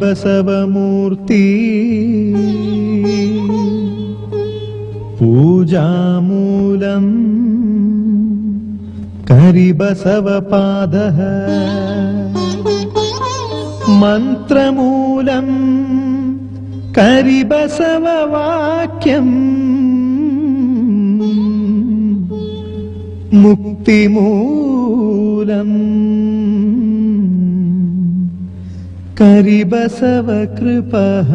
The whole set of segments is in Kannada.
करिबसवमूर्ति पूजामूलम् करिबसवपादः मन्त्रमूलम् करिबसववाक्यम् मुक्तिमूलम् करिबसवकृपः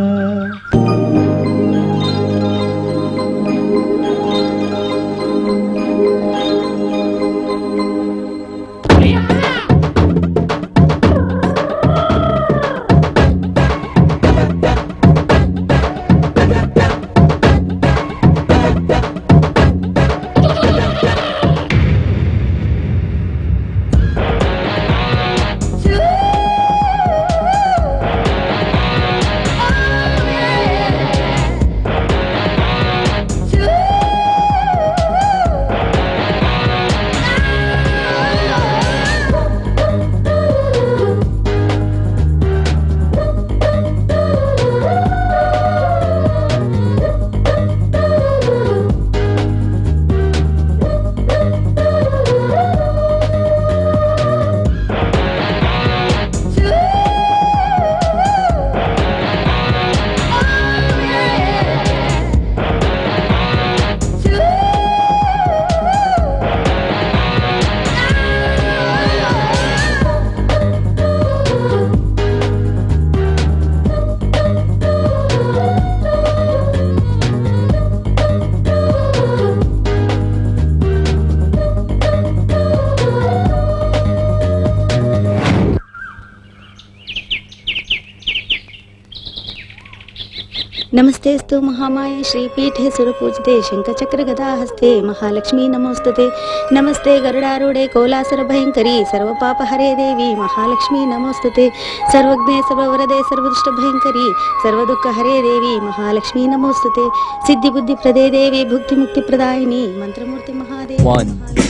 ನಮಸ್ತೆಸ್ತು ಮಹಾಮಾಯೆ ಶ್ರೀಪೀಠೆ ಸುರಪೂಜಿತೆ ಶಂಖಚಕ್ರ ಗದಾಹಸ್ತೆ ಮಹಾಲಕ್ಷ್ಮೀ ನಮೋಸ್ತುತೆ ನಮಸ್ತೆ ಗರುಡಾರೂಢೆ ಕೋಲಾಸರ ಭಯಂಕರಿ ಸರ್ವಪಾಪ ಹರೇ ದೇವಿ ಮಹಾಲಕ್ಷ್ಮೀ ನಮೋಸ್ತುತೆ ಸರ್ವಜ್ಞೆ ಸರ್ವವರದೆ ಸರ್ವದುಷ್ಟ ಭಯಂಕರಿ ಸರ್ವದುಃಖ ಹರೇ ದೇವಿ ಮಹಾಲಕ್ಷ್ಮೀ ನಮೋಸ್ತುತೆ ಸಿದ್ಧಿ ಬುದ್ಧಿ ಪ್ರದೇ ದೇವಿ ಭುಕ್ತಿ ಮುಕ್ತಿ ಪ್ರದಾಯಿನಿ ಮಂತ್ರಮೂರ್ತಿ ಮಹಾದೇವಿ One.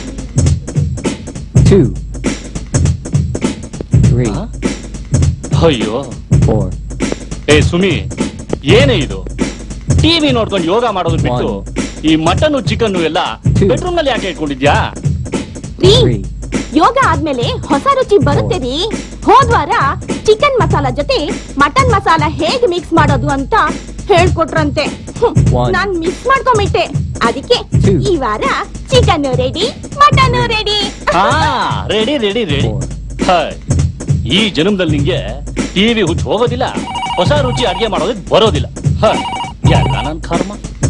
Two. Three. ಅಯ್ಯೋ Four. ಏ ಸುಮಿ ಏನೇ ಇದು ಟಿವಿ ನೋಡ್ಕೊಂಡು ಯೋಗ ಮಾಡೋದು ಬಿಟ್ಟು ಈ ಮಟನ್ ಚಿಕನ್ ಎಲ್ಲ ಬೆಡ್ರೂಮ್ ನಲ್ಲಿ ಯಾಕೆ ಇಟ್ಕೊಂಡಿದ್ಯಾ ರೀ ಯೋಗ ಆದ್ಮೇಲೆ ಹೊಸ ರುಚಿ ಬರುತ್ತೆ ರೀ ಹೋದ್ವಾರ ಚಿಕನ್ ಮಸಾಲ ಜೊತೆ ಮಟನ್ ಮಸಾಲ ಹೇಗ್ ಮಿಕ್ಸ್ ಮಾಡೋದು ಅಂತ ಹೇಳ್ಕೊಟ್ರಂತೆ ಹ್ಮ್, One. ನಾನ್ ಮಿಸ್ ಮಾಡ್ಕೊಂಬಿಟ್ಟೆ ಅದಕ್ಕೆ ಈ ವಾರ ಚಿಕನ್ ರೆಡಿ ಮಟನ್ ರೆಡಿ ಹಾ ರೆಡಿ ರೆಡಿ ರೆಡಿ ಹಾಯ್ ಈ ಜನ್ಮದಲ್ಲಿ ನಿಂಗೆ ಟಿವಿ ಹುಚ್ಚು ಹೋಗೋದಿಲ್ಲ ಹೊಸ ರುಚಿ ಅಡಿಗೆ ಮಾಡೋದಕ್ಕೆ ಬರೋದಿಲ್ಲ ಹಾಯ್ ಎಲ್ಲ ನನ್ ಕರ್ಮ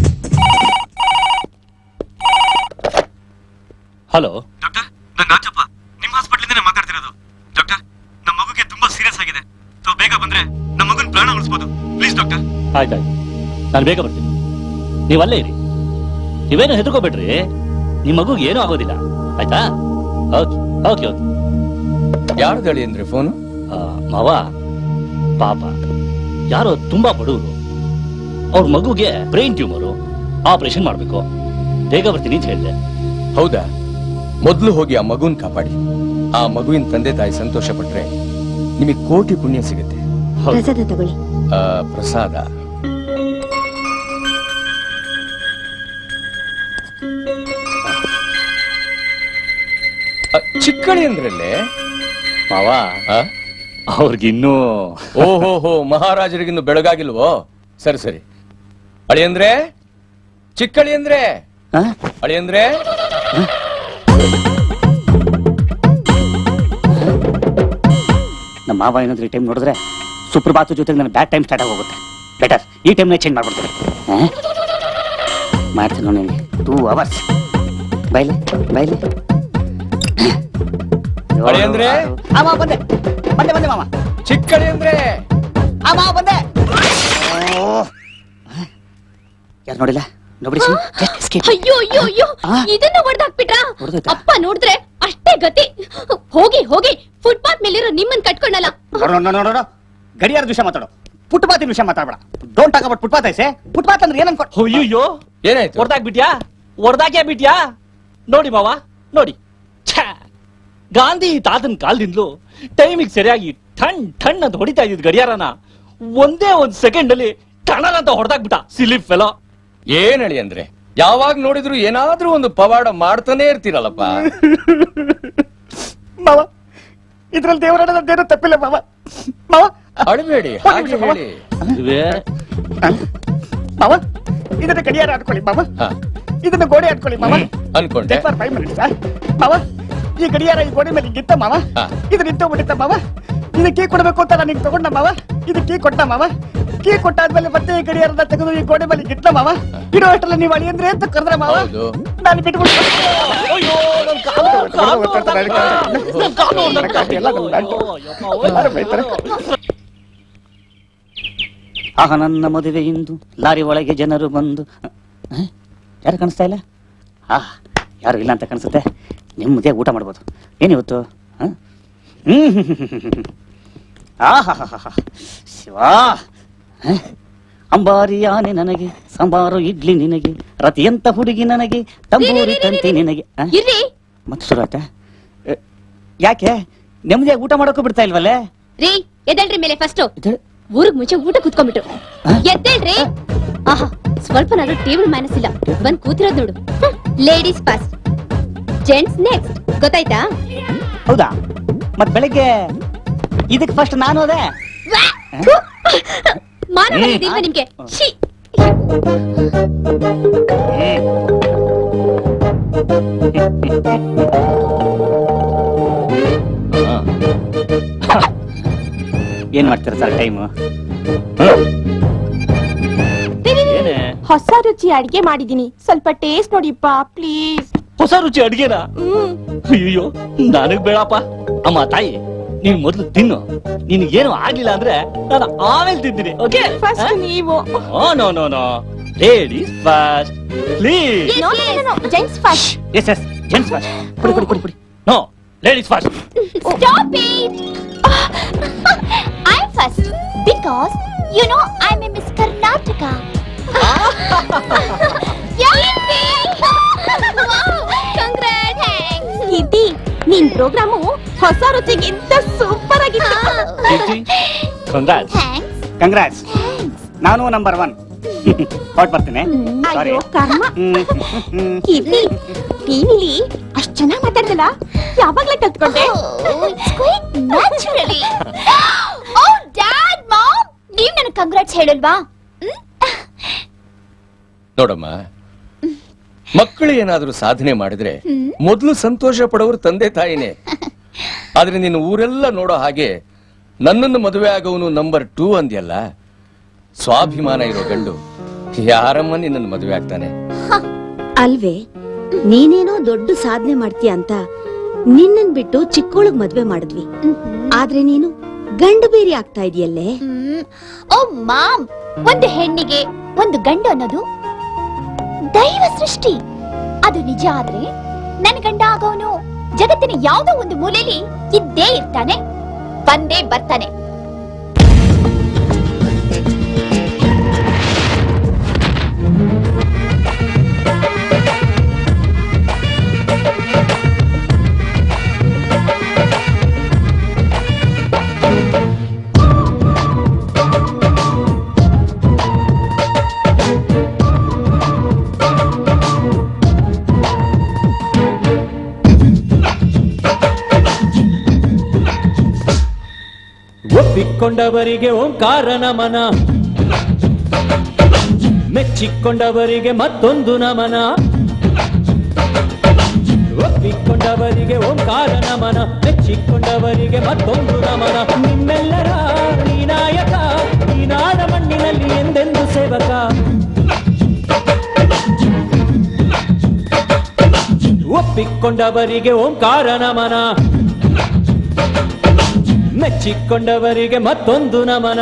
ಹಲೋ ನಾನು ರಾಜಪ್ಪ ನಿಮ್ಮ ಹಾಸ್ಪಿಟ್ಲಿಂದನೇ ಮಾತಾಡ್ತಿರೋದು ಡಾಕ್ಟರ್ ನಮ್ಮ ಮಗುಗೆ ತುಂಬಾ ಸೀರಿಯಸ್ ಆಗಿದೆ ತಾವು ಬೇಗ ಬಂದ್ರೆ ನಮ್ಮ ಮಗನ ಪ್ರಾಣ ಉಳಿಸ್ಬೋದು ಪ್ಲೀಸ್ ಡಾಕ್ಟರ್ ಆಯ್ತಾಯ್ತು ನಾನು ಬೇಗ ಬರ್ತೀನಿ ನೀವಲ್ಲೇ ಇರಿ ನೀವೇನು ಹೆದರ್ಕೋಬೇಡ್ರಿ ನಿಮ್ ಮಗುಗೆ ಏನೂ ಆಗೋದಿಲ್ಲ ಆಯ್ತಾ ಓಕೆ ಓಕೆ ಓಕೆ ಯಾರ್ದು ಹೇಳಿ ಅಂದ್ರೆ ಫೋನು ಮಾವ ಪಾಪ ಯಾರೋ ತುಂಬಾ ಬಡವರು ಅವ್ರ ಮಗುಗೆ ಬ್ರೈನ್ ಟ್ಯೂಮರು ಆಪರೇಷನ್ ಮಾಡ್ಬೇಕು ಬೇಗ ಬರ್ತೀನಿ ಅಂತ ಹೇಳಿದೆ ಹೌದಾ ಮೊದ್ಲು ಹೋಗಿ ಆ ಮಗುನ್ ಕಾಪಾಡಿ ಆ ಮಗುವಿನ ತಂದೆ ತಾಯಿ ಸಂತೋಷ ಪಟ್ರೆ ನಿಮಗೆ ಕೋಟಿ ಪುಣ್ಯ ಸಿಗುತ್ತೆ ಪ್ರಸಾದ ತಗೊಳ್ಳಿ ಆ, ಪ್ರಸಾದ ಆ, ಚಿಕ್ಕಳಿ ಅಂದ್ರಲ್ಲೇ ಮಾವ ಅವ್ರಿಗಿನ್ನೂ ಓಹೋ ಹೋ ಮಹಾರಾಜರಿಗಿನ್ನು ಬೆಳಗಾಗಿಲ್ವೋ ಸರಿ ಸರಿ ಅಳಿ ಅಂದ್ರೆ ಚಿಕ್ಕಳಿ ಅಂದ್ರೆ ಅಳಿ ಅಂದ್ರೆ ನಮ್ಮ ಮಾವ ಏನಾದ್ರೂ ಈ ಟೈಮ್ ನೋಡಿದ್ರೆ ಸುಪ್ರಭಾತ ಜೊತೆಗೆ ನನ್ನ ಬ್ಯಾಡ್ ಟೈಮ್ ಸ್ಟಾರ್ಟ್ ಆಗೋಗುತ್ತೆ ಬೆಟರ್ ಈ ಟೈಮ್ನ ಚೇಂಜ್ ಮಾಡ್ಬಿಡ್ತಾರೆ ಆ? ಮಾಡ್ತೀನಿ ನೋಡಿ ನಿನಗೆ ಟೂ ಅವರ್ಸ್ ಬೈಲಿ ಬೈಲಿ ಅಳಿ ಅಂದ್ರೆ ಆ ಮಾವ ಬಂದೆ ಬಂದೆ ಬಂದೆ ಮಾವ ಚಿಕ್ಕಳಿ ಅಂದ್ರೆ ಆ ಮಾವ ಬಂದೆ ಯಾರು ನೋಡಿಲ್ಲ ನೋಡಿ ಅಯ್ಯೋ ಅಯ್ಯೋ ಅಯ್ಯೋ ಇದನ್ನ ಹೊಡೆದಾಕ್ಬಿಟ್ರಾ ಹೊಡ್ದೋಯ್ತಾ? ಅಪ್ಪ ನೋಡಿದ್ರೆ ಅಷ್ಟೇ ಗತಿ ಹೋಗಿ ಹೋಗಿ ಫುಟ್ಪಾತ್ ಮೇಲಿರೋ ನಿಮ್ಮನ್ ಕಟ್ಕೊಂಡಲ್ಲ ನೋಡೋ ನೋಡೋ ನೋಡೋ ಗಡಿಯಾರದ ವಿಷಯ ಮಾತಾಡೋ ಫುಟ್ಪಾತಿನ ವಿಷಯ ಮಾತಾಡಬೇಡ ಡೋಂಟ್ ಟಾಕ್ ಅಬೌಟ್ ಫುಟ್ಪಾತ್ ಐಸೆ ಫುಟ್ಪಾತ್ ಅಂದ್ರೆ ಏನ್ ಅನ್ಕೊ ಅಯ್ಯೋ ಏನಾಯ್ತು ಹೊಡ್ದಾಕ್ಬಿಟ್ಯಾ ಹೊಡ್ದಾಕ್ಯಾ ಬಿಟ್ಯಾ ನೋಡಿ ಮಾವ ನೋಡಿ ಛೇ, ಗಾಂಧಿ ತಾತನ್ ಕಾಲದಿಂದಲೂ ಟೈಮಿಗೆ ಸರಿಯಾಗಿ ಠಣ್ ಠಣ್ ಅಂತ ಹೊಡಿತಾ ಇದ್ದಿದ್ ಗಡಿಯಾರನ ಒಂದೇ ಒಂದ್ ಸೆಕೆಂಡ್ ಅಲ್ಲಿ ಟಣಲ್ ಅಂತ ಹೊಡೆದಾಕ್ಬಿಟ್ಟ ಸಿಲಿಪ್ ಫೆಲೋ ಏನ್ ಹೇಳಿ ಅಂದ್ರೆ ಯಾವಾಗ ನೋಡಿದ್ರು ಏನಾದ್ರೂ ಒಂದು ಪವಾಡ ಮಾಡ್ತಾನೆ ಇರ್ತೀರಲ್ಲಪ್ಪ ಮಾವ ಇದ್ರಲ್ಲಿ ದೇವರದೇನು ತಪ್ಪಿಲ್ಲ ಮಾವ ಮಾವ ಅಳಬೇಡಿ ಹಾಗೆ ಹೇಳಿ ಮಾವ ಇದನ್ನ ಗಡಿಯಾರ ಆಡ್ಕೊಳ್ಳಿ ಮಾವ ಹಾ, ಇದನ್ನ ಗೋಡೆ ಆಡ್ಕೊಳ್ಳಿ ಮಾವ ಅನ್ಕೊಂಡೆ ಫಾರ್ ಫೈವ್ ಮಿನಿಟ್ಸ್ ಮಾವ ಈ ಗಡಿಯಾರ ಈ ಗೋಡೆ ಮೇಲೆ ಗಿತ್ತ ಮಾವ ಹಾ. ಇದು ನಿಂತೋಗ್ಬಿಟ್ಟಿತ್ತ ಮಾವ ಇದು ಕೀ ಕೊಡ್ಬೇಕು ಅಂತ ನಾನು ತಗೊಂಡ ಮಾವ ಇದು ಕೀ ಕೊಟ್ಟ ಮಾವ ಕೀ ಕೊಟ್ಟಾದ್ಮೇಲೆ ಮತ್ತೆ ಈ ಗಡಿಯಾರದ ತೆಗೆದು ಈ ಗೋಡೆ ಮೇಲೆ ಗಿಟ್ಲ ಮಾವ ಇಡೋ ಅಷ್ಟರಲ್ಲಿ ನೀವು ಅಳಿ ಅಂದ್ರೆ ಅಂತ ಕರೆದ್ರೆ ಮಾವ ಹೌದು. ನಾನು ಬಿಟ್ಬಿಟ್ಟು ಅಯ್ಯೋ ನನ್ ಕಾಲು, ಕಾಲು ಹೊಡ್ದಾಕ್ಬಿಟ್ಟ. ನನ್ ಕಾಲು ಹೊಡ್ದಾಕ್ಬಿಟ್ಟ. ಎಲ್ಲ ನನ್ ಗಂಟು. ಅಯ್ಯಪ್ಪ, ಎಲ್ಲರೂ ಬೈತಾರೆ. ಆಹ ನನ್ನ ಮದುವೆ ಇಂದು ಲಾರಿ ಒಳಗೆ ಜನರು ಬಂದು ಹ? ಯಾರು ಕಾಣಿಸ್ತಾ ಇಲ್ಲ ಆ ಯಾರು ಇಲ್ಲ ಅಂತ ಕಾಣಿಸುತ್ತೆ ನೆಮ್ಮದಿಯ ಊಟ ಮಾಡ್ಬೋದು ಏನಿವತ್ತು ಹ? ಹ್ಮ್ ಆಹಾಹಾಹಾ. ಶಿವಾ ಹ? ಅಂಬಾರಿ ಆನೆ ನನಗೆ ಸಾಂಬಾರು ಇಡ್ಲಿ ನಿನಗೆ ರತಿಯಂತ ಹುಡುಗಿ ನನಗೆ ತಂಬೂರಿ ತಂತಿ ನಿನಗೆ ಹ? ಇರ್ರಿ ಮತ್ತೆ ಶುರು ಆಯ್ತಾ ಎ, ಯಾಕೆ ನೆಮ್ಮದಿಯಾಗಿ ಊಟ ಮಾಡೋಕ್ಕೂ ಬಿಡ್ತಾ ಇಲ್ವಲ್ಲೇ ರೀ ಎದ್ದೇಳ್ರಿ ಮೇಲೆ ಫಸ್ಟ್ ಇದೇಳು. ಊರಿಗೆ ಮುಂಚೆ ಊಟ ಕುತ್ಕೊಂಡ್ಬಿಟ್ರು ಎದ್ದೇಳ್ರಿ ಆಹಾ ಸ್ವಲ್ಪ ನಾನು ಟೇಬಲ್ ಮ್ಯಾನಸ್ ಇಲ್ಲ ಬಂದ್ ಕೂತಿರೋದ್ ನೋಡು ಲೇಡೀಸ್ ಫಸ್ಟ್ ಜೆಂಟ್ಸ್ ನೆಕ್ಸ್ಟ್ ಗೊತ್ತಾಯ್ತಾ ಹೌದಾ ಮತ್ ಬೆಳಿಗ್ಗೆ ಇದಕ್ ಫಸ್ಟ್ ನಾನು ಅದೇ ಮಾನ ಹ್ಮ್. ಮರ್ಯಾದೆ ಇಲ್ವಾ ನಿಮ್ಗೆ ಛೀ ಏನ್ ಮಾಡ್ತೀರ ಸರ್ ಟೈಮ್ ಏನೇ ಹೊಸ ರುಚಿ ಅಡಿಗೆ ಮಾಡಿದೀನಿ ಸ್ವಲ್ಪ ಟೇಸ್ಟ್ ನೋಡಿಪ್ಪ ಪ್ಲೀಸ್ ಹೊಸ ರುಚಿ ಅಡ್ಗೆನಾ ಅಯ್ಯೋ ನನಗ್ ಬೇಡಪ್ಪ ಅಮ್ಮ ತಾಯಿ ನೀನ್ ಮೊದ್ಲು ತಿನ್ನು ನಿನ್ಗೇನು ಆಗ್ಲಿಲ್ಲ ಅಂದ್ರೆ ನಾನು ಆಮೇಲೆ ತಿಂತೀನಿ ಓಕೆ ಫಸ್ಟ್ ನೀವು no no no ladies first please gents first yes yes gents first ಕುಡಿ ಕುಡಿ ಕುಡಿ ಕುಡಿ no ladies first Stop it! I'm first because you know I'm a Miss Karnataka. ಇದ್ದಿ ನಿನ್ ಪ್ರೋಗ್ರಾಮು ಹೊಸ ರುಚಿಗಿಂತ ಸೂಪರ್ ಆಗಿತ್ತು ಕಂಗ್ರಾಟ್ಸ್ ಕಂಗ್ರಾಟ್ಸ್ ನಾನು ನಂಬರ್ ಒನ್ ಹೊಟ್ ಬರ್ತೀನಿ ಸಾರಿ ಅಯ್ಯೋ ಕರ್ಮ ಇರ್ಲಿ ನೀನಿಲ್ಲಿ ಅಷ್ಟ್ ಚೆನ್ನಾಗ್ ಮಾತಾಡ್ದಲ್ಲ ಯಾವಾಗ್ಲೇ ಕಲ್ತ್ಕೊಂಡೆ ನ್ಯಾಚುರಲಿ ಓ ಡ್ಯಾಡ್ ಮಾಮ್ ನೀವ್ ನನಗೆ ಕಂಗ್ರಾಟ್ಸ್ ಹೇಳಲ್ವಾ ನೋಡಮ್ಮ ಮಕ್ಕಳು ಏನಾದ್ರೂ ಸಾಧನೆ ಮಾಡಿದ್ರೆ ಮೊದಲು ಸಂತೋಷ ಪಡೋರು ತಂದೆ ತಾಯಿನೇ ಆದ್ರೆ ನೀನು ಊರೆಲ್ಲ ನೋಡೋ ಹಾಗೆ ನನ್ನನ್ನು ಮದುವೆ ಆಗೋನು ನಂಬರ್ ಟೂ ಅಂದ್ಯಲ್ಲ ಸ್ವಾಭಿಮಾನ ಇರೋ ಗಂಡು ಯಾರಮ್ಮ ನಿನ್ನನ್ನು ಮದುವೆ ಆಗ್ತಾನೆ ಅಲ್ವೇ ನೀನೇನೋ ದೊಡ್ಡ ಸಾಧನೆ ಮಾಡ್ತೀಯ ಅಂತ ನಿನ್ನನ್ ಬಿಟ್ಟು ಚಿಕ್ಕೋಳಗ್ ಮದ್ವೆ ಮಾಡಿದ್ವಿ ಆದ್ರೆ ನೀನು ಗಂಡು ಬೇರೆ ಆಗ್ತಾ ಇದೆಯಲ್ಲೇ ಹ್ಮ್. ಓ ಮಾಮ್ ಒಂದು ಹೆಣ್ಣಿಗೆ ಒಂದು ಗಂಡು ಅನ್ನೋದು ದೈವ ಸೃಷ್ಟಿ ಅದು ನಿಜ ಆದ್ರೆ ನನ್ ಗಂಡ ಆಗೋನು ಜಗತ್ತಿನ ಯಾವ್ದೋ ಒಂದು ಮೂಲೆಯಲ್ಲಿ ಇದ್ದೇ ಇರ್ತಾನೆ ಬಂದೇ ಬರ್ತಾನೆ ಒಪ್ಪಿಕೊಂಡವರಿಗೆ ಓಂಕಾರ ನಮನ ಮೆಚ್ಚಿಕೊಂಡವರಿಗೆ ಮತ್ತೊಂದು ನಮನ ಒಪ್ಪಿಕೊಂಡವರಿಗೆ ಓಂಕಾರ ನಮನ ಮೆಚ್ಚಿಕೊಂಡವರಿಗೆ ಮತ್ತೊಂದು ನಮನ ನಿಮ್ಮೆಲ್ಲರ ಈ ನಾಯಕ ಈ ನಾಡ ಮಣ್ಣಿನಲ್ಲಿ ಎಂದೆಂದು ಸೇವಕ ಒಪ್ಪಿಕೊಂಡವರಿಗೆ ಓಂಕಾರ ನಮನ ಮೆಚ್ಚಿಕೊಂಡವರಿಗೆ ಮತ್ತೊಂದು ನಮನ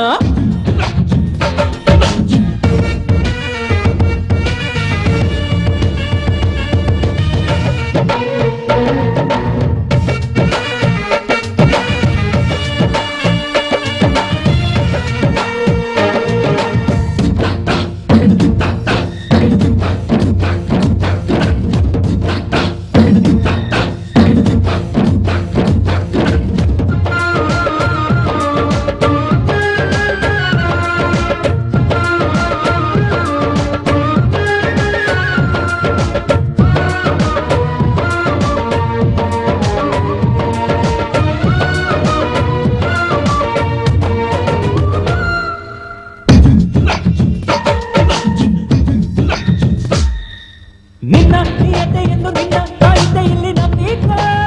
ನಿನ್ನ ನಿಯತೆಯನ್ನು ನಿನ್ನ ಕಾಯಿದೆ ಇಲ್ಲಿ ನಂಬಿಕ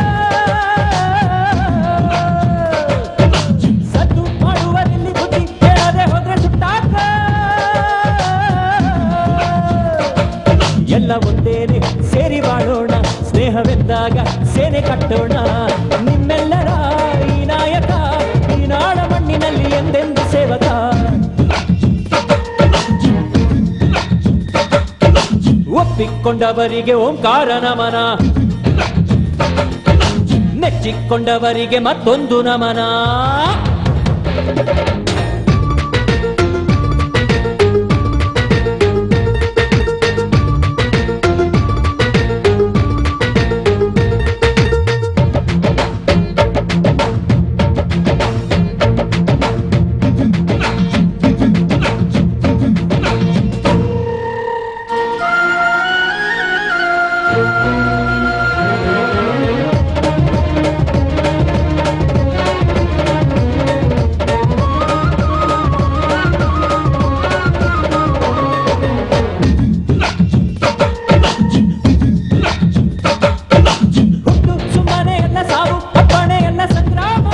ಸದ್ದು ಮಾಡುವರಲ್ಲಿ ಬುದ್ಧಿ ಕೇಳದೆ ಹೋದ್ರೆ ಸುಟ್ಟಾಕ ಎಲ್ಲ ಒಂದೇನೆ ಸೇರಿ ಬಾಳೋಣ ಸ್ನೇಹವೆಂದಾಗ ಸೇನೆ ಕಟ್ಟೋಣ ನಿಮ್ಮೆಲ್ಲರ ಈ ನಾಯಕ ಈ ನಾಡ ಮಣ್ಣಿನಲ್ಲಿ ಎಂದೆಂದು ಸೇವಕ ಒಪ್ಪಿಕೊಂಡವರಿಗೆ ಓಂಕಾರ ನಮನ ನೆಚ್ಚಿಕೊಂಡವರಿಗೆ ಮತ್ತೊಂದು ನಮನ ಹುಟ್ಟು ಸುಮ್ಮನೆ ಎಲ್ಲ ಸಾವು ಅಪ್ಪಣೆ ಎಲ್ಲ ಸಂಗ್ರಾಮ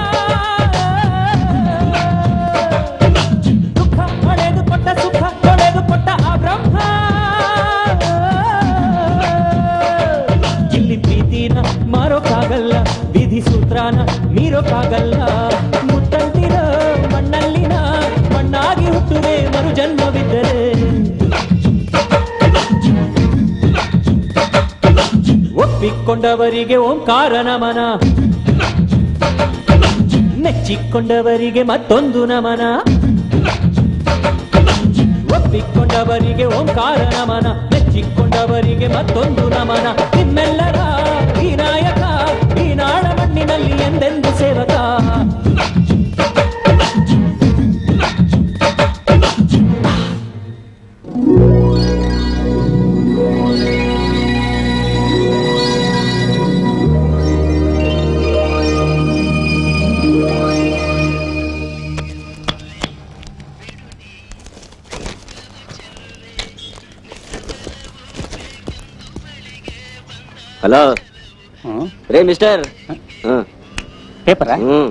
ದುಃಖ ಪಡೆದು ಕೊಟ್ಟ ಸುಖ ತೊಳೆದು ಕೊಟ್ಟ ಆ ಬ್ರಹ್ಮ ಇಲ್ಲಿ ಪ್ರೀತಿನ ಮಾರೋಕ್ಕಾಗಲ್ಲ ವಿಧಿ ಸೂತ್ರನ ಮೀರೋಕ್ಕಾಗಲ್ಲ ಮುತ್ತಂತಿನ ಮಣ್ಣಲ್ಲಿನ ಮಣ್ಣಾಗಿ ಹುಟ್ಟುವೆ ಮರು ಜನ್ಮವಿದ್ದರೆ ಒಪ್ಪಿಕೊಂಡವರಿಗೆ ಓಂಕಾರ ನಮನ ನೆಚ್ಚಿಕೊಂಡವರಿಗೆ ಮತ್ತೊಂದು ನಮನ ಒಪ್ಪಿಕೊಂಡವರಿಗೆ ಓಂಕಾರ ನಮನ ಮೆಚ್ಚಿಕೊಂಡವರಿಗೆ ಮತ್ತೊಂದು ನಮನ ನಿಮ್ಮೆಲ್ಲರ ಈ ನಾಯಕ ಈ ನಾಡ ಮಣ್ಣಿನಲ್ಲಿ ಎಂದೆಂದು ಸೇವಕ ಹಲೋ ರೇ ಮಿಸ್ಟರ್ ಪೇಪರ ಹ್ಮ್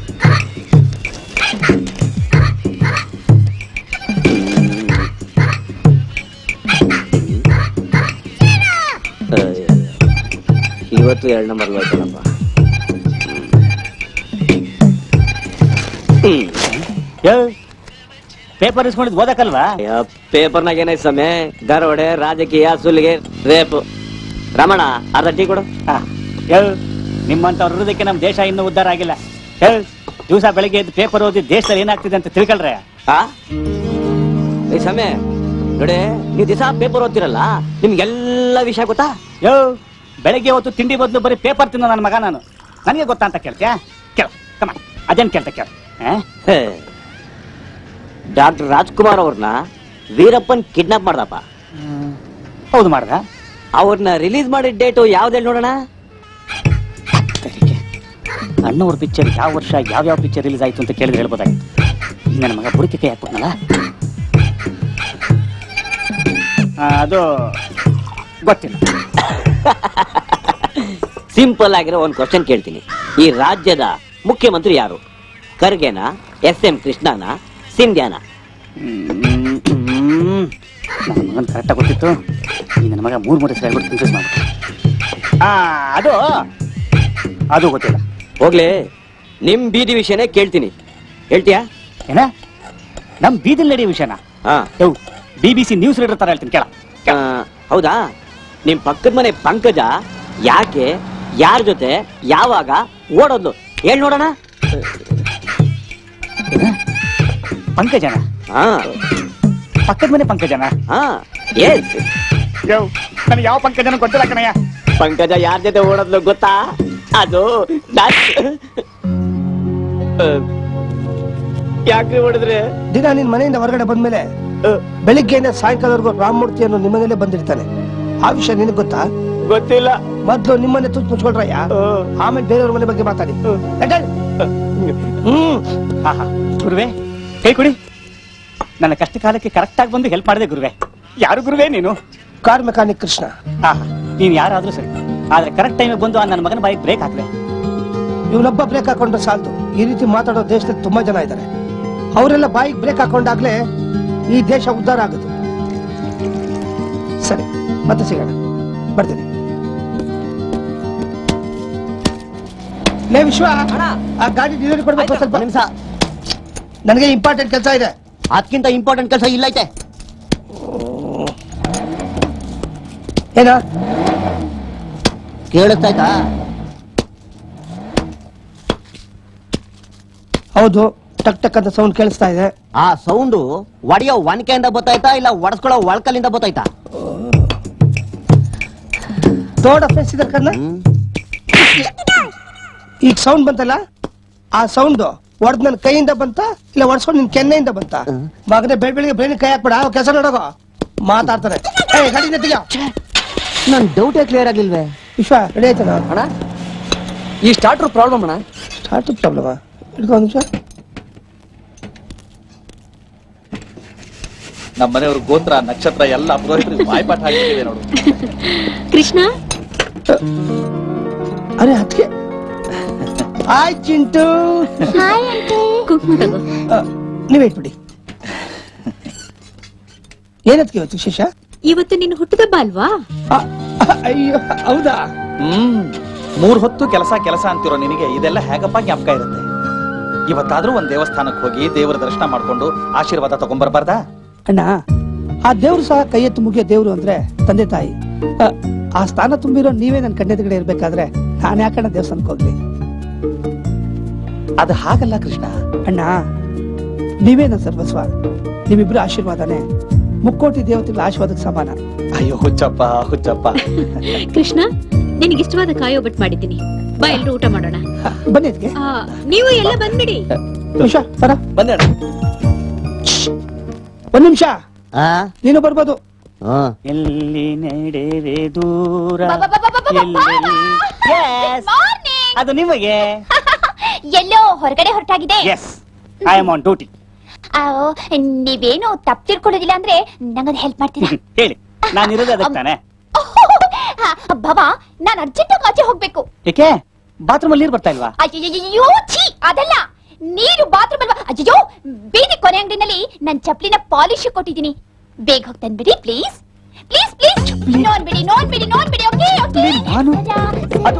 ಇವತ್ತು ಎರಡು ನಂಬರ್ ಹೋಯ್ತಲ್ಲಪ್ಪ ಪೇಪರ್ ಇಸ್ಕೊಂಡಿದ್ ಓದಕ್ಕಲ್ವಾ ಪೇಪರ್ನಾಗ ಏನೈತೆ ಸಮಯ ದರೋಡೆ ರಾಜಕೀಯ ಸುಲಿಗೆ ರೇಪ್ ರಮಣ ಅರ್ಧ ಟೀ ಕೊಡು ಹೇಳ್ ನಿಮ್ಮಂತವ್ರ ಇರೋದಕ್ಕೆ ನಮ್ ದೇಶ ಇನ್ನೂ ಉದ್ಧಾರ ಆಗಿಲ್ಲ ಹೇಳ್ ದಿವಸ ಬೆಳಿಗ್ಗೆ ಎದ್ದು ಪೇಪರ್ ಓದಿ ದೇಶದಲ್ಲಿ ಏನಾಗ್ತಿದೆ ಅಂತ ತಿಳ್ಕೊಳ್ರೆ ಆ ಈ ಸಮಯ ನೋಡಿ ನೀವು ದಿವಸ ಪೇಪರ್ ಓದ್ತಿರಲ್ಲ ನಿಮ್ಗೆಲ್ಲ ವಿಷಯ ಗೊತ್ತಾ ಯೋ ಬೆಳಿಗ್ಗೆ ಹೊತ್ತು ತಿಂಡಿ ಬದಲು ಬರೀ ಪೇಪರ್ ತಿನ್ನೋ ನನ್ನ ಮಗ ನಾನು ನನಗೆ ಗೊತ್ತಾ ಅಂತ ಕೇಳ್ತೀಯಾ ಕೇಳ ಕಮ ಅದೇನ್ ಕೇಳ್ತಾ ಕೇಳ ಡಾಕ್ಟರ್ ರಾಜ್ಕುಮಾರ್ ಅವ್ರನ್ನ ವೀರಪ್ಪನ್ ಕಿಡ್ನಾಪ್ ಮಾಡ್ದಪ್ಪ ಹೌದು ಮಾಡ್ದ ಅವ್ರನ್ನ ರಿಲೀಸ್ ಮಾಡಿದ ಡೇಟು ಯಾವ್ದು ನೋಡೋಣ ಅಣ್ಣವ್ರ ಪಿಕ್ಚರ್ ಯಾವ ವರ್ಷ ಯಾವ್ಯಾವ ಪಿಕ್ಚರ್ ರಿಲೀಸ್ ಆಯ್ತು ಅಂತ ಕೇಳಿದ್ರೆ ಹೇಳ್ಬೋದಾಗಿತ್ತು ಈ ನನ್ನ ಮಗ ಬುಡಕೆ ಕೈ ಹಾಕ್ಬಿಟ್ನಲ್ಲ ಆ, ಅದು ಗೊತ್ತಿಲ್ಲ ಸಿಂಪಲ್ ಆಗಿರೋ ಒಂದು ಕ್ವಶನ್ ಕೇಳ್ತೀನಿ ಈ ರಾಜ್ಯದ ಮುಖ್ಯಮಂತ್ರಿ ಯಾರು ಖರ್ಗೆನ ಎಸ್ ಎಂ ಕೃಷ್ಣನ ಸಿಂಧ್ಯಾನ ನನ್ನ ಮಗನ್ ಕರೆಕ್ಟಾಗಿ ಗೊತ್ತಿತ್ತು ಈ ನನ್ನ ಮಗ ಮೂರ್ ಮೂರು ಹೆಸರು ಹೇಳ್ಬಿಟ್ಟು ಕನ್ಫ್ಯೂಸ್ ಮಾಡ್ಬಿಟ್ಟು ಆ ಅದು ಅದು ಗೊತ್ತಿಲ್ಲ ಹೋಗ್ಲಿ ನಿಮ್ ಬೀದಿ ವಿಷಯನೇ ಕೇಳ್ತೀನಿ ಹೇಳ್ತೀಯಾ ಏನ ನಮ್ ಬೀದಿಲ್ ನಡೆಯೋ ವಿಷಯನ ಹಾ ಯೋ B B C news reader ತರ ಹೇಳ್ತೀನಿ ಕೇಳ ಆ, ಹೌದಾ ನಿಮ್ ಪಕ್ಕದ ಮನೆ ಪಂಕಜ ಯಾಕೆ ಯಾರ ಜೊತೆ ಯಾವಾಗ ಓಡೋದ್ಲು ಹೇಳ್ ನೋಡೋಣ ಪಂಕಜನ ಹಾ ಪಕ್ಕದ ಮನೆ ಪಂಕಜನ ಹಾ ಎಸ್ ಯೋ ನನಗೆ ಯಾವ ಪಂಕಜನ ಗೊತ್ತಿಲ್ಲ ಕಣಯ್ಯ ಪಂಕಜ ಯಾರ ಜೊತೆ ಓಡೋದ್ಲು ಗೊತ್ತಾ ಅದು ಯಾಕ್ರಿ ಓಡಿದ್ರೆ ದಿನ ನಿನ್ ಮನೆಯಿಂದ ಹೊರಗಡೆ ಬಂದ್ಮೇಲೆ ಬೆಳಿಗ್ಗೆಯಿಂದ ಸಾಯಂಕಾಲವರೆಗೂ ರಾಮಮೂರ್ತಿ ಅನ್ನೋ ನಿಮ್ಮನೇಲೆ ಬಂದಿರ್ತಾನೆ ಆ ವಿಷಯ ನಿನಗ್ ಗೊತ್ತಾ ಗೊತ್ತಿಲ್ಲ ಮೊದ್ಲು ನಿಮ್ಮನೆ ತುತ್ತು ಮುಚ್ಕೊಳ್ರಯ್ಯ ಆಮೇಲೆ ಬೇರೆಯವ್ರ ಮನೆ ಬಗ್ಗೆ ಮಾತಾಡಿ ಎದ್ದೇಳು. ಹ್ಮ್ ಹಾ ಹಾ ಗುರುವೆ ಕೈ ಕೊಡಿ ನನ್ನ ಕಷ್ಟ ಕಾಲಕ್ಕೆ ಕರೆಕ್ಟ್ ಆಗಿ ಬಂದು ಹೆಲ್ಪ್ ಮಾಡಿದೆ ಗುರುವೆ ಯಾರು ಗುರುವೆ ನೀನು ಕಾರ್ ಮೆಕ್ಯಾನಿಕ್ ಕೃಷ್ಣ ಆಹಾ ನೀನ್ ಯಾರಾದ್ರೂ ಸರಿ ಆದ್ರೆ ಕರೆಕ್ಟ್ ಟೈಮಿಗೆ ಬಂದು ಆ ನನ್ನ ಮಗನ ಬಾಯಿಗೆ ಬ್ರೇಕ್ ಹಾಕಿದೆ ಇವನೊಬ್ಬ ಬ್ರೇಕ್ ಹಾಕೊಂಡ್ರೆ ಸಾಲದು ಈ ರೀತಿ ಮಾತಾಡೋ ದೇಶದಲ್ಲಿ ತುಂಬಾ ಜನ ಇದ್ದಾರೆ ಅವರೆಲ್ಲ ಬಾಯಿಗೆ ಬ್ರೇಕ್ ಹಾಕೊಂಡಾಗ್ಲೇ ಈ ದೇಶ ಉದ್ಧಾರ ಆಗೋದು ಸರಿ ಮತ್ತೆ ಸಿಗೋಣ ಬರ್ತೀನಿ ಲೇ ವಿಶ್ವ ಆ ಗಾಡಿ ಡಿಲಿವರಿ ಕೊಡ್ಬೇಕು ಸ್ವಲ್ಪ ನಿಮಿಷ ನನಗೆ ಇಂಪಾರ್ಟೆಂಟ್ ಕೆಲಸ ಇದೆ ಅದಕ್ಕಿಂತ ಇಂಪಾರ್ಟೆಂಟ್ ಕೆಲಸ ಇಲ್ಲ ಐತೆ ಏನ ಕೇಳಿಸ್ತಾಯ್ತಾ ಹೌದು ಟಕ್ ಟಕ್ ಅಂತ ಸೌಂಡ್ ಕೇಳಿಸ್ತಾ ಇದೆ ಆ ಸೌಂಡು ಒಡೆಯೋ ಒನಕೆಯಿಂದ ಬತ್ತಾಯ್ತಾ ಇಲ್ಲ ಒಡಸ್ಕೊಳ್ಳೋ ಒಳಕಲ್ಲಿಂದ ಬತ್ತಾಯ್ತಾ ದೊಡ್ಡ ಫೇಸ್ ಇದೆ ಕರ್ನ ಈಗ ಸೌಂಡ್ ಬಂತಲ್ಲ ಆ ಸೌಂಡ್ ಹೊಡೆದ್ ನನ್ನ ಕೈಯಿಂದ ಬಂತ ಇಲ್ಲ ಹೊಡ್ಸ್ಕೊಂಡು ನಿನ್ ಕೆನ್ನೆಯಿಂದ ಬಂತ ಮಗನೇ ಬೆಳ್ ಬೆಳಿಗ್ಗೆ ಬ್ರೈನ್ ಕೈ ಹಾಕ್ಬೇಡ ಕೆಲಸ ನೋಡೋಗೋ ಮಾತಾಡ್ತಾರೆ ಏ ಗಾಡಿ ನೆತ್ತಿಗೆ ನನ್ ಡೌಟೇ ಕ್ಲಿಯರ್ ಆಗ್ಲಿಲ್ವೇ ವಿಶ್ವ ರೆಡಿ ಆಯ್ತಾನ ಅಣ್ಣ ಈ ಸ್ಟಾರ್ಟರ್ ಪ್ರಾಬ್ಲಮ್ ಅಣ್ಣ ಸ್ಟಾರ್ಟ್ ಪ್ರಾಬ್ಲಮ್ ಹಿಡ್ಕೊ ಒಂದ್ ನಿಮಿಷ ನಮ್ಮ ಮನೆಯವ್ರ ಗೋತ್ರ ನಕ್ಷತ್ರ ಎಲ್ಲ ಪುರೋಹಿತರಿಗೆ ಬಾಯ್ಪಾಠ ಹಾಕಿದ್ದೇವೆ ನೋಡು ಕೃಷ್ಣ ಅರೆ ಅದಕ್ಕೆ ಹಾಯ್ ಚಿಂಟು ಕುಂಕುಮ ತಗೋ ಆ, ನೀವೇ ಇಟ್ಬಿಡಿ ಏನತ್ಗೆ ಇವತ್ತು ವಿಶೇಷ ಇವತ್ತು ನಿನ್ನ ಹುಟ್ಟದಬ್ಬ ಅಲ್ವಾ ಆ, ಅಯ್ಯೋ ಹೌದಾ ಹ್ಮ್ ಮೂರ್ ಹೊತ್ತು ಕೆಲಸ ಕೆಲಸ ಅಂತಿರೋ ನಿನಗೆ ಇದೆಲ್ಲ ಹೇಗಪ್ಪ ಜ್ಞಾಪಕ ಇರುತ್ತೆ ಇವತ್ತಾದ್ರೂ ಒಂದ್ ದೇವಸ್ಥಾನಕ್ಕೆ ಹೋಗಿ ದೇವರ ದರ್ಶನ ಮಾಡ್ಕೊಂಡು ಆಶೀರ್ವಾದ ತಗೊಂಡ್ಬರ್ಬಾರ್ದಾ ಅಣ್ಣ ಆ ದೇವ್ರು ಸಹ ಕೈ ಎತ್ತು ಮುಗಿಯೋ ದೇವ್ರು ಅಂದ್ರೆ ತಂದೆ ತಾಯಿ ಆ, ಆ ಸ್ಥಾನ ತುಂಬಿರೋ ನೀವೇ ನನ್ನ ಕಣ್ಣೆದುರುಗಡೆ ಇರ್ಬೇಕಾದ್ರೆ ನಾನು ಯಾಕಣ್ಣ ದೇವಸ್ಥಾನಕ್ಕೆ ಹೋಗ್ಲಿ ಅದು ಹಾಗಲ್ಲ ಕೃಷ್ಣ ಅಣ್ಣ ನೀವೇ ನನ್ನ ಸರ್ವಸ್ವ ನಿಮ್ಮಿಬ್ರು ಆಶೀರ್ವಾದನೇ ಮುಕ್ಕೋಟಿ ದೇವತೆಗಳ ಆಶೀರ್ವಾದಕ್ಕೆ ಸಮಾನ ಅಯ್ಯೋ ಹುಚ್ಚಪ್ಪ ಹುಚ್ಚಪ್ಪ ಕೃಷ್ಣ ನಿನಗೆ ಇಷ್ಟವಾದ ಕಾಯಿ ಒಬ್ಬಟ್ಟು ಮಾಡಿದ್ದೀನಿ ಬಾ ಎಲ್ರು ಊಟ ಮಾಡೋಣ ಬನ್ನಿ ಅದಕ್ಕೆ ಆ, ನೀವು ಎಲ್ಲ ಬಂದ್ಬಿಡಿ ನಿಮಿಷ ಬರ ಬನ್ನಿ ಅಣ್ಣ. ಒಂದ್ ನಿಮಿಷ ಆ ನೀನು ಬರ್ಬೋದು ಆ. ಎಲ್ಲಿ ನಡೆವೆ ದೂರ ಬಾ, ಬಾ, ಬಾ, ಬಾ, ಬಾ, ಬಾ, ಎಲ್ಲೆಲ್ಲಿ- ಬಾ. Yes. Morning. ಅದು ನಿಮಗೆ ಎಲ್ಲೋ ಹೊರಗಡೆ ಹೊರಟಾಗಿದೆ yes I am on duty ಆ, ನೀವೇನು ತಪ್ಪು ತಿಳ್ಕೊಳ್ಳೋದಿಲ್ಲ ಅಂದ್ರೆ ನಂಗೊಂದು ಹೆಲ್ಪ್ ಮಾಡ್ತೀರಾ ಹೇಳಿ ನಾನು ಇರೋದೇ ಅದಕ್ಕೆ ತಾನೆ ಬಾಬಾ ನಾನ್ ಅರ್ಜೆಂಟ್ ಆಚೆ ಹೋಗ್ಬೇಕು ಏಕೆ ಬಾತ್ರೂಮ್ ಅಲ್ಲಿ ನೀರು ಬರ್ತಾ ಇಲ್ವಾ ಅಯ್ಯಯ್ಯೋ ಛೀ ಅದಲ್ಲ ನೀರು ಬಾತ್ರೂಮ್ ಅಲ್ವಾ ಅಯ್ಯೋ ಬೀದಿ ಕೊನೆ ಅಂಗಡಿನಲ್ಲಿ ನನ್ ಚಪ್ಲಿನ ಪಾಲಿಶ್ ಕೊಟ್ಟಿದ್ದೀನಿ ಬೇಗ ಹೋಗಿ ತಂದ್ಬಿಡಿ ಪ್ಲೀಸ್ ಪ್ಲೀಸ್ ಪ್ಲೀಸ್ ನೋನ್ ಬಿಡಿ ನೋನ್ ಬಿಡಿ ನೋನ್ ಬಿಡಿ ಓಕೆ ಓಕೆ ನಾನು? ಅದು-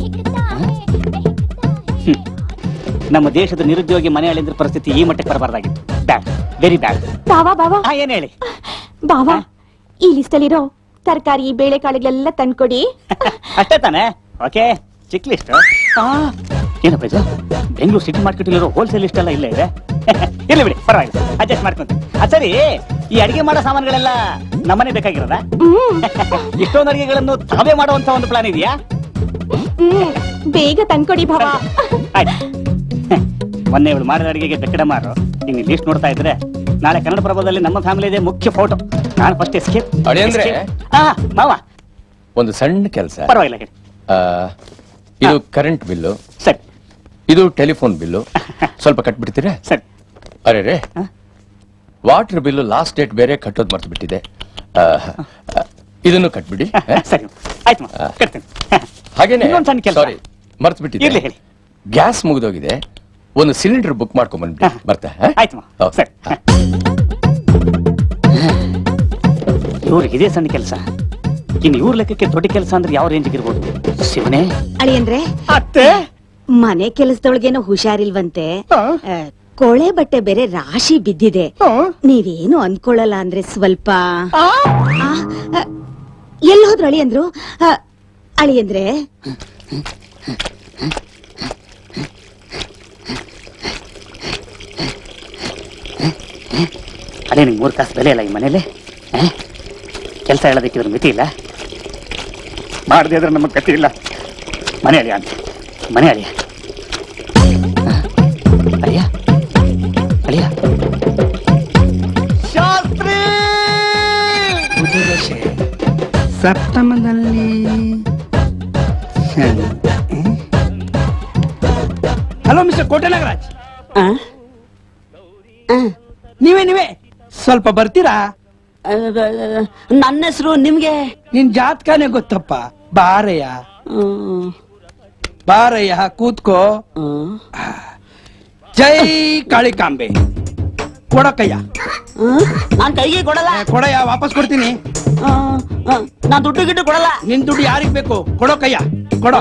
ನಮ್ಮ ದೇಶದ ನಿರುದ್ಯೋಗಿ ಮನೆಯಲ್ಲಿಂದ್ರ ಪರಿಸ್ಥಿತಿ ಈ ಮಟ್ಟಕ್ಕೆ ಬರಬಾರ್ದಾಗಿತ್ತು ಬ್ಯಾಡ್ ವೆರಿ ಬ್ಯಾಡ್ ಬಾವಾ ಬಾವಾ ಹಾ ಏನ್ ಹೇಳಿ ಬಾವಾ ಈ ಲಿಸ್ಟ್ ಅಲ್ಲಿರೋ ತರಕಾರಿ ಬೇಳೆಕಾಳುಗಳೆಲ್ಲ ತಂದ್ಕೊಡಿ ಅಷ್ಟೇ ತಾನೆ ಓಕೆ ಚಿಕ್ ಲಿಸ್ಟ್ ಏನಪ್ಪ ಇದು ಬೆಂಗಳೂರು ಸಿಟಿ ಮಾರ್ಕೆಟ್ ಇರೋ ಹೋಲ್ಸೇಲ್ ಲಿಸ್ಟ್ ಎಲ್ಲ ಇಲ್ಲೇ ಇದೆ ಇರ್ಲಿ ಬಿಡಿ ಪರವಾಗಿಲ್ಲ ಅಡ್ಜಸ್ಟ್ ಮಾಡ್ಕೊಂತೀನಿ ಅದ್ ಸರಿ ಈ ಅಡಿಗೆ ಮಾಡೋ ಸಾಮಾನುಗಳೆಲ್ಲ ನಮ್ಮನೆ ಬೇಕಾಗಿರೋದ ಇಷ್ಟೊಂದು ಅಡಿಗೆಗಳನ್ನು ತಾವೇ ಮಾಡುವಂತ ಒಂದು ಪ್ಲಾನ್ ಇದೆಯಾ ಹ್ಮ್ ಬೇಗ ತಂದ್ಕೊಡಿ ಬಾವಾ ಆಯ್ತು ಮೊನ್ನೆ ಇವಳು ಮಾಡಿದ ಅಡಿಗೆಗೆ ಬೆಕ್ಕಡ ಮಾರು ಹಿಂಗ್ ಲಿಸ್ಟ್ ನೋಡ್ತಾ ಇದ್ರೆ ನಾಳೆ ಕನ್ನಡ ಪ್ರಭದಲ್ಲಿ ನಮ್ಮ ಫ್ಯಾಮಿಲಿ ಇದೆ ಮುಖ್ಯ ಫೋಟೋ ನಾನು ಫಸ್ಟ್ ಎಸ್ಕೇಪ್ ಅಳಿಯಂದ್ರೆ? ಹಾ ಮಾವ ಒಂದು ಸಣ್ಣ ಕೆಲಸ ಪರವಾಗಿಲ್ಲ ಹೇಳಿ ಇದು ಕರೆಂಟ್ ಬಿಲ್ಲು ಸರಿ ಇದು ಟೆಲಿಫೋನ್ ಬಿಲ್ಲು ಸ್ವಲ್ಪ ಕಟ್ಬಿಡ್ತೀರಾ ಸರಿ ಅರೆ ರೇ ವಾಟರ್ ಬಿಲ್ಲು ಲಾಸ್ಟ್ ಡೇಟ್ ಬೇರೆ ಕಟ್ಟೋದು ಮರ್ತು ಬಿಟ್ಟಿದೆ ಆ, ಆ, ಇದನ್ನು ಕಟ್ಬಿಡಿ ಆ? ಸರಿ ಆಯ್ತು ಮಾವ ಆ. ಕಟ್ತೀನಿ ಹಾಗೇನೆ ಇನ್ನೊಂದ್ ಸಣ್ಣ ಕೆಲ್ಸ. ಸಾರಿ ಮರ್ತು ಇರ್ಲಿ ಬಿಟ್ಟಿದ್ದೆ ಹೇಳಿ ಗ್ಯಾಸ್ ಮುಗಿದೋಗಿದೆ ಒಂದು ಸಿಲಿಂಡರ್ ಬುಕ್ ಮಾಡ್ಕೊಂಡ್ ಬಂದ್ಬಿಡಿ ಬರ್ತಾ ಆ? ಆಯ್ತು ಮಾವ ಹೌದು. ಸರಿ ಇವ್ರಿಗೆ ಇದೇ ಸಣ್ಣ ಕೆಲಸ ಇನ್ನು ಇವ್ರ ಲೆಕ್ಕಕ್ಕೆ ದೊಡ್ಡ ಕೆಲಸ ಅಂದ್ರೆ ಯಾವ ರೇಂಜಿಗೆ ಇರ್ಬೋದು ಶಿವನೇ ಅಳಿಯಂದ್ರೆ ಅತ್ತೆ ಮನೆ ಕೆಲಸದೊಳಗೇನೋ ಹುಷಾರಿಲ್ವಂತೆ ಆ, ಕೊಳೆ ಬಟ್ಟೆ ಬೇರೆ ರಾಶಿ ಬಿದ್ದಿದೆ ನೀವೇನು ಅನ್ಕೊಳ್ಳಲ್ಲ ಅಂದ್ರೆ ಸ್ವಲ್ಪ ಆ, ಆ, ಎಲ್ಲಿ ಹೋದ್ರು ಅಳಿಯಂದ್ರು ಆ, ಅಳಿಯಂದ್ರೆ ಅದೇ ನಿಂಗೆ ಮೂರು ಕಾಸು ಬೆಲೆ ಇಲ್ಲ ಈ ಮನೇಲಿ ಕೆಲಸ ಹೇಳೋದಕ್ಕೆ ಇದ್ರ ಮಿತಿ ಇಲ್ಲ ಮಾಡದೆ ಇದ್ರೆ ನಮಗೆ ಗತಿ ಇಲ್ಲ ಮನೆ ಅಳಿಯ ಅಂತ ಮನೆ ಅಳಿಯ ಅಳಿಯ ಅಳಿಯ ಸಪ್ತಮದಲ್ಲಿ ಹಲೋ ಮಿಸ್ಟರ್ ಕೋಟೆ ನಾಗರಾಜ್ ನೀವೇ ನೀವೇ ಸ್ವಲ್ಪ ಬರ್ತೀರಾ ನನ್ನ ಹೆಸರು ನಿಮ್ಗೆ ನಿನ್ ಜಾತಕನೇ ಗೊತ್ತಪ್ಪ ಬಾರಯ್ಯ ಬಾರಯ್ಯ ಕೂತ್ಕೋ ಜೈ ಕಾಳಿಕಾಂಬೆ ಕೊಡಕಯ್ಯ ನಾನ್ ಕೈಗೆ ಕೊಡಲ್ಲ ಕೊಡಯ್ಯ ವಾಪಸ್ ಕೊಡ್ತೀನಿ ನಾನ್ ದುಡ್ಡು ಗಿಡ್ಡು ಕೊಡಲ್ಲ ನಿನ್ ದುಡ್ಡು ಯಾರಿಗ್ ಬೇಕು ಕೊಡೋ ಕಯ್ಯ ಕೊಡೋ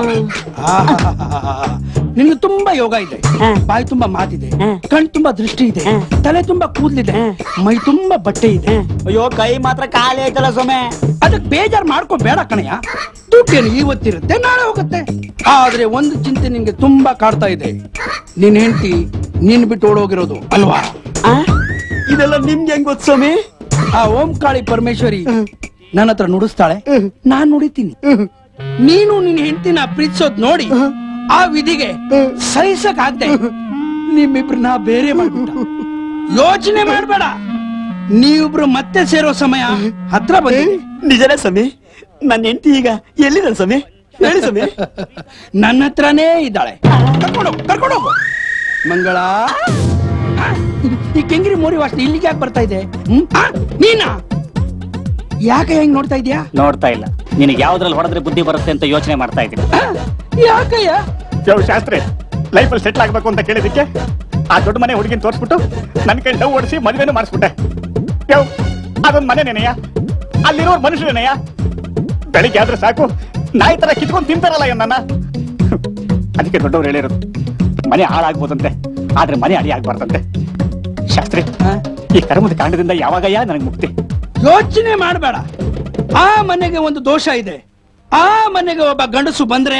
ನಿನ್ಗೆ ತುಂಬಾ ಯೋಗ ಇದೆ ಬಾಯಿ ತುಂಬಾ ಮಾತಿದೆ ಕಣ್ ತುಂಬಾ ದೃಷ್ಟಿ ಇದೆ ತಲೆ ತುಂಬಾ ಕೂದ್ಲಿದೆ ಮೈ ತುಂಬಾ ಬಟ್ಟೆ ಇದೆ ಅಯ್ಯೋ ಕೈ ಮಾತ್ರ ಖಾಲಿ ಆಯ್ತಲ್ಲ ಸೊಮೆ ಅದಕ್ ಬೇಜಾರ್ ಮಾಡ್ಕೋ ಬೇಡ ಕಣಯ್ಯ ದುಡ್ಡೇನು ಇವತ್ತಿರುತ್ತೆ ನಾಳೆ ಹೋಗುತ್ತೆ ಆದ್ರೆ ಒಂದು ಚಿಂತೆ ನಿನ್ಗೆ ತುಂಬಾ ಕಾಡ್ತಾ ಇದೆ ನಿನ್ ಹೆಂಡತಿ ನಿನ್ ಬಿಟ್ಟು ಓಡೋಗಿರೋದು ಅಲ್ವಾ ಇದೆಲ್ಲ ನಿಮ್ಗೆ ಹೆಂಗ್ ಗೊತ್ತು ಸ್ವಾಮಿ ಆ ಓಂಕಾಳಿ ಪರಮೇಶ್ವರಿ ನನ್ನ ಹತ್ರ ನುಡಿಸ್ತಾಳೆ ನಾನ್ ನುಡಿತೀನಿ ನೀನು ನಿನ್ ಹೆಂಡತಿನ ಪ್ರೀತಿಸೋದ್ ನೋಡಿ ಆ ವಿಧಿಗೆ ಸಹಿಸಕ್ ಆಗ್ದೆ ನಿಮ್ಮಿಬ್ರನ್ನ ಬೇರೆ ಮಾಡ್ಬಿಟ್ಟ ಯೋಚನೆ ಮಾಡ್ಬೇಡ ನೀವಿಬ್ರು ಮತ್ತೆ ಸೇರೋ ಸಮಯ ಹತ್ರ ಬಂದಿದೆ ನಿಜನೇ ಸ್ವಾಮಿ ನನ್ನ ಹೆಂಡತಿ ಈಗ ಎಲ್ಲಿದ್ದಾಳೆ ಸ್ವಾಮಿ ಹೇಳಿ ಸ್ವಾಮಿ ನನ್ನ ಹತ್ರನೇ ಇದ್ದಾಳೆ ಕರ್ಕೊಂಡು ಹೋಗು, ಕರ್ಕೊಂಡು ಹೋಗು ಮಂಗಳ ಆ, ಈ ಕೆಂಗಿರಿ ಮೋರಿ ವಾಸನೆ ಇಲ್ಲಿಗೆ ಯಾಕೆ ಬರ್ತಾ ಇದೆ ಹ್ಮ್? ಆ, ನೀನಾ ಯಾಕೆ ಹೆಂಗ್ ನೋಡ್ತಾ ಇದೀಯಾ ನೋಡ್ತಾ ಇಲ್ಲ ನಿನಗೆ ಯಾವ್ದ್ರಲ್ಲಿ ಹೊಡೆದ್ರೆ ಬುದ್ಧಿ ಬರುತ್ತೆ ಅಂತ ಯೋಚನೆ ಮಾಡ್ತಾ ಇದ್ದೀನಿ ಯಾಕಯ್ಯ ಯಾವ ಶಾಸ್ತ್ರಿ ಲೈಫಲ್ಲಿ ಸೆಟ್ಲ್ ಆಗ್ಬೇಕು ಅಂತ ಕೇಳಿದಕ್ಕೆ ಆ ದೊಡ್ಡ ಮನೆ ಹುಡುಗಿನ ತೋರಿಸ್ಬಿಟ್ಟು ನನ್ನ ಕೈ ಡವ್ ಓಡಿಸಿ ಮದುವೆನೂ ಮಾಡಿಸ್ಬಿಟ್ಟೆ ಯಾವ ಅದೊಂದು ಮನೆ ನೆನೆಯ ಅಲ್ಲಿರೋರು ಮನುಷ್ಯರೇನೆಯ ಬೆಳಿಗ್ಗೆ ಆದ್ರೆ ಸಾಕು ನಾಯಿ ತರ ಕಿತ್ಕೊಂಡು ತಿಂತಾರಲ್ಲ ನನ್ನ ಅದಕ್ಕೆ ದೊಡ್ಡವ್ರು ಹೇಳಿರೋದು ಮನೆ ಹಾಳಾಗ್ಬೋದಂತೆ ಆದ್ರೆ ಮನೆ ಅಡಿ ಆಗ್ಬಾರ್ದಂತೆ ಶಾಸ್ತ್ರಿ ಈ ಕರ್ಮದ ಕಾಂಡದಿಂದ ಯಾವಾಗಯ್ಯ ನನಗೆ ಮುಕ್ತಿ ಯೋಚನೆ ಮಾಡಬೇಡ ಆ ಮನೆಗೆ ಒಂದು ದೋಷ ಇದೆ ಆ ಮನೆಗೆ ಒಬ್ಬ ಗಂಡಸು ಬಂದ್ರೆ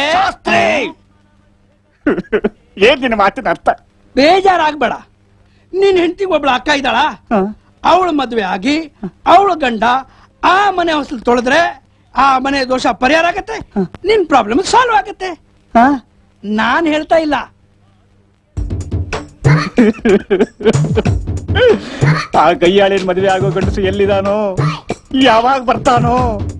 ಏನ್ ನಿನ್ನ ಮಾತಿನ ಅರ್ಥ ಬೇಜಾರಾಗ್ಬೇಡ ನಿನ್ ಹೆಂಡತಿಗೆ ಒಬ್ಳು ಅಕ್ಕ ಇದ್ದಾಳ ಅವಳ ಮದ್ವೆ ಆಗಿ ಅವಳ ಗಂಡ ಆ ಮನೆ ಹೊಸಲು ತೊಳೆದ್ರೆ ಆ ಮನೆ ದೋಷ ಪರಿಹಾರ ಆಗತ್ತೆ ನಿನ್ ಪ್ರಾಬ್ಲಮ್ ಸಾಲ್ವ್ ಆಗತ್ತೆ ನಾನ್ ಹೇಳ್ತಾ ಇಲ್ಲ ಆ ಗಯ್ಯಾಳಿನ ಮದುವೆ ಆಗೋ ಗಂಡಸು ಎಲ್ಲಿದಾನೋ ಯಾವಾಗ ಬರ್ತಾನೋ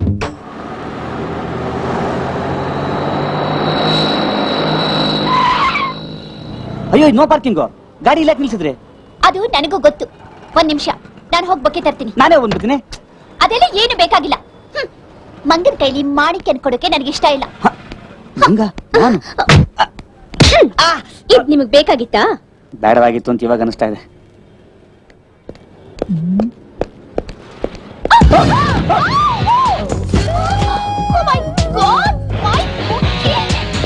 ಅಯ್ಯೋ ನೋ ಪಾರ್ಕಿಂಗು ಗಾಡಿ ಇಲ್ಲ ನಿಲ್ಸಿದ್ರಿ ಅದು ನನಗೂ ಗೊತ್ತು ಒಂದ್ ನಿಮಿಷ ನಾನು ಹೋಗಿ ಬೊಕ್ಕೆ ತರ್ತೀನಿ ನಾನೇ ಬಂದ್ಬಿಡ್ತೀನಿ ಅದೆಲ್ಲ ಏನು ಬೇಕಾಗಿಲ್ಲ ಹ್ಮ್. ಮಂಗನ ಕೈಲಿ ಮಾಣಿಕ್ಯನ್ ಕೊಡೋಕೆ ನನಗೆ ಇಷ್ಟ ಇಲ್ಲ ಹಂಗ ನಾನು ಹ್ಮ್. ಇದ್ ನಿಮಗ್ ಬೇಕಾಗಿತ್ತಾ ಬೇಡವಾಗಿತ್ತು ಅಂತ ಇವಾಗ ಅನಿಸ್ತಾ ಇದೆ Oh my God, my bouquet.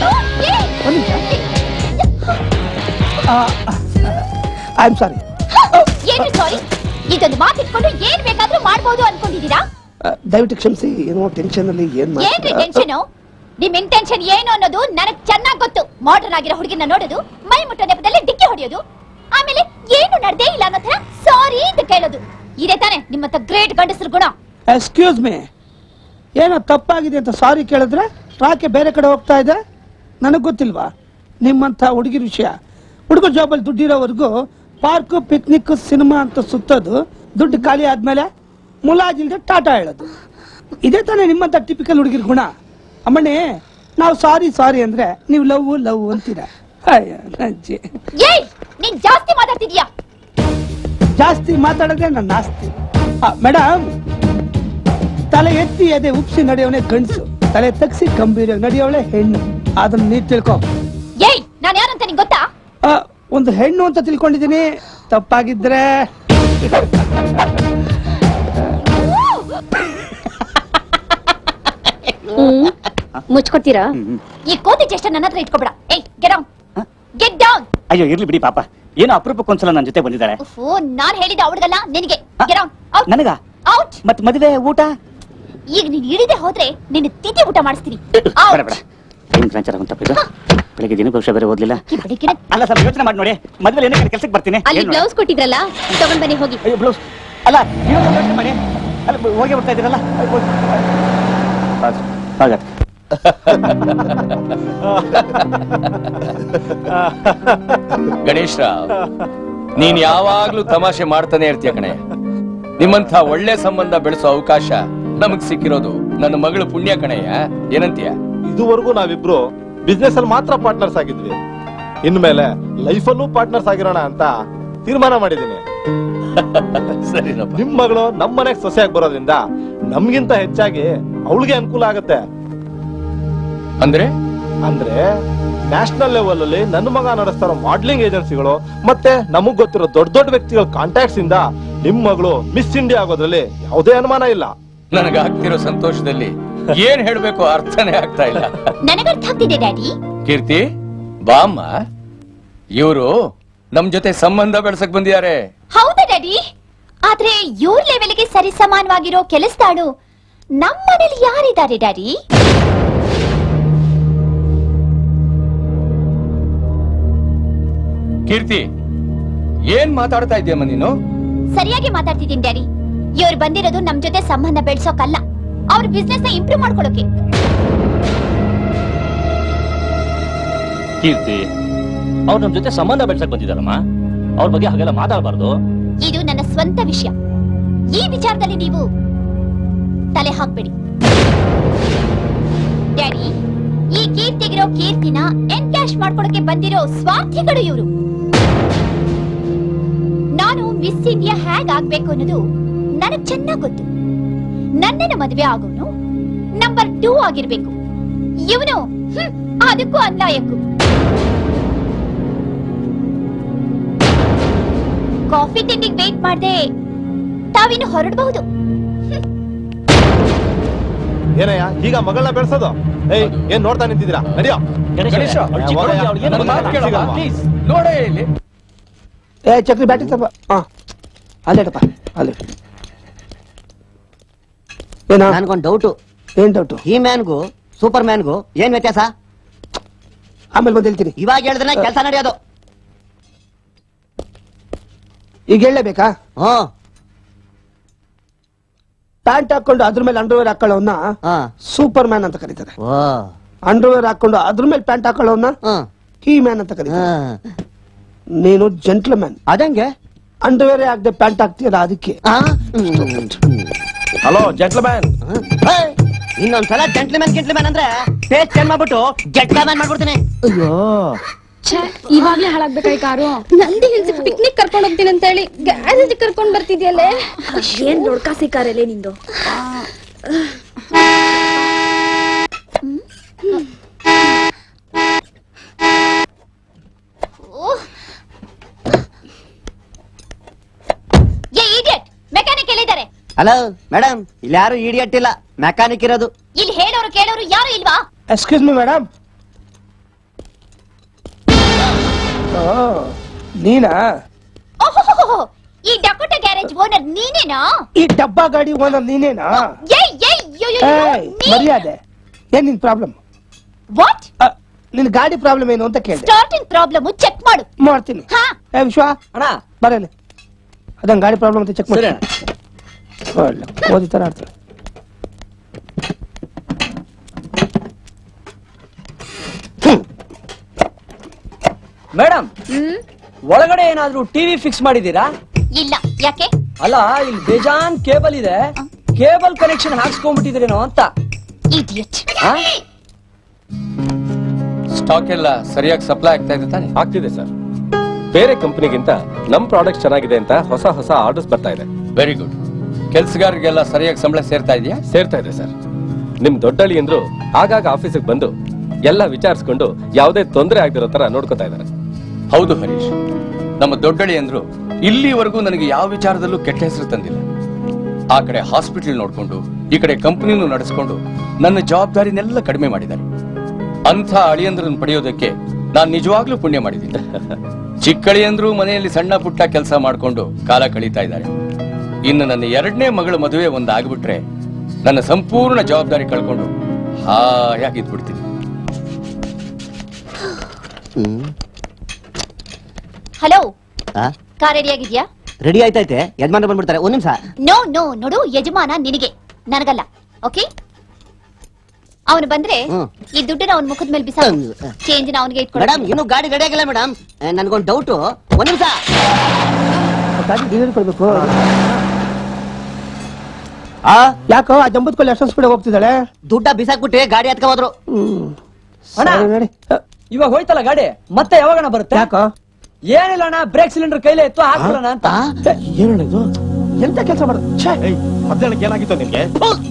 I am sorry ಏನು ಸಾರಿ ಇದೊಂದು ಮಾತಿಟ್ಕೊಂಡು ಏನ್ ಬೇಕಾದ್ರೂ ಮಾಡ್ಬೋದು ಅನ್ಕೊಂಡಿದೀರಾ ದಯವಿಟ್ಟು ಕ್ಷಮಿಸಿ ಏನೋ ಟೆನ್ಷನ್ ಅಲ್ಲಿ ಏನ್ ಏನ್ರಿ ಟೆನ್ಷನ್ ನಿಮ್ ಇಂಟೆನ್ಷನ್ ಏನು ಅನ್ನೋದು ನನಗ್ ಚೆನ್ನಾಗ್ ಗೊತ್ತು ಮಾಡರ್ನ್ ಆಗಿರೋ ಹುಡುಗಿನ ನೋಡೋದು ಮೈ ಮುಟ್ಟೋ ನೆಪದಲ್ಲಿ ಡಿಕ್ಕಿ ಹೊಡೆಯೋದು ಆಮೇಲೆ ಏನು ನಡ್ದೇ ಇಲ್ಲ ಅನ್ನೋ ತರ ಸಾರಿ ಅಂತ ಕೇಳೋದು ಇದೇ ತಾನೆ ನಿಮ್ಮಂತ ಗ್ರೇಟ್ ಗಂಡಸರು ಗುಣ ಎಕ್ಸ್ಕ್ಯೂಸ್ ಮೀ ಏನೋ ತಪ್ಪಾಗಿದೆ ಅಂತ ಸಾರಿ ಕೇಳಿದ್ರೆ ರಾಕೆ ಬೇರೆ ಕಡೆ ಹೋಗ್ತಾ ಇದೆ ನನಗ್ ಗೊತ್ತಿಲ್ವಾ ನಿಮ್ಮಂತ ಹುಡುಗಿರ ವಿಷಯ ಹುಡುಗರ ಜಾಬಲ್ಲಿ ದುಡ್ಡಿರೋವರೆಗೂ ಪಾರ್ಕು ಪಿಕ್ನಿಕ್ ಸಿನಿಮಾ ಅಂತ ಸುತ್ತೋದು ದುಡ್ಡು ಖಾಲಿ ಆದ್ಮೇಲೆ ಮುಲಾಜಿಲ್ದೆ ಟಾಟಾ ಹೇಳೋದು ಇದೇ ತಾನೇ ನಿಮ್ಮಂತ ಟಿಪಿಕಲ್ ಹುಡುಗಿರ ಗುಣ ಅಮ್ಮಣ್ಣಿ ನಾವು ಸಾರಿ ಸಾರಿ ಅಂದ್ರೆ ನೀವು ಲವ್ ಲವ್ ಅಂತೀರ ಅಯ್ಯ, ನಜ್ಜಿ. ಏಯ್ ನೀನ್ ಜಾಸ್ತಿ ಮಾತಾಡ್ತಿದ್ಯಾ ಜಾಸ್ತಿ ಮಾತಾಡಿದ್ರೆ ನನ್ನ ಆಸ್ತಿ ಮೇಡಮ್ ತಲೆ ಎತ್ತಿ ಎದೆ ಉಪ್ಸಿ ನಡೆಯೋನೆ ಗಂಡ್ಸು ತಲೆ ತಗ್ಸಿ ಗಂಭೀರ ನಡೆಯೋಳೆ ಹೆಣ್ಣು ಅದನ್ನ ನೀವ್ ತಿಳ್ಕೊ ಏಯ್ ನಾನ್ ಯಾರಂತ ನಿಂಗ್ ಗೊತ್ತಾ ಆ, ಒಂದು ಹೆಣ್ಣು ಅಂತ ತಿಳ್ಕೊಂಡಿದ್ದೀನಿ ತಪ್ಪಾಗಿದ್ರೆ ಮುಚ್ಕೋತೀರಾ ಈ ಕೋತಿ ಚೆಷ್ಟ ನನ್ನ ಹತ್ರ ಇಟ್ಕೊಬೇಡ ಏಯ್ ಗೆಟ್ ಡೌನ್ ಗೆಟ್ ಡೌನ್ ಅಯ್ಯೋ ಇರ್ಲಿ ಬಿಡಿ ಪಾಪ ಏನೋ ಅಪರೂಪಕ್ಕೊಂದ್ಸಲ ನನ್ನ ಜೊತೆ ಬಂದಿದ್ದಾಳೆ ಓ ನಾನ್ ಹೇಳಿದ ಅವಳಿಗಲ್ಲ ನಿನಗೆ ಗೆಟ್ ಡೌನ್ ನನಗ ಔಟ್ ಮತ್ ಮದುವೆ ಊಟ ಈಗ ನೀನ್ ಇಳಿದೆ ಹೋದ್ರೆ ನಿನ್ನ ತಿಥಿ ಊಟ ಮಾಡಿಸ್ತೀನಿ ಬೇಡ ಬೇಡ ಟೈಮ್ ಗ್ರಾಂಚಾರ ಅಂತ ತಪ್ಪಿದ್ದು ಬೆಳಿಗ್ಗೆ ದಿನ ಭವಿಷ್ಯ ಬೇರೆ ಓದ್ಲಿಲ್ಲ ಬೆಳಿಗ್ಗೆ ಅಲ್ಲ ಸ್ವಲ್ಪ ಯೋಚನೆ ಮಾಡಿ ನೋಡಿ ಮದುವೆ ಏನಕ್ಕೆ ಕೆಲ್ಸಕ್ಕೆ ಬರ್ತೀನಿ ಅಲ್ಲಿ ಏನ್ ನೋಡಿ? ಬ್ಲೌಸ್ ಕೊಟ್ಟಿದ್ರಲ್ಲ ತಗೊಂಡ್ ಬನ್ನಿ ಹೋಗಿ ಅಯ್ಯೋ ಬ್ಲೌಸ್ ಅಲ್ಲ ನೀವು ಸ್ವಲ್ಪ ಯೋಚ್ನೆ ಮಾಡಿ ಅಲ್ಲ ಬ- ಹೋಗಿ ಬರ್ತಾ ಇದ್ದೀರಲ್ಲ ಹಾಗಾದ್ರೆ ಗಣೇಶ್ ರಾವ್ ನೀನ್ ಯಾವಾಗ್ಲೂ ತಮಾಷೆ ಮಾಡ್ತಾನೆ ಇರ್ತೀಯ ಕಣೆ ನಿಮ್ಮಂಥ ಒಳ್ಳೆ ಸಂಬಂಧ ಬೆಳೆಸೋ ಅವಕಾಶ ನಮಗ್ ಸಿಕ್ಕಿರೋದು ನನ್ನ ಮಗಳು ಪುಣ್ಯ ಕಣಯ್ಯ ಏನಂತೀಯ ಇದುವರೆಗೂ ನಾವಿಬ್ರು ಬಿಸ್ನೆಸ್ ಅಲ್ಲಿ ಮಾತ್ರ ಪಾರ್ಟ್ನರ್ಸ್ ಆಗಿದ್ವಿ ಇನ್ಮೇಲೆ ಲೈಫಲ್ಲೂ ಪಾರ್ಟ್ನರ್ಸ್ ಆಗಿರೋಣ ಅಂತ ತೀರ್ಮಾನ ಮಾಡಿದ್ದೀನಿ ಸರಿನಪ್ಪ ನಿಮ್ ಮಗಳು ನಮ್ ಮನೆಗ್ ಸೊಸೆಯಾಗಿ ಬರೋದ್ರಿಂದ ನಮ್ಗಿಂತ ಹೆಚ್ಚಾಗಿ ಅವಳಿಗೆ ಅನುಕೂಲ ಆಗತ್ತೆ ಅಂದ್ರೆ ಅಂದ್ರೆ ನ್ಯಾಷನಲ್ ಲೆವೆಲ್ ಅಲ್ಲಿ ನನ್ನ ಮಗ ನಡೆಸ್ತಾರೋ ಮಾಡ್ಲಿಂಗ್ ಏಜೆನ್ಸಿಗಳು ಮತ್ತೆ ನಮಗ್ ಗೊತ್ತಿರೋ ದೊಡ್ಡ ದೊಡ್ಡ ವ್ಯಕ್ತಿಗಳ ಕಾಂಟ್ಯಾಕ್ಟ್ಸ್ ಇಂದ ನಿಮ್ ಮಗಳು ಮಿಸ್ ಇಂಡಿಯಾ ಆಗೋದ್ರಲ್ಲಿ ಯಾವುದೇ ಅನುಮಾನ ಇಲ್ಲ ನನಗೆ ಆಗ್ತಿರೋ ಸಂತೋಷದಲ್ಲಿ ಏನ್ ಹೇಳ್ಬೇಕು ಅರ್ಥನೇ ಆಗ್ತಾ ಇಲ್ಲ ನನಗರ್ಥ ಆಗ್ತಿದೆ ಡ್ಯಾಡಿ ಕೀರ್ತಿ ಬಾಮ್ಮ ಇವರು ನಮ್ ಜೊತೆ ಸಂಬಂಧ ಬೆಳೆಸಕ್ ಬಂದಿದ್ದಾರೆ ಹೌದಾ ಡ್ಯಾಡಿ ಆದ್ರೆ ಇವ್ರ ಲೆವೆಲ್ಗೆ ಸರಿ ಸಮಾನವಾಗಿರೋ ಕೆಲಸದಾಳು ನಮ್ಮ ಮನೇಲಿ ಯಾರಿದ್ದಾರೆ ಡ್ಯಾಡಿ ಕೀರ್ತಿ ಏನ್ ಮಾತಾಡ್ತಾ ಇದೆಯಮ್ಮ ನೀನು ಸರಿಯಾಗಿ ಮಾತಾಡ್ತಿದ್ದೀನಿ ಡ್ಯಾಡಿ ಇವ್ರು ಬಂದಿರೋದು ನಮ್ ಜೊತೆ ಸಂಬಂಧ ಬೆಳ್ಸೋಕಲ್ಲ ಅವ್ರ ಬಿಸ್ನೆಸ್ ನ ಇಂಪ್ರೂವ್ ಮಾಡ್ಕೊಳಕ್ಕೆ ಕೀರ್ತಿ ಅವ್ರು ನಮ್ ಜೊತೆ ಸಂಬಂಧ ಬೆಳ್ಸಕ್ ಬಂದಿದಾರಮ್ಮ ಅವ್ರ ಬಗ್ಗೆ ಹಾಗೆಲ್ಲ ಮಾತಾಡಬಾರ್ದು ಇದು ನನ್ನ ಸ್ವಂತ ವಿಷಯ ಈ ವಿಚಾರದಲ್ಲಿ ನೀವು ತಲೆ ಹಾಕ್ಬೇಡಿ ಡ್ಯಾಡಿ ಈ ಕೀರ್ತಿಗಿರೋ ಕೀರ್ತಿನ ಎನ್ಕ್ಯಾಶ್ ಮಾಡ್ಕೊಳಕ್ಕೆ ಬಂದಿರೋ ಸ್ವಾರ್ಥಿಗಳು ಇವರು ನಾನು ಮಿಸ್ ಇಂಡಿಯಾ ಹೇಗ್ ಆಗ್ಬೇಕು ಅನ್ನೋದು ನನಗ್ ಚೆನ್ನಾಗ್ ಗೊತ್ತು ನನ್ನನ್ನ ಮದುವೆ ಆಗೋನು ನಂಬರ್ ಟೂ ಆಗಿರ್ಬೇಕು ಇವನು ಅದಕ್ಕೂ ಅನ್ಲಾಯಕ್ಕೂ ಕಾಫಿ ತಿಂಡಿಗೆ ವೇಟ್ ಮಾಡ್ದೆ ತಾವಿನ್ನು ಹೊರಡಬಹುದು ಏನಯ್ಯ ಈಗ ಮಗಳನ್ನ ಬೆಳೆಸೋದು ಏಯ್ ಏನ್ ನೋಡ್ತಾ ನಿಂತಿದ್ದೀರಾ ನಡಿಯೋ ಗಣೇಶ, ಅವ್ಳ್ ಚಿಕ್ಕ ಹುಡ್ಗಿ, ಅವ್ಳಿಗೆ ಏನು ಮಾತು ಕೇಳಮ್ಮ, please. ನೋಡೇ ಇಲ್ಲಿ ಏ ಚಕ್ರಿ ಬ್ಯಾಟಿ ತಪ್ಪ ಹಾ ಅಲ್ಲೇಟಪ್ಪ ಅಲ್ಲಿ ಏನ ನನ್ಗೊಂದ್ ಡೌಟು ಏನ್ ಡೌಟು ಈ ಮ್ಯಾನ್ಗೂ ಸೂಪರ್ ಮ್ಯಾನ್ಗೂ ಏನ್ ವ್ಯತ್ಯಾಸ ಆಮೇಲೆ ಬಂದು ಹೇಳ್ತೀನಿ ಇವಾಗ ಹೇಳಿದ್ರೆ ಕೆಲಸ ನಡೆಯೋದು ಈಗ ಹೇಳಲೇಬೇಕಾ ಹ್ಮ್ ಪ್ಯಾಂಟ್ ಹಾಕೊಂಡು ಅದ್ರ ಮೇಲೆ ಅಂಡರ್ವೇರ್ ಹಾಕೊಳ್ಳೋನ್ನ ಸೂಪರ್ ಮ್ಯಾನ್ ಅಂತ ಕರೀತಾರೆ ಅಂಡರ್ವೇರ್ ಹಾಕೊಂಡು ಅದ್ರ ಮೇಲೆ ಪ್ಯಾಂಟ್ ಹಾಕೊಳ್ಳೋನ್ನ ಕೀ ಮ್ಯಾನ್ ಅಂತ ಕರೀತಾರೆ ನೀನು ಜೆಂಟ್ಲ್ಮ್ಯಾನ್ ಅದಂಗೆ ಅಂಡರ್ವೇರ್ ಹಾಕ್ದೆ ಪ್ಯಾಂಟ್ ಹಾಕ್ತೀಯಲ್ಲ ಅದಕ್ಕೆ ಹಲೋ ಜೆಂಟ್ಲ್ಮ್ಯಾನ್ ಇನ್ನೊಂದ್ಸಲ ಜೆಂಟ್ಲ್ಮ್ಯಾನ್ ಗೆಂಟ್ಲ್ಮ್ಯಾನ್ ಅಂದ್ರೆ ಪೇಜ್ ಚೇಂಜ್ ಮಾಡ್ಬಿಟ್ಟು ಗೆಟ್ ಮ್ಯಾನ್ ಮಾಡ್ಬಿಡ್ತೀನಿ ಅಯ್ಯೋ ಇವಾಗ್ಲೇ ಹಾಳಾಗ್ಬೇಕಾಯ್ ಕಾರು ನಂದಿ ಹಿಲ್ಸ್ ಪಿಕ್ನಿಕ್ ಕರ್ಕೊಂಡ್ ಹೋಗ್ತೀನಿ ಅಂತ ಹೇಳಿ ಗ್ಯಾರೇಜ್ ಕರ್ಕೊಂಡ್ ಬರ್ತಿದ್ಯಲ್ಲೇ ಏನ್ ನೋಡ್ಕಾಸಿ ಕಾರಲ್ಲೇ ನಿಂದು ಏ ಇಡಿಯಟ್ ಮೆಕ್ಯಾನಿಕ್ ಎಲ್ಲಿದ್ದಾರೆ ಹಲೋ ಮೇಡಮ್ ಇಲ್ಲಿ ಯಾರು ಇಡಿಯಟ್ ಇಲ್ಲ ಮೆಕ್ಯಾನಿಕ್ ಇರೋದು ಇಲ್ಲಿ ಹೇಳೋರು ಕೇಳೋರು ಯಾರು ಇಲ್ವಾ ಎಕ್ಸ್ಕ್ಯೂಸ್ ಮಿ ಮೇಡಮ್ ನೀನಾ ಓಹೋಹೋಹೋ, ಈ ಡಕೋಟ ಗ್ಯಾರೇಜ್ ಓನರ್ ನೀನೇನಾ ಈ ಡಬ್ಬಾ ಗಾಡಿ ಓನರ್ ನೀನೇನಾ ಏಯ್ ಏಯ್ ಯೋ, ಯೋ, ಯೋ, ಏಯ್, ಮರ್ಯಾದೆ ಏನ್ ನಿನ್ ಪ್ರಾಬ್ಲಮ್ ವಾಟ್ ನಿನ್ ಗಾಡಿ ಪ್ರಾಬ್ಲಮ್ ಏನು ಅಂತ ಕೇಳಿದೆ ಸ್ಟಾರ್ಟಿಂಗ್ ಪ್ರಾಬ್ಲಮ್ ಚೆಕ್ ಮಾಡು ಮಾಡ್ತೀನಿ ಹಾ ಏ ವಿಶ್ವ ಅಣ್ಣ ಬರಲಿ ಅದಂಗ ಗಾಡಿ ಪ್ರಾಬ್ಲಮ್ ಅಂತ ಚೆಕ್ ಮಾಡಿ ಒಳ್ಳೆ ಓದಿ ತರ ಆಡ್ತಾರೆ ಮೇಡಮ್ ಒಳಗಡೆ ಏನಾದ್ರೂ ಟಿವಿ ಫಿಕ್ಸ್ ಮಾಡಿದೀರಾ ಇಲ್ಲ ಯಾಕೆ ಅಲ್ಲ ಇಲ್ಲಿ ಬೇಜಾನ್ ಕೇಬಲ್ ಇದೆ ಕೇಬಲ್ ಕನೆಕ್ಷನ್ ಹಾಕ್ಸ್ಕೊಂಡ್ಬಿಟ್ಟಿದ್ರೇನೋ ಅಂತ ಇಡಿಯಟ್ ಆ? ಸ್ಟಾಕ್ ಎಲ್ಲ ಸರಿಯಾಗಿ ಸಪ್ಲೈ ಆಗ್ತಾ ಇದೆ ತಾನೆ ಆಗ್ತಿದೆ ಸರ್ ಬೇರೆ ಕಂಪನಿಗಿಂತ ನಮ್ ಪ್ರಾಡಕ್ಟ್ ಚೆನ್ನಾಗಿದೆ ಅಂತ ಹೊಸ ಹೊಸ ಆರ್ಡರ್ಸ್ ಬರ್ತಾ ಇದೆ ವೆರಿ ಗುಡ್ ಕೆಲ್ಸಗಾರರಿಗೆಲ್ಲ ಸರಿಯಾಗಿ ಸಂಬಳ ಸೇರ್ತಾ ಇದೆಯಾ ಸೇರ್ತಾ ಇದೆ ಸರ್ ನಿಮ್ ದೊಡ್ಡಳಿ ಅಂದ್ರು ಆಗಾಗ ಆಫೀಸಿಗೆ ಬಂದು ಎಲ್ಲ ವಿಚಾರಿಸ್ಕೊಂಡು ಯಾವುದೇ ತೊಂದರೆ ಆಗದಿರೋ ತರ ನೋಡ್ಕೊತಾ ಇದ್ದಾರೆ ಹೌದು ಹರೀಶ್ ನಮ್ಮ ದೊಡ್ಡಳಿ ಅಂದ್ರು ಇಲ್ಲಿವರೆಗೂ ನನಗೆ ಯಾವ ವಿಚಾರದಲ್ಲೂ ಕೆಟ್ಟ ಹೆಸರು ತಂದಿಲ್ಲ ಆ ಕಡೆ ಹಾಸ್ಪಿಟಲ್ ನೋಡ್ಕೊಂಡು ಈ ಕಡೆ ಕಂಪನಿನೂ ನಡೆಸ್ಕೊಂಡು ನನ್ನ ಜವಾಬ್ದಾರಿನೆಲ್ಲ ಕಡಿಮೆ ಮಾಡಿದ್ದಾರೆ ಅಂಥ ಅಳಿಯಂದ್ರನ್ನು ಪಡೆಯೋದಕ್ಕೆ ನಾನ್ ನಿಜವಾಗ್ಲೂ ಪುಣ್ಯ ಮಾಡಿದ್ದೀನಿ ಚಿಕ್ಕಳಿಯಂದ್ರು ಮನೆಯಲ್ಲಿ ಸಣ್ಣ ಪುಟ್ಟ ಕೆಲಸ ಮಾಡ್ಕೊಂಡು ಕಾಲ ಕಳೀತಾ ಇದ್ದಾರೆ ಇನ್ನು ನನ್ನ ಎರಡನೇ ಮಗಳ ಮದುವೆ ಒಂದು ಆಗ್ಬಿಟ್ರೆ ನನ್ನ ಸಂಪೂರ್ಣ ಜವಾಬ್ದಾರಿ ಕಳ್ಕೊಂಡು ಹಾಯಾಗಿದ್ಬಿಡ್ತೀನಿ ಹಲೋ ಕಾರ್ ರೆಡಿ ಆಗಿದ್ಯಾ ರೆಡಿ ಆಯ್ತೈತೆ ಯಜಮಾನ ಬಂದ್ಬಿಡ್ತಾರೆ ಒಂದ್ ನಿಮಿಷ ನೋ ನೋ ನೋಡು ಯಜಮಾನ ನಿನಗೆ ನನಗಲ್ಲ ಓಕೆ ಅವನು ಬಂದ್ರೆ ಹ್ಮ್. ಈ ದುಡ್ಡನ್ನ ಅವನ ಮುಖದ ಮೇಲೆ ಬಿಸಾಕು ಚೇಂಜ್ ನ ಅವನಿಗೆ ಇಟ್ಕೊಡು ಮೇಡಮ್ ಇನ್ನು ಗಾಡಿ ರೆಡಿ ಆಗಿಲ್ಲ ಮೇಡಮ್ ನನ್ಗೊಂದು ಡೌಟು ಒಂದ್ ನಿಮಿಷ ಗಾಡಿ ಡೀಸೆಲ್ ಕೊಡ್ಬೇಕು ಯಾಕೋ ಆ ಜಂಬದ ಕೊಲ್ಲಿ ಅಷ್ಟೊಂದು ಸ್ಪೀಡ್ ಹೋಗ್ತಿದ್ದಾಳೆ ದುಡ್ಡ ಬಿಸಾಕ್ಬಿಟ್ಟು ಗಾಡಿ ಹತ್ಕ ಹೋದ್ರು ಅಣ್ಣ ಸರಿ, ನಡಿ ಇವಾಗ ಹೋಯ್ತಲ್ಲ ಗಾಡಿ ಮತ್ತೆ ಯಾವಾಗಣ ಬರುತ್ತೆ ಯಾಕೋ ಏನಿಲ್ಲ ಅಣ್ಣ ಬ್ರೇಕ್ ಸಿಲಿಂಡರ್ ಕೈಲೇ ಎತ್ತು ಹಾಕ್ಬಿಡೋಣ ಅಂತ ಏನಣ್ಣ ಇದು ಎಂತ ಕೆಲಸ ಮಾಡೋದು ಛೇ ಮಧ್ಯಾಹ್ನಕ್ಕೆ ಏನಾಗಿತ್ತು ನಿನ್ಗೆ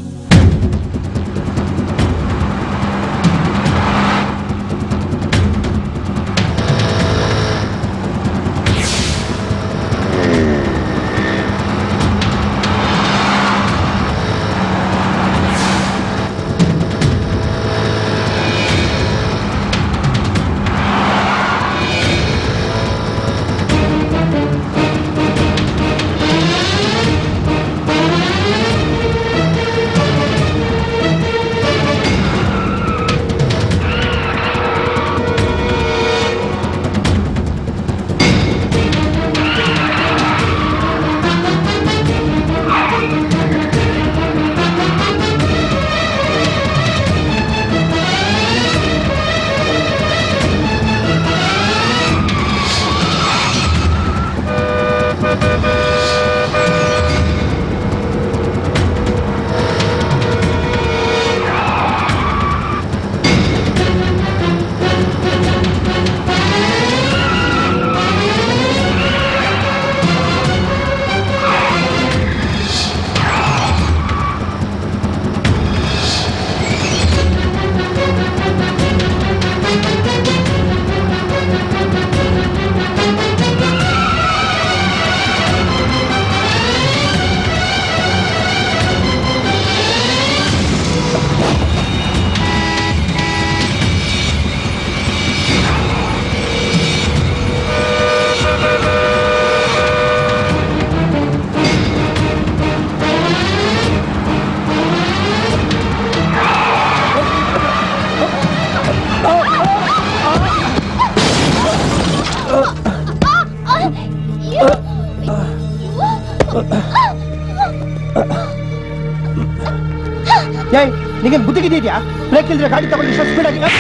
ಏಯ್ ನಿಂಗೆ ಬುದ್ಧಿ ಇದೆಯಾ ಬ್ರೇಕ್ ಇಲ್ದ್ರೆ ಗಾಡಿ ತಗೊಂಡು ಇಷ್ಟು ಸ್ಪೀಡ್ ಆಗಿ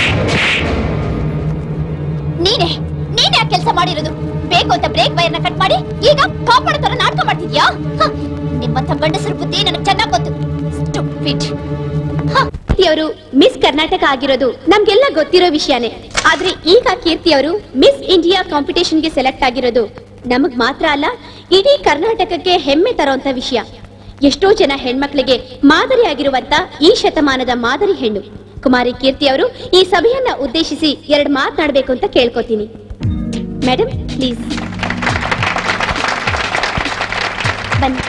ನೀನೇ ನೀನೇ ಆ ಕೆಲಸ ಮಾಡಿರೋದು ಬೇಕು ಅಂತ ಬ್ರೇಕ್ ವೈರ್ನ ಕಟ್ ಮಾಡಿ ಈಗ ಕಾಪಾಡೋ ತರ ನಾಟಕ ಮಾಡ್ತಿದ್ಯಾ ಹ, ನಿಮ್ಮಂಥ ಗಂಡಸರ ಬುದ್ಧಿ ನನಗೆ ಚೆನ್ನಾಗ್ ಗೊತ್ತು Stupid. ಅವರು ಮಿಸ್ ಕರ್ನಾಟಕ ಆಗಿರೋದು ನಮ್ಗೆಲ್ಲ ಗೊತ್ತಿರೋ ವಿಷಯನೇ ಆದ್ರೆ ಈಗ ಕೀರ್ತಿ ಅವರು ಮಿಸ್ ಇಂಡಿಯಾ ಕಾಂಪಿಟೇಷನ್ಗೆ ಸೆಲೆಕ್ಟ್ ಆಗಿರೋದು ನಮಗ್ ಮಾತ್ರ ಅಲ್ಲ ಇಡೀ ಕರ್ನಾಟಕಕ್ಕೆ ಹೆಮ್ಮೆ ತರೋಂತ ವಿಷಯ ಎಷ್ಟೋ ಜನ ಹೆಣ್ಮಕ್ಳಿಗೆ ಮಾದರಿಯಾಗಿರುವಂತ ಈ ಶತಮಾನದ ಮಾದರಿ ಹೆಣ್ಣು ಕುಮಾರಿ ಕೀರ್ತಿ ಅವರು ಈ ಸಭೆಯನ್ನ ಉದ್ದೇಶಿಸಿ ಎರಡು ಮಾತನಾಡಬೇಕು ಅಂತ ಕೇಳ್ಕೊತೀನಿ ಮೇಡಮ್ ಪ್ಲೀಸ್ ಬನ್ನಿ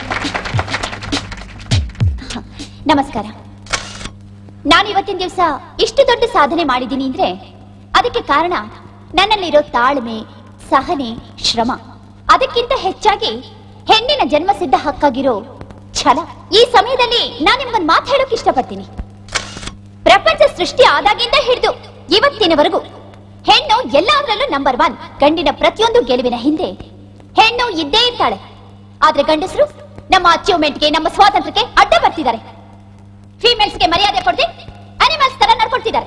ಹ, ನಮಸ್ಕಾರ ನಾನು ಇವತ್ತಿನ ದಿವಸ ಇಷ್ಟು ದೊಡ್ಡ ಸಾಧನೆ ಮಾಡಿದ್ದೀನಿ ಅಂದ್ರೆ ಅದಕ್ಕೆ ಕಾರಣ ನನ್ನಲ್ಲಿರೋ ತಾಳ್ಮೆ ಸಹನೆ ಶ್ರಮ ಅದಕ್ಕಿಂತ ಹೆಚ್ಚಾಗಿ ಹೆಣ್ಣಿನ ಜನ್ಮಸಿದ್ಧ ಹಕ್ಕಾಗಿರೋ ಛಲ ಈ ಸಮಯದಲ್ಲಿ ನಾನು ನಿಮ್ಗೊಂದು ಮಾತು ಹೇಳೋಕೆ ಇಷ್ಟಪಡ್ತೀನಿ ಪ್ರಪಂಚ ಸೃಷ್ಟಿ ಆದಾಗಿಂದ ಹಿಡಿದು ಇವತ್ತಿನವರೆಗೂ ಹೆಣ್ಣು ಎಲ್ಲಾದ್ರಲ್ಲೂ ನಂಬರ್ ಒನ್ ಗಂಡಿನ ಪ್ರತಿಯೊಂದು ಗೆಲುವಿನ ಹಿಂದೆ ಹೆಣ್ಣು ಇದ್ದೇ ಇರ್ತಾಳೆ ಆದ್ರೆ ಗಂಡಸರು ನಮ್ಮ ಅಚೀವ್ಮೆಂಟ್ಗೆ ನಮ್ಮ ಸ್ವಾತಂತ್ರ್ಯಕ್ಕೆ ಅಡ್ಡ ಬರ್ತಿದ್ದಾರೆ ಫೀಮೇಲ್ಸ್ಗೆ ಮರ್ಯಾದೆ ಕೊಡದೆ ಅನಿಮಲ್ಸ್ ತರ ನಡ್ಕೊಳ್ತಿದ್ದಾರೆ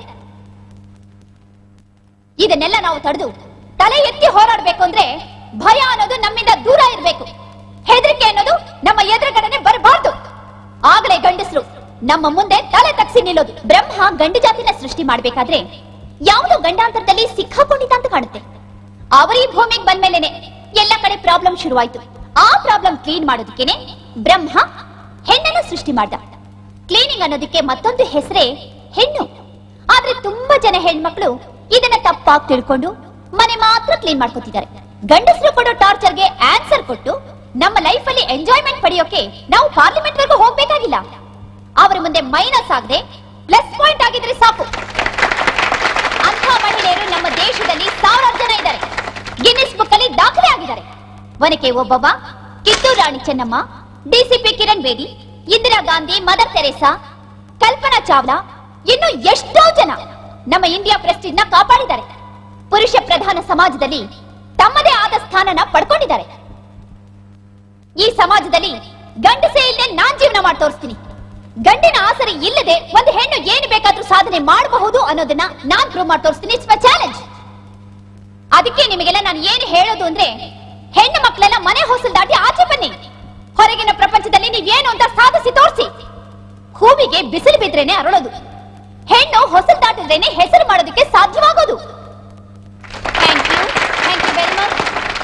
ಇದನ್ನೆಲ್ಲ ನಾವು ತಡೆದು ತಲೆ ಎತ್ತಿ ಹೋರಾಡ್ಬೇಕು ಅಂದ್ರೆ ಭಯ ಅನ್ನೋದು ನಮ್ಮಿಂದ ದೂರ ಇರಬೇಕು ಹೆದರಿಕೆ ಅನ್ನೋದು ನಮ್ಮ ಎದುರುಗಡೆನೆ ಬರಬಾರ್ದು ಆಗಲೇ ಗಂಡಸರು ನಮ್ಮ ಮುಂದೆ ತಲೆ ತಗ್ಸಿ ನಿಲ್ಲೋದು ಬ್ರಹ್ಮ ಗಂಡು ಜಾತಿನ ಸೃಷ್ಟಿ ಮಾಡ್ಬೇಕಾದ್ರೆ ಯಾವುದೋ ಗಂಡಾಂತರದಲ್ಲಿ ಸಿಕ್ಕಾಕೊಂಡಿದ್ದ ಅಂತ ಕಾಣುತ್ತೆ ಅವರೀ ಭೂಮಿಗೆ ಬಂದ್ಮೇಲೆನೆ ಎಲ್ಲ ಕಡೆ ಪ್ರಾಬ್ಲಮ್ ಶುರುವಾಯ್ತು ಆ ಪ್ರಾಬ್ಲಮ್ ಕ್ಲೀನ್ ಮಾಡೋದಕ್ಕೇನೆ ಬ್ರಹ್ಮ ಹೆಣ್ಣನ್ನು ಸೃಷ್ಟಿ ಮಾಡ್ದ ಕ್ಲೀನಿಂಗ್ ಅನ್ನೋದಕ್ಕೆ ಮತ್ತೊಂದು ಹೆಸರೇ ಹೆಣ್ಣು ಆದ್ರೆ ತುಂಬಾ ಜನ ಹೆಣ್ಮಕ್ಳು ಇದನ್ನ ತಪ್ಪಾಗಿ ತಿಳ್ಕೊಂಡು ಮನೆ ಮಾತ್ರ ಕ್ಲೀನ್ ಮಾಡ್ಕೊತಿದ್ದಾರೆ ಗಂಡಸರು ಕೊಡೋ ಟಾರ್ಚರ್ಗೆ ಆನ್ಸರ್ ಕೊಟ್ಟು ನಮ್ಮ ಲೈಫ್ ಅಲ್ಲಿ ಎಂಜಾಯ್ಮೆಂಟ್ ಪಡೆಯೋಕೆ ನಾವು ಪಾರ್ಲಿಮೆಂಟ್ ವರೆಗೂ ಹೋಗ್ಬೇಕಾಗಿಲ್ಲ ಅವರ ಮುಂದೆ ಮೈನಸ್ ಆಗದೆ ಪ್ಲಸ್ ಪಾಯಿಂಟ್ ಆಗಿದ್ರೆ ಸಾಕು ಅಂಥ ಮಹಿಳೆಯರು ನಮ್ಮ ದೇಶದಲ್ಲಿ ಸಾವಿರಾರು ಜನ ಇದ್ದಾರೆ ಗಿನ್ನಿಸ್ ಬುಕ್ ಅಲ್ಲಿ ದಾಖಲೆ ಆಗಿದ್ದಾರೆ Onake Obavva Kittur Rani Chennamma DCP Kiran Bedi Indira Gandhi Mother Teresa Kalpana Chawla ಇನ್ನು ಎಷ್ಟೋ ಜನ ನಮ್ಮ ಇಂಡಿಯಾ ಪ್ರೆಸ್ಟೀಜ್ ನ ಕಾಪಾಡಿದ್ದಾರೆ ಪುರುಷ ಪ್ರಧಾನ ಸಮಾಜದಲ್ಲಿ ತಮ್ಮದೇ ಆದ ಸ್ಥಾನನ ಪಡ್ಕೊಂಡಿದ್ದಾರೆ ಈ ಸಮಾಜದಲ್ಲಿ ಗಂಡಸೇ ಇಲ್ಲದೆ ನಾನ್ ಜೀವನ ಮಾಡಿ ತೋರಿಸ್ತೀನಿ ಗಂಡಿನ ಆಸರೆ ಇಲ್ಲದೆ ಒಂದು ಹೆಣ್ಣು ಏನು ಬೇಕಾದ್ರೂ ಸಾಧನೆ ಮಾಡಬಹುದು ಅನ್ನೋದನ್ನ ನಾನ್ ಪ್ರೂವ್ ಮಾಡಿ ತೋರಿಸ್ತೀನಿ ಇಟ್ಸ್ ಮೈ ಚಾಲೆಂಜ್ ಅದಕ್ಕೆ ನಿಮಗೆಲ್ಲ ನಾನು ಏನು ಹೇಳೋದು ಅಂದ್ರೆ ಹೆಣ್ಣು ಮಕ್ಕಳೆಲ್ಲ ಮನೆ ಹೊಸಲು ದಾಟಿ ಆಚೆ ಬನ್ನಿ ಹೊರಗಿನ ಪ್ರಪಂಚದಲ್ಲಿ ನೀವೇನು ಅಂತ ಸಾಧಿಸಿ ತೋರಿಸಿ ಹೂವಿಗೆ ಬಿಸಿಲು ಬಿದ್ರೇನೆ ಅರಳೋದು ಹೆಣ್ಣು ಹೊಸಲು ದಾಟಿದ್ರೇನೆ ಹೆಸರು ಮಾಡೋದಕ್ಕೆ ಸಾಧ್ಯವಾಗೋದು thank you thank you very much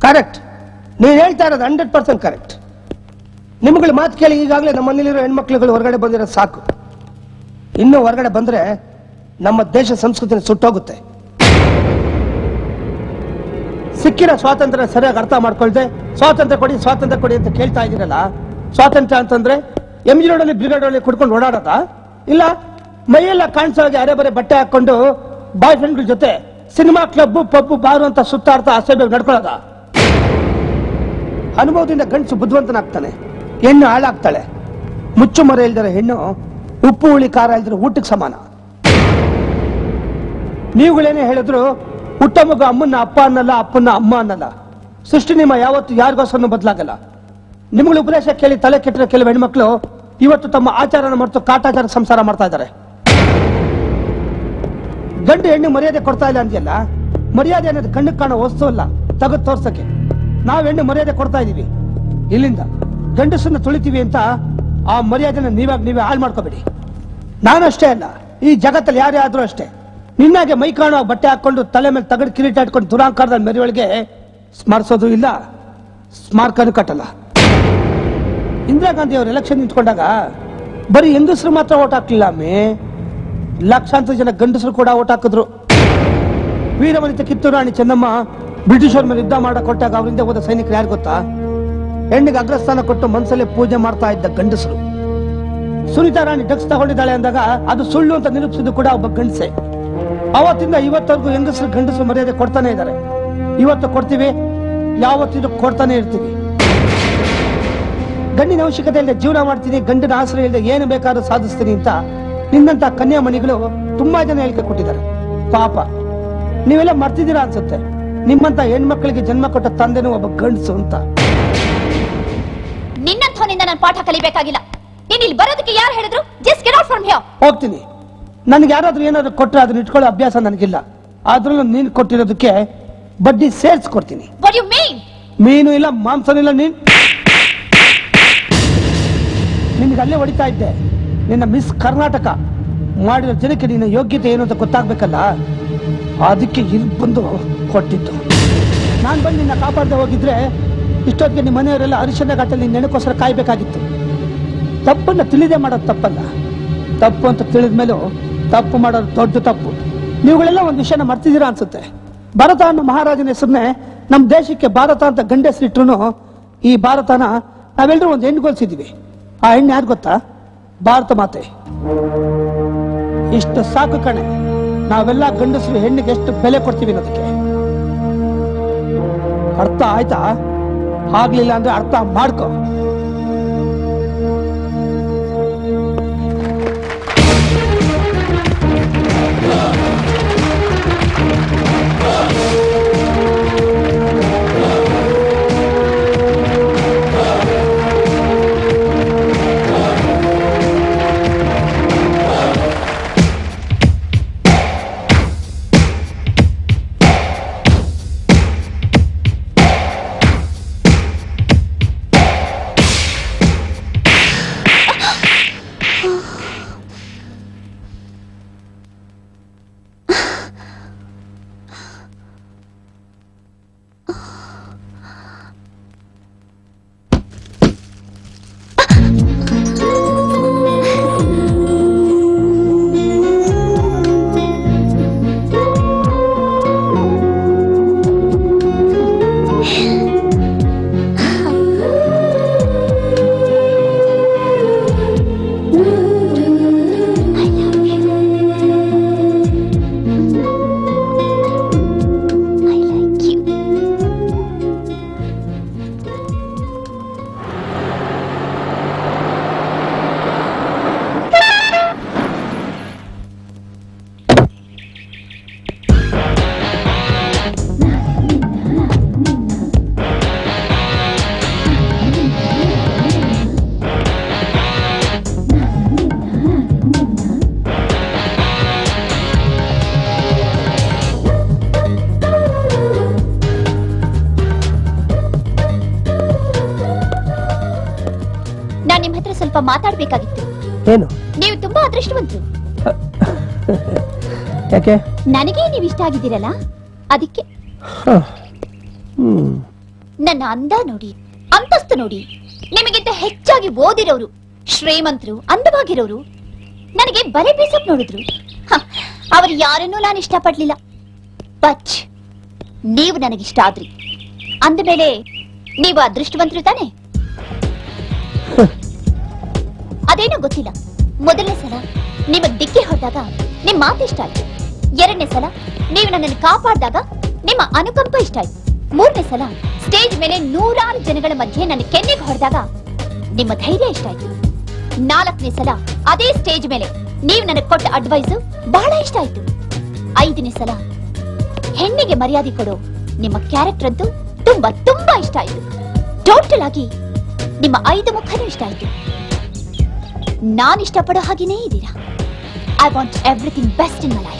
correct ನೀನ್ ಹೇಳ್ತಾ ಇರೋದು ಹಂಡ್ರೆಡ್ ಪರ್ಸೆಂಟ್ ಕರೆಕ್ಟ್ ನಿಮ್ಗಳ ಮಾತು ಕೇಳಿ ಈಗಾಗಲೇ ನಮ್ಮ ಮನೇಲಿರೋ ಹೆಣ್ಮಕ್ಳುಗಳು ಹೊರಗಡೆ ಬಂದಿರೋದು ಸಾಕು ಇನ್ನು ಹೊರಗಡೆ ಬಂದ್ರೆ ನಮ್ಮ ದೇಶ ಸಂಸ್ಕೃತಿ ಸುಟ್ಟೋಗುತ್ತೆ ಸಿಕ್ಕಿರೋ ಸ್ವಾತಂತ್ರ್ಯ ಸರಿಯಾಗಿ ಅರ್ಥ ಮಾಡ್ಕೊಳ್ದೆ ಸ್ವಾತಂತ್ರ್ಯ ಕೊಡಿ ಸ್ವಾತಂತ್ರ್ಯ ಕೊಡಿ ಅಂತ ಕೇಳ್ತಾ ಇದ್ದೀರಲ್ಲ ಸ್ವಾತಂತ್ರ್ಯ ಅಂತಂದ್ರೆ ಎಂ ಜಿ ರೋಡಲ್ಲಿ ಬ್ರಿಗೇಡ್ ರೋಡಲ್ಲಿ ಕುಡ್ಕೊಂಡು ಓಡಾಡೋದ ಇಲ್ಲ ಮೈಯೆಲ್ಲ ಕಾಣಿಸೋ ಹಾಗೆ ಅರೆ ಬರೆ ಬಟ್ಟೆ ಹಾಕೊಂಡು ಬಾಯ್ ಫ್ರೆಂಡ್ಗಳ ಜೊತೆ ಸಿನಿಮಾ ಕ್ಲಬ್ ಪಬ್ ಬಾರು ಅಂತ ಸುತ್ತಾಡ್ತಾ ಅಸಭ್ಯ ನಡ್ಕೊಳ್ಳೋದ ಅನುಭವದಿಂದ ಗಂಡಸು ಬುದ್ಧಿವಂತನಾಗ್ತಾನೆ ಹೆಣ್ಣು ಹಾಳಾಗ್ತಾಳೆ ಮುಚ್ಚು ಮರೆ ಇಲ್ದಿರೋ ಹೆಣ್ಣು ಉಪ್ಪು ಹುಳಿ ಖಾರ ಇಲ್ದಿರೋ ಊಟಕ್ಕೆ ಸಮಾನ ನೀವುಗಳೇನೇ ಹೇಳಿದ್ರು ಹುಟ್ಟ ಮಗು ಅಮ್ಮನ್ನ ಅಪ್ಪ ಅನ್ನಲ್ಲ ಅಪ್ಪನ್ನ ಅಮ್ಮ ಅನ್ನಲ್ಲ ಸೃಷ್ಟಿ ನಿಮ್ಮ ಯಾವತ್ತು ಯಾರಿಗೋಸ್ಕರನು ಬದಲಾಗಲ್ಲ ನಿಮ್ಗಳ ಉಪದೇಶ ಕೇಳಿ ತಲೆ ಕೆಟ್ಟಿರೋ ಕೆಲವು ಹೆಣ್ಮಕ್ಳು ಇವತ್ತು ತಮ್ಮ ಆಚಾರನ ಮರೆತು ಕಾಟಾಚಾರ ಸಂಸಾರ ಮಾಡ್ತಾ ಇದ್ದಾರೆ ಗಂಡು ಹೆಣ್ಣು ಮರ್ಯಾದೆ ಕೊಡ್ತಾ ಇಲ್ಲ ಅಂದ್ಯಲ್ಲ ಮರ್ಯಾದೆ ಅನ್ನೋದು ಕಣ್ಣಿಗೆ ಕಾಣೋ ವಸ್ತು ಅಲ್ಲ ತೆಗೆದು ತೋರ್ಸಕ್ಕೆ ನಾವ್ ಹೆಣ್ಣು ಮರ್ಯಾದೆ ಕೊಡ್ತಾ ಇದೀವಿ ಇಲ್ಲಿಂದ ಗಂಡಸನ್ನ ತುಳಿತೀವಿ ಅಂತ ಆ ಮರ್ಯಾದೆನ ನೀವಾಗ ನೀವೇ ಹಾಳು ಮಾಡ್ಕೋಬೇಡಿ ನಾನು ಅಷ್ಟೇ ಅಲ್ಲ ಈ ಜಗತ್ತಲ್ಲಿ ಯಾರೇ ಆದ್ರೂ ಅಷ್ಟೇ ನಿನ್ನಾಗೆ ಮೈ ಕಾಣೋ ಬಟ್ಟೆ ಹಾಕೊಂಡು ತಲೆ ಮೇಲೆ ತಗಡು ಕಿರೀಟ ಇಟ್ಕೊಂಡು ದುರಾಂಕಾರದಲ್ಲಿ ಮೆರವಣಿಗೆ ಸ್ಮರಿಸೋದು ಇಲ್ಲ ಸ್ಮಾರಕನು ಕಟ್ಟಲ್ಲ ಇಂದಿರಾ ಗಾಂಧಿ ಅವರು ಎಲೆಕ್ಷನ್ ನಿಂತ್ಕೊಂಡಾಗ ಬರೀ ಹೆಂಗಸರು ಮಾತ್ರ ಓಟ್ ಹಾಕ್ಲಿಲ್ಲ ಅಮ್ಮಿ ಲಕ್ಷಾಂತರ ಜನ ಗಂಡಸರು ಕೂಡ ಓಟ್ ಹಾಕಿದ್ರು ವೀರವನಿತ ಕಿತ್ತೂರು ರಾಣಿ ಚೆನ್ನಮ್ಮ ಬ್ರಿಟಿಷರ ಮೇಲೆ ಯುದ್ಧ ಮಾಡಕ್ ಕೊಟ್ಟಾಗ ಅವರಿಂದ ಹೋದ ಸೈನಿಕರು ಯಾರು ಗೊತ್ತಾ ಹೆಣ್ಣಿಗೆ ಅಗ್ರಸ್ಥಾನ ಕೊಟ್ಟು ಮನಸ್ಸಲ್ಲೇ ಪೂಜೆ ಮಾಡ್ತಾ ಇದ್ದ ಗಂಡಸರು ಸುನೀತಾ ರಾಣಿ ಡ್ರಗ್ಸ್ ತಗೊಂಡಿದ್ದಾಳೆ ಅಂದಾಗ ಅದು ಸುಳ್ಳು ಅಂತ ನಿರೂಪಿಸಿದ್ದು ಕೂಡ ಒಬ್ಬ ಗಂಡಸೆ ಅವತ್ತಿಂದ ಇವತ್ತವರೆಗೂ ಹೆಂಗಸರು ಗಂಡಸರು ಮರ್ಯಾದೆ ಕೊಡ್ತಾನೆ ಇದ್ದಾರೆ ಇವತ್ತು ಕೊಡ್ತೀವಿ ಯಾವತ್ತಿದ್ರು ಕೊಡ್ತಾನೆ ಇರ್ತೀವಿ ಗಂಡಿನ ಅವಶ್ಯಕತೆ ಇಲ್ಲದೆ ಜೀವನ ಮಾಡ್ತೀನಿ ಗಂಡಿನ ಆಶ್ರಯ ಇಲ್ಲದೆ ಏನು ಬೇಕಾದ್ರೂ ಸಾಧಿಸ್ತೀನಿ ಅಂತ ನಿನ್ನಂತ ಕನ್ಯಾಮಣಿಗಳು ತುಂಬಾ ಜನ ಹೇಳಿಕೆ ಕೊಟ್ಟಿದ್ದಾರೆ ಪಾಪ ನೀವೆಲ್ಲ ಮರ್ತಿದ್ದೀರಾ ಅನ್ಸುತ್ತೆ ನಿಮ್ಮಂತ ಹೆಣ್ಮಕ್ಳಿಗೆ ಜನ್ಮ ಕೊಟ್ಟ ತಂದೆನೂ ಒಬ್ಬ ಗಂಡಸು ಅಂತ ನಿನ್ನಂಥವನಿಂದ ನಾನು ಪಾಠ ಕಲಿಬೇಕಾಗಿಲ್ಲ ನೀನ್ ಇಲ್ಲಿ ಬರೋದಕ್ಕೆ ಯಾರು ಹೇಳಿದ್ರು just get out from here ಹೋಗ್ತೀನಿ ನನ್ಗೆ ಯಾರಾದ್ರೂ ಏನಾದ್ರು ಕೊಟ್ರೆ ಅದನ್ನ ಇಟ್ಕೊಳ್ಳೋ ಅಭ್ಯಾಸ ನನಗಿಲ್ಲ ಆದ್ರೂ ನೀನ್ ಕೊಟ್ಟಿರೋದಕ್ಕೆ ಬಡ್ಡಿ ಸೇರ್ಸ್ ಕೊಡ್ತೀನಿ ವಾಟ್ ಯು ಮೀನ್ ಮೀನು ಇಲ್ಲ ಮಾಂಸನೂ ಇಲ್ಲ ನೀನ್ ನಿನ್ಗೆ ಅಲ್ಲೇ ಹೊಡಿತಾ ಇದ್ದೆ ನಿನ್ನ ಮಿಸ್ ಕರ್ನಾಟಕ ಮಾಡಿರೋ ಜನಕ್ಕೆ ನಿನ್ನ ಯೋಗ್ಯತೆ ಏನು ಅಂತ ಗೊತ್ತಾಗ್ಬೇಕಲ್ಲ ಅದಕ್ಕೆ ಇಲ್ಲಿ ಬಂದು ಕೊಟ್ಟಿದ್ದು ನಾನು ಬಂದು ನಿನ್ನ ಕಾಪಾಡದೆ ಹೋಗಿದ್ರೆ ಇಷ್ಟೊತ್ತಿಗೆ ನಿಮ್ಮ ಮನೆಯವರೆಲ್ಲ ಅರಿಶಿನ ಘಾಟಲ್ಲಿ ನಿನ್ನ ನೆನಕೋಸ್ಕರ ಕಾಯ್ಬೇಕಾಗಿತ್ತು ತಪ್ಪನ್ನ ತಿಳಿದೇ ಮಾಡೋದು ತಪ್ಪಲ್ಲ ತಪ್ಪು ಅಂತ ತಿಳಿದ ಮೇಲೂ ತಪ್ಪು ಮಾಡೋದು ದೊಡ್ಡ ತಪ್ಪು ನೀವುಗಳೆಲ್ಲ ಒಂದು ವಿಷಯನ ಮರ್ತಿದ್ದೀರಾ ಅನ್ಸುತ್ತೆ ಭಾರತ ಅನ್ನೋ ಮಹಾರಾಜನ ಹೆಸರನ್ನೇ ನಮ್ಮ ದೇಶಕ್ಕೆ ಭಾರತ ಅಂತ ಗಂಡಸರಿಟ್ರು ಈ ಭಾರತನ ನಾವೆಲ್ಲರೂ ಒಂದು ಹೆಣ್ಣು ಗೋಲ್ಸಿದೀವಿ ಆ ಹೆಣ್ಣು ಯಾರು ಗೊತ್ತಾ ಭಾರತ ಮಾತೆ ಇಷ್ಟು ಸಾಕು ಕಣೆ ನಾವೆಲ್ಲ ಗಂಡಸರು ಹೆಣ್ಣಿಗೆ ಎಷ್ಟು ಬೆಲೆ ಕೊಡ್ತೀವಿ ಅನ್ನೋದಕ್ಕೆ ಅರ್ಥ ಆಯ್ತಾ ಆಗ್ಲಿಲ್ಲ ಅಂದ್ರೆ ಅರ್ಥ ಮಾಡ್ಕೋ ನಾನ್ ನಿಮ್ ಹತ್ರ ಸ್ವಲ್ಪ ಮಾತಾಡ್ಬೇಕಾಗಿತ್ತು ಏನು ನೀವು ತುಂಬಾ ಅದೃಷ್ಟವಂತರು ಯಾಕೆ ನನಗೆ ನೀವು ಇಷ್ಟ ಆಗಿದ್ದೀರಲ್ಲ ಅದಕ್ಕೆ ಹ್ಮ್ ನನ್ನ ಅಂದ ನೋಡಿ ಅಂತಸ್ತು ನೋಡಿ ನಿಮಗಿಂತ ಹೆಚ್ಚಾಗಿ ಓದಿರೋರು ಶ್ರೀಮಂತರು ಅಂದವಾಗಿರೋರು ನನಗೆ ಬಲೆ ಬೀಸಕ್ ನೋಡಿದ್ರು ಹ, ಅವ್ರು ಯಾರನ್ನೂ ನಾನು ಇಷ್ಟಪಡ್ಲಿಲ್ಲ ಬಚ್ ನೀವು ನನಗಿಷ್ಟ ಆದ್ರಿ ಅಂದಮೇಲೆ ನೀವು ಅದೃಷ್ಟವಂತರು ತಾನೆ ಅದೇನೋ ಗೊತ್ತಿಲ್ಲ ಮೊದಲನೇ ಸಲ ನಿಮಗ್ ದಿಕ್ಕಿ ಹೊಡೆದಾಗ ನಿಮ್ ಮಾತು ಇಷ್ಟ ಆಯ್ತು ಎರಡನೇ ಸಲ ನೀವು ನನ್ನನ್ನು ಕಾಪಾಡಿದಾಗ ನಿಮ್ಮ ಅನುಕಂಪ ಇಷ್ಟ ಆಯ್ತು ಮೂರನೇ ಸಲ ಸ್ಟೇಜ್ ಮೇಲೆ ನೂರಾರು ಜನಗಳ ಮಧ್ಯೆ ನನ್ನ ಕೆನ್ನೆಗೆ ಹೊಡೆದಾಗ ನಿಮ್ಮ ಧೈರ್ಯ ಇಷ್ಟ ಆಯ್ತು ನಾಲ್ಕನೇ ಸಲ ಅದೇ ಸ್ಟೇಜ್ ಮೇಲೆ ನೀವು ನನಗೆ ಕೊಟ್ಟ ಅಡ್ವೈಸ್ ಬಹಳ ಇಷ್ಟ ಆಯ್ತು ಐದನೇ ಸಲ ಹೆಣ್ಣಿಗೆ ಮರ್ಯಾದೆ ಕೊಡೋ ನಿಮ್ಮ ಕ್ಯಾರೆಕ್ಟರ್ ಅಂತೂ ತುಂಬಾ ತುಂಬಾ ಇಷ್ಟ ಆಯ್ತು ಟೋಟಲ್ ಆಗಿ ನಿಮ್ಮ ಐದು ಮುಖನೂ ಇಷ್ಟ ಆಯ್ತು ನಾನು ಇಷ್ಟಪಡೋ ಹಾಗೇನೇ ಇದ್ದೀರಾ I want everything best in my life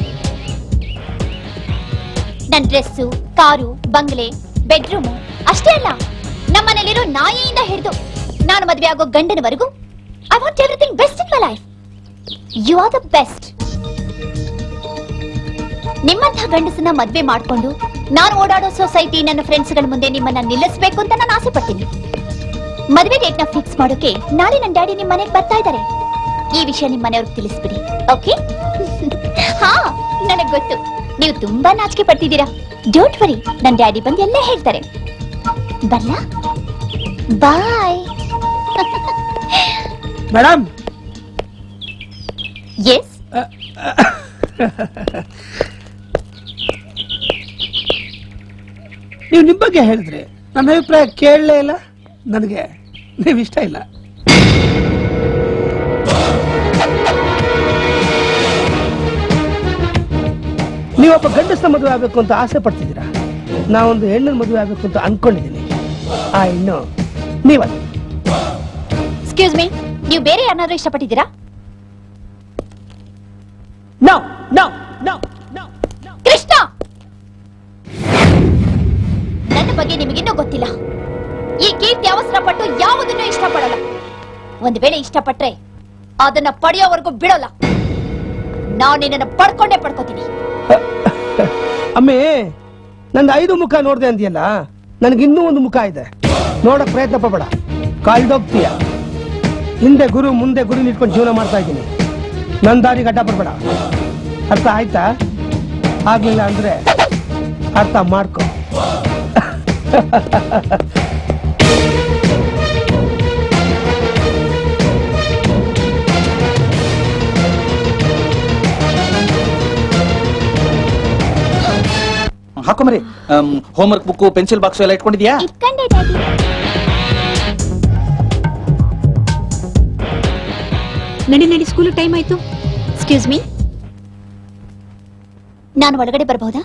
ನನ್ನ ಡ್ರೆಸ್ಸು ಕಾರು ಬಂಗ್ಲೆ ಬೆಡ್ರೂಮು ಅಷ್ಟೇ ಅಲ್ಲ ನಮ್ಮನೇಲಿರೋ ನಾಯಿಯಿಂದ ಹಿಡಿದು ನಾನು ಮದುವೆ ಆಗೋ ಗಂಡನವರೆಗೂ I want everything best in my life you are the best ನಿಮ್ಮಂಥ ಗಂಡಸನ್ನ ಮದ್ವೆ ಮಾಡ್ಕೊಂಡು ನಾನು ಓಡಾಡೋ ಸೊಸೈಟಿ ನನ್ನ ಫ್ರೆಂಡ್ಸ್ಗಳ ಮುಂದೆ ನಿಮ್ಮನ್ನ ನಿಲ್ಲಿಸ್ಬೇಕು ಅಂತ ನಾನು ಆಸೆ ಪಡ್ತೀನಿ ಮದುವೆ ಡೇಟ್ ನ ಫಿಕ್ಸ್ ಮಾಡೋಕೆ ನಾಳೆ ನನ್ನ ಡ್ಯಾಡಿ ನಿಮ್ ಮನೆಗೆ ಬರ್ತಾ ಇದ್ದಾರೆ ಈ ವಿಷಯ ನಿಮ್ ಮನೆಯವ್ರಿಗೆ ತಿಳಿಸ್ಬಿಡಿ ಓಕೆ ಹಾ ನನಗ್ ಗೊತ್ತು ನೀವು ತುಂಬಾ ನಾಚಿಕೆ ಪಡ್ತಿದ್ದೀರಾ ಡೋಂಟ್ ವರಿ ನನ್ನ ಡ್ಯಾಡಿ ಬಂದು ಎಲ್ಲ ಹೇಳ್ತಾರೆ ಬರ್ಲಾ ಬಾಯ್ ಮೇಡಮ್ ಎಸ್ ನೀವು ನಿಮ್ ಬಗ್ಗೆ ಹೇಳಿದ್ರಿ ನನ್ನ ಅಭಿಪ್ರಾಯ ಕೇಳಲೇ ಇಲ್ಲ ನನಗೆ ನೀವು ಇಷ್ಟ ಇಲ್ಲ ನೀವೊಬ್ಬ ಗಂಡಸನ ಮದುವೆ ಆಗ್ಬೇಕು ಅಂತ ಆಸೆ ಪಡ್ತಿದ್ದೀರಾ ನಾವೊಂದು ಹೆಣ್ಣನ ಮದುವೆ ಆಗ್ಬೇಕು ಅಂತ ಅನ್ಕೊಂಡಿದ್ದೀನಿ ಆ ಹೆಣ್ಣು ನೀವಲ್ಲ ಎಕ್ಸ್ಕ್ಯೂಸ್ ಮೀ ನೀವು ಬೇರೆ ಯಾರನ್ನಾದ್ರೂ ಇಷ್ಟಪಟ್ಟಿದ್ದೀರಾ ನೋ ನೋ ನೋ ಕೃಷ್ಣ ನನ್ನ ಬಗ್ಗೆ ನಿಮಗಿನ್ನೂ ಗೊತ್ತಿಲ್ಲ ಈ ಕೀರ್ತಿ ಅವಸರ ಪಟ್ಟು ಯಾವುದನ್ನು ಇಷ್ಟಪಡಲ್ಲ ಒಂದು ವೇಳೆ ಇಷ್ಟಪಟ್ರೆ ಅದನ್ನ ಪಡೆಯೋವರೆಗೂ ಬಿಡೋಲ್ಲ ನಾನು ನಿನ್ನನ್ನು ಪಡ್ಕೊಂಡೇ ಪಡ್ಕೋತೀನಿ ಅಮ್ಮೆ ನಂದು ಐದು ಮುಖ ನೋಡ್ದೆ ಅಂದ್ಯಲ್ಲ ನನಗೆ ಇನ್ನೂ ಒಂದು ಮುಖ ಇದೆ ನೋಡಕ್ ಪ್ರಯತ್ನ ಪಡಬೇಡ ಕಾಲ್ದೋಗ್ತೀಯ ಹಿಂದೆ ಗುರು ಮುಂದೆ ಗುರು ನಿಟ್ಕೊಂಡು ಜೀವನ ಮಾಡ್ತಾ ಇದ್ದೀನಿ ನನ್ನ ದಾರಿಗೆ ಅಡ್ಡ ಬರಬೇಡ ಅರ್ಥ ಆಯ್ತಾ ಆಗ್ಲಿಲ್ಲ ಅಂದ್ರೆ ಅರ್ಥ ಮಾಡ್ಕೊ ಹಾಕೊಂಬರಿ ಹೋಮ್ವರ್ಕ್ ಬುಕ್ ಪೆನ್ಸಿಲ್ ಬಾಕ್ಸ್ ಎಲ್ಲ ಇಟ್ಕೊಂಡಿದ್ಯಾ ಇಟ್ಕೊಂಡೆ ಡ್ಯಾಡಿ ನಡಿ ನಡಿ ಸ್ಕೂಲ್ ಟೈಮ್ ಆಯ್ತು ಎಕ್ಸ್ಕ್ಯೂಸ್ ಮೀ ನಾನು ಒಳಗಡೆ ಬರಬಹುದಾ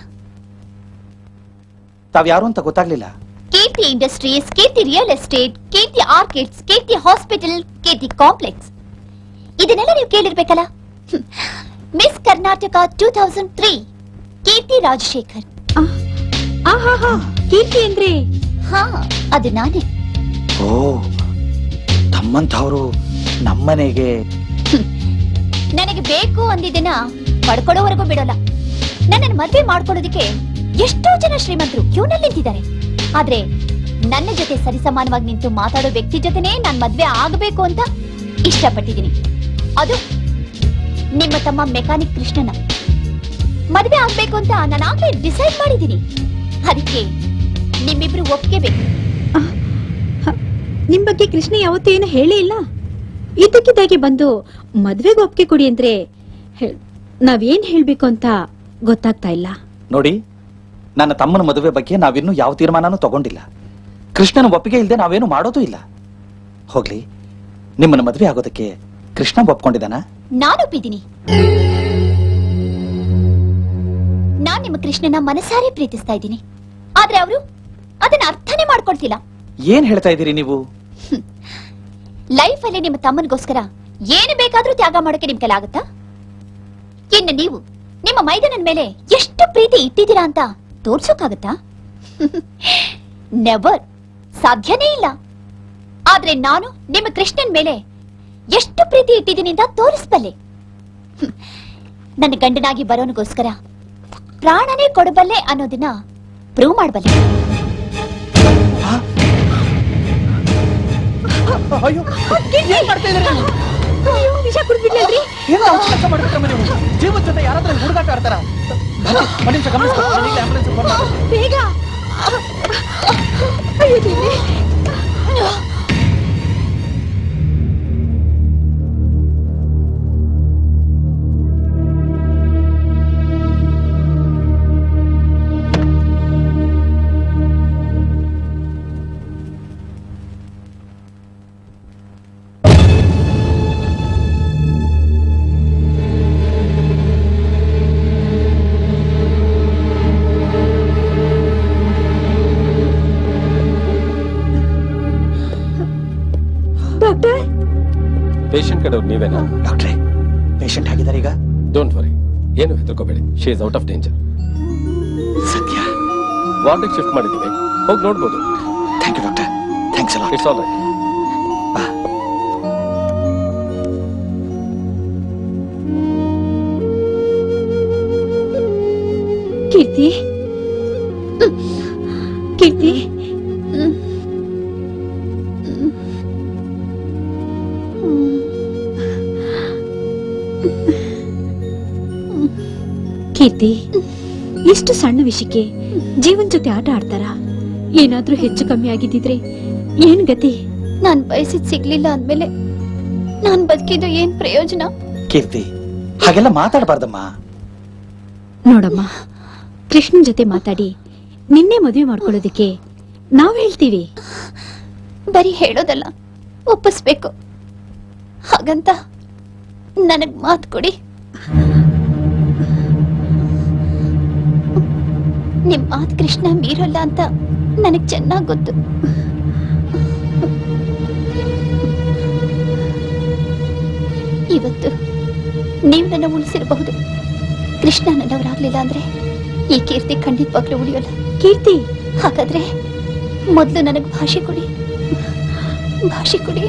ತಾವ್ ಯಾರು ಅಂತ ಗೊತ್ತಾಗ್ಲಿಲ್ಲ Keerthi Industries Keerthi Real Estate Keerthi Orchids Keerthi Hospital Keerthi Complex ಇದನ್ನೆಲ್ಲ ನೀವು ಕೇಳಿರ್ಬೇಕಲ್ಲ Miss Karnataka two thousand three Keerthi Rajashekar Keerthi ಅಂದ್ರೆ ಹಾ ಅದು ನಾನೇ ಓ ತಮ್ಮಂಥವ್ರು ನಮ್ಮನೆಗೆ ನನಗೆ ಬೇಕು ಅಂದಿದ್ದನ್ನ ಪಡ್ಕೊಳ್ಳೋವರೆಗೂ ಬಿಡೋಲ್ಲ ನನ್ನನ್ನು ಮದ್ವೆ ಮಾಡ್ಕೊಳ್ಳೋದಕ್ಕೆ ಎಷ್ಟೋ ಜನ ಶ್ರೀಮಂತರು ಕ್ಯೂನಲ್ಲಿ ನಿಂತಿದ್ದಾರೆ ಆದ್ರೆ ನನ್ನ ಜೊತೆ ಸರಿಸಮಾನವಾಗಿ ನಿಂತು ಮಾತಾಡೋ ವ್ಯಕ್ತಿ ಜೊತೆನೇ ನಾನ್ ಮದ್ವೆ ಆಗಬೇಕು ಅಂತ ಇಷ್ಟಪಟ್ಟಿದ್ದೀನಿ ಅದು ನಿಮ್ಮ ತಮ್ಮ ಮೆಕ್ಯಾನಿಕ್ ಕೃಷ್ಣನ ಮದ್ವೆ ಆಗ್ಬೇಕು ಅಂತ ನಾನು ಆಗ್ಲೇ ಡಿಸೈಡ್ ಮಾಡಿದ್ದೀನಿ ಅದಕ್ಕೆ ನಿಮ್ಮಿಬ್ರು ಒಪ್ಪಿಗೆ ಬೇಕು ನಿಮ್ ಬಗ್ಗೆ ಕೃಷ್ಣ ಯಾವತ್ತೂ ಏನು ಹೇಳೇ ಇಲ್ಲ ಇದ್ದಕ್ಕಿದ್ದಾಗೆ ಬಂದು ಮದ್ವೆಗೆ ಒಪ್ಪಿಗೆ ಕೊಡಿ ಅಂದ್ರೆ ಹೇ- ನಾವೇನ್ ಹೇಳ್ಬೇಕು ಅಂತ ಗೊತ್ತಾಗ್ತಾ ಇಲ್ಲ ನೋಡಿ ನನ್ನ ತಮ್ಮನ ಮದುವೆ ಬಗ್ಗೆ ನಾವಿನ್ನೂ ಯಾವ ತೀರ್ಮಾನನೂ ತಗೊಂಡಿಲ್ಲ ಕೃಷ್ಣನ ಒಪ್ಪಿಗೆ ಇಲ್ಲದೆ ನಾವೇನು ಮಾಡೋದೂ ಇಲ್ಲ ಹೋಗ್ಲಿ ನಿಮ್ಮನ್ನ ಮದುವೆ ಆಗೋದಕ್ಕೆ ಕೃಷ್ಣ ಒಪ್ಕೊಂಡಿದ್ದಾನ ನಾನು ಒಪ್ಪಿದ್ದೀನಿ ನಾನ್ ನಿಮ್ಮ ಕೃಷ್ಣನ ಮನಸಾರೆ ಪ್ರೀತಿಸ್ತಾ ಇದ್ದೀನಿ ಆದ್ರೆ ಅವರು ಅದನ್ನ ಅರ್ಥನೇ ಮಾಡ್ಕೊಳ್ತಿಲ್ಲ ಏನ್ ಹೇಳ್ತಾ ಇದ್ದೀರಿ ನೀವು ಲೈಫ್ ಅಲ್ಲಿ ನಿಮ್ಮ ತಮ್ಮನಿಗೋಸ್ಕರ ಏನು ಬೇಕಾದ್ರೂ ತ್ಯಾಗ ಮಾಡೋಕೆ ನಿಮ್ ಕೈಲಿ ಆಗುತ್ತಾ ಇನ್ನು ನೀವು ನಿಮ್ಮ ಮೈದನನ್ ಮೇಲೆ ಎಷ್ಟು ಪ್ರೀತಿ ಇಟ್ಟಿದ್ದೀರಾ ಅಂತ ತೋರ್ಸೋಕಾಗತ್ತಾ ನೆವರ್ ಸಾಧ್ಯನೇ ಇಲ್ಲ ಆದ್ರೆ ನಾನು ನಿಮ್ಮ ಕೃಷ್ಣನ್ ಮೇಲೆ ಎಷ್ಟು ಪ್ರೀತಿ ಇಟ್ಟಿದ್ದೀನಿ ಅಂತ ತೋರಿಸ್ಬಲ್ಲೆ ಹ್ಮ್. ನನ್ನ ಗಂಡನಾಗಿ ಬರೋನಿಗೋಸ್ಕರ ಪ್ರಾಣನೇ ಕೊಡಬಲ್ಲೆ ಅನ್ನೋದನ್ನ ಪ್ರೂವ್ ಮಾಡಬಲ್ಲೆ ಅಯ್ಯೋ ಏನ್ ಮಾಡ್ತಾ ಇದ್ದೀರಾ ನೀವು? ವಿಷ ಕುಡ್ದ್ಬಿಡ್ಲಲ್ರಿ ಏನೋ ಕೆಲಸ ಮಾಡ್ಬೇಕಮ್ಮ ನೀವು ಜೀವದ ಜೊತೆ ಯಾರಾದ್ರೂ ಹುಡುಗಾಟ ಆಡ್ತಾರ ಬನ್ನಿ ಒಂದ್ ನಿಮಿಷ ಗಮನಿಸ್ಕೊ ನಾನು ಈಗಲೇ ಆಂಬುಲೆನ್ಸ್ ಫೋನ್ ಮಾಡ್ತೀನಿ ಬೇಗ ಅಯ್ಯೋ ದೇವ್ರೇ. ಡಾಕ್ಟರ್ ಪೇಷಂಟ್ ಕಡೆಯವ್ರು ನೀವೇನಾ ಡಾಕ್ಟ್ರೇ ಪೇಷಂಟ್ ಆಗಿದ್ದಾರೆ ಈಗ ಡೋಂಟ್ ವರಿ ಏನು ಹೆದರ್ಕೋಬೇಡಿ she is out of danger Sathya ವಾರ್ಡಿಗೆ ಶಿಫ್ಟ್ ಮಾಡಿದ್ದೀವಿ ಹೋಗಿ ನೋಡ್ಬೋದು ಥ್ಯಾಂಕ್ ಯು ಡಾಕ್ಟರ್ ಥ್ಯಾಂಕ್ಸ್ ಅಲ್ಲ it's all right Keerthi Keerthi Keerthi ಇಷ್ಟು ಸಣ್ಣ ವಿಷಯಕ್ಕೆ ಜೀವನ್ ಜೊತೆ ಆಟ ಆಡ್ತಾರ ಏನಾದ್ರೂ ಹೆಚ್ಚು ಕಮ್ಮಿ ಆಗಿದ್ದಿದ್ರೆ ಏನ್ ಗತಿ ನಾನ್ ಬಯಸಿದ್ ಸಿಗ್ಲಿಲ್ಲ ಅಂದ್ಮೇಲೆ ನಾನ್ ಬದುಕಿದ್ದು ಏನ್ ಪ್ರಯೋಜನ ಕೀರ್ತಿ ಹಾಗೆಲ್ಲ ಮಾತಾಡಬಾರ್ದಮ್ಮ ನೋಡಮ್ಮ ಕೃಷ್ಣನ್ ಜೊತೆ ಮಾತಾಡಿ ನಿನ್ನೆ ಮದುವೆ ಮಾಡ್ಕೊಳ್ಳೋದಕ್ಕೆ ನಾವ್ ಹೇಳ್ತೀವಿ ಬರೀ ಹೇಳೋದಲ್ಲ ಒಪ್ಪಿಸ್ಬೇಕು ಹಾಗಂತ ನನಗ್ ಮಾತ್ ಕೊಡಿ ನಿಮ್ ಮಾತ್ ಕೃಷ್ಣ ಮೀರಲ್ಲ ಅಂತ ನನಗ್ ಚೆನ್ನಾಗ್ ಗೊತ್ತು ಇವತ್ತು ನೀವು ನನ್ನ ಉಳಿಸಿರಬಹುದು ಕೃಷ್ಣ ನನ್ನವರಾಗ್ಲಿಲ್ಲ ಅಂದ್ರೆ ಈ ಕೀರ್ತಿ ಖಂಡಿತವಾಗ್ಲೂ ಉಳಿಯೋಲ್ಲ ಕೀರ್ತಿ ಹಾಗಾದ್ರೆ ಮೊದ್ಲು ನನಗ್ ಭಾಷೆ ಕೊಡಿ ಭಾಷೆ ಕೊಡಿ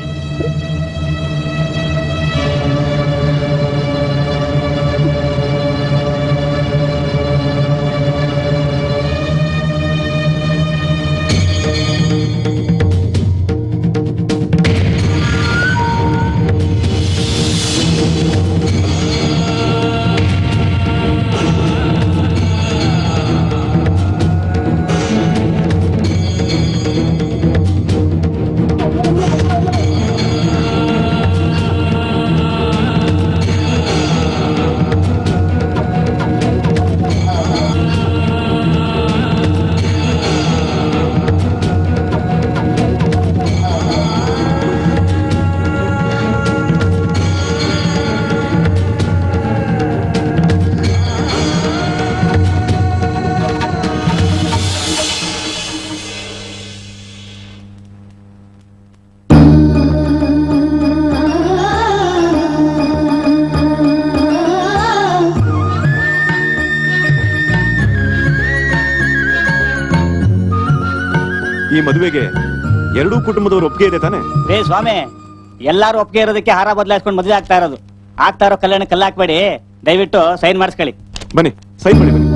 ಈ ಮದುವೆಗೆ ಎರಡೂ ಕುಟುಂಬದವ್ರ ಒಪ್ಪಿಗೆ ಇದೆ ತಾನೆ ರೇ ಸ್ವಾಮಿ ಎಲ್ಲಾರು ಒಪ್ಪಿಗೆ ಇರೋದಕ್ಕೆ ಹಾರ ಬದಲಾಯಿಸ್ಕೊಂಡು ಮದುವೆ ಆಗ್ತಾ ಇರೋದು ಆಗ್ತಾ ಇರೋ ಕಲ್ಯಾಣ ಕಲ್ಲಾಕ್ಬೇಡಿ ದಯವಿಟ್ಟು ಸೈನ್ ಮಾಡಿಸ್ಕೊಳ್ಳಿ ಬನ್ನಿ ಸೈನ್ ಮಾಡಿ ಬನ್ನಿ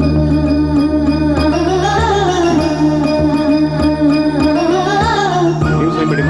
ನೀವು ಸೈನ್ ಮಾಡಿ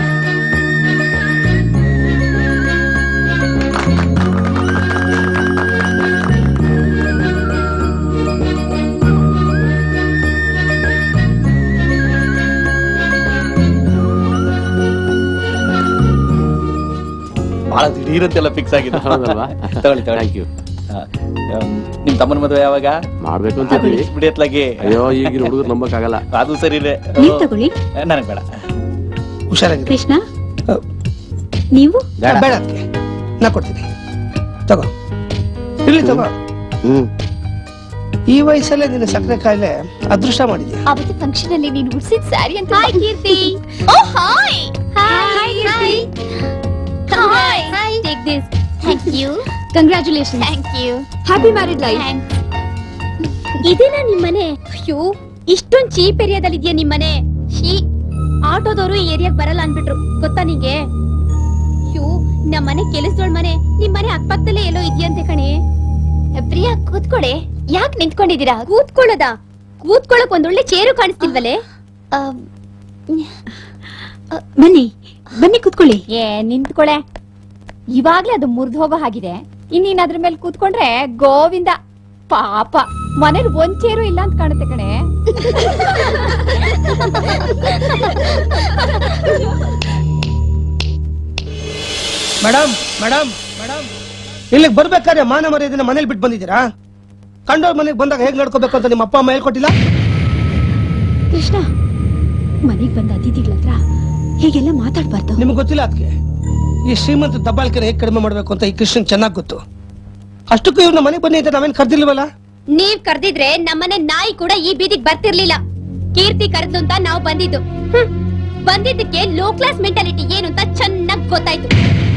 ಬಹಳ ದಿಢೀರಂತೆಲ್ಲ ಫಿಕ್ಸ್ ಆಗಿದೆ ಹೌದಲ್ವಾ? ತಗೊಳ್ಳಿ ತಗೊಳ್ಳಿ Thank you. ಆ, ಆಮ್, ನಿಮ್ ತಮ್ಮನ ಮದುವೆ ಯಾವಾಗ ಮಾಡ್ಬೇಕು ಅಂತ ಇದ್ದೀವಿ. ಬಿಡಿ ಅತ್ಲಾಗಿ ಅಯ್ಯೋ ಈಗಿನ ಹುಡುಗರು ನಂಬಕ್ಕಾಗಲ್ಲ ಅದು ಸರಿನೇ ನೀವ್ ತಗೊಳ್ಳಿ ನನಗ್ ಬೇಡ ಹುಷಾರಾಗಿದೆ ಕೃಷ್ಣ ನೀವು ಬೇಡ ಅದಕ್ಕೆ ನಾ ಕೊಡ್ತೀನಿ ತಗೋ ಇರ್ಲಿ ತಗೋ ಈ ವಯಸ್ಸಲ್ಲೇ ನಿನ್ನ ಸಕ್ಕರೆ ಕಾಯಿಲೆ ಅದೃಷ್ಟ ಮಾಡಿದ್ಯಾ ಅವತ್ತು ಫಂಕ್ಷನ್ ಅಲ್ಲಿ ನೀನು ಉಡ್ಸಿದ ಸ್ಯಾರಿ ಅಂತ hi Keerthi oh hi hi hi hi hi take this thank you congratulation thank you happy married life ಇದೇನಾ ನಿಮ್ಮನೆ ಅಯ್ಯೋ ಇಷ್ಟೊಂದ್ ಚೀಪ್ ಏರಿಯಾದಲ್ಲಿ ಇದೆಯಾ ನಿಮ್ಮನೆ ಶೀ ಆಟೋದವರು ಈ ಏರಿಯಾಗ್ ಬರಲ್ಲ ಅನ್ಬಿಟ್ರು ಗೊತ್ತಾ ನಿಂಗೆ ಅಯ್ಯೋ ನಮ್ಮನೆ ಕೆಲಸದೋಳ್ ಮನೆ ನಿಮ್ಮನೆ ಅಕ್ಕಪಕ್ಕದಲ್ಲೇ ಎಲ್ಲೋ ಇದೆಯಂತೆ ಕಣೆ ಪ್ರಿಯಾ ಕೂತ್ಕೊಳೆ ಯಾಕೆ ನಿಂತ್ಕೊಂಡಿದ್ದೀರಾ ಕೂತ್ಕೊಳ್ಳೋದಾ ಕೂತ್ಕೊಳ್ಳಕ್ ಒಂದೊಳ್ಳೆ ಚೇರು ಕಾಣಿಸ್ತಿಲ್ವಲೆ ಬನ್ನಿ ಬನ್ನಿ ಕೂತ್ಕೊಳ್ಳಿ ಏ ನಿಂತ್ಕೊಳೆ ಇವಾಗ್ಲೇ ಅದು ಮುರಿದು ಹೋಗೋ ಹಾಗಿದೆ ಇನ್ನೀನ್ ಅದ್ರ ಮೇಲೆ ಕೂತ್ಕೊಂಡ್ರೆ ಗೋವಿಂದ ಪಾಪ ಮನೇಲಿ ಒಂದ್ ಚೇರು ಇಲ್ಲ ಅಂತ ಕಾಣುತ್ತೆ ಕಣೆ ಮೇಡಮ್ ಮೇಡಮ್ ಮೇಡಮ್ ಇಲ್ಲಿಗೆ ಬರ್ಬೇಕಾದ್ರೆ ಮಾನ ಮರ್ಯಾದೆನ ಮನೇಲಿ ಬಿಟ್ಟು ಬಂದಿದ್ದೀರಾ ಕಂಡೋರ್ ಮನೆಗೆ ಬಂದಾಗ ಹೇಗ್ ನಡ್ಕೋಬೇಕು ಅಂತ ನಿಮ್ಮ ಅಪ್ಪ ಅಮ್ಮ ಹೇಳ್ಕೊಟ್ಟಿಲ್ಲ ಕೃಷ್ಣ ಮನೆಗ್ ಬಂದ ಅತಿಥಿಗಳ ಹತ್ರ ಹೀಗೆಲ್ಲ ಮಾತಾಡ್ಬಾರ್ದು ನಿಮ್ಗೆ ಗೊತ್ತಿಲ್ಲ ಅದಕ್ಕೆ ಈ ಶ್ರೀಮಂತ ದಬ್ಬಾಳಿಕೆನ ಹೇಗೆ ಕಡಿಮೆ ಮಾಡ್ಬೇಕು ಅಂತ ಈ ಕೃಷ್ಣನ್ ಚೆನ್ನಾಗಿ ಗೊತ್ತು ಅಷ್ಟಕ್ಕೂ ಇವ್ರನ್ನ ಮನೆಗೆ ಬನ್ನಿ ಅಂತ ನಾವೇನ್ ಕರ್ದಿಲ್ವಲ್ಲ ನೀವ್ ಕರ್ದಿದ್ರೆ ನಮ್ಮನೆ ನಾಯಿ ಕೂಡ ಈ ಬೀದಿಗ್ ಬರ್ತಿರ್ಲಿಲ್ಲ ಕೀರ್ತಿ ಕರೆದ್ಲು ಅಂತ ನಾವು ಬಂದಿದ್ದು ಹ್ಮ್. ಬಂದಿದ್ದಕ್ಕೆ ಲೋ ಕ್ಲಾಸ್ ಮೆಂಟಾಲಿಟಿ ಏನು ಅಂತ ಚೆನ್ನಾಗ್ ಗೊತ್ತಾಯ್ತು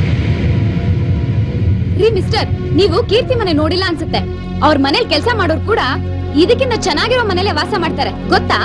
ರೀ ಮಿಸ್ಟರ್ ನೀವು ಕೀರ್ತಿ ಮನೆ ನೋಡಿಲ್ಲ ಅನ್ಸುತ್ತೆ ಅವ್ರ ಮನೇಲಿ ಕೆಲಸ ಮಾಡೋರು ಕೂಡ ಇದಕ್ಕಿಂತ ಚೆನ್ನಾಗಿರೋ ಮನೇಲೆ ವಾಸ ಮಾಡ್ತಾರೆ ಗೊತ್ತಾ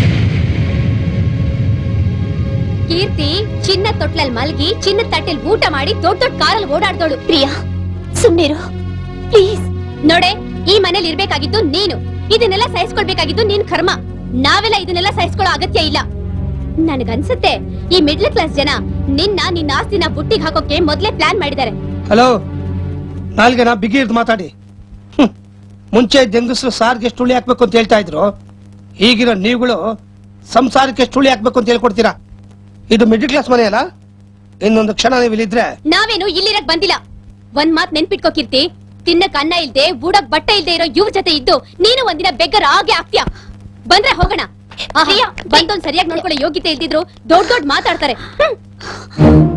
ಕೀರ್ತಿ ಚಿನ್ನ ತೊಟ್ಲಲ್ ಮಲ್ಗಿ ಚಿನ್ನ ತಟ್ಟೆಲ್ ಊಟ ಮಾಡಿ ದೊಡ್ಡ ದೊಡ್ಡ ಕಾರಲ್ಲಿ ಓಡಾಡ್ದೋಳು ಪ್ರಿಯಾ ಸುಮ್ನಿರು ಪ್ಲೀಸ್ ನೋಡೆ ಈ ಮನೇಲಿ ಇರ್ಬೇಕಾಗಿದ್ದು ನೀನು ಇದನ್ನೆಲ್ಲ ಸಹಿಸ್ಕೊಳ್ಬೇಕಾಗಿದ್ದು ನೀನ್ ಕರ್ಮ ನಾವೆಲ್ಲ ಇದನ್ನೆಲ್ಲ ಸಹಿಸ್ಕೊಳ್ಳೋ ಅಗತ್ಯ ಇಲ್ಲ ನನಗನ್ಸುತ್ತೆ ಈ ಮಿಡ್ಲ್ ಕ್ಲಾಸ್ ಜನ ನಿನ್ನ ನಿನ್ನ ಆಸ್ತಿನ ಬುಟ್ಟಿಗೆ ಹಾಕೋಕೆ ಮೊದ್ಲೇ ಪ್ಲಾನ್ ಮಾಡಿದ್ದಾರೆ ಹಲೋ ನಾಲ್ಗೆನ ಬಿಗಿ ಹಿಡ್ದು ಮಾತಾಡಿ ಹ್ಮ್. ಮುಂಚೆ ಹೆಂಗಸರು ಸಾರಿಗೆ ಎಷ್ಟು ಹುಳಿ ಹಾಕ್ಬೇಕು ಅಂತ ಹೇಳ್ತಾ ಇದ್ರು ಈಗಿರೋ ನೀವುಗಳು ಸಂಸಾರಕ್ಕೆ ಎಷ್ಟು ಹುಳಿ ಹಾಕ್ಬೇಕು ಅಂತ ಹೇಳ್ಕೊಡ್ತೀರಾ ಇದು ಮಿಡ್ಲ್ ಕ್ಲಾಸ್ ಮನೆ ಅಲ್ಲ ಇನ್ನೊಂದು ಕ್ಷಣ ನೀವು ಇಲ್ಲಿದ್ರೆ ನಾವೇನು ಇಲ್ಲಿರಕ್ ಬಂದಿಲ್ಲ ಒಂದ್ ಮಾತ್ ನೆನ್ಪಿಟ್ಕೋ ಕೀರ್ತಿ ತಿನ್ನಕ್ ಅನ್ನ ಇಲ್ದೆ ಊಡಕ್ ಬಟ್ಟೆ ಇಲ್ದೆ ಇರೋ ಇವ್ರ ಜೊತೆ ಇದ್ದು ನೀನು ಒಂದಿನ ಬೆಗ್ಗರ್ ಆಗೇ ಆಗ್ತೀಯ ಬಂದ್ರೆ ಹೋಗೋಣ ಆಹಾ, ಬಂದೊಂದ್ ಸರಿಯಾಗಿ ನೋಡ್ಕೊಳ್ಳೋ ಯೋಗ್ಯತೆ ಇಲ್ದಿದ್ರು ದೊಡ್ಡ ದೊಡ್ಡ ಮಾತಾಡ್ತಾರೆ ಹ್ಮ್.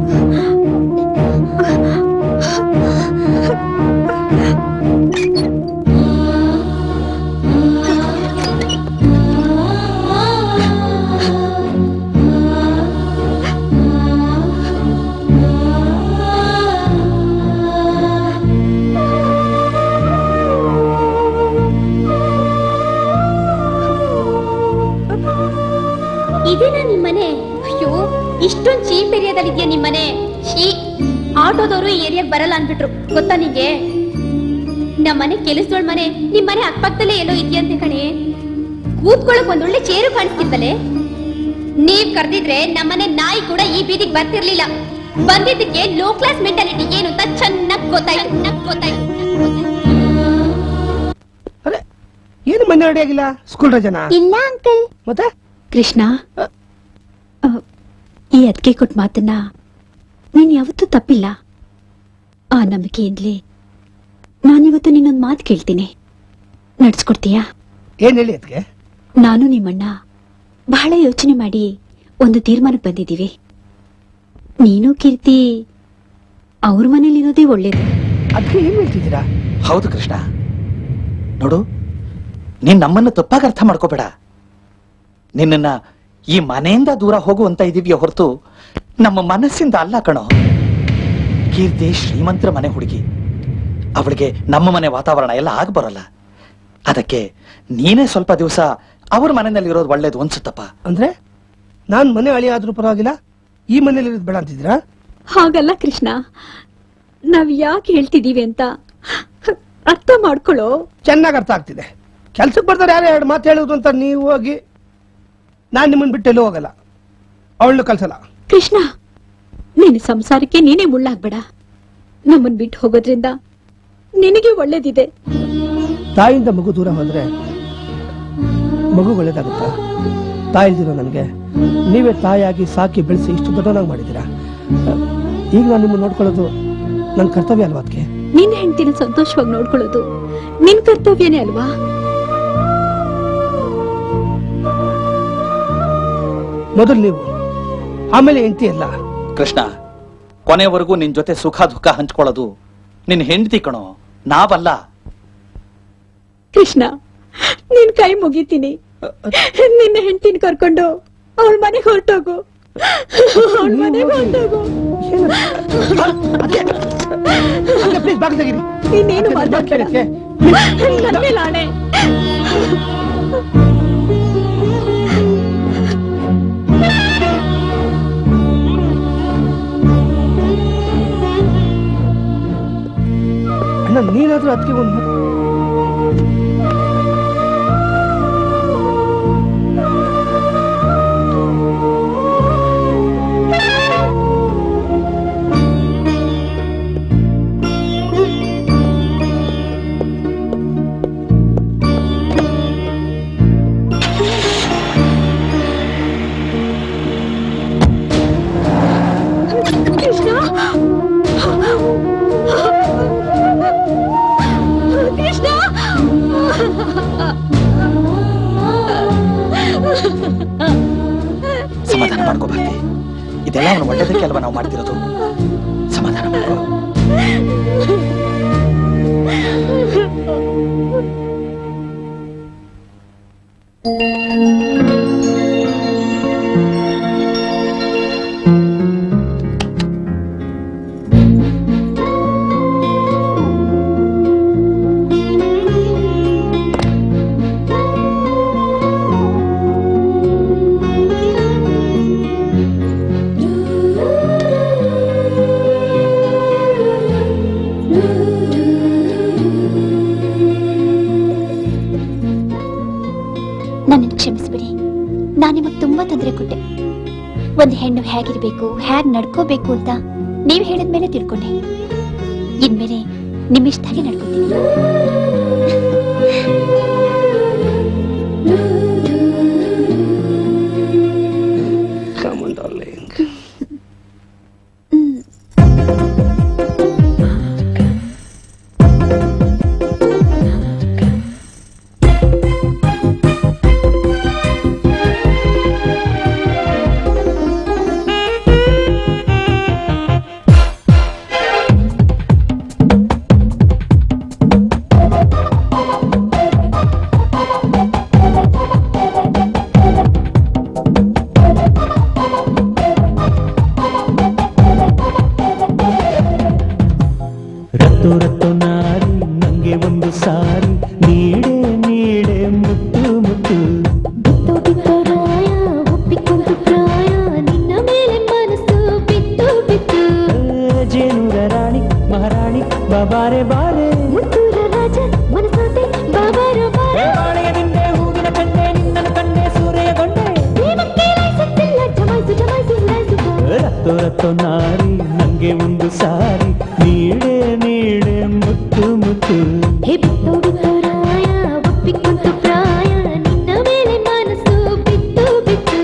ಇದೇನಾ ನಿಮ್ಮನೆ ಅಯ್ಯೋ ಇಷ್ಟೊಂದ್ ಚೀಪ್ ಏರಿಯಾದಲ್ಲಿ ಇದೆಯಾ ನಿಮ್ಮನೆ ಶೀ ಆಟೋದವರು ಈ ಏರಿಯಾಗ್ ಬರಲ್ಲ ಅನ್ಬಿಟ್ರು ಗೊತ್ತಾ ನಿಂಗೆ ನಮ್ಮನೆ ಕೆಲಸದೊಳ್ ಮನೆ ನಿಮ್ಮನೆ ಅಕ್ಕಪಕ್ಕದಲ್ಲೇ ಎಲ್ಲೋ ಇದೆಯಂತೆ ಕಣೆ ಕೂತ್ಕೊಳ್ಳಕ್ ಒಂದೊಳ್ಳೆ ಚೇರು ಕಾಣಿಸ್ತಿಲ್ವಲೆ ನೀವ್ ಕರ್ದಿದ್ರೆ ನಮ್ಮನೆ ನಾಯಿ ಕೂಡ ಈ ಬೀದಿಗೆ ಬರ್ತಿರ್ಲಿಲ್ಲ ಬಂದಿದ್ದಕ್ಕೆ ಲೋ ಕ್ಲಾಸ್ ಮೆಂಟಾಲಿಟಿ ಏನು ಅಂತ ಚೆನ್ನಾಗ್ ಗೊತ್ತಾಯ್ತು ಚೆನ್ನಾಗ್ ಗೊತ್ತಾಯ್ತು ಏನು ಮನೆ ರೆಡಿ ಆಗಿಲ್ಲ ಸ್ಕೂಲ್ ರಜನಾ ಇಲ್ಲ ಅಂಕಲ್ ಮತ್ತೆ ಕೃಷ್ಣ ಅ, ಈ ಅದ್ಕೆ ಕೊಟ್ಟ ಮಾತನ್ನ ನೀನ್ ಯಾವತ್ತೂ ತಪ್ಪಿಲ್ಲ ಆ ನಂಬಿಕೆಯಿಂದಲೇ ನಾನಿವತ್ತು ನಿನ್ನೊಂದ್ ಮಾತು ಕೇಳ್ತೀನಿ ನಡ್ಸ್ಕೊಡ್ತೀಯಾ ಏನ್ ಹೇಳಿ ಅದಕ್ಕೆ ನಾನು ನಿಮ್ಮಣ್ಣ ಬಹಳ ಯೋಚನೆ ಮಾಡಿ ಒಂದು ತೀರ್ಮಾನಕ್ಕೆ ಬಂದಿದ್ದೀವಿ ನೀನು ಕೀರ್ತಿ ಅವ್ರ ಮನೇಲಿರೋದೇ ಒಳ್ಳೇದು ಅದಕ್ಕೆ ಏನ್ ಹೇಳ್ತಿದ್ದೀರಾ ಹೌದು ಕೃಷ್ಣ ನೋಡು ನೀನ್ ನಮ್ಮನ್ನು ತಪ್ಪಾಗಿ ಅರ್ಥ ಮಾಡ್ಕೋಬೇಡ ನಿನ್ನನ್ನ ಈ ಮನೆಯಿಂದ ದೂರ ಹೋಗುವಂತ ಇದೀವಿಯ ಹೊರತು ನಮ್ಮ ಮನಸ್ಸಿಂದ ಅಲ್ಲ ಕಣೋ ಕೀರ್ತಿ ಶ್ರೀಮಂತರ ಮನೆ ಹುಡುಗಿ ಅವಳಿಗೆ ನಮ್ಮ ಮನೆ ವಾತಾವರಣ ಎಲ್ಲ ಆಗ ಬರಲ್ಲ ಅದಕ್ಕೆ ನೀನೇ ಸ್ವಲ್ಪ ದಿವಸ ಅವ್ರ ಮನೆಯಲ್ಲಿ ಇರೋದು ಒಳ್ಳೇದು ಅನ್ಸುತ್ತಪ್ಪ ಅಂದ್ರೆ ನಾನ್ ಮನೆ ಅಳಿ ಆದ್ರೂ ಪರವಾಗಿಲ್ಲ ಈ ಮನೇಲಿ ಇರೋದು ಬೇಡ ಅಂತಿದ್ದೀರಾ ಹಾಗಲ್ಲ ಕೃಷ್ಣ ನಾವ್ ಯಾಕೆ ಹೇಳ್ತಿದೀವಿ ಅಂತ ಅರ್ಥ ಮಾಡ್ಕೊಳ್ಳೋ ಚೆನ್ನಾಗಿ ಅರ್ಥ ಆಗ್ತಿದೆ ಕೆಲ್ಸಕ್ಕೆ ಬರ್ತಾರೆ ಯಾರು ಎರಡು ಮಾತು ಹೇಳುದು ಅಂತ ನೀವು ಹೋಗಿ ನಾನ್ ನಿಮ್ಮನ್ನ ಬಿಟ್ಟು ಎಲ್ಲೂ ಹೋಗಲ್ಲ ಅವಳನ್ನು ಕಳ್ಸಲ್ಲ ಕೃಷ್ಣ ನಿನ್ನ ಸಂಸಾರಕ್ಕೆ ನೀನೇ ಮುಳ್ಳಾಗ್ಬೇಡ ನಮ್ಮನ್ ಬಿಟ್ಟು ಹೋಗೋದ್ರಿಂದ ನಿನಗೆ ಒಳ್ಳೇದಿದೆ ತಾಯಿಯಿಂದ ಮಗು ದೂರ ಹೋದ್ರೆ ಮಗು ಒಳ್ಳೇದಾಗುತ್ತಾ ತಾಯಿ ಇಲ್ದಿರೋ ನನಗೆ ನೀವೇ ತಾಯಿಯಾಗಿ ಸಾಕಿ ಬೆಳೆಸಿ ಇಷ್ಟು ದೊಡ್ಡವನಾಗಿ ಮಾಡಿದ್ದೀರಾ ಈಗ ನಾನು ನಿಮ್ಮನ್ನು ನೋಡ್ಕೊಳ್ಳೋದು ನನ್ನ ಕರ್ತವ್ಯ ಅಲ್ವಾ ಅದಕ್ಕೆ ನಿನ್ನ ಹೆಂಡತಿನ ಸಂತೋಷವಾಗಿ ನೋಡ್ಕೊಳ್ಳೋದು ನಿನ್ ಕರ್ತವ್ಯನೇ ಅಲ್ವಾ ಮೊದಲು ನೀವು ಆಮೇಲೆ ಹೆಂಡತಿ ಎಲ್ಲ ಕೃಷ್ಣ ಕೊನೆವರೆಗೂ ನಿನ್ ಜೊತೆ ಸುಖ ದುಃಖ ಹಂಚ್ಕೊಳ್ಳೋದು ನಿನ್ ಹೆಂಡತಿ ಕಣೋ ನಾವಲ್ಲ ಕೃಷ್ಣ ನಿನ್ ಕೈ ಮುಗಿತೀನಿ ನಿನ್ನ ಹೆಂಡತಿನ ಕರ್ಕೊಂಡು ಅವಳ ಮನೆಗೆ ಹೊರಟೋಗು ಅವಳ ಮನೆಗೆ ಹೊರಟೋಗು ಪ್ಲೀಸ್ ಬಾಗಿ ತೆಗೀರಿ ಇನ್ನೇನು ಮಾತಾಡ್ಬೇಡ ನನ್ನ ಮೇಲೆ ಆಣೆ ಅಣ್ಣ ನೀನಾದ್ರೂ ಅದಕ್ಕೆ ಒಂದು ಒಳ್ಳೇದಕ್ಕೆ ಅಲ್ವಾ ನಾವು ಮಾಡ್ತಿರೋದು ಸಮಾಧಾನ ಮಾಡ್ಕೋ ನನ್ನನ್ನು ಕ್ಷಮಿಸ್ಬಿಡಿ ನಾನು ನಿಮಗೆ ತುಂಬಾ ತೊಂದರೆ ಕೊಟ್ಟೆ ಒಂದು ಹೆಣ್ಣು ಹೇಗಿರ್ಬೇಕು ಹೇಗ್ ನಡ್ಕೋಬೇಕು ಅಂತ ನೀವು ಹೇಳಿದ್ಮೇಲೆ ತಿಳ್ಕೊಂಡೆ ಇನ್ಮೇಲೆ ನಿಮ್ಮಿಷ್ಟಾಗೆ ನಡ್ಕೋತೀನಿ Come on, darling. ರತ್ತು ರತ್ತು ನಾರಿ ನಂಗೆ ಒಂದು ಸಾರಿ ನೀಡೆ ನೀಡೆ ಮುತ್ತು ಮುತ್ತು ಬಿತ್ತು ಬಿತ್ತು ರಾಯ ಒಪ್ಪಿಕೊಂಡು ಪ್ರಾಯ ನಿನ್ನ ಮೇಲೆ ಮನಸ್ಸು ಬಿತ್ತು ಬಿತ್ತು ಜೇನುರ ರಾಣಿ ಮಹಾರಾಣಿ ಬಾಬಾರೆ ಬಾರೆ ಮುತ್ತೂರ ರಾಜ ಮನಸೋತೆ ಬಾಬಾರ ಬಾರ ಬಾಳೆಯದಿಂದೆ ಹೂವಿನ ಕಂಡೆ ನಿನ್ನನ್ನು ಕಂಡೆ ಸೂರ್ಯಗೊಂಡೆ ಪ್ರೇಮಕ್ಕೆ ಲೈಸೆನ್ಸಿಲ್ಲ ಜಮಾಯಿಸು ಜಮಾಯಿಸು ಉಡಾಯಿಸು ಬಾ. ರತ್ತು ರತ್ತು ನಾರಿ ನಂಗೆ ಒಂದು ಸಾರಿ ನೀಡೆ ನೀಡೆ ಮುತ್ತು ಮುತ್ತು ಹೇ ಬಿತ್ತು ಬಿತ್ತು ರಾಯ ಒಪ್ಪಿಕೊಂಡು ಪ್ರಾಯ ನಿನ್ನ ಮೇಲೆ ಮನಸ್ಸು ಬಿತ್ತು ಬಿತ್ತು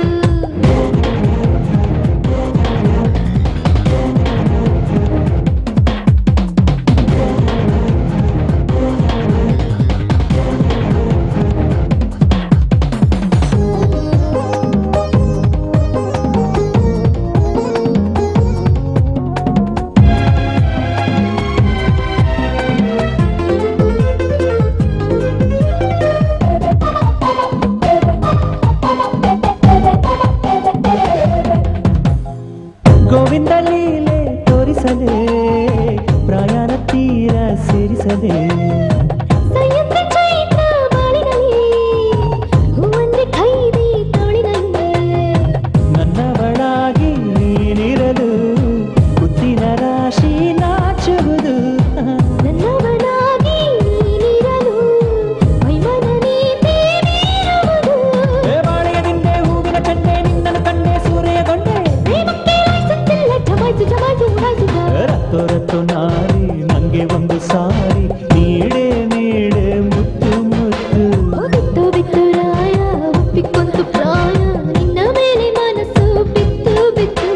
ಗೋವಿಂದ ಲೀಲೆ ತೋರಿಸದೆ ಪ್ರಯಾಣ ತೀರ ಸೇರಿಸದೆ ಸಂಯುಕ್ತ ಚೈತ್ರ ಬಾಳಿನಲ್ಲಿ ಹೂವಂದ್ರೆ ಖೈದಿ ತೋಳಿನಲ್ಲಿ ನನ್ನವಳಾಗಿ ನೀನಿರಲು ಮುತ್ತಿನ ರಾಶಿ ನಾಚುವುದು ನನ್ನವನಾಗಿ ನೀನಿರಲು ಮೈಮನ ನೀತಿ ಮೀರುವುದು ಏ ಬಾಳೆಯದಿಂದೆ ಹೂವಿನ ಕಂಡೆ ನಿನ್ನನ್ನು ಕಂಡೆ ಸೂರ್ಯಗೊಂಡೆ ಪ್ರೇಮಕ್ಕೆ ಲೈಸೆನ್ಸಿಲ್ಲ ಜಮಾಯಿಸು ಜಮಾಯಿಸು ಉಡಾಯಿಸು ಬಾ. ರತ್ತು ರತ್ತು ನಾರಿ ನಂಗೆ ಒಂದು ಸಾರಿ ನೀಡೆ ನೀಡೆ ಮುತ್ತು ಮುತ್ತು ಬಿತ್ತು ಬಿತ್ತು ರಾಯ ಒಪ್ಪಿಕೊಂಡು ಪ್ರಾಯ ನಿನ್ನ ಮೇಲೆ ಮನಸ್ಸು ಬಿತ್ತು ಬಿತ್ತು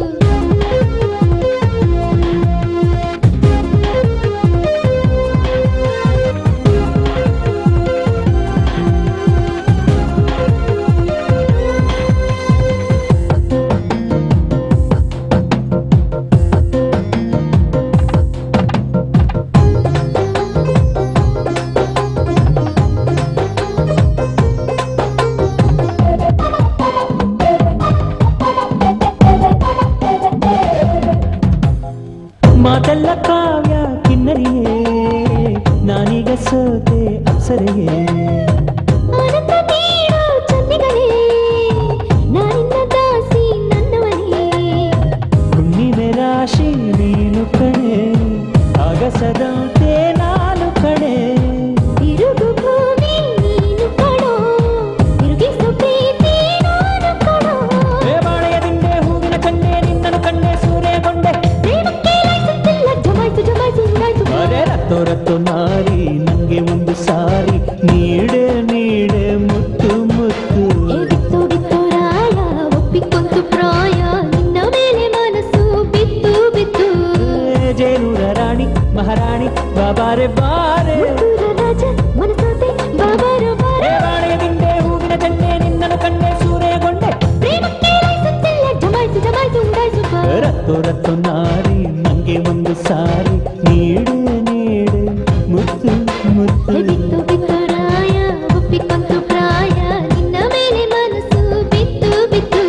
ಮಾತೆಲ್ಲ ಕಾವ್ಯ ಕಿನ್ನರಿಯೇ ನಾನೀಗ ಸೋತೆ ಅಪ್ಸರೆಯೇ ಆನಂದ ನೀಡೋ ಚಂದಿಗನೇ ನಾನಿನ್ನ ದಾಸಿ ನನ್ನವನೇ ಹುಣ್ಣಿಮೆ ರಾಶಿ ನೀನು ಕಣೆ ಆಗಸದಂತೆ ನಾನು ಕಣೆ ತಿರುಗು ಭೂಮಿ ನೀನು ಕಣೋ ತಿರುಗಿಸು ಪ್ರೀತಿ ನಾನು ಕಣೋ ಏ ಬಾಳೆಯದಿಂದೆ ಹೂವಿನ ಕಂಡೆ ನಿನ್ನನ್ನು ಕಂಡೆ ಸೂರ್ಯಗೊಂಡೆ ಪ್ರೇಮಕ್ಕೆ ಲೈಸೆನ್ಸಿಲ್ಲ ಜಮಾಯಿಸು ಜಮಾಯಿಸು ಉಡಾಯಿಸು ಬಾ. ಅರೆ ರತ್ತು ರತ್ತು ನಾರಿ ನಂಗೆ ಒಂದು ಸಾರಿ ನೀಡೆ ನೀಡೆ ಮುತ್ತು ಮುತ್ತು ಹೇ ಬಿತ್ತು ಬಿತ್ತು ರಾಯ ಒಪ್ಪಿಕೊಂಡು ಪ್ರಾಯ ನಿನ್ನ ಮೇಲೆ ಮನಸ್ಸು ಬಿತ್ತು ಬಿತ್ತು ಏ ಜೇನುರ ರಾಣಿ ಮಹಾರಾಣಿ ಬಾಬಾರೆ ಬಾರೆ ಮುತ್ತೂರ ರಾಜ ಮನಸೋತೆ ಬಾಬಾರ ಬಾರ ಏ ಬಾಳೆಯದಿಂದೆ ಹೂವಿನ ಕಂಡೆ ನಿನ್ನನ್ನು ಕಂಡೆ ಸೂರ್ಯಗೊಂಡೆ ಪ್ರೇಮಕ್ಕೆ ಲೈಸೆನ್ಸಿಲ್ಲ ಜಮಾಯಿಸು ಜಮಾಯಿಸು ಉಡಾಯಿಸು ಬಾ. ರತ್ತು ರತ್ತು ನಾರಿ ನಂಗೆ ಒಂದು ಸಾರಿ ನೀಡೆ ನೀಡೆ ಮುತ್ತು ಮುತ್ತು ಬಿತ್ತು ಬಿತ್ತು ರಾಯ ಒಪ್ಪಿಕೊಂತು ಪ್ರಾಯ ನಿನ್ನ ಮೇಲೆ ಮನಸ್ಸು ಬಿತ್ತು ಬಿತ್ತು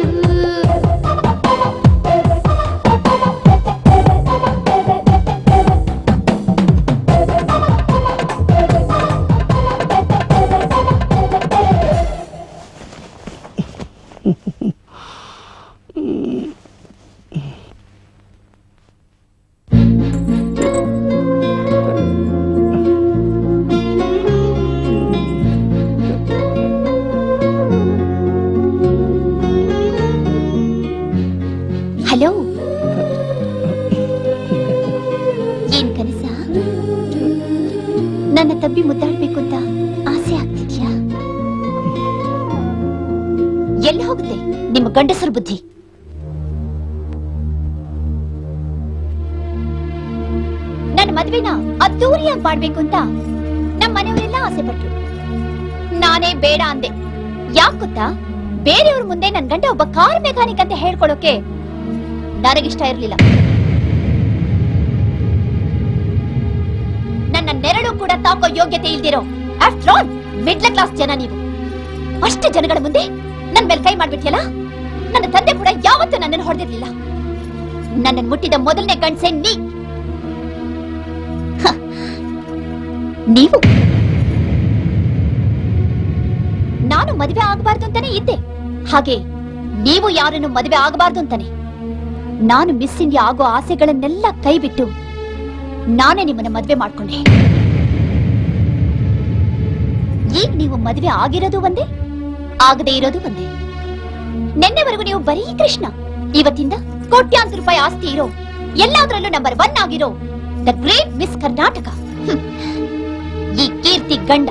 ಹಲೋ ಏನ್ ಕನಸ ನನ್ನ ತಬ್ಬಿ ಮುದ್ದಾಡ್ಬೇಕು ಅಂತ ಆಸೆ ಆಗ್ತಿದ್ಯಾ ಎಲ್ಲಿ ಹೋಗುತ್ತೆ ನಿಮ್ಮ ಗಂಡಸರ ಬುದ್ಧಿ ನನ್ನ ಮದ್ವೆನ ಅದ್ದೂರಿಯಾಗಿ ಮಾಡ್ಬೇಕು ಅಂತ ನಮ್ಮ ಮನೆಯವರೆಲ್ಲ ಆಸೆ ಪಟ್ರು ನಾನೇ ಬೇಡ ಅಂದೆ ಯಾಕ್ ಗೊತ್ತಾ ಬೇರೆಯವ್ರ ಮುಂದೆ ನನ್ ಗಂಡ ಒಬ್ಬ ಕಾರ್ ಮೆಕ್ಯಾನಿಕ್ ಅಂತ ಹೇಳ್ಕೊಳೋಕೆ ನನಗಿಷ್ಟ ಇರ್ಲಿಲ್ಲ ನನ್ನ ನೆರಳು ಕೂಡ ತಾಕೋ ಯೋಗ್ಯತೆ ಇಲ್ದಿರೋ ಆಫ್ಟರ್ ಆಲ್ ಮಿಡ್ಲ್ ಕ್ಲಾಸ್ ಜನ ನೀವು ಅಷ್ಟು ಜನಗಳ ಮುಂದೆ ನನ್ ಮೇಲೆ ಕೈ ಮಾಡ್ಬಿಟ್ಯಲ್ಲ ನನ್ನ ತಂದೆ ಕೂಡ ಯಾವತ್ತೂ ನನ್ನನ್ನು ಹೊಡೆದಿರ್ಲಿಲ್ಲ ನನ್ನನ್ನು ಮುಟ್ಟಿದ ಮೊದಲನೇ ಗಂಡ್ಸೆ ನೀ ಹ. ನೀವು ನಾನು ಮದುವೆ ಆಗಬಾರ್ದು ಅಂತಾನೆ ಇದ್ದೆ ಹಾಗೆ ನೀವು ಯಾರನ್ನು ಮದುವೆ ಆಗಬಾರ್ದು ಅಂತಾನೆ ನಾನು ಮಿಸ್ ಇಂಡಿಯಾ ಆಗೋ ಆಸೆಗಳನ್ನೆಲ್ಲ ಕೈಬಿಟ್ಟು ನಾನೇ ನಿಮ್ಮನ್ನ ಮದುವೆ ಮಾಡ್ಕೊಂಡೆ ಈಗ ನೀವು ಮದುವೆ ಆಗಿರೋದು ಒಂದೇ ಆಗದೆ ಇರೋದು ಒಂದೇ ನಿನ್ನೆವರೆಗೂ ನೀವು ಬರೀ ಕೃಷ್ಣ ಇವತ್ತಿಂದ ಕೋಟ್ಯಾಂತರ ರೂಪಾಯಿ ಆಸ್ತಿ ಇರೋ ಎಲ್ಲಾದ್ರಲ್ಲೂ ನಂಬರ್ ಒನ್ ಆಗಿರೋ the great Miss Karnataka hmm. ಈ ಕೀರ್ತಿ ಗಂಡ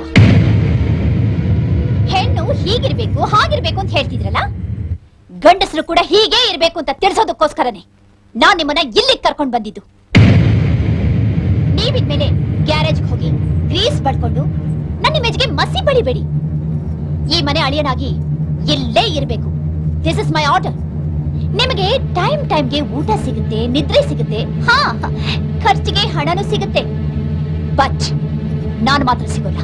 ಹೆಣ್ಣು ಹೀಗಿರ್ಬೇಕು ಹಾಗಿರ್ಬೇಕು ಅಂತ ಹೇಳ್ತಿದ್ರಲ್ಲ ಗಂಡಸರು ಕೂಡ ಹೀಗೆ ಇರ್ಬೇಕು ಅಂತ ತಿಳಿಸೋದಕ್ಕೋಸ್ಕರನೇ ನಾನ್ ನಿಮ್ಮನ್ನ ಇಲ್ಲಿಗೆ ಕರ್ಕೊಂಡ್ ಬಂದಿದ್ದು ನೀವಿದ್ಮೇಲೆ ಗ್ಯಾರೇಜ್ ಹೋಗಿ ಗ್ರೀಸ್ ಬಡ್ಕೊಂಡು ನನ್ನ ಇಮೇಜ್ಗೆ ಮಸಿ ಬಳಿಬೇಡಿ ಈ ಮನೆ ಅಳಿಯನಾಗಿ ಇಲ್ಲೇ ಇರಬೇಕು ದಿಸ್ ಇಸ್ ಮೈ ಆರ್ಡರ್ ನಿಮಗೆ ಟೈಮ್ ಟೈಮ್ಗೆ ಊಟ ಸಿಗುತ್ತೆ ನಿದ್ರೆ ಸಿಗುತ್ತೆ ಹಾ ಖರ್ಚಿಗೆ ಹಣನೂ ಸಿಗುತ್ತೆ ಬಟ್ ನಾನು ಮಾತ್ರ ಸಿಗೋಲ್ಲ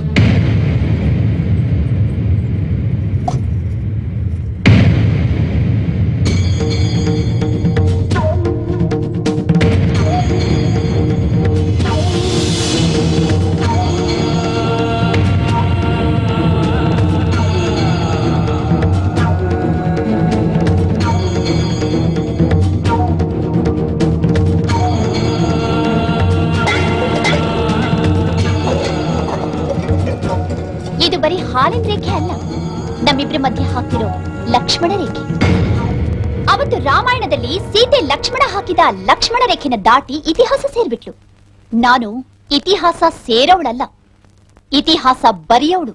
ಇದು ಬರೀ ಹಾಲಿನ ರೇಖೆ ಅಲ್ಲ ನಮ್ಮಿಬ್ರ ಮಧ್ಯೆ ಹಾಕಿರೋ ಲಕ್ಷ್ಮಣ ರೇಖೆ ಅವತ್ತು ರಾಮಾಯಣದಲ್ಲಿ ಸೀತೆ ಲಕ್ಷ್ಮಣ ಹಾಕಿದ ಲಕ್ಷ್ಮಣ ರೇಖೆನ ದಾಟಿ ಇತಿಹಾಸ ಸೇರ್ಬಿಟ್ಲು ನಾನು ಇತಿಹಾಸ ಸೇರೋವಳಲ್ಲ ಇತಿಹಾಸ ಬರೆಯೋಳು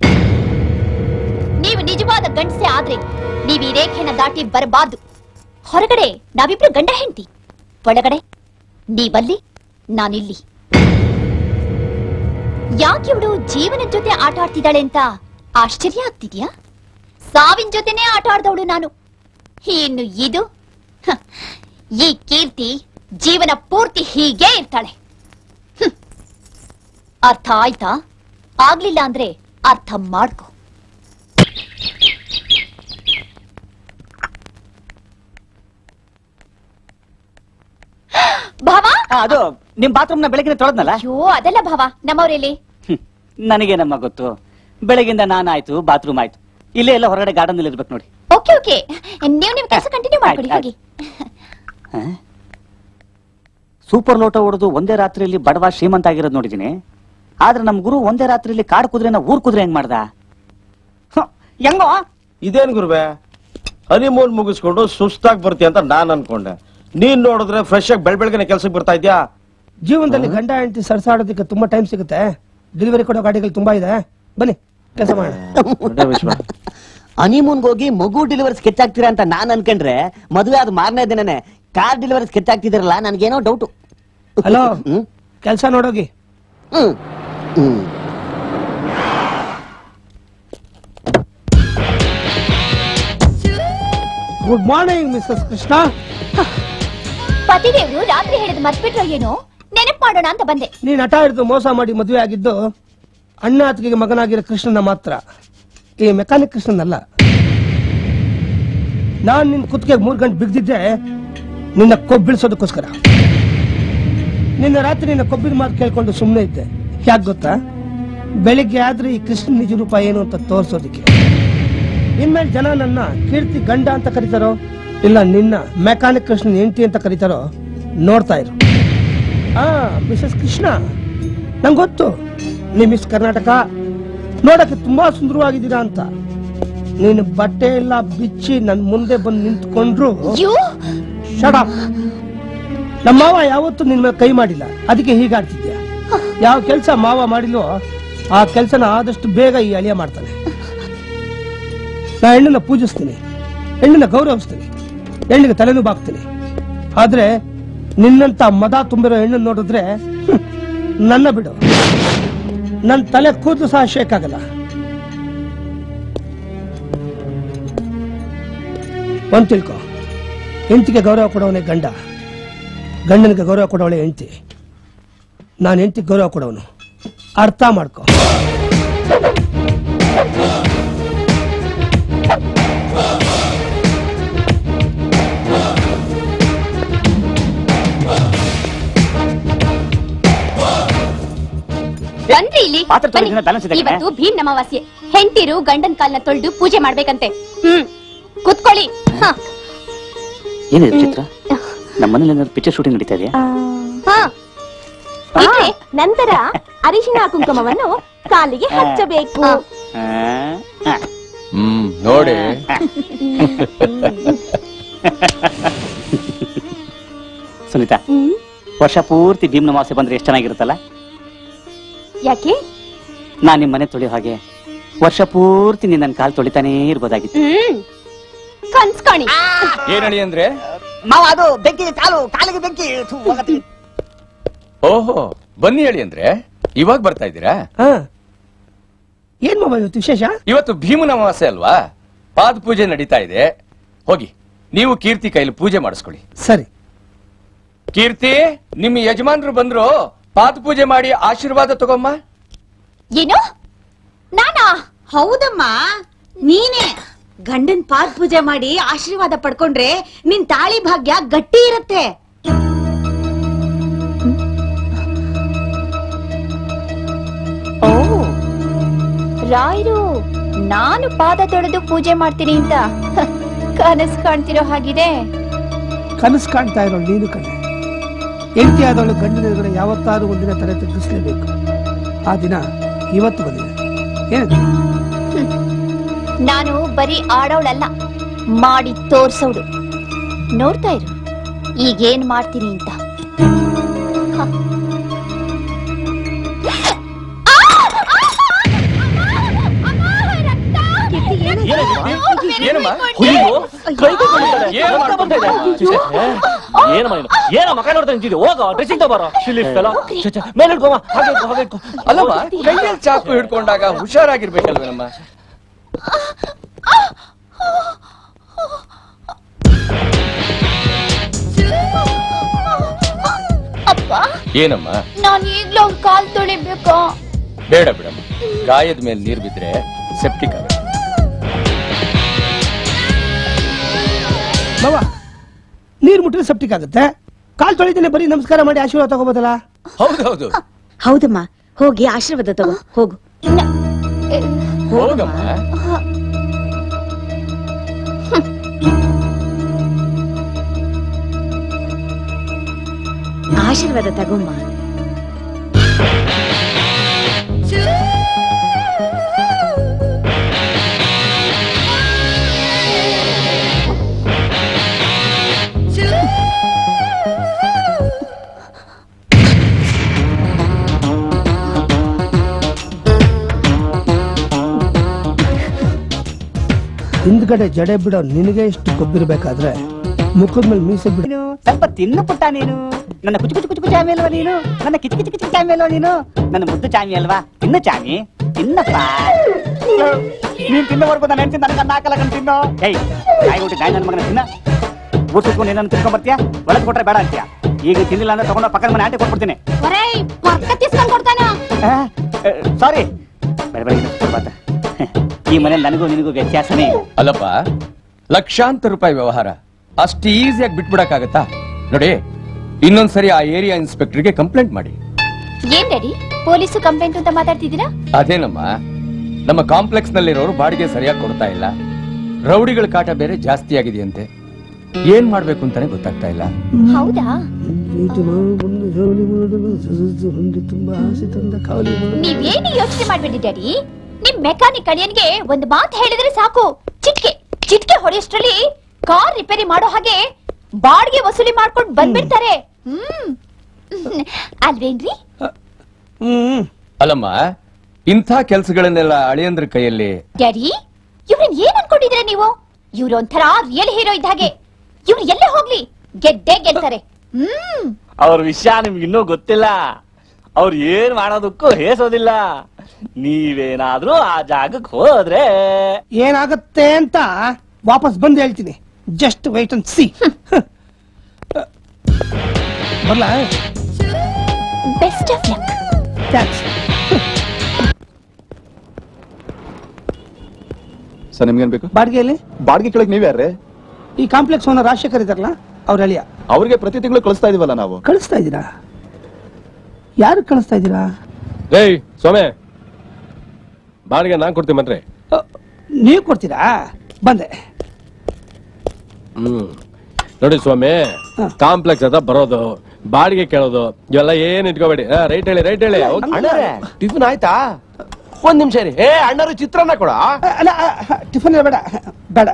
ನೀವು ನಿಜವಾದ ಗಂಡಸೆ ಆದ್ರೆ ನೀವು ಈ ರೇಖೆನ ದಾಟಿ ಬರಬಾರ್ದು ಹೊರಗಡೆ ನಾವಿಬ್ರು ಗಂಡ ಹೆಂಡತಿ ಒಳಗಡೆ ನೀವಲ್ಲಿ ನಾನಿಲ್ಲಿ ಯಾಕೆ ಇವಳು ಜೀವನದ ಜೊತೆ ಆಟ ಆಡ್ತಿದ್ದಾಳೆ ಅಂತ ಆಶ್ಚರ್ಯ ಆಗ್ತಿದ್ಯಾ ಸಾವಿನ ಜೊತೆನೇ ಆಟ ಆಡ್ದವಳು ನಾನು ಇನ್ನು ಇದು ಹ, ಈ ಕೀರ್ತಿ ಜೀವನ ಪೂರ್ತಿ ಹೀಗೇ ಇರ್ತಾಳೆ ಹ್ಮ್. ಅರ್ಥ ಆಯ್ತಾ ಆಗ್ಲಿಲ್ಲ ಅಂದ್ರೆ ಅರ್ಥ ಮಾಡ್ಕೊ ಭಾವ ಅದು ನಿಮ್ ಬಾತ್ರೂಮ್ ನ ಬೆಳಗ್ಗೆ ತೊಳೆದ್ನಲ್ಲ ಅಯ್ಯೋ ಅದಲ್ಲ ಭಾವ ನಮ್ಮವ್ರೆಲ್ಲಿ ನನಗೇನಮ್ಮ ಗೊತ್ತು ಬೆಳಗಿಂದ ನಾನಾಯ್ತು ಬಾತ್ರೂಮ್ ಆಯ್ತು ಇಲ್ಲೇ ಎಲ್ಲ ಹೊರಗಡೆ ಗಾರ್ಡನ್ ಅಲ್ಲಿ ಇರ್ಬೇಕು ನೋಡಿ ಓಕೆ ಓಕೆ ನೀವು ನಿಮ್ ಕೆಲಸ ಕಂಟಿನ್ಯೂ ಮಾಡ್ಕೊಳ್ಳಿ ಹೋಗಿ ಸೂಪರ್ ಲೋಟ ಹೊಡೆದು ಒಂದೇ ರಾತ್ರಿಯಲ್ಲಿ ಬಡವ ಶ್ರೀಮಂತ ಆಗಿರೋದು ನೋಡಿದೀನಿ ಆದ್ರೆ ನಮ್ ಗುರು ಒಂದೇ ರಾತ್ರಿಯಲ್ಲಿ ಕಾಡು ಕುದುರೆನ ಊರ್ ಕುದುರೆ ಹೆಂಗ್ ಮಾಡ್ದ ಹ, ಹೆಂಗೋ ಇದೇನ್ ಗುರುವೆ ಹನಿಮೂನ್ ಮುಗಿಸ್ಕೊಂಡು ಸುಸ್ತಾಗಿ ಬರ್ತೀಯ ಅಂತ ನಾನ್ ಅನ್ಕೊಂಡೆ ನೀನ್ ನೋಡಿದ್ರೆ ಫ್ರೆಶ್ ಆಗಿ ಬೆಳ್ ಬೆಳಗ್ಗೆ ಕೆಲ್ಸಕ್ಕೆ ಬರ್ತಾ ಇದ್ಯಾ ಜೀವನದಲ್ಲಿ ಗಂಡ ಹೆಂಡತಿ ಸರ್ಸಾಡೋದಕ್ಕೆ ತುಂಬಾ ಟೈಮ್ ಸಿಗುತ್ತೆ ಡೆಲಿವರಿ ಕೊಡೋ ಗಾಡಿಗಳು ತುಂಬಾ ಇದೆ ಬನ್ನಿ ಕೆಲಸ ಮಾಡೋಣ ಹನಿಮೂನ್ಗೆ ಹೋಗಿ ಮಗು ಡೆಲಿವರಿ ಸ್ಕೆಚ್ ಆಗ್ತೀರಾ ಅಂತ ನಾನ್ ಅನ್ಕೊಂಡ್ರೆ ಮದುವೆ ಆದ ಮಾರನೇ ದಿನನೇ ಕಾರ್ ಡೆಲಿವರಿ ಸ್ಕೆಚ್ ಆಗ್ತಿದಿರಲ್ಲ ನನ್ಗೇನೋ ಡೌಟು ಹಲೋ ಕೆಲಸ ನೋಡೋಗಿ hmm hmm good morning Mrs Krishna ಪತಿದೇವ್ರು ರಾತ್ರಿ ಹೇಳಿದ್ ಮರ್ತ್ಬಿಟ್ರೋ ಏನೋ ನೆನಪ್ ಮಾಡೋಣ ಅಂತ ಬಂದೆ ನೀನ್ ಹಠ ಹಿಡಿದು ಮೋಸ ಮಾಡಿ ಮದುವೆ ಆಗಿದ್ದು ಅಣ್ಣ ಅತ್ತಿಗೆಗೆ ಮಗನಾಗಿರೋ ಕೃಷ್ಣನ ಮಾತ್ರ ಈ ಮೆಕ್ಯಾನಿಕ್ ಕೃಷ್ಣನಲ್ಲ ನಾನ್ ನಿನ್ ಕುತ್ತಿಗೆ ಮೂರ್ ಗಂಟೆ ಬಿಗ್ದಿದ್ದೆ ನಿನ್ನ ಕೊಬ್ಬಿಳಿಸೋದಕ್ಕೋಸ್ಕರ ನಿನ್ನ ರಾತ್ರಿ ನಿನ್ನ ಕೊಬ್ಬಿನ ಮಾತು ಕೇಳ್ಕೊಂಡು ಸುಮ್ಮನೆ ಇದ್ದೆ ಯಾಕೆ ಗೊತ್ತಾ ಬೆಳಿಗ್ಗೆ ಆದ್ರೆ ಈ ಕೃಷ್ಣ ನಿಜ ರೂಪ ಏನು ಅಂತ ತೋರ್ಸೋದಕ್ಕೆ ಇನ್ಮೇಲೆ ಜನ ನನ್ನ ಕೀರ್ತಿ ಗಂಡ ಅಂತ ಕರೀತಾರೋ ಇಲ್ಲ ನಿನ್ನ ಮೆಕ್ಯಾನಿಕ್ ಕೃಷ್ಣ ಹೆಂಡತಿ ಅಂತ ಕರೀತಾರೋ ನೋಡ್ತಾ ಇರು ಆ ಮಿಸಸ್ ಕೃಷ್ಣ ನಂಗೆ ಗೊತ್ತು ನೀ ಮಿಸ್ ಕರ್ನಾಟಕ ನೋಡಕ್ಕೆ ತುಂಬಾ ಸುಂದರವಾಗಿದ್ದೀರಾ ಅಂತ ನೀನು ಬಟ್ಟೆ ಎಲ್ಲ ಬಿಚ್ಚಿ ನನ್ ಮುಂದೆ ಬಂದು ನಿಂತ್ಕೊಂಡ್ರು Shut up. ನಮ್ಮ ಮಾವ ಯಾವತ್ತೂ ನಿನ್ ಮೇಲೆ ಕೈ ಮಾಡಿಲ್ಲ ಅದಕ್ಕೆ ಹೀಗಾಡ್ತಿದ್ಯಾ ಯಾವ ಕೆಲಸ ಮಾವ ಮಾಡಿಲ್ವೋ ಆ ಕೆಲಸನ ಆದಷ್ಟು ಬೇಗ ಈ ಅಳಿಯ ಮಾಡ್ತಾನೆ ನಾ ಹೆಣ್ಣನ್ನ ಪೂಜಿಸ್ತೀನಿ ಹೆಣ್ಣನ್ನ ಗೌರವಿಸ್ತೀನಿ ಹೆಣ್ಣಿಗೆ ತಲೆನೂ ಬಾಗ್ತೀನಿ ಆದ್ರೆ ನಿನ್ನಂತ ಮದ ತುಂಬಿರೋ ಹೆಣ್ಣನ್ನು ನೋಡಿದ್ರೆ ಹ್ಮ್, ನನ್ನ ಬಿಡು ನನ್ನ ತಲೆ ಕೂದಲು ಸಹ ಶೇಕ್ ಆಗಲ್ಲ ಒಂದ್ ತಿಳ್ಕೊ ಹೆಂಡತಿಗೆ ಗೌರವ ಕೊಡೋವನೇ ಗಂಡ ಗಂಡನಿಗೆ ಗೌರವ ಕೊಡೋವಳೆ ಹೆಂಡತಿ ನಾನು ಹೆಂಡತಿಗೆ ಗೌರವ ಕೊಡೋನು ಅರ್ಥ ಮಾಡ್ಕೊ ಬನ್ರಿ ಇಲ್ಲಿ ಪಾತ್ರೆ ತೊಳೆದಿನ ಬನ್ನಿ. balance ಇದೆ ಕಣೆ. ಇವತ್ತು ಭೀಮ್ ಅಮಾವಾಸ್ಯೆ ಹೆಂಡತಿರು ಗಂಡನ್ ಕಾಲ್ನ ತೊಳೆದು ಪೂಜೆ ಮಾಡ್ಬೇಕಂತೆ ಹ್ಮ್ ಕುತ್ಕೊಳ್ಳಿ ಹ. ಏನಿದೆ ಚಿತ್ರ ನಮ್ಮ ಮನೇಲಿ ಏನಾದ್ರು ಪಿಕ್ಚರ್ ಶೂಟಿಂಗ್ ನಡೀತಾ ಇದೆಯಾ ಹ. ಇದ್ರೆ ನಂತರ ಅರಿಶಿನ ಕುಂಕುಮವನ್ನು ಕಾಲಿಗೆ ಹಚ್ಚಬೇಕು ಹ್ಮ್ ನೋಡಿ ಸುನೀತಾ ವರ್ಷ ಪೂರ್ತಿ ಭೀಮ್ ನಮಾಸೆ ಬಂದ್ರೆ ಎಷ್ಟು ಚೆನ್ನಾಗಿರುತ್ತಲ್ಲ ಯಾಕೆ ನಾನ್ ನಿಮ್ ಮನೆ ತೊಳೆಯೋ ಹಾಗೆ ವರ್ಷ ಪೂರ್ತಿ ನೀನ್ ನನ್ನ ಕಾಲ್ ತೊಳಿತಾನೇ ಇರ್ಬೋದಾಗಿತ್ತು ಹ್ಮ್ ಕನ್ಸ್ಕಾಣಿ ಏನಳಿ ಅಂದ್ರೆ ಮಾವ ಅದು ಬೆಂಕಿ ಕಾಲು ಕಾಲಿಗೆ ಬೆಂಕಿ ಥು, ಹೋಗತ್ತೆ. ಓಹೋ ಬನ್ನಿ ಹೇಳಿ ಅಂದ್ರೆ ಇವಾಗ ಬರ್ತಾ ಇದ್ದೀರಾ ಏನ್ ಮಾವ ಇವತ್ತು ವಿಶೇಷ ಇವತ್ತು ಭೀಮನ ಅಮಾವಾಸ್ಯೆ ಅಲ್ವಾ ಪಾದ ಪೂಜೆ ನಡೀತಾ ಇದೆ ಹೋಗಿ ನೀವು ಕೀರ್ತಿ ಕೈಲಿ ಪೂಜೆ ಮಾಡಿಸ್ಕೊಳ್ಳಿ ಸರಿ ಕೀರ್ತಿ ನಿಮ್ಮ ಯಜಮಾನ್ರು ಬಂದ್ರು ಪಾದ ಪೂಜೆ ಮಾಡಿ ಆಶೀರ್ವಾದ ತಗೊಮ್ಮ ಏನು ನಾನಾ ಹೌದಮ್ಮ ನೀನೇ ಗಂಡನ್ ಪಾದ ಪೂಜೆ ಮಾಡಿ ಆಶೀರ್ವಾದ ಪಡ್ಕೊಂಡ್ರೆ ನಿನ್ ತಾಳಿ ಭಾಗ್ಯ ಗಟ್ಟಿ ಇರತ್ತೆ ಓ ರಾಯರು ನಾನು ಪಾದ ತೊಳೆದು ಪೂಜೆ ಮಾಡ್ತೀನಿ ಅಂತ ಹ, ಕನಸು ಕಾಣ್ತಿರೋ ಹಾಗಿದೆ ಕನಸು ಕಾಣ್ತಾ ಇರೋ ನೀನು ಕಣೆ ಹೆಂಡತಿ ಆದವಳು ಗಂಡನ ಎದುರುಗಡೆ ಯಾವತ್ತಾದ್ರೂ ಒಂದಿನ ತಲೆ ತಗ್ಗಿಸ್ಲೇಬೇಕು ಆ ದಿನ ಇವತ್ತು ಬಂದಿದೆ ಏನಿದೆ ನಾನು ಬರೀ ಆಡೋಳಲ್ಲ ಮಾಡಿ ತೋರ್ಸೋಳು ನೋಡ್ತಾ ಇರು ಈಗೇನ್ ಮಾಡ್ತೀನಿ ಅಂತ ಹ. ಏನಮ್ಮ ಹುಯ್ಯೋ, ಕೈ ತಗೊಂಡಿದ್ದಾಳೆ. ಏನು ರಕ್ತ ಬರ್ತಾ ಇದೆ. ಏ, ಏನಮ್ಮ ನೀನು ಏನ ಮಕ ನೋಡ್ತಾ ನಿಂತಿದ್ದೆ ಹೋಗ ಡ್ರೆಸ್ಸಿಂಗ್ ತಗೋಬಾರ ಶಿಲಿಫ್ ಫೆಲೋ ಛೆ, ಛೆ, ಮೇಲೆ ಇಟ್ಕೊಮ್ಮ ಹಾಗೆ ಇಟ್ಕೊ, ಹಾಗೆ ಇಟ್ಕೊ. ಅಲ್ಲಮ್ಮ ಕೈಯಲ್ಲಿ ಚಾಕು ಹಿಡ್ಕೊಂಡಾಗ ಹುಷಾರಾಗಿರ್ಬೇಕಲ್ವೇನಮ್ಮ ಅಪ್ಪ ಏನಮ್ಮ ನಾನು ಈಗ್ಲೂ ಅವ್ನ್ ಕಾಲ್ ತೊಳಿಬೇಕಾ ಬೇಡ ಬಿಡಮ್ಮ ಗಾಯದ ಮೇಲೆ ನೀರ್ ಬಿದ್ರೆ ಸೆಪ್ಟಿಕ್ ಆಗುತ್ತೆ ಮಾವ ನೀರ್ ಮುಟ್ಟಿದ್ರೆ ಸೆಪ್ಟಿಕ್ ಆಗುತ್ತೆ ಕಾಲ್ ತೊಳಿತೀನಿ ಬರೀ ನಮಸ್ಕಾರ ಮಾಡಿ ಆಶೀರ್ವಾದ ತಗೋಬೋದಲ್ಲ ಹೌದೌದು ಹೌದಮ್ಮ ಹೋಗಿ ಆಶೀರ್ವಾದ ತಗೋ ಹೋಗು ಹೋಗಮ್ಮ ಆಶೀರ್ವಾದ ತಗೋಮ್ಮ ಹಿಂದ್ಗಡೆ ಜಡೆ ಬಿಡೋ ನಿನಗೆ ಇಷ್ಟು ಕೊಬ್ಬಿರ್ಬೇಕಾದ್ರೆ ಮುಖದ ಮೇಲೆ ಮೀಸೆ ಬಿಡು ಸ್ವಲ್ಪ ತಿನ್ನು ಪುಟ್ಟ ನೀನು ನನ್ನ ಕುಚು ಕುಚು ಕುಚು ಕುಚು ಚಾಮಿ ಅಲ್ವಾ ನೀನು ನನ್ನ ಕಿಚು ಕಿಚು ಕಿಚು ಚಾಮಿ ಅಲ್ವಾ ನೀನು ನನ್ನ ಮುದ್ದು ಚಾಮಿ ಅಲ್ವಾ ತಿನ್ನು ಚಾಮಿ ತಿನ್ನಪ್ಪ ನೀನ್ ತಿನ್ನವರೆಗೂ ನಾನು ಹೆಂಡ್ತಿ ನನಗೆ ಅನ್ನ ಹಾಕಲ್ಲ ಕಣ್ ತಿನ್ನು ಏಯ್ ನಾಯಿ ಹುಟ್ಟಿ ನಾಯಿ ನನ್ನ ಮಗನ ತಿನ್ನ ಗೂಡ್ಸ್ಕೊಂಡು ಏನನ್ನ ತಿನ್ಕೊಂಡ್ ಬರ್ತೀಯಾ ಒಳಗೆ ಕೊಟ್ರೆ ಬೇಡ ಅಂತೀಯ ಈಗ ತಿನ್ನಿಲ್ಲ ಅಂದ್ರೆ ತಗೊಂಡು ಪಕ್ಕದ ಮನೆ ಆಂಟಿ ಕೊಟ್ಬಿಡ್ತೀನಿ ಒರೇ ಪಕ್ಕ ತಿಸ್ಕೊಂಡ್ ಕೊಡ್ತಾನ ಸಾರಿ ಬೇರೆ ಬೇರೆ ಬಾತ ಈ ಮನೇಲಿ ನನಗೂ ನಿನಗೂ ವ್ಯತ್ಯಾಸನೇ ಇಲ್ಲ. ಅಲ್ಲಪ್ಪ ಲಕ್ಷಾಂತರ ರೂಪಾಯಿ ವ್ಯವಹಾರ ಅಷ್ಟು ಈಸಿಯಾಗಿ ಬಿಟ್ಬಿಡಕ್ಕಾಗತ್ತಾ ನೋಡಿ ಇನ್ನೊಂದ್ಸರಿ ಆ ಏರಿಯಾ ಇನ್ಸ್ಪೆಕ್ಟರ್ಗೆ ಕಂಪ್ಲೇಂಟ್ ಮಾಡಿ ಏನ್ ಡ್ಯಾಡಿ ಪೊಲೀಸು ಕಂಪ್ಲೇಂಟ್ ಅಂತ ಮಾತಾಡ್ತಿದ್ದೀರಾ ಅದೇನಮ್ಮ ನಮ್ಮ ಕಾಂಪ್ಲೆಕ್ಸ್ ನಲ್ಲಿರೋರು ಬಾಡಿಗೆ ಸರಿಯಾಗಿ ಕೊಡ್ತಾ ಇಲ್ಲ ರೌಡಿಗಳ ಕಾಟ ಬೇರೆ ಜಾಸ್ತಿ ಆಗಿದೆಯಂತೆ ಏನ್ ಮಾಡ್ಬೇಕು ಅಂತಾನೆ ಗೊತ್ತಾಗ್ತಾ ಇಲ್ಲ ಹೌದಾ ತುಂಬಾ ಆಸೆ ತಂದ ಕಾವಲಿ ನೀವೇನು ಯೋಚನೆ ಮಾಡ್ಬೇಡಿ ಡ್ಯಾಡಿ ನಿಮ್ ಮೆಕ್ಯಾನಿಕ್ ಅಳಿಯನ್ಗೆ ಒಂದು ಮಾತು ಹೇಳಿದ್ರೆ ಸಾಕು ಚಿಟ್ಕೆ ಚಿಟ್ಕೆ ಹೊಡೆಯೋಷ್ಟ್ರಲ್ಲಿ ಕಾರ್ ರಿಪೇರಿ ಮಾಡೋ ಹಾಗೆ ಬಾಡಿಗೆ ವಸೂಲಿ ಮಾಡ್ಕೊಂಡು ಬಂದ್ಬಿಡ್ತಾರೆ ಹ್ಮ್ ಅಲ್ವೇನ್ರಿ ಹ್ಮ್ ಅಲ್ಲಮ್ಮ ಇಂಥ ಕೆಲ್ಸಗಳನ್ನೆಲ್ಲ ಅಳಿಯಂದ್ರ ಕೈಯಲ್ಲಿ ಡ್ಯಾಡಿ ಇವ್ರನ್ ಏನ್ ಅನ್ಕೊಂಡಿದ್ರೆ ನೀವು ಇವ್ರು ಒಂಥರ ರಿಯಲ್ ಹೀರೋ ಇದ್ದ ಹಾಗೆ ಇವ್ರು ಎಲ್ಲೇ ಹೋಗ್ಲಿ ಗೆದ್ದೇ ಗೆಲ್ತಾರೆ ಹ್ಮ್ ಅವ್ರ ವಿಷಯ ನಿಮ್ಗೆ ಇನ್ನೂ ಗೊತ್ತಿಲ್ಲ ಅವ್ರು ಏನ್ ಮಾಡೋದಕ್ಕೂ ಹೇಸೋದಿಲ್ಲ ನೀವೇನಾದ್ರೂ ಆ ಜಾಗಕ್ಕೆ ಹೋದ್ರೆ ಏನಾಗತ್ತೆ ಅಂತ ವಾಪಸ್ ಬಂದು ಹೇಳ್ತೀನಿ ಜಸ್ಟ್ ವೈಟ್ ಅಂಡ್ ಸಿ ಬರ್ಲಾ best of luck thanks sir ನಿಮ್ಗೇನ್ ಬೇಕು ಬಾಡಿಗೆಯಲ್ಲಿ ಬಾಡಿಗೆ ಕೇಳಕ್ ನೀವ್ ಯಾರೇ ಈ ಕಾಂಪ್ಲೆಕ್ಸ್ ಓನರ್ ರಾಜಶೇಖರ್ ಇದಾರಲ್ಲ ಅವ್ರ ಅಳಿಯ ಅವ್ರಿಗೆ ಪ್ರತಿ ತಿಂಗಳು ಕಳಿಸ್ತಾ ಇದೀವಲ್ಲ ನಾವು ಕಳಿಸ್ತಾ ಇದ್ದೀರಾ ಯಾರು ಕಳಿಸ್ತಾ ಇದ್ದೀರಾ ಏಯ್ ಸೋಮೆ ಬಾಡಿಗೆ ನಾನ್ ಕೊಡ್ತೀನಿ ಬನ್ರಿ ನೀವು ಕೊಡ್ತೀರಾ ಬಂದೆ ಹ್ಮ್ ನೋಡಿ ಸ್ವಾಮಿ ಕಾಂಪ್ಲೆಕ್ಸ್ ಹತ್ರ ಬರೋದು ಬಾಡಿಗೆ ಕೇಳೋದು ಇವೆಲ್ಲ ಏನ್ ಇಟ್ಕೋಬೇಡಿ ರೈಟ್ ಹೇಳಿ ರೈಟ್ ಹೇಳಿ ಅಣ್ಣರೇ ಟಿಫಿನ್ ಆಯ್ತಾ ಒಂದ್ ನಿಮಿಷ ರೀ ಏ ಅಣ್ಣರು ಚಿತ್ರಾನ್ನ ಕೊಡ ಅಲ್ಲ ಟಿಫನ್ ಬೇಡ ಬೇಡ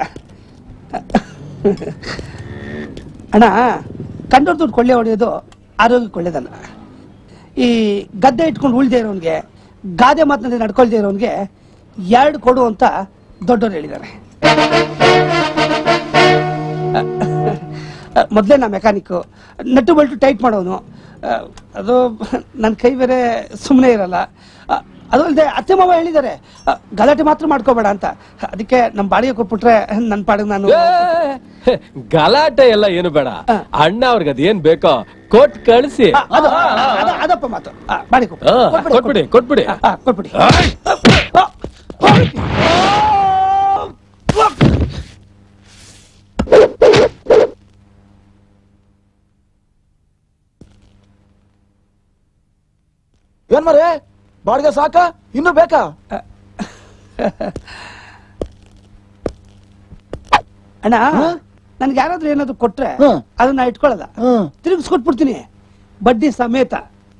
ಅಣ್ಣ ಕಂಡೋರ್ ದುಡ್ಡು ಕೊಳ್ಳೆ ಹೊಡೆಯೋದು ಆರೋಗ್ಯಕ್ಕೆ ಒಳ್ಳೇದಲ್ಲ ಈ ಗದ್ದೆ ಇಟ್ಕೊಂಡು ಉಳ್ದೇ ಇರೋನ್ಗೆ ಗಾದೆ ಮಾತಿನಲ್ಲಿ ನಡ್ಕೊಳ್ದೇ ಇರೋನ್ಗೆ ಎರಡು ಕೊಡು ಅಂತ ದೊಡ್ಡವ್ರು ಹೇಳಿದ್ದಾರೆ ಮೊದಲೇ ನಾ ಮೆಕ್ಯಾನಿಕ್ಕು ನಟ್ಟು ಬಲ್ಟು ಟೈಟ್ ಮಾಡೋನು ಆ, ಅದು ನನ್ನ ಕೈ ಬೇರೆ ಸುಮ್ಮನೆ ಇರಲ್ಲ ಆ, ಅದು ಅಲ್ಲದೆ ಅತ್ತೆ ಮಾವ ಹೇಳಿದ್ದಾರೆ ಆ, ಗಲಾಟೆ ಮಾತ್ರ ಮಾಡ್ಕೋಬೇಡ ಅಂತ ಅದಕ್ಕೆ ನಮ್ಮ ಬಾಡಿಗೆ ಕೊಟ್ಬಿಟ್ರೆ ನನ್ನ ಪಾಡಿಗೆ ನಾನು ಏ, ಗಲಾಟೆ ಎಲ್ಲ ಏನು ಬೇಡ ಅಣ್ಣ ಅವ್ರಿಗೆ ಅದೇನ್ ಬೇಕೋ ಕೊಟ್ ಕಳಿಸಿ ಆ, ಅದು ಅದು- ಅದಪ್ಪ ಮಾತು ಆ, ಬಾಡಿಗೆ ಕೊಟ್ಟು ಆ, ಕೊಟ್ಬಿಡಿ ಕೊಟ್ಬಿಡಿ ಆ, ಆ, ಕೊಟ್ಬಿಡಿ ಏನ್ ಮರೆ ಬಾಡಿಗೆ ಸಾಕ ಇನ್ನು ಬೇಕಾ ಅಣ್ಣ ನನ್ಗೆ ಯಾರಾದ್ರೂ ಏನಾದ್ರು ಕೊಟ್ರೆ ಅದನ್ನ ಇಟ್ಕೊಳ್ಳಲ್ಲ ತಿರುಗಿಸ್ಕೊಟ್ಬಿಡ್ತೀನಿ ಬಡ್ಡಿ ಸಮೇತ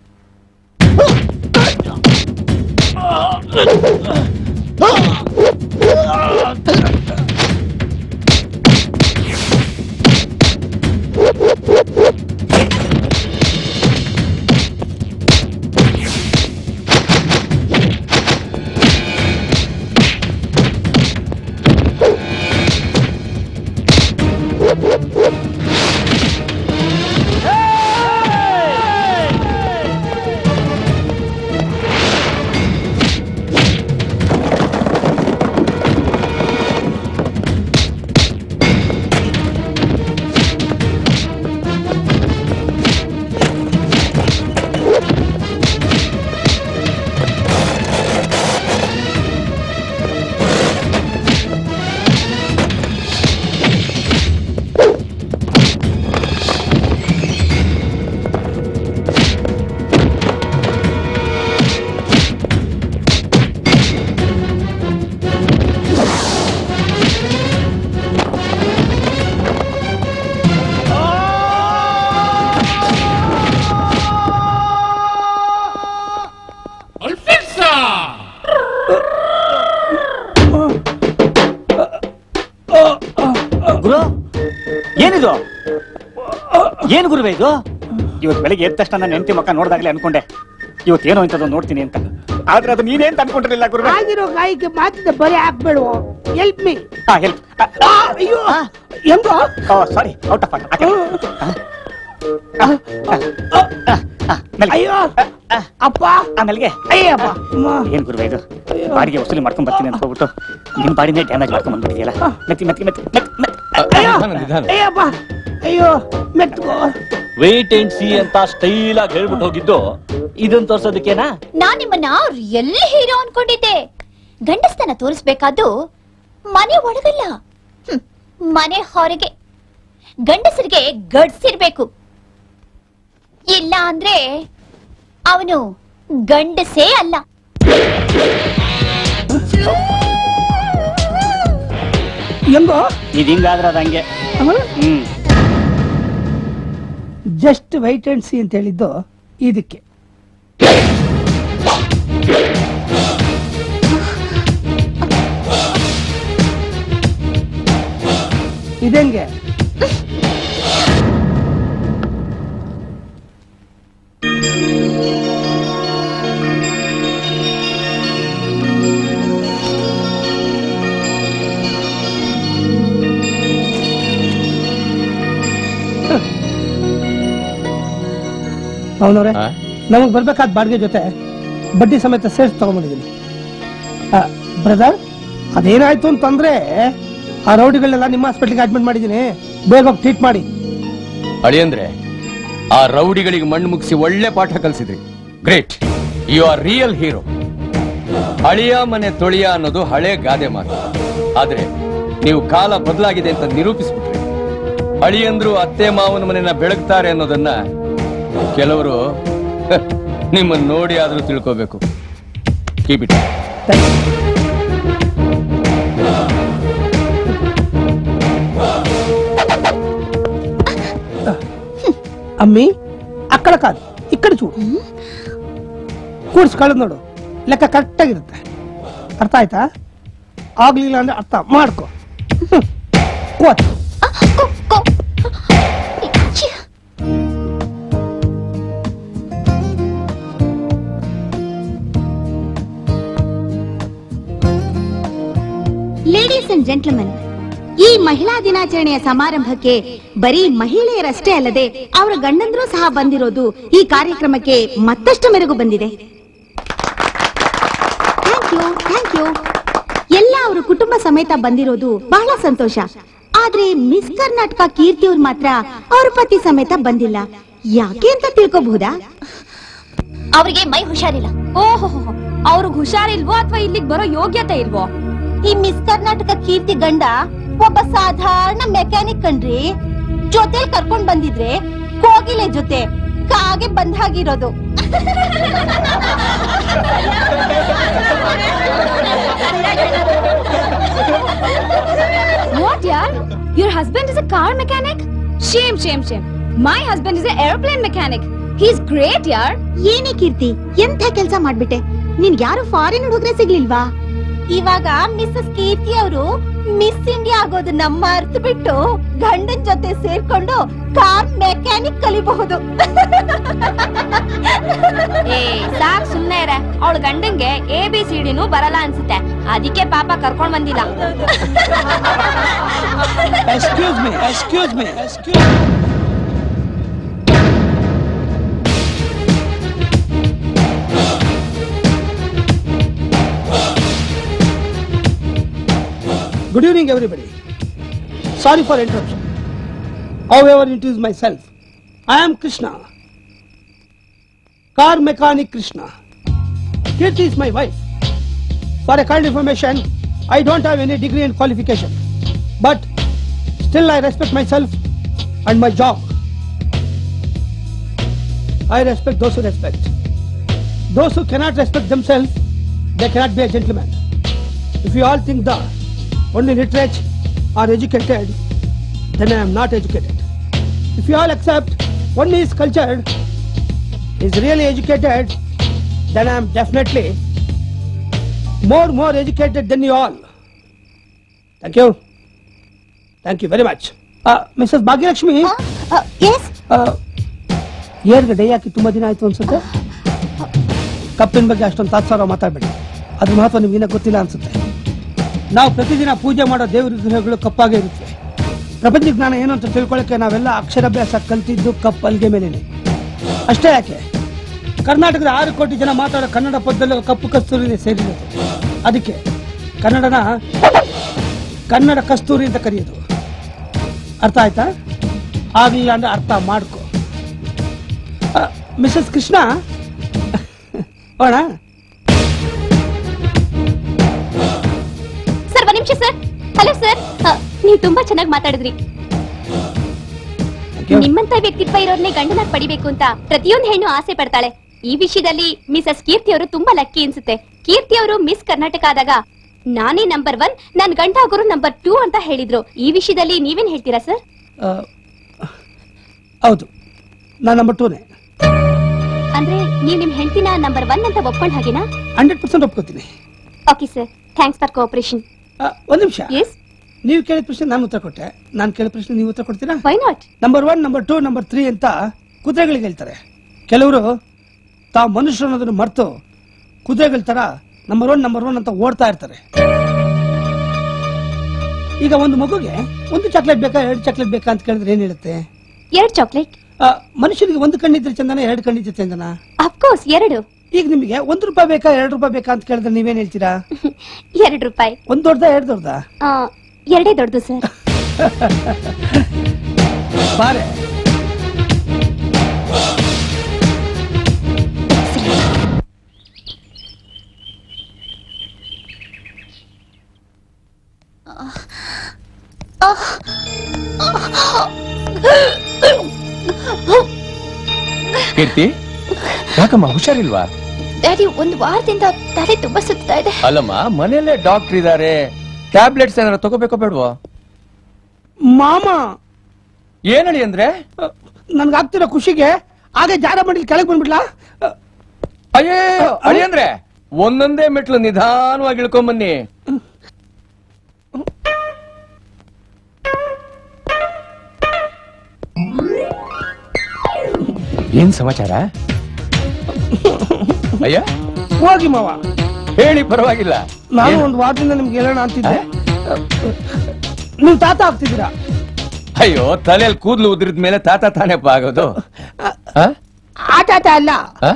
ಗುರು ಏನಿದು ಏನು ಗುರುವೆ ಇದು ಇವತ್ತು ಬೆಳಿಗ್ಗೆ ಎದ್ದ ತಕ್ಷಣ ನನ್ನ ಹೆಂಡತಿ ಮಕ್ಕ ನೋಡ್ದಾಗ್ಲೇ ಅನ್ಕೊಂಡೆ ಇವತ್ತು ಏನೋ ಇಂಥದ್ದು ನೋಡ್ತೀನಿ ಅಂತ ಆದ್ರೆ ಅದು ನೀನೇಂತ ಅನ್ಕೊಂಡಿರಲಿಲ್ಲ ಗುರುವೆ ಆಗಿರೋ ಗಾಯಕ್ಕೆ ಮಾತಿದ್ದ ಬರೀ ಹಾಕ್ಬೇಡು ಹೆಲ್ಪ್ ಮೀ ಹಾ ಹೆಲ್ಪ್ ಅಯ್ಯೋ ಹೆಂಗೋ ಸಾರಿ ಔಟ್ ಆಫ್ ಅಯ್ಯೋ ಅಪ್ಪ ಆಮೇಲೆ ಅಯ್ಯಪ್ಪ ಏನ್ ಗುರುವೆ ಇದು ಬಾಡಿಗೆ ವಸೂಲಿ ಮಾಡ್ಕೊಂಡ್ ಬರ್ತೀನಿ ಅಂತ ಹೋಗ್ಬಿಟ್ಟು ನಿಮ್ ಬಾಡಿನೇ ಡ್ಯಾಮೇಜ್ ಮಾಡ್ಕೊಂಡ್ ಬಂದ್ಬಿಟ್ಟಿದೆಯಲ್ಲ ಮೆತ್ತಿ ಮೆತ್ತಿ ಮೆತ್ತಿ ಮೆತ್ತಿ ಮೆತ್ತಿ ಅಯ್ಯೋ ಅಯ್ಯಪ್ಪ ಅಯ್ಯೋ ಮೆತ್ಕೋ ವೇಟ್ ಅಂಡ್ ಸಿ ಅಂತ ಸ್ಟೈಲ್ ಆಗಿ ಹೇಳ್ಬಿಟ್ಟು ಹೋಗಿದ್ದು ಇದನ್ ತೋರ್ಸೋದಕ್ಕೇನಾ ನಾನ್ ನಿಮ್ಮನ್ನ ಎಲ್ಲಿ ಹೀರೋ ಅನ್ಕೊಂಡಿದ್ದೆ ಗಂಡಸ್ತನ ತೋರಿಸ್ಬೇಕಾದ್ದು ಮನೆ ಒಳಗಲ್ಲ ಹ್ಮ್, ಮನೆ ಹೊರಗೆ ಗಂಡಸರಿಗೆ ಗಡ್ಸಿರ್ಬೇಕು ಇಲ್ಲ ಅಂದ್ರೆ ಅವನು ಗಂಡಸೇ ಅಲ್ಲ ಹೆಂಗೋ ಇದು ಹಿಂಗಾದ್ರೆ ಅದು ಹಂಗೆ hmm just wait and see ಅಂತ ಹೇಳಿದ್ದು ಇದಕ್ಕೆ ಇದೆಂಗೆ ಅವನವ್ರೆ ನಮಗ್ ಬರ್ಬೇಕಾದ ಬಾಡಿಗೆ ಜೊತೆ ಬಡ್ಡಿ ಸಮೇತ ಸೇರ್ಸಿ ತಗೊಂಡ್ಬಂದಿದ್ದೀನಿ ಬ್ರದರ್ ಅದೇನಾಯ್ತು ಅಂತಂದ್ರೆ ಆ ರೌಡಿಗಳನ್ನೆಲ್ಲ ನಿಮ್ಮ ಹಾಸ್ಪಿಟ್ಲಿಗೆ ಅಡ್ಮಿಟ್ ಮಾಡಿದ್ದೀನಿ ಬೇಗ ಹೋಗಿ ಟ್ರೀಟ್ ಮಾಡಿ ಅಳಿಯಂದ್ರೆ ಆ ರೌಡಿಗಳಿಗೆ ಮಣ್ಣು ಮುಗಿಸಿ ಒಳ್ಳೆ ಪಾಠ ಕಲಿಸಿದ್ರಿ great you are real hero ಅಳಿಯ ಮನೆ ತೊಳಿಯ ಅನ್ನೋದು ಹಳೆ ಗಾದೆ ಮಾತು ಆದ್ರೆ ನೀವು ಕಾಲ ಬದಲಾಗಿದೆ ಅಂತ ನಿರೂಪಿಸ್ಬಿಟ್ರಿ ಅಳಿಯಂದ್ರು ಅತ್ತೆ ಮಾವನ ಮನೆನ ಬೆಳಗ್ತಾರೆ ಅನ್ನೋದನ್ನ ಕೆಲವರು ನಿಮ್ಮನ್ನ ನೋಡಿ ಆದ್ರೂ ತಿಳ್ಕೋಬೇಕು ಕೀಪ್ ಇಟ್ ಅಮ್ಮಿ ಅಕ್ಕಡ ಕಾದು ಈ ಕಡೆ ಚೂಡು ಕೂಡ್ಸ್ ಕಳೆದ್ ನೋಡು ಲೆಕ್ಕ ಕರೆಕ್ಟ್ ಆಗಿರುತ್ತೆ ಅರ್ಥ ಆಯ್ತಾ ಆಗ್ಲಿಲ್ಲ ಅಂದ್ರೆ ಅರ್ಥ ಮಾಡ್ಕೊ ಹ್ಮ್. ಕೂತ್. ಲೇಡೀಸ್ ಅಂಡ್ ಜೆಂಟ್ಲ್ಮನ್ ಈ ಮಹಿಳಾ ದಿನಾಚರಣೆಯ ಸಮಾರಂಭಕ್ಕೆ ಬರೀ ಮಹಿಳೆಯರಷ್ಟೇ ಅಲ್ಲದೆ ಅವರ ಗಂಡಂದ್ರೂ ಸಹ ಬಂದಿರೋದು ಈ ಕಾರ್ಯಕ್ರಮಕ್ಕೆ ಮತ್ತಷ್ಟು ಮೆರುಗು ಬಂದಿದೆ ಥ್ಯಾಂಕ್ ಯು ಥ್ಯಾಂಕ್ ಯು ಎಲ್ಲ ಅವರ ಕುಟುಂಬ ಸಮೇತ ಬಂದಿರೋದು ಬಹಳ ಸಂತೋಷ ಆದ್ರೆ ಮಿಸ್ ಕರ್ನಾಟಕ ಕೀರ್ತಿ ಅವ್ರು ಮಾತ್ರ ಅವ್ರ ಪತಿ ಸಮೇತ ಬಂದಿಲ್ಲ ಯಾಕೆ ಅಂತ ತಿಳ್ಕೋಬಹುದಾ ಅವ್ರಿಗೆ ಮೈ ಹುಷಾರಿಲ್ಲ ಓಹೋ ಅವ್ರಿಗೆ ಹುಷಾರಿಲ್ವೋ ಅಥವಾ ಇಲ್ಲಿಗೆ ಬರೋ ಯೋಗ್ಯತೆ ಇಲ್ವೋ ಈ ಮಿಸ್ ಕರ್ನಾಟಕ ಕೀರ್ತಿ ಗಂಡ ಒಬ್ಬ ಸಾಧಾರಣ ಮೆಕ್ಯಾನಿಕ್ ಕಣ್ರಿ ಜೊತೆಲ್ ಕರ್ಕೊಂಡ್ ಬಂದಿದ್ರೆ ಕೋಗಿಲೆ ಜೊತೆ ಕಾಗೆ ಬಂದ್ ಹಾಗಿರೋದು What, yaar? Your husband is a car mechanic? Shame, shame, shame. My husband is an airplane mechanic. He's great, yaar. ಏನೇ ಕೀರ್ತಿ ಎಂಥ ಕೆಲಸ ಮಾಡ್ಬಿಟ್ಟೆ ನಿನ್ ಯಾರು ಫಾರಿನ್ ಹುಡುಗ್ರೆ ಸಿಗ್ಲಿಲ್ವಾ ಇವಾಗ ಮಿಸ್ಸಸ್ ಕೀರ್ತಿ ಅವರು ಮಿಸ್ ಇಂಡಿಯಾ ಆಗೋದನ್ನ ಮರ್ತು ಬಿಟ್ಟು ಗಂಡನ್ ಜೊತೆ ಸೇರ್ಕೊಂಡು ಕಾರ್ ಮೆಕ್ಯಾನಿಕ್ ಕಲಿಬಹುದು ಏ ಸಾಕ್ ಸುಮ್ನೆ ಇರ ಅವಳ ಗಂಡಂಗೆ ಎ ಬಿ ಸಿ ಡಿನೂ ಬರಲ್ಲ ಅನ್ಸುತ್ತೆ ಅದಕ್ಕೆ ಪಾಪ ಕರ್ಕೊಂಡ್ ಬಂದಿಲ್ಲ excuse me excuse me excuse Good evening, everybody. Sorry for interruption. However, introduce myself. I am Krishna. Car mechanic Krishna. Kirti is my wife. For a kind information, I don't have any degree and qualification. But still I respect myself and my job. I respect those who respect. Those who cannot respect themselves, they cannot be a gentleman. If you all think that only literate are educated, then I am not educated. If you all accept only is cultured, is really educated, then I am definitely more more educated than you all. Thank you. Thank you very much. Uh, Mrs. Bhagyalakshmi. Uh, yes. Uh, ಏರ್ಗೆ ಡೈ ಹಾಕಿ ತುಂಬಾ ದಿನ ಆಯ್ತು ಅನ್ಸುತ್ತೆ ಕಪ್ಪಿನ ಬಗ್ಗೆ ಅಷ್ಟೊಂದು ತಾತ್ಸಾರ ಮಾತಾಡ್ಬೇಡಿ ಅದ್ರ ಮಹತ್ವ ನಿಮ್ಗೆ ಗೊತ್ತಿಲ್ಲ ಅನ್ಸುತ್ತೆ ನಾವು ಪ್ರತಿದಿನ ಪೂಜೆ ಮಾಡೋ ದೇವ್ರ ವಿಗ್ರಹಗಳು ಕಪ್ಪಾಗೇ ಇರುತ್ತೆ ಪ್ರಪಂಚ ಜ್ಞಾನ ಏನು ಅಂತ ತಿಳ್ಕೊಳ್ಳೋಕೆ ನಾವೆಲ್ಲ ಅಕ್ಷರಾಭ್ಯಾಸ ಕಲ್ತಿದ್ದು ಕಪ್ ಅಲ್ಗೆ ಮೇಲೇನೆ ಅಷ್ಟೇ ಯಾಕೆ ಕರ್ನಾಟಕದ ಆರು ಕೋಟಿ ಜನ ಮಾತಾಡೋ ಕನ್ನಡ ಪದದಲ್ಲಿ ಕಪ್ಪು ಕಸ್ತೂರಿ ಸೇರಿರೋದು ಅದಕ್ಕೆ ಕನ್ನಡನ ಕನ್ನಡ ಕಸ್ತೂರಿ ಅಂತ ಕರೆಯೋದು ಅರ್ಥ ಆಯ್ತಾ ಆಗಿಲ್ಲ ಅಂದ್ರೆ ಅರ್ಥ ಮಾಡ್ಕೊ ಮಿಸಸ್ ಕೃಷ್ಣ ಅಣ್ಣ ಸರ್ ಒಂದ್ ನಿಮಿಷ ಸರ್ ಹಲೋ ಸರ್ ನೀವು ತುಂಬಾ ಚೆನ್ನಾಗಿ ಮಾತಾಡಿದ್ರಿ ನಿಮ್ಮಂತ ವ್ಯಕ್ತಿತ್ವ ಇರೋರ್ನೇ ಗಂಡನಾಗ್ ಪಡಿಬೇಕು ಅಂತ ಪ್ರತಿಯೊಂದು ಹೆಣ್ಣು ಆಸೆ ಪಡ್ತಾಳೆ ಈ ವಿಷಯದಲ್ಲಿ ಮಿಸಸ್ ಕೀರ್ತಿ ಅವರು ತುಂಬಾ ಲಕ್ಕಿ ಅನ್ಸುತ್ತೆ ಕೀರ್ತಿ ಅವರು ಮಿಸ್ ಕರ್ನಾಟಕ ಆದಾಗ ನಾನೇ ನಂಬರ್ ಒನ್ ನನ್ ಗಂಡ ಆಗೋರು ನಂಬರ್ ಟೂ ಅಂತ ಹೇಳಿದ್ರು ಈ ವಿಷಯದಲ್ಲಿ ನೀವೇನ್ ಹೇಳ್ತೀರಾ ಸರ್ ಆ, ಹೌದು ನಾನು ನಂಬರ್ ಟೂನೇ ಅಂದ್ರೆ ನೀವ್ ನಿಮ್ ಹೆಂಡತಿನ ನಂಬರ್ ಒನ್ ಅಂತ ಒಪ್ಕೊಂಡ್ ಹಾಗೇನಾ ಹಂಡ್ರೆಡ್ ಪರ್ಸೆಂಟ್ ಒಪ್ಕೋತೀನಿ okay sir thanks for cooperation ಆ, ಒಂದ್ ನಿಮಿಷ ಎಸ್ ನೀವು ಕೇಳಿದ ಪ್ರಶ್ನೆ ನಾನು ಉತ್ತರ ಕೊಟ್ಟೆ ನಾನು ಕೇಳಿದ ಪ್ರಶ್ನೆ ನೀವು ಉತ್ತರ ಕೊಡ್ತೀರಾ why not number one number two number three ಅಂತ ಕುದುರೆಗಳಿಗೆ ಹೇಳ್ತಾರೆ ಕೆಲವರು ತಾವು ಮನುಷ್ಯರು ಅನ್ನೋದನ್ನ ಮರೆತು ಕುದುರೆಗಳ ತರ ನಂಬರ್ ಒನ್ ನಂಬರ್ ಒನ್ ಅಂತ ಓಡ್ತಾ ಇರ್ತಾರೆ ಈಗ ಒಂದು ಮಗುಗೆ ಒಂದು ಚಾಕ್ಲೇಟ್ ಬೇಕಾ ಎರಡು ಚಾಕ್ಲೇಟ್ ಬೇಕಾ ಅಂತ ಕೇಳಿದ್ರೆ ಏನ್ ಹೇಳುತ್ತೆ ಎರಡ್ ಚಾಕ್ಲೇಟ್ ಆ, ಮನುಷ್ಯನಿಗೆ ಒಂದು ಕಣ್ಣಿದ್ರೆ ಚಂದನ ಎರಡು ಕಣ್ಣಿದ್ರೆ ಚಂದನ ಅಫ್ಕೋರ್ಸ್ ಎರಡು ಈಗ ನಿಮಗೆ ಒಂದು ರೂಪಾಯಿ ಬೇಕಾ ಎರಡು ರೂಪಾಯಿ ಬೇಕಾ ಅಂತ ಕೇಳಿದ್ರೆ ನೀವೇನ್ ಹೇಳ್ತೀರಾ ಎರಡು ರೂಪಾಯಿ ಒಂದ್ ದೊಡ್ಡದ ಎರಡು ದೊಡ್ಡದ ಆ, ಎರಡೇ ದೊಡ್ಡದು ಸರ್ ಬಾರೆ ಕೀರ್ತಿ ಯಾಕಮ್ಮ ಹುಷಾರಿಲ್ವಾ ಡ್ಯಾಡಿ ಒಂದು ವಾರದಿಂದ ತಲೆ ತುಂಬಾ ಸುತ್ತಾ ಇದೆ ಅಲ್ಲಮ್ಮ ಮನೆಯಲ್ಲೇ ಡಾಕ್ಟರ್ ಇದಾರೆ ಟ್ಯಾಬ್ಲೆಟ್ಸ್ ಏನಾರ ತಗೋಬೇಕೋ ಬೇಡವೋ ಮಾಮ ಏನಳಿ ಅಂದ್ರೆ ನನ್ಗಾಗ್ತಿರೋ ಖುಷಿಗೆ ಹಾಗೆ ಜಾರ ಮಾಡಿ ಕೆಳಗೆ ಬಂದ್ಬಿಡ್ಲಾ ಅಯ್ಯೇ ಅಳಿ ಅಂದ್ರೆ ಒಂದೊಂದೇ ಮೆಟ್ಲು ನಿಧಾನವಾಗಿ ಇಳ್ಕೊಂಬನ್ನಿ ಏನ್ ಸಮಾಚಾರ ಅಯ್ಯ ಹೋಗಿ ಮಾವ ಹೇಳಿ ಪರವಾಗಿಲ್ಲ ನಾನು ಒಂದು ವಾರದಿಂದ ನಿಮ್ಗೆ ಹೇಳೋಣ ಅಂತಿದ್ದೆ ನೀವು ತಾತ ಆಗ್ತಿದ್ದೀರಾ ಅಯ್ಯೋ ತಲೆಯಲ್ಲಿ ಕೂದಲು ಉದ್ರಿದ ಮೇಲೆ ತಾತ ತಾನೇಪ್ಪ ಆಗೋದು ಆ? ಆ ತಾತ ಅಲ್ಲ ಆ?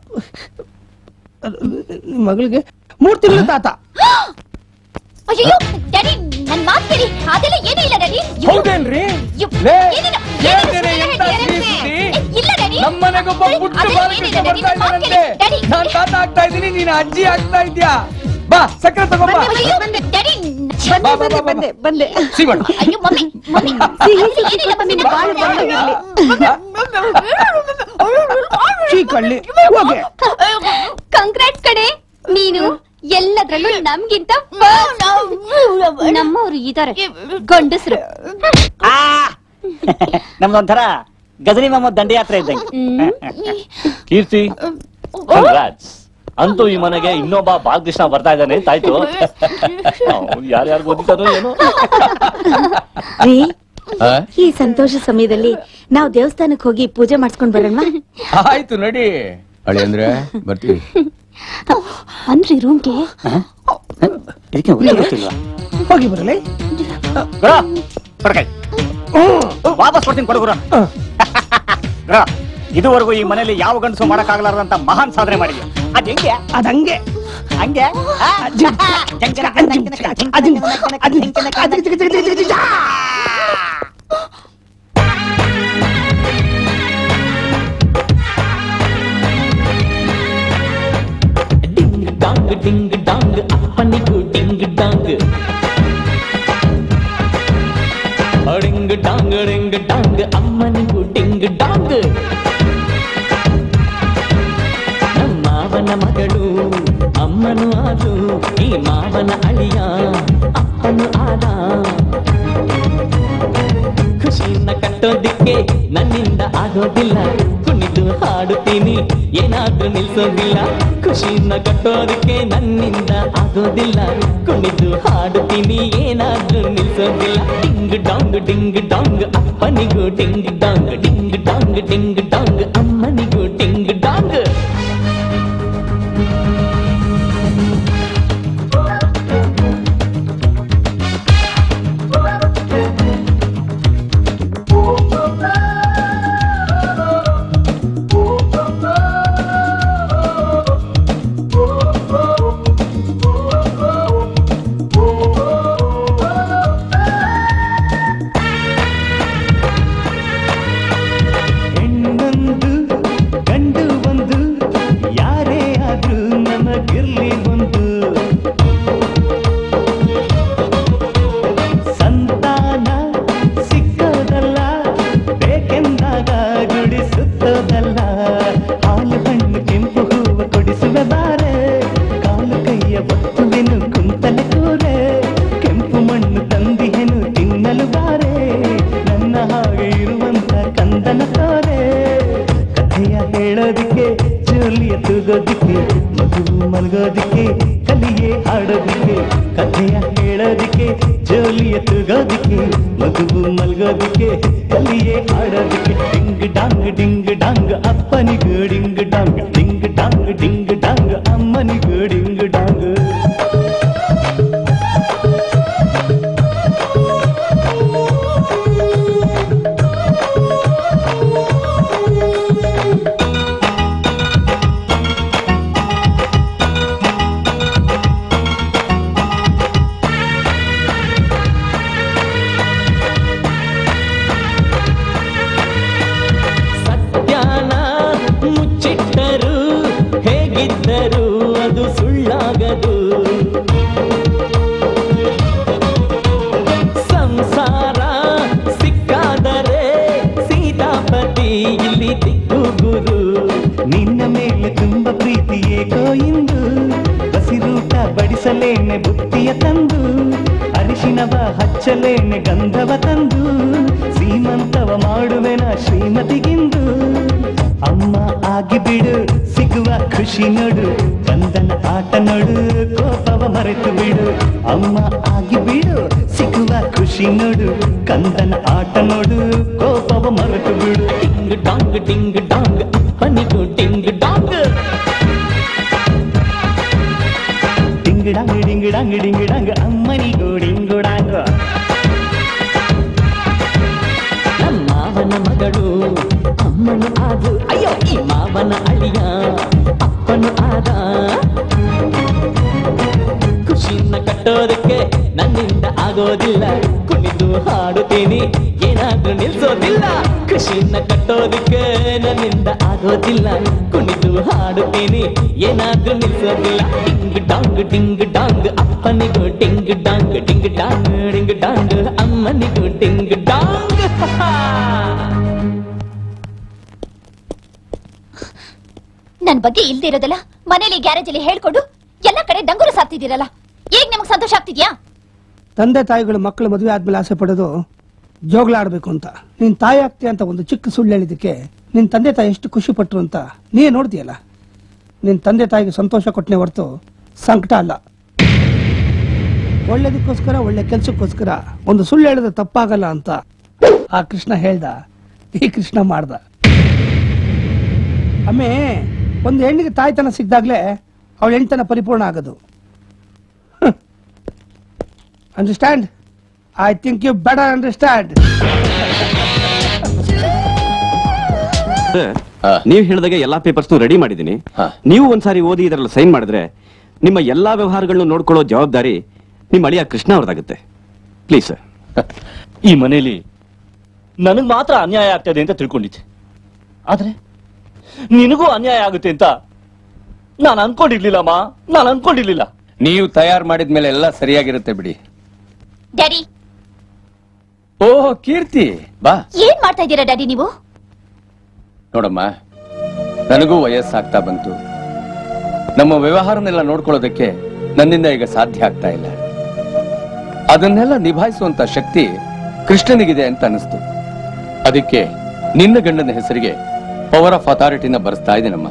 ನಿಮ್ ಮಗಳಿಗೆ ಮೂರ್ ತಿಂಗಳು ತಾತ ಅಯ್ಯೋ ಡ್ಯಾಡಿ ನನ್ ಮಾತ್ ಕೇಳಿ ಅದೆಲ್ಲ ಏನೂ ಇಲ್ಲ ಡ್ಯಾಡಿ ಇವ್ರು- ಹೌದೇನ್ರಿ ಇವ್- ಲೇ, ಏನಿಲ್ಲ, ಏನಿದೆ ಏನಿಲ್ಲ, ಎಂತ ಏನಿಲ್ಲ, ಸಿಹಿ ಸುದ್ದಿ? ಏ, ಇಲ್ಲ ಡ್ಯಾಡಿ ನಮ್ಮನೆಗೊಬ್ಬ ಪುಟ್ಟ ಅದೆಲ್ಲ ಬಾಲಕೃಷ್ಣ ಏನಿಲ್ಲ ಡ್ಯಾಡಿ, ಬರ್ತಾ ನನ್ ಮಾತ್ ಇದ್ದಾನಂತೆ ಕೇಳಿ. ಡ್ಯಾಡಿ ನಾನ್ ತಾತ ಆಗ್ತಾ ಇದ್ದೀನಿ ನೀನ್ ಅಜ್ಜಿ ಆಗ್ತಾ ಇದ್ಯಾ ಬಾ ಸಕ್ಕರೆ ತಗೊಂಬಾ ಅಯ್ಯೋ, ಡ್ಯಾಡಿ ಬಾ, ಬಾ, ಬಾ, ಬಾ, ಬಾ. ಬಂದೆ ಸೀಮಣ್ಣ ಅಯ್ಯೋ ಮಮ್ಮಿ ಮಮ್ಮಿ ಏನಿಲ್ಲ ಮಮ್ಮಿ ನನ್ ಮಾತ್ ಕೇಳಿ. ಚೀ ಕಳ್ಳಿ ಹೋಗಿ ಕಂಗ್ರಾಟ್ಸ್ ಕಡೆ ನೀನು ಎಲ್ಲದ್ರಲ್ಲೂ ನಮ್ಗಿಂತ ನಮ್ಮವ್ರು ಇದಾರೆ ಗಂಡಸ್ರು ನಮ್ದೊಂಥರ ಗಜನಿ ಮೊಹಮ್ಮದ್ ದಂಡಯಾತ್ರೆ ಇದ್ದಂಗೆ ಕೀರ್ತಿ ಕಂಗ್ರಾಟ್ಸ್ ಅಂತೂ ಈ ಮನೆಗೆ ಇನ್ನೊಬ್ಬ ಬಾಲಕೃಷ್ಣ ಬರ್ತಾ ಇದ್ದಾನೆ ಅಂತ ಆಯ್ತು ಯಾರ್ಯಾರು ಓದಿತಾರೋ ಏನೋ ರೀ ಆ? ಈ ಸಂತೋಷ ಸಮಯದಲ್ಲಿ ನಾವು ದೇವಸ್ಥಾನಕ್ಕೆ ಹೋಗಿ ಪೂಜೆ ಮಾಡಿಸ್ಕೊಂಡ್ ಬರೋಣ ಆಯ್ತು ನಡಿ ಅಳಿ ಅಂದ್ರೆ ಬರ್ತೀವಿ ಅಂದ್ರಿ ರೂಮ್ಗೆ ಇದಕ್ಕೆ ಉತ್ತರ ಗೊತ್ತಿಲ್ವಾ ಹೋಗಿ ಬರಲಿ ಗುರು, ಕೊಡ್ಕೈ. ವಾಪಸ್ ಕೊಡ್ತೀನಿ ಕೊಡು ಗುರು. ಗುರು, ಇದುವರೆಗೂ ಈ ಮನೆಯಲ್ಲಿ ಯಾವ ಗಂಡಸು ಮಾಡಕ್ಕಾಗಲಾರ್ದಂತ ಮಹಾನ್ ಸಾಧನೆ ಮಾಡಿದ್ಯಾ ಅದ್ ಹೆಂಗೆ ಅದಂಗೆ ಹಂಗೆ ಆ? ಜಂಜನ, ಜಂಜನ, ಜಂಜನ, ಡಾಂಗ್ ಡಿಂಗ್ ಡಾಂಗ್ ಅಪ್ಪನಿಗೂ ding dong ding dong ding dong ಅಮ್ಮನಿಗೂ ಡಿಂಗ್ ಡಾಂಗ್ ನಮ್ಮ ಮಾವನ ಮಗಳು ಅಮ್ಮನು ಆದು ಈ ಮಾವನ ಅಳಿಯ ಅಪ್ಪನು ಆದ ಖುಷಿನ ಕಟ್ಟೋದಿಕ್ಕೆ ನನ್ನಿಂದ ಆಗೋದಿಲ್ಲ ಕುಣಿದು ಹಾಡುತ್ತೀನಿ ಏನಾದ್ರೂ ನಿಲ್ಸೋದಿಲ್ಲ ಖುಷಿನ ಕಟ್ಟೋದಕ್ಕೆ ನನ್ನಿಂದ ಆಗೋದಿಲ್ಲ ಕುಣಿದು ಹಾಡುತ್ತೀನಿ ಏನಾದ್ರೂ ನಿಲ್ಸೋದಿಲ್ಲ ಡಿಂಗ್ ಡಾಂಗ್ ಡಿಂಗ್ ಡಾಂಗ್ ಅಪ್ಪನಿಗೂ ding dong ding dong ding dong ಅಮ್ಮನಿಗೂ ಡಿಂಗ್ ಡಾಂಗ್ ಅಲ್ಲ ಹಾಲು ಹಣ್ಣು ಕೆಂಪು ಹೂವ ಕೊಡಿಸುವ ಬಾರೆ ಕಾಲು ಕೈಯ ಒತ್ತುವೆನು ಕುಂತಲೆ ಕೂರೆ ಕೆಂಪು ಮಣ್ಣು ತಂದಿಹೆನು ತಿನ್ನಲು ಬಾರೆ ನನ್ನ ಹಾಗೆ ಇರುವಂತ ಕಂದನ ತೋರೆ ಕಥೆಯ ಹೇಳೋದಿಕ್ಕೆ ಜೋಲಿಯ ತೂಗೋದಿಕ್ಕೆ ಮಗುವು ಮಲಗೋದಿಕ್ಕೆ ಕಲಿಯೇ ಹಾಡೋದಿಕ್ಕೆ ಕಥೆಯ ಹೇಳೋದಿಕ್ಕೆ ಜೋಲಿಯ ತೂಗೋದಿಕ್ಕೆ ಮಗುವು ಮಲಗೋದಿಕ್ಕೆ ಕಲಿಯೇ ಹಾಡೋದಿಕ್ಕೆ ಡಿಂಗ್ ಡಾಂಗ್ ಡಿಂಗ್ ಡಾಂಗ್ ಅಪ್ಪನಿಗೂ ding dong ding dong ding dong ಅಮ್ಮನಿಗೂ ಡಿಂಗ್ ಡಾಂಗ್ ಸತ್ಯಾನ ಮುಚ್ಚಿಟ್ಟರು ಹೇಗಿದ್ದರು ಅದು ಸುಳ್ಳಾಗದು ಸಂಸಾರ ಸಿಕ್ಕಾದರೆ ಸೀತಾಪತಿ ಇಲ್ಲಿ ದಿಕ್ಕು ಗುರು ನಿನ್ನ ಮೇಲೆ ತುಂಬ ಪ್ರೀತಿ ಏಕೋ ಇಂದು ಹಸಿರೂಟ ಬಡಿಸಲೇನೆ ಬುತ್ತಿಯ ತಂದು ಅರಿಶಿನವ ಹಚ್ಚಲೇನೆ ಗಂಧವ ತಂದು ಸೀಮಂತವ ಮಾಡುವೆನ ಶ್ರೀಮತಿಗಿಂದು ಅಮ್ಮ ಆಗಿ ಬಿಡು ಸಿಗುವ ಖುಷಿ ನೋಡು ಕಂದನ ಆಟ ನೋಡು ಕೋಪವ ಮರೆತು ಬಿಡು ಅಮ್ಮ ಆಗಿ ಬಿಡು ಸಿಗುವ ಖುಷಿ ನೋಡು ಕಂದನ ಆಟ ನೋಡು ಕೋಪವ ಮರೆತು ಬಿಡು ಟಿಂಗ್ ಡಾಂಗ್ ಟಿಂಗ್ ಡಾಂಗ್ ಅಪ್ಪನಿಗೂ ಟಿಂಗ್ ಡಾಂಗ್ ಡಿಂಗಿಡಂಗ್ ಡಿಂಗಿಡಂಗ್ ಡಿಂಗಿಡಂಗ್ ಅಮ್ಮನಿಗೂ ಡಿಂಗುಡಾಂಗ್ ನಮ್ಮ ಮಾವನ ಮಗಳು ಅಮ್ಮನು ಆದು ಅಯ್ಯೋ ಈ ಮಾವನ ಅಳಿಯ ಅಪ್ಪನು ಆದ ಖುಷಿನ ಕಟ್ಟೋದಕ್ಕೆ ನನ್ನಿಂದ ಆಗೋದಿಲ್ಲ ಕುಣಿದು ಹಾಡುತ್ತೀನಿ ಏನಾದ್ರೂ ನಿಲ್ಸೋದಿಲ್ಲ ಖುಷಿನ ಕಟ್ಟೋದಕ್ಕೆ ನನ್ನಿಂದ ಆಗೋದಿಲ್ಲ ಕುಣಿದು ಹಾಡುತ್ತೀನಿ ಏನಾದ್ರೂ ನಿಲ್ಸೋದಿಲ್ಲ ಡಿಂಗ್ ಡಾಂಗ್ ಡಿಂಗ್ ಡಾಂಗ್ ಅಪ್ಪನಿಗೂ ding dong ding dong ding dong ಅಮ್ಮನಿಗೂ ಡಿಂಗ್ ಡಾಂಗ್ ನನ್ ಬಗ್ಗೆ ಇಲ್ದಿರೋದಲ್ಲ ಮನೇಲಿ ಗ್ಯಾರೇಜ್ ಅಲ್ಲಿ ಹೇಳ್ಕೊಂಡು ಎಲ್ಲ ಕಡೆ ಡಂಗುರು ಸಾಕ್ತಿದ್ದೀರಲ್ಲ ಈಗ ನಿಮಗ್ ಸಂತೋಷ ಆಗ್ತಿದ್ಯಾ ತಂದೆ ತಾಯಿಗಳು ಮಕ್ಕಳು ಮದುವೆ ಆದ್ಮೇಲೆ ಆಸೆ ಪಡೋದು ಜೋಗ್ಲ ಆಡ್ಬೇಕು ಅಂತ ನೀನ್ ತಾಯಿ ಆಗ್ತೀಯ ಅಂತ ಒಂದು ಚಿಕ್ಕ ಸುಳ್ಳು ಹೇಳಿದಕ್ಕೆ ನಿನ್ ತಂದೆ ತಾಯಿ ಎಷ್ಟು ಖುಷಿ ಪಟ್ರು ಅಂತ ನೀ ನೋಡ್ತೀಯಲ್ಲ ನಿನ್ ತಂದೆ ತಾಯಿಗೆ ಸಂತೋಷ ಕೊಟ್ಟನೆ ಹೊರತು ಸಂಕಟ ಅಲ್ಲ ಒಳ್ಳೇದಕ್ಕೋಸ್ಕರ ಒಳ್ಳೆ ಕೆಲ್ಸಕ್ಕೋಸ್ಕರ ಒಂದು ಸುಳ್ಳು ಹೇಳಿದ್ರೆ ತಪ್ಪಾಗಲ್ಲ ಅಂತ ಆ ಕೃಷ್ಣ ಹೇಳ್ದ ಈ ಕೃಷ್ಣ ಮಾಡ್ದ ಅಮ್ಮೆ ಒಂದು ಹೆಣ್ಣಿಗೆ ತಾಯ್ತನ ಸಿಕ್ದಾಗ್ಲೇ ಅವಳ ಹೆಣ್ತನ ಪರಿಪೂರ್ಣ ಆಗೋದು understand I think you better understand ನೀವು ಹೇಳಿದಾಗೆ ಎಲ್ಲಾ ಪೇಪರ್ಸ್ ರೆಡಿ ಮಾಡಿದ್ದೀನಿ ನೀವು ಒಂದ್ಸಾರಿ ಓದಿ ಇದರಲ್ಲಿ ಸೈನ್ ಮಾಡಿದ್ರೆ ನಿಮ್ಮ ಎಲ್ಲಾ ವ್ಯವಹಾರಗಳನ್ನು ನೋಡ್ಕೊಳ್ಳೋ ಜವಾಬ್ದಾರಿ ನಿಮ್ಮ ಅಳಿಯ ಕೃಷ್ಣ ಅವ್ರದ್ದಾಗುತ್ತೆ ಪ್ಲೀಸ್ ಸರ್ ಈ ಮನೇಲಿ ನನಗ್ ಮಾತ್ರ ಅನ್ಯಾಯ ಆಗ್ತದೆ ಅಂತ ತಿಳ್ಕೊಂಡಿದ್ದೆ ಆದ್ರೆ ನಿನಗೂ ಅನ್ಯಾಯ ಆಗುತ್ತೆ ಅಂತ ನಾನು ಅನ್ಕೊಂಡಿರ್ಲಿಲ್ಲಮ್ಮ ನಾನು ಅನ್ಕೊಂಡಿರ್ಲಿಲ್ಲ ನೀವು ತಯಾರು ಮಾಡಿದ್ಮೇಲೆ ಎಲ್ಲ ಸರಿಯಾಗಿರುತ್ತೆ ಬಿಡಿ ಡ್ಯಾಡಿ ಓಹ್ ಕೀರ್ತಿ ಬಾ ಏನ್ ಮಾಡ್ತಾ ಇದ್ದೀರಾ ಡ್ಯಾಡಿ ನೀವು ನೋಡಮ್ಮ ನನಗೂ ವಯಸ್ಸಾಗ್ತಾ ಬಂತು ನಮ್ಮ ವ್ಯವಹಾರನೆಲ್ಲ ನೋಡ್ಕೊಳ್ಳೋದಕ್ಕೆ ನನ್ನಿಂದ ಈಗ ಸಾಧ್ಯ ಆಗ್ತಾ ಇಲ್ಲ ಅದನ್ನೆಲ್ಲ ನಿಭಾಯಿಸುವಂತ ಶಕ್ತಿ ಕೃಷ್ಣನಿಗಿದೆ ಅಂತ ಅನಿಸ್ತು ಅದಕ್ಕೆ ನಿನ್ನ ಗಂಡನ ಹೆಸರಿಗೆ ಪವರ್ ಆಫ್ ಅಥಾರಿಟಿನ ಬರೆಸ್ತಾ ಇದ್ದೀನಮ್ಮ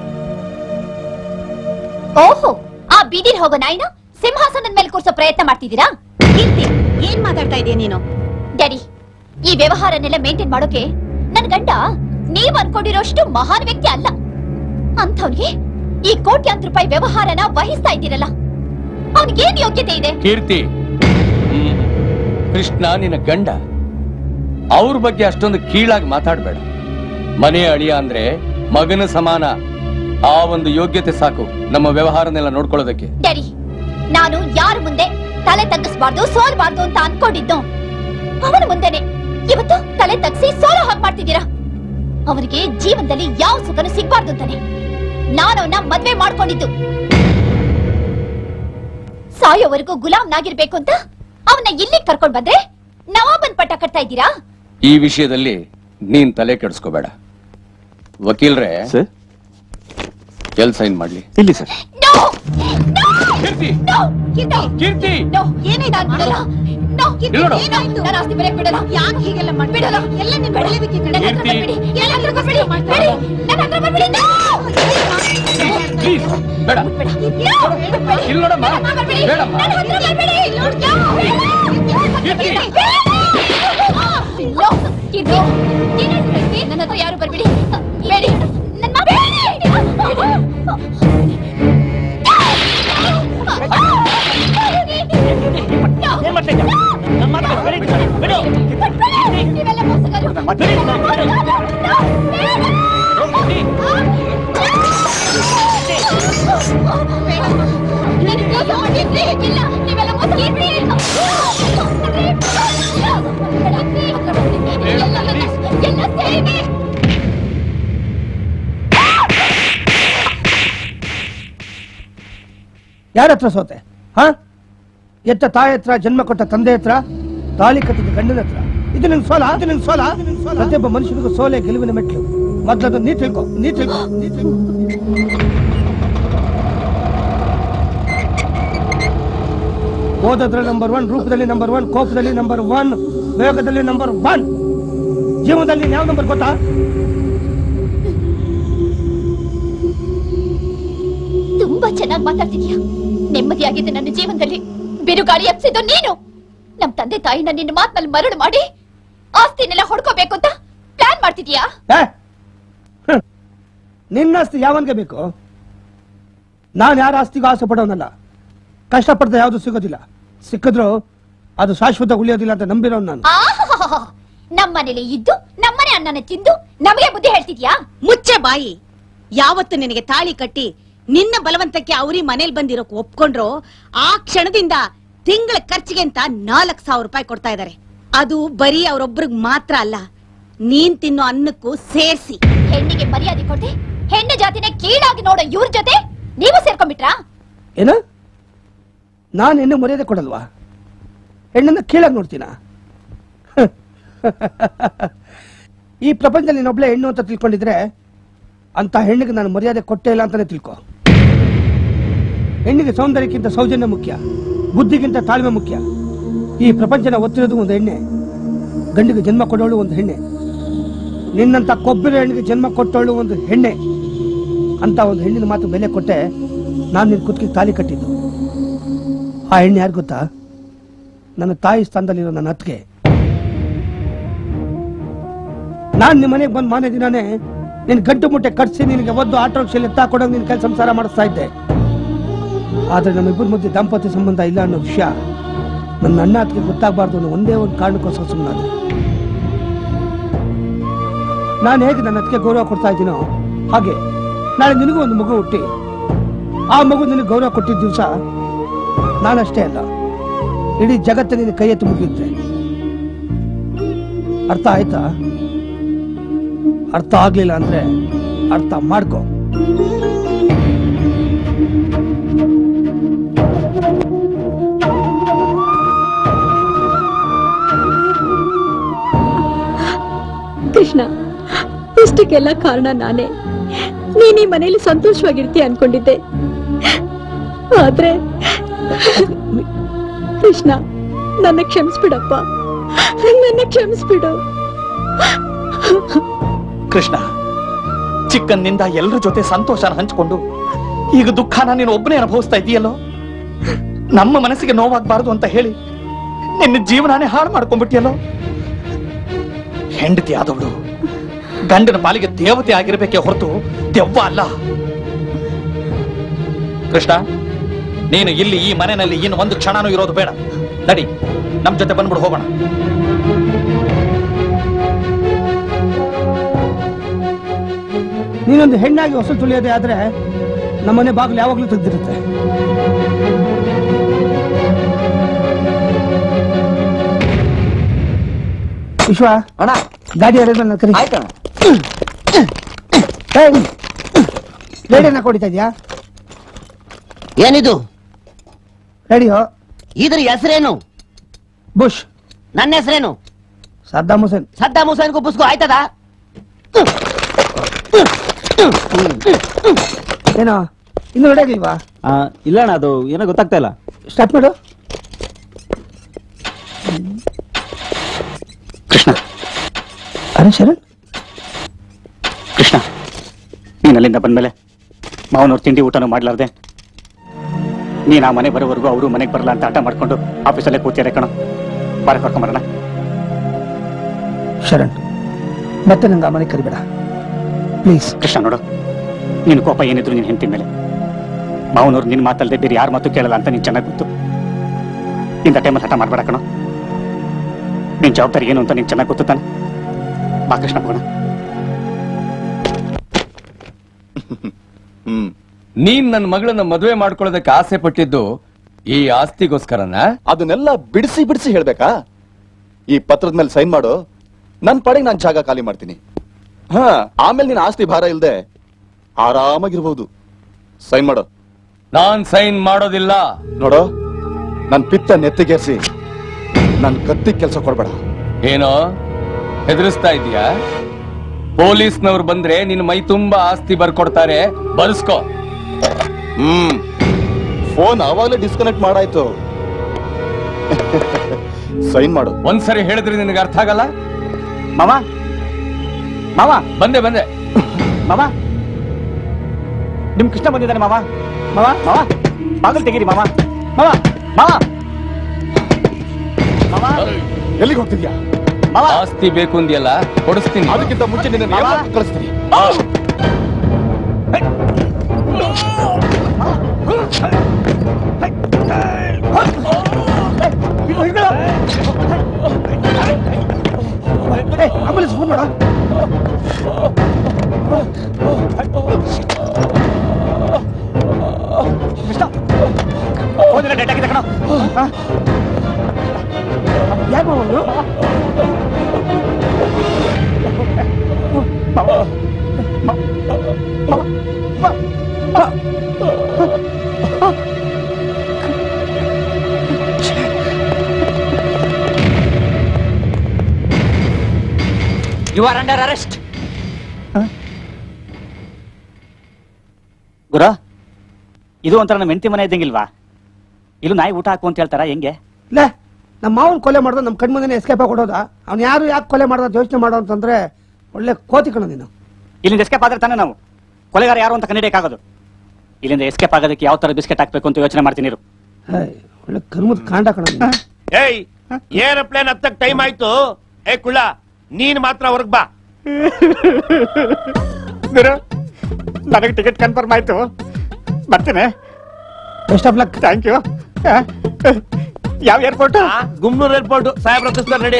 ಓಹೋ ಆ ಬೀದಿಲ್ ಹೋಗೋ ನಾಯಿನ ಸಿಂಹಾಸನದ ಮೇಲೆ ಕೂರ್ಸೋ ಪ್ರಯತ್ನ ಮಾಡ್ತಿದ್ದೀರಾ ಏನ್ ಮಾತಾಡ್ತಾ ಇದೀಯ ನೀನು ಡ್ಯಾಡಿ ಈ ವ್ಯವಹಾರನೆಲ್ಲ ಮೇಂಟೈನ್ ಮಾಡೋಕೆ ನನ್ ಗಂಡ ನೀವ್ ಅನ್ಕೊಂಡಿರೋಷ್ಟು ಮಹಾನ್ ವ್ಯಕ್ತಿ ಅಲ್ಲ ಅಂಥವ್ನಿಗೆ ಈ ಕೋಟ್ಯಾಂತರ ರೂಪಾಯಿ ವ್ಯವಹಾರನ ವಹಿಸ್ತಾ ಇದ್ದೀರಲ್ಲ ಅವನಿಗೇನ್ ಯೋಗ್ಯತೆ ಇದೆ ಕೀರ್ತಿ ಹ್ಮ್. ಕೃಷ್ಣ ನಿನ್ನ ಗಂಡ ಅವ್ರ ಬಗ್ಗೆ ಅಷ್ಟೊಂದು ಕೀಳಾಗಿ ಮಾತಾಡ್ಬೇಡ ಮನೆ ಅಳಿಯ ಅಂದ್ರೆ ಮಗನ ಸಮಾನ ಆ ಒಂದು ಯೋಗ್ಯತೆ ಸಾಕು ನಮ್ಮ ವ್ಯವಹಾರನೆಲ್ಲ ನೋಡ್ಕೊಳ್ಳೋದಕ್ಕೆ ಡ್ಯಾಡಿ ನಾನು ಯಾರ ಮುಂದೆ ತಲೆ ತಗ್ಗಿಸ್ಬಾರ್ದು ಸೋಲ್ಬಾರ್ದು ಅಂತ ಅನ್ಕೊಂಡಿದ್ದು ಅವನ ಮುಂದೆನೆ ಇವತ್ತು ತಲೆ ತಗ್ಸಿ ಸೋಲೋ ಹಾಗೆ ಮಾಡ್ತಿದ್ದೀರಾ ಅವನಿಗೆ ಜೀವನದಲ್ಲಿ ಯಾವ ಸುಖನೂ ಸಿಗ್ಬಾರ್ದು ಅಂತಾನೆ ನಾನು ಅವನ್ನ ಮದ್ವೆ ಮಾಡ್ಕೊಂಡಿದ್ದು ಸಾಯೋವರೆಗೂ ಗುಲಾಮ್ನಾಗಿರ್ಬೇಕು ಅಂತ ಅವನ್ನ ಇಲ್ಲಿಗೆ ಕರ್ಕೊಂಡ್ ಬಂದ್ರೆ ನವಾಬನ್ ಪಟ್ಟ ಕಟ್ತಾ ಇದ್ದೀರಾ ಈ ವಿಷಯದಲ್ಲಿ ನೀನ್ ತಲೆ ಕೆಡಿಸ್ಕೋಬೇಡ ವಕೀಲ್ರೆ ಸರ್ ಎಲ್ ಸೈನ್ ಮಾಡ್ಲಿ ಇಲ್ಲಿ ಸರ್ ಕೀರ್ತಿ ಕೀರ್ತಿ ಏನೇ ನಾನು ಬಿಡಲ್ಲ No, ಕೀರ್ತಿ, ಇಲ್ಲೋಡು. ಏನಾಯ್ತು? ನಾನು ಆಸ್ತಿ ಬರೆಯಕ್ ಬಿಡಲ್ಲ ಯಾಕೆ ಹೀಗೆಲ್ಲ ಮಾಡಿ ಬಿಡಲ್ಲ ಎಲ್ಲ ನಿನ್ ಬೆಳೆಯಲಿಕ್ಕೆ ನನ್ನ ಹತ್ರ ಬರ್ಬೇಡಿ ಎಲ್ಲ ಹತ್ರ ಬರ್ಬೇಡಿ ಬೇಡಿ ನನ್ನ ಹತ್ರ ಬರ್ಬೇಡಿ No! ಪ್ಲೀಸ್ ಬೇಡ ಇಲ್ಲಿ ನೋಡಮ್ಮ ಬೇಡಮ್ಮ ನನ್ನ ಹತ್ರ ಬರ್ಬೇಡಿ No, ಕೀರ್ತಿ, ಏನಾಯ್ತು ಕೀರ್ತಿ? ನನ್ನ ಹತ್ರ ಯಾರು ಬರ್ಬೇಡಿ ಬೇಡಿ ನನ್ನ ಏನ್ ಮಾಡ್ತಾ ಇದ್ಯಾ? ನನ್ ಮಾತ್ರ ಬಿಡಿ, ಬಿಡಿ. ನೀವೆಲ್ಲ ಮೋಸಗಾರರು. ನನಗೆ ಮೋಸ ಮಾಡಿದ್ರಿ. ಇಲ್ಲ, ನೀವೆಲ್ಲ ಮೋಸ ಮಾಡಿದ್ರಿ. ಎಲ್ಲ ನನ್ನ- ಎಲ್ಲ ಸೇರಿ ಯಾರ ಹತ್ರ ಸೋತೆ ಹ ಎತ್ತ ತಾಯಿ ಹತ್ರ ಜನ್ಮ ಕೊಟ್ಟ ತಂದೆ ಹತ್ರ ತಾಳಿ ಕಟ್ಟಿದ ಗಂಡನ ಹತ್ರ ಇದು ನಿನ್ ಸೋಲ ಅದು ನಿನ್ ಸೋಲ ಪ್ರತಿಯೊಬ್ಬ ಮನುಷ್ಯನಿಗೂ ಸೋಲೆ ಗೆಲುವಿನ ಮೆಟ್ಲು ಮೊದ್ಲದು ನೀ ತಿಳ್ಕೊ ನೀ ತಿಳ್ಕೊ ನೀ ತಿಳ್ಕೊ ಓದೋದ್ರಲ್ಲಿ ನಂಬರ್ ಒನ್ ರೂಪದಲ್ಲಿ ನಂಬರ್ ಒನ್ ಕೋಪದಲ್ಲಿ ನಂಬರ್ ಒನ್ ವೇಗದಲ್ಲಿ ನಂಬರ್ ಒನ್ ಜೀವನದಲ್ಲಿ ಯಾವ ನಂಬರ್ ಗೊತ್ತಾ ತುಂಬಾ ಚೆನ್ನಾಗಿ ಮಾತಾಡ್ತಿದ್ಯಾ ನೆಮ್ಮದಿಯಾಗಿದೆ ನನ್ನ ಜೀವನದಲ್ಲಿ ಬಿರುಗಾಳಿ ಎಪ್ಸಿದ್ದು ನೀನು ನಮ್ ತಂದೆ ತಾಯಿನ ನಿನ್ನ ಮಾತ್ನಲ್ಲಿ ಮರಳು ಮಾಡಿ ಆಸ್ತಿನೆಲ್ಲ ಹೊಡ್ಕೋಬೇಕು ಅಂತ ಪ್ಲಾನ್ ಮಾಡ್ತಿದ್ಯಾ ಏ? ಹ್ಮ್. ನಿನ್ನ ಆಸ್ತಿ ಯಾವನ್ಗೆ ಬೇಕು ನಾನು ಯಾರ ಆಸ್ತಿಗೂ ಆಸೆ ಪಡೋನಲ್ಲ ಕಷ್ಟಪಡ್ದ ಯಾವುದು ಸಿಗೋದಿಲ್ಲ ಸಿಕ್ಕಿದ್ರು ಅದು ಶಾಶ್ವತ ಉಳಿಯೋದಿಲ್ಲ ಅಂತ ನಂಬಿರೋ ನಾನು ಆಹಾಹಾಹಾ. ನಮ್ಮನೇಲಿ ಇದ್ದು ನಮ್ಮನೆ ಅನ್ನನ ತಿಂದು ನಮಗೆ ಬುದ್ಧಿ ಹೇಳ್ತಿದ್ಯಾ ಮುಚ್ಚೆ ಬಾಯಿ ಯಾವತ್ತು ನಿನಗೆ ತಾಳಿ ಕಟ್ಟಿ ನಿನ್ನ ಬಲವಂತಕ್ಕೆ ಅವ್ರಿ ಮನೇಲಿ ಬಂದಿರೋಕ್ ಒಪ್ಕೊಂಡ್ರು ಆ ಕ್ಷಣದಿಂದ ತಿಂಗಳ ಖರ್ಚಿಗೆ ಅಂತ ನಾಲ್ಕ್ ಸಾವಿರ ರೂಪಾಯಿ ಕೊಡ್ತಾ ಇದಾರೆ ಅದು ಬರೀ ಅವ್ರೊಬ್ರಿಗೆ ಮಾತ್ರ ಅಲ್ಲ ನೀನ್ ತಿನ್ನೋ ಅನ್ನಕ್ಕೂ ಸೇರ್ಸಿ ಹೆಣ್ಣಿಗೆ ಮರ್ಯಾದೆ ಕೊಡ್ದೆ ಹೆಣ್ಣು ಜಾತಿನ ಕೀಳಾಗಿ ನೋಡೋ ಇವ್ರ ಜೊತೆ ನೀವು ಸೇರ್ಕೊಂಡ್ಬಿಟ್ರಾ ಏನ ನಾನು ಹೆಣ್ಣು ಮರ್ಯಾದೆ ಕೊಡಲ್ವಾ ಹೆಣ್ಣನ್ನ ಕೀಳಾಗಿ ನೋಡ್ತೀನ ಈ ಪ್ರಪಂಚದಲ್ಲಿ ನೀನೊಬ್ಳೆ ಹೆಣ್ಣು ಅಂತ ತಿಳ್ಕೊಂಡಿದ್ರೆ ಅಂತ ಹೆಣ್ಣಿಗೆ ನಾನು ಮರ್ಯಾದೆ ಕೊಟ್ಟೇ ಇಲ್ಲ ಅಂತಾನೆ ತಿಳ್ಕೊ ಹೆಣ್ಣಿಗೆ ಸೌಂದರ್ಯಕ್ಕಿಂತ ಸೌಜನ್ಯ ಮುಖ್ಯ ಬುದ್ಧಿಗಿಂತ ತಾಳ್ಮೆ ಮುಖ್ಯ ಈ ಪ್ರಪಂಚನ ಒತ್ತಿರೋದು ಒಂದು ಹೆಣ್ಣೆ ಗಂಡಿಗೆ ಜನ್ಮ ಕೊಡೋಳು ಒಂದು ಹೆಣ್ಣೆ ನಿನ್ನಂತ ಕೊಬ್ಬಿನ ಹೆಣ್ಣಿಗೆ ಜನ್ಮ ಕೊಟ್ಟವಳು ಒಂದು ಹೆಣ್ಣೆ ಅಂತ ಒಂದು ಹೆಣ್ಣಿನ ಮಾತು ಬೆಲೆ ಕೊಟ್ಟೆ ನಾನು ನಿನ್ ಕುತ್ತಿಗೆ ತಾಲಿ ಕಟ್ಟಿದ್ದು ಆ ಹೆಣ್ಣು ಯಾರು ಗೊತ್ತಾ ನನ್ನ ತಾಯಿ ಸ್ಥಾನದಲ್ಲಿರೋ ನನ್ನ ಅತ್ತಿಗೆ ನಾನ್ ನಿಮ್ಮ ಮನೆಗೆ ಬಂದ್ ಮಾನೇ ದಿನಾನೇ ನಿನ್ ಗಂಟು ಮುಟ್ಟೆ ಕಟ್ಸಿ ನಿನಗೆ ಒದ್ದು ಆಟೋ ರಿಕ್ಷಲ್ಲಿ ಎತ್ತಾಕೊಡೋದು ನಿನ್ ಕೈ ಸಂಸಾರ ಮಾಡಿಸ್ತಾ ಇದ್ದೆ ಆದ್ರೆ ನಮ್ಮಿಬ್ಬರ ಮಧ್ಯೆ ದಾಂಪತ್ಯ ಸಂಬಂಧ ಇಲ್ಲ ಅನ್ನೋ ವಿಷಯ ನನ್ನ ಅಣ್ಣ ಅತ್ತಿಗೆ ಗೊತ್ತಾಗಬಾರ್ದು ಅನ್ನೋ ಒಂದೇ ಒಂದು ಕಾರಣಕ್ಕೋಸ್ಕರ ಸುಮ್ಮನಾದೆ ನಾನು ಹೇಗೆ ನನ್ನ ಅತ್ತಿಗೆ ಗೌರವ ಕೊಡ್ತಾ ಇದ್ದೀನೋ ಹಾಗೆ ನಾಳೆ ನಿನಗೂ ಒಂದು ಮಗು ಹುಟ್ಟಿ ಆ ಮಗು ನಿನಗೆ ಗೌರವ ಕೊಟ್ಟಿದ್ದ ದಿವಸ ನಾನಷ್ಟೇ ಅಲ್ಲ ಇಡೀ ಜಗತ್ತು ನಿನ್ನ ಕೈ ಎತ್ತಿ ಮುಗಿಯುತ್ತೆ ಅರ್ಥ ಆಯ್ತಾ ಅರ್ಥ ಆಗ್ಲಿಲ್ಲ ಅಂದ್ರೆ ಅರ್ಥ ಮಾಡ್ಕೋ ಕೃಷ್ಣ ಇಷ್ಟಕ್ಕೆಲ್ಲ ಕಾರಣ ನಾನೇ ನೀನ್ ಈ ಮನೆಯಲ್ಲಿ ಸಂತೋಷವಾಗಿರ್ತೀಯ ಅನ್ಕೊಂಡಿದ್ದೆ ಆದ್ರೆ ಕೃಷ್ಣ ನನ್ನ ಕ್ಷಮಿಸ್ಬಿಡಪ್ಪ ನನ್ನ ಕ್ಷಮಿಸ್ಬಿಡು ಕೃಷ್ಣ ಚಿಕ್ಕಂದಿನಿಂದ ಎಲ್ಲರ ಜೊತೆ ಸಂತೋಷನ ಹಂಚಿಕೊಂಡು ಈಗ ದುಃಖನ ನೀನು ಒಬ್ಬನೇ ಅನುಭವಿಸ್ತಾ ಇದೆಯಲ್ಲೋ ನಮ್ಮ ಮನಸ್ಸಿಗೆ ನೋವಾಗಬಾರದು ಅಂತ ಹೇಳಿ ನಿನ್ನ ಜೀವನಾನೇ ಹಾಳು ಮಾಡ್ಕೊಂಡ್ಬಿಟ್ಟಿಯಲ್ಲೋ ಹೆಂಡತಿ ಆದವಳು ಗಂಡನ ಪಾಲಿಗೆ ದೇವತೆ ಆಗಿರ್ಬೇಕೆ ಹೊರತು ದೆವ್ವ ಅಲ್ಲ ಕೃಷ್ಣ ನೀನು ಇಲ್ಲಿ ಈ ಮನೆಯಲ್ಲಿ ಇನ್ನು ಒಂದು ಕ್ಷಣನೂ ಇರೋದು ಬೇಡ ನಡಿ ನಮ್ ಜೊತೆ ಬಂದ್ಬಿಡು ಹೋಗೋಣ ನೀನೊಂದು ಹೆಣ್ಣಾಗಿ ಹೊಸ ತುಳಿಯೋದೇ ಆದ್ರೆ ನಮ್ಮನೆ ಬಾಗಿಲು ಯಾವಾಗ್ಲೂ ತೆಗ್ದಿರುತ್ತೆ ವಿಶ್ವ ಅಣ್ಣ ಗಾಡಿ ಎಳೆದ್ಮೇಲೆ ಕರಿ ರೇಡಿಯೋನ ಕೊಡಿತಾ ಇದೆಯಾ ಏನಿದು ರೇಡಿಯೋ ಇದ್ರ ಹೆಸರೇನು ಬುಷ್ ನನ್ನ ಹೆಸರೇನು ಸದ್ದಾಮ್ ಹುಸೇನ್ ಸದ್ದಾಮ್ ಹುಸೇನ್ ಕುಪ್ಪಸ್ಕೋ ಆಯ್ತದ ಏನೋ ಇನ್ನು ರೆಡಿ ಆಗಿಲ್ವಾ ಇಲ್ಲ ಅಣ್ಣ ಅದು ಏನೋ ಗೊತ್ತಾಗ್ತಾ ಇಲ್ಲ ಸ್ಟಾರ್ಟ್ ಮಾಡು ಕೃಷ್ಣ ಅರೆ ಶರಣ್ ಕೃಷ್ಣ ನೀನ್ ಅಲ್ಲಿಂದ ಬಂದ್ಮೇಲೆ ಮಾವನವ್ರ ತಿಂಡಿ ಊಟನೂ ಮಾಡ್ಲಾರ್ದೆ ನೀನ್ ಆ ಮನೆ ಬರೋವರೆಗೂ ಅವರು ಮನೆಗೆ ಬರಲ್ಲ ಅಂತ ಆಟ ಮಾಡ್ಕೊಂಡು ಆಫೀಸಲ್ಲೇ ಕೂತಿಯಾರೆ ಕಣ ಬಾರ ಕರ್ಕೊಂಬರೋಣ ಶರಣ್ ಮತ್ತೆ ನಂಗೆ ಆ ಮನೆಗೆ ಕರಿಬೇಡ ಪ್ಲೀಸ್ ಕೃಷ್ಣ ನೋಡು ನಿನ್ ಕೋಪ ಏನಿದ್ರು ನೀನ್ ಹೆಂಡತಿ ಮೇಲೆ ಮಾವನವ್ರು ನಿನ್ ಮಾತಲ್ದೆ ಬೇರೆ ಯಾರ ಮಾತು ಕೇಳಲ್ಲ ಅಂತ ನೀನ್ ಚೆನ್ನಾಗಿ ಗೊತ್ತು ಇಂಥ ಟೈಮಲ್ಲಿ ಹಠ ಮಾಡ್ಬೇಡ ಕಣೋ ನಿನ್ ಜವಾಬ್ದಾರಿ ಏನು ಅಂತ ನೀನ್ ಚೆನ್ನಾಗಿ ಗೊತ್ತು ತಾನೆ ಬಾ ಕೃಷ್ಣ ಹೋಗೋಣ ಹ್ಮ್ ನೀನ್ ನನ್ನ ಮಗಳನ್ನ ಮದುವೆ ಮಾಡ್ಕೊಳ್ಳೋದಕ್ಕೆ ಆಸೆ ಪಟ್ಟಿದ್ದು ಈ ಆಸ್ತಿಗೋಸ್ಕರನ ಅದನ್ನೆಲ್ಲ ಬಿಡಿಸಿ ಬಿಡಿಸಿ ಹೇಳ್ಬೇಕಾ ಈ ಪತ್ರದ ಮೇಲೆ ಸೈನ್ ಮಾಡು ನನ್ ಪಡೆಗೆ ನಾನ್ ಜಾಗ ಖಾಲಿ ಮಾಡ್ತೀನಿ ಹಾ ಆಮೇಲೆ ನಿನ್ ಆಸ್ತಿ ಭಾರ ಇಲ್ದೆ ಆರಾಮಾಗಿರ್ಬೋದು ಸೈನ್ ಮಾಡು ನಾನ್ ಸೈನ್ ಮಾಡೋದಿಲ್ಲ ನೋಡು ನನ್ ಪಿತ್ತ ನೆತ್ತಿಗೇರಿಸಿ ನನ್ ಕತ್ತಿ ಕೆಲಸ ಕೊಡ್ಬೇಡ ಏನೋ ಹೆದರಿಸ್ತಾ ಇದೀಯಾ ಪೊಲೀಸ್ನವ್ರು ಬಂದ್ರೆ ನಿನ್ ಮೈ ತುಂಬಾ ಆಸ್ತಿ ಬರ್ಕೊಡ್ತಾರೆ ಬರ್ಸ್ಕೋ ಹ್ಮ್ ಫೋನ್ ಆವಾಗಲೇ ಡಿಸ್ಕನೆಕ್ಟ್ ಮಾಡಾಯ್ತು ಸೈನ್ ಮಾಡು ಒಂದ್ಸರಿ ಹೇಳಿದ್ರೆ ನಿನಗೆ ಅರ್ಥ ಆಗಲ್ಲ ಮಾವ ಮಾವ ಬಂದೆ ಬಂದೆ ಮಾವ ನಿಮ್ ಕೃಷ್ಣ ಬಂದಿದ್ದಾನೆ ಮಾವ ಮಾವ ಮಾವ ಬಾಗಲ್ ತೆಗೀರಿ ಮಾವ ಮಾವ ಮಾವ ಮಾವ ಎಲ್ಲಿಗೆ ಹೋಗ್ತಿದ್ಯಾ ಆಸ್ತಿ ಬೇಕು ಅಂದ್ಯಲ್ಲ ಕೊಡಿಸ್ತೀನಿ ಅದಕ್ಕಿಂತ ಮುಂಚೆ ನಿನ್ನ ಕಳಿಸ್ತೀನಿ ಆಂಬುಲೆನ್ಸ್ ಫೋನ್ ಮಾಡ ಹೋದಿಲ್ಲ ಡೆಟ್ ಆಗಿದೆ ಕಣ ಯಾಕೆ ಮಾವನು ಯು ಆರ್ ಅಂಡರ್ ಅರೆಸ್ಟ್ ಗುರ ಇದು ಒಂಥರ ನಮ್ಮ ಹೆಂಡತಿ ಮನೆ ಇದ್ದಂಗಿಲ್ವಾ ಇಲ್ಲೂ ನಾಯಿ ಊಟ ಹಾಕು ಅಂತ ಹೇಳ್ತಾರ ಹೆಂಗೆ ಲೇ ನಮ್ಮ ಮಾವನ್ ಕೊಲೆ ಮಾಡ್ದ ನಮ್ಮ ಕಣ್ಮುಂದೆನೆ ಎಸ್ಕೇಪ್ ಆಗಿ ಕೊಡೋದ ಅವ್ನು ಯಾರು ಯಾಕೆ ಕೊಲೆ ಮಾಡ್ದ ಅಂತ ಯೋಚನೆ ಮಾಡೋ ಅಂತಂದ್ರೆ ಒಳ್ಳೆ ಕೋತಿ ಕಣ ನೀನು ಇಲ್ಲಿಂದ ಎಸ್ಕೇಪ್ ಆದ್ರೆ ತಾನೇ ನಾವು ಕೊಲೆಗಾರ ಯಾರು ಅಂತ ಕಂಡಿಡಿಯಕ್ಕಾಗೋದು ಇಲ್ಲಿಂದ ಎಸ್ಕೇಪ್ ಆಗೋದಕ್ಕೆ ಯಾವ ತರ ಬಿಸ್ಕೆಟ್ ಹಾಕ್ಬೇಕು ಅಂತ ಯೋಚನೆ ಮಾಡ್ತೀನಿ ಇರು. ಹೇ, ಒಳ್ಳೆ ಕರ್ಮದ ಕಾಂಡ ಕಣ ನೀನು. ಏಯ್ ಏರೋಪ್ಲೇನ್ ಹತ್ತಕ್ ಟೈಮ್ ಆಯ್ತು ಏ ಕುಳ್ಳ ನೀನ್ ಮಾತ್ರ ಹೊರಗ್ ಬಾ ಗುರು ನನಗೆ ಟಿಕೆಟ್ ಕನ್ಫರ್ಮ್ ಆಯ್ತು ಬರ್ತೀನಿ best of luck thank you ಯಾವ ಏರ್ಪೋರ್ಟ್ ಗುಮ್ನೂರ್ ಏರ್ಪೋರ್ಟ್ ಸಾಹೇಬ್ರ ಹತ್ತಿಸ್ತಾರೆ ನಡಿ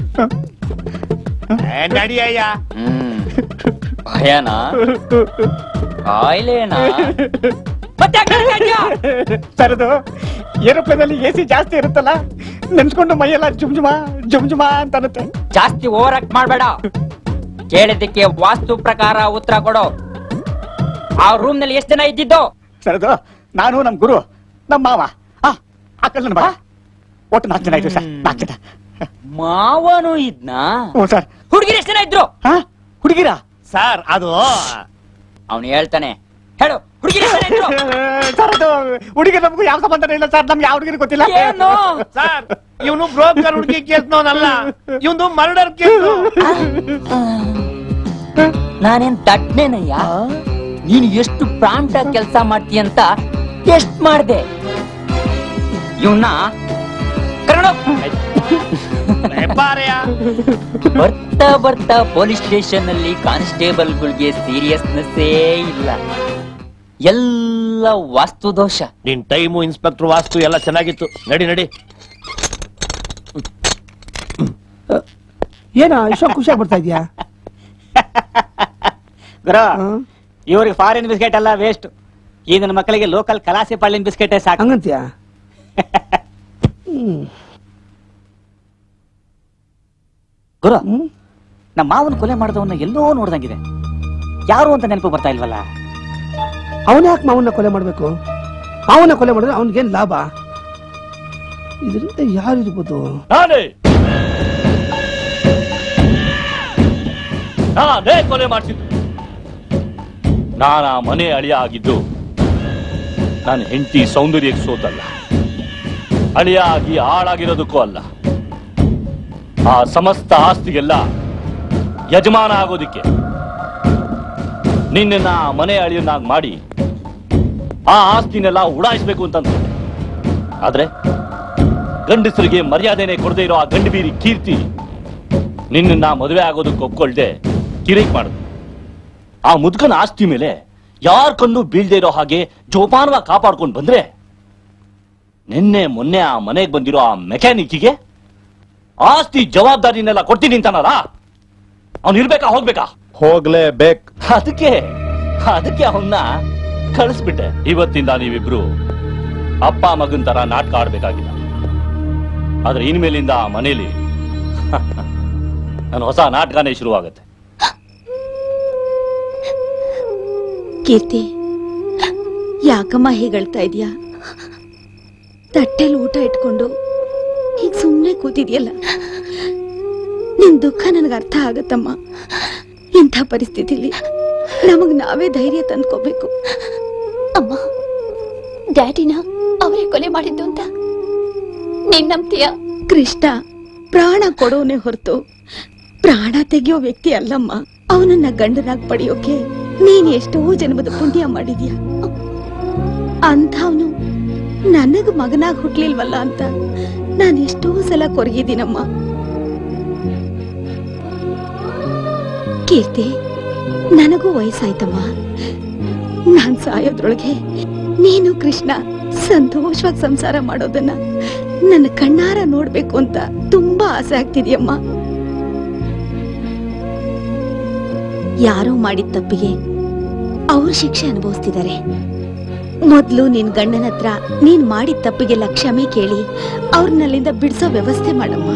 ಏ, ನಡಿ ಅಯ್ಯ ಭಯನಾ ಕಾಯಿಲೆನಾ ಸರದು ಏರೋಪ್ಲೇನ್ ಅಲ್ಲಿ ಎ ಸಿ ಜಾಸ್ತಿ ಇರುತ್ತಲ್ಲ ನೆನ್ಸ್ಕೊಂಡು ಮೈಯೆಲ್ಲ ಜುಮ್ ಜುಮಾ ಜುಮ್ ಜುಮಾ ಅಂತ ಅನ್ನತ್ತೆ ಜಾಸ್ತಿ ಓವರ್ ಆಕ್ಟ್ ಮಾಡ್ಬೇಡ ಕೇಳಿದ್ದಕ್ಕೆ ವಾಸ್ತು ಪ್ರಕಾರ ಉತ್ತರ ಕೊಡು ಆ ರೂಮ್ ನಲ್ಲಿ ಎಷ್ಟು ಜನ ಇದ್ದಿದ್ದು ಸರದು ನಾನು ನಮ್ ಗುರು ನಮ್ ಮಾವ ಆ ಅಕ್ಕಲ್ ನನ್ನ ಮಗ ಒಟ್ಟು ನಾಲ್ಕು ಜನ ಇದ್ವಿ ಸರ್ ನಾಲ್ಕು ಜನ ಮಾವನು ಇದ್ನಾ ಹ್ಞೂ ಸರ್ ಹುಡುಗಿರು ಎಷ್ಟು ಜನ ಇದ್ರು ಹುಡುಗಿರ ಸರ್ ಅದು ಅವನು ಹೇಳ್ತಾನೆ ಹೇಳು ಹುಡುಗಿರು ಎಷ್ಟು ಜನ ಇದ್ರು ಸರ್ ಅದು ಹುಡುಗಿ ನಮಗೂ ಯಾವ ಸಂಬಂಧನೂ ಇಲ್ಲ ಸರ್ ನಮ್ಗೆ ಯಾವ ಹುಡುಗಿರು ಗೊತ್ತಿಲ್ಲ ಏನು ಸರ್ ಇವನು ಬ್ರೋಕರ್ ಹುಡುಗಿ ಕೇಸ್ನವನಲ್ಲ ಇವನು ಮರ್ಡರ್ ಕೇಸ್ ನಾನೇನ್ ತಟ್ನೇನಯ್ಯ ನೀನು ಎಷ್ಟು ಪ್ರಾಂಪ್ಟ್ ಆಗಿ ಕೆಲಸ ಮಾಡ್ತೀಯ ಅಂತ ಟೆಸ್ಟ್ ಮಾಡ್ದೆ ಇವನ್ನ ಬರ್ತಾ ಬರ್ತಾ ಪೊಲೀಸ್ ಸ್ಟೇಷನ್ ಅಲ್ಲಿ ಕಾನ್ಸ್ಟೇಬಲ್ಗಳಿಗೆ ಸೀರಿಯಸ್ನೆಸ್ಸೇ ಇಲ್ಲ ಎಲ್ಲ ವಾಸ್ತು ದೋಷ ನಿನ್ ಟೈಮು ಇನ್ಸ್ಪೆಕ್ಟರ್ ವಾಸ್ತು ಎಲ್ಲ ಚೆನ್ನಾಗಿತ್ತು ನಡಿ ನಡಿ ಏನ ಇಷ್ಟೊಂದು ಖುಷಿಯಾಗಿ ಬರ್ತಾ ಇದೆಯಾ ಗುರು ಇವ್ರಿಗೆ ಫಾರಿನ್ ಬಿಸ್ಕೆಟ್ ಎಲ್ಲ ವೇಸ್ಟ್ ಈ ನನ್ನ ಮಕ್ಕಳಿಗೆ ಲೋಕಲ್ ಕಲಾಸಿ ಪಳ್ಳಿನ ಬಿಸ್ಕೆಟೇ ಸಾಕು ಹಂಗಂತೀಯ ಗುರು ನಮ್ಮ ಮಾವನ ಕೊಲೆ ಮಾಡಿದವನ್ನ ಎಲ್ಲೋ ನೋಡ್ದಂಗಿದೆ ಯಾರು ಅಂತ ನೆನಪು ಬರ್ತಾ ಇಲ್ವಲ್ಲ ಅವನ ಯಾಕೆ ಮಾವನ್ನ ಕೊಲೆ ಮಾಡ್ಬೇಕು ಅವನ ಕೊಲೆ ಮಾಡಿದ್ರೆ ಅವನಿಗೇನ್ ಲಾಭ ಇದರಿಂದ ಯಾರು ಇರ್ಬೋದು ನಾನೇ ನಾನೇ ಕೊಲೆ ಮಾಡ್ತಿದ್ದು ನಾನು ಆ ಮನೆ ಅಳಿಯ ಆಗಿದ್ದು ನಾನು ಹೆಂಡತಿ ಸೌಂದರ್ಯಕ್ಕೆ ಸೋತಲ್ಲ ಅಳಿಯ ಆಗಿ ಹಾಳಾಗಿರೋದಕ್ಕೂ ಅಲ್ಲ ಆ ಸಮಸ್ತ ಆಸ್ತಿಗೆಲ್ಲ ಯಜಮಾನ ಆಗೋದಿಕ್ಕೆ ನಿನ್ನ ಆ ಮನೆ ಅಳಿಯನ್ನಾಗಿ ಮಾಡಿ ಆ ಆಸ್ತಿನೆಲ್ಲ ಉಡಾಯಿಸ್ಬೇಕು ಅಂತ ಅನ್ಕೊಂಡೆ ಆದ್ರೆ ಗಂಡಸರಿಗೆ ಮರ್ಯಾದೆನೆ ಕೊಡದೇ ಇರೋ ಆ ಗಂಡು ಬೀರಿ ಕೀರ್ತಿ ನಿನ್ನ ಮದುವೆ ಆಗೋದಕ್ಕೆ ಒಪ್ಕೊಳ್ದೆ ಕಿರಿಕ್ ಮಾಡುದು ಆ ಮುದ್ಕನ ಆಸ್ತಿ ಮೇಲೆ ಯಾರ ಕಣ್ಣು ಬೀಳ್ದೇ ಇರೋ ಹಾಗೆ ಜೋಪಾನವಾಗಿ ಕಾಪಾಡ್ಕೊಂಡು ಬಂದ್ರೆ ನಿನ್ನೆ ಮೊನ್ನೆ ಆ ಮನೆಗೆ ಬಂದಿರೋ ಆ ಮೆಕ್ಯಾನಿಕ್ಕಿಗೆ ಆಸ್ತಿ ಜವಾಬ್ದಾರಿನೆಲ್ಲ ಕೊಡ್ತೀನಿ ಅಂತಾನಲ್ಲ ಅವನು ಇರ್ಬೇಕಾ ಹೋಗ್ಬೇಕಾ ಹೋಗ್ಲೇಬೇಕು ಅದಕ್ಕೆ ಅದಕ್ಕೆ ಅವನ್ನ ಕಳಿಸ್ಬಿಟ್ಟೆ ಇವತ್ತಿಂದ ನೀವಿಬ್ರು ಅಪ್ಪ ಮಗನ್ ತರ ನಾಟಕ ಆಡ್ಬೇಕಾಗಿಲ್ಲ ಆದ್ರೆ ಇನ್ಮೇಲಿಂದ ಆ ಮನೇಲಿ ನನ್ನ ಹೊಸ ನಾಟಕನೇ ಶುರುವಾಗತ್ತೆ ಕೀರ್ತಿ ಯಾಕಮ್ಮ ಹೀಗಳ್ತಾ ಇದೀಯಾ ತಟ್ಟೆಲ್ ಊಟ ಇಟ್ಕೊಂಡು ಹೀಗ್ ಸುಮ್ನೆ ಕೂತಿದ್ಯಲ್ಲ ನಿನ್ ದುಃಖ ನನಗೆ ಅರ್ಥ ಆಗತ್ತಮ್ಮ ಇಂಥ ಪರಿಸ್ಥಿತಿಲಿ ನಮಗ್ ನಾವೇ ಧೈರ್ಯ ತಂದ್ಕೋಬೇಕು ಅಮ್ಮ ಡ್ಯಾಡಿನ ಅವರೇ ಕೊಲೆ ಮಾಡಿದ್ದು ಅಂತ ನೀನ್ ನಂಬ್ತೀಯ ಕೃಷ್ಣ ಪ್ರಾಣ ಕೊಡೋನೆ ಹೊರತು ಪ್ರಾಣ ತೆಗೆಯೋ ವ್ಯಕ್ತಿ ಅಲ್ಲಮ್ಮ ಅವನನ್ನ ಗಂಡನಾಗ್ ಪಡೆಯೋಕೆ ನೀನ್ ಎಷ್ಟೋ ಜನ್ಮದ ಪುಣ್ಯ ಮಾಡಿದ್ಯಾ ಅಂಥವ್ನು ನನಗ್ ಮಗನಾಗ್ ಹುಟ್ಲಿಲ್ವಲ್ಲ ಅಂತ ನಾನು ಎಷ್ಟೋ ಸಲ ಕೊರಗಿದ್ದೀನಮ್ಮ ಕೀರ್ತಿ ನನಗೂ ವಯಸ್ಸಾಯ್ತಮ್ಮ ನಾನ್ ಸಾಯೋದ್ರೊಳಗೆ ನೀನು ಕೃಷ್ಣ ಸಂತೋಷವಾಗಿ ಸಂಸಾರ ಮಾಡೋದನ್ನ ನನ್ನ ಕಣ್ಣಾರ ನೋಡ್ಬೇಕು ಅಂತ ತುಂಬಾ ಆಸೆ ಆಗ್ತಿದ್ಯಮ್ಮ ಯಾರೋ ಮಾಡಿದ ತಪ್ಪಿಗೆ ಅವ್ರ ಶಿಕ್ಷೆ ಅನುಭವಿಸ್ತಿದ್ದಾರೆ ಮೊದ್ಲು ನಿನ್ ಗಂಡನ ಹತ್ರ ನೀನ್ ಮಾಡಿದ ತಪ್ಪಿಗೆಲ್ಲ ಕ್ಷಮೆ ಕೇಳಿ ಅವ್ರನ್ನಲ್ಲಿಂದ ಬಿಡಿಸೋ ವ್ಯವಸ್ಥೆ ಮಾಡಮ್ಮ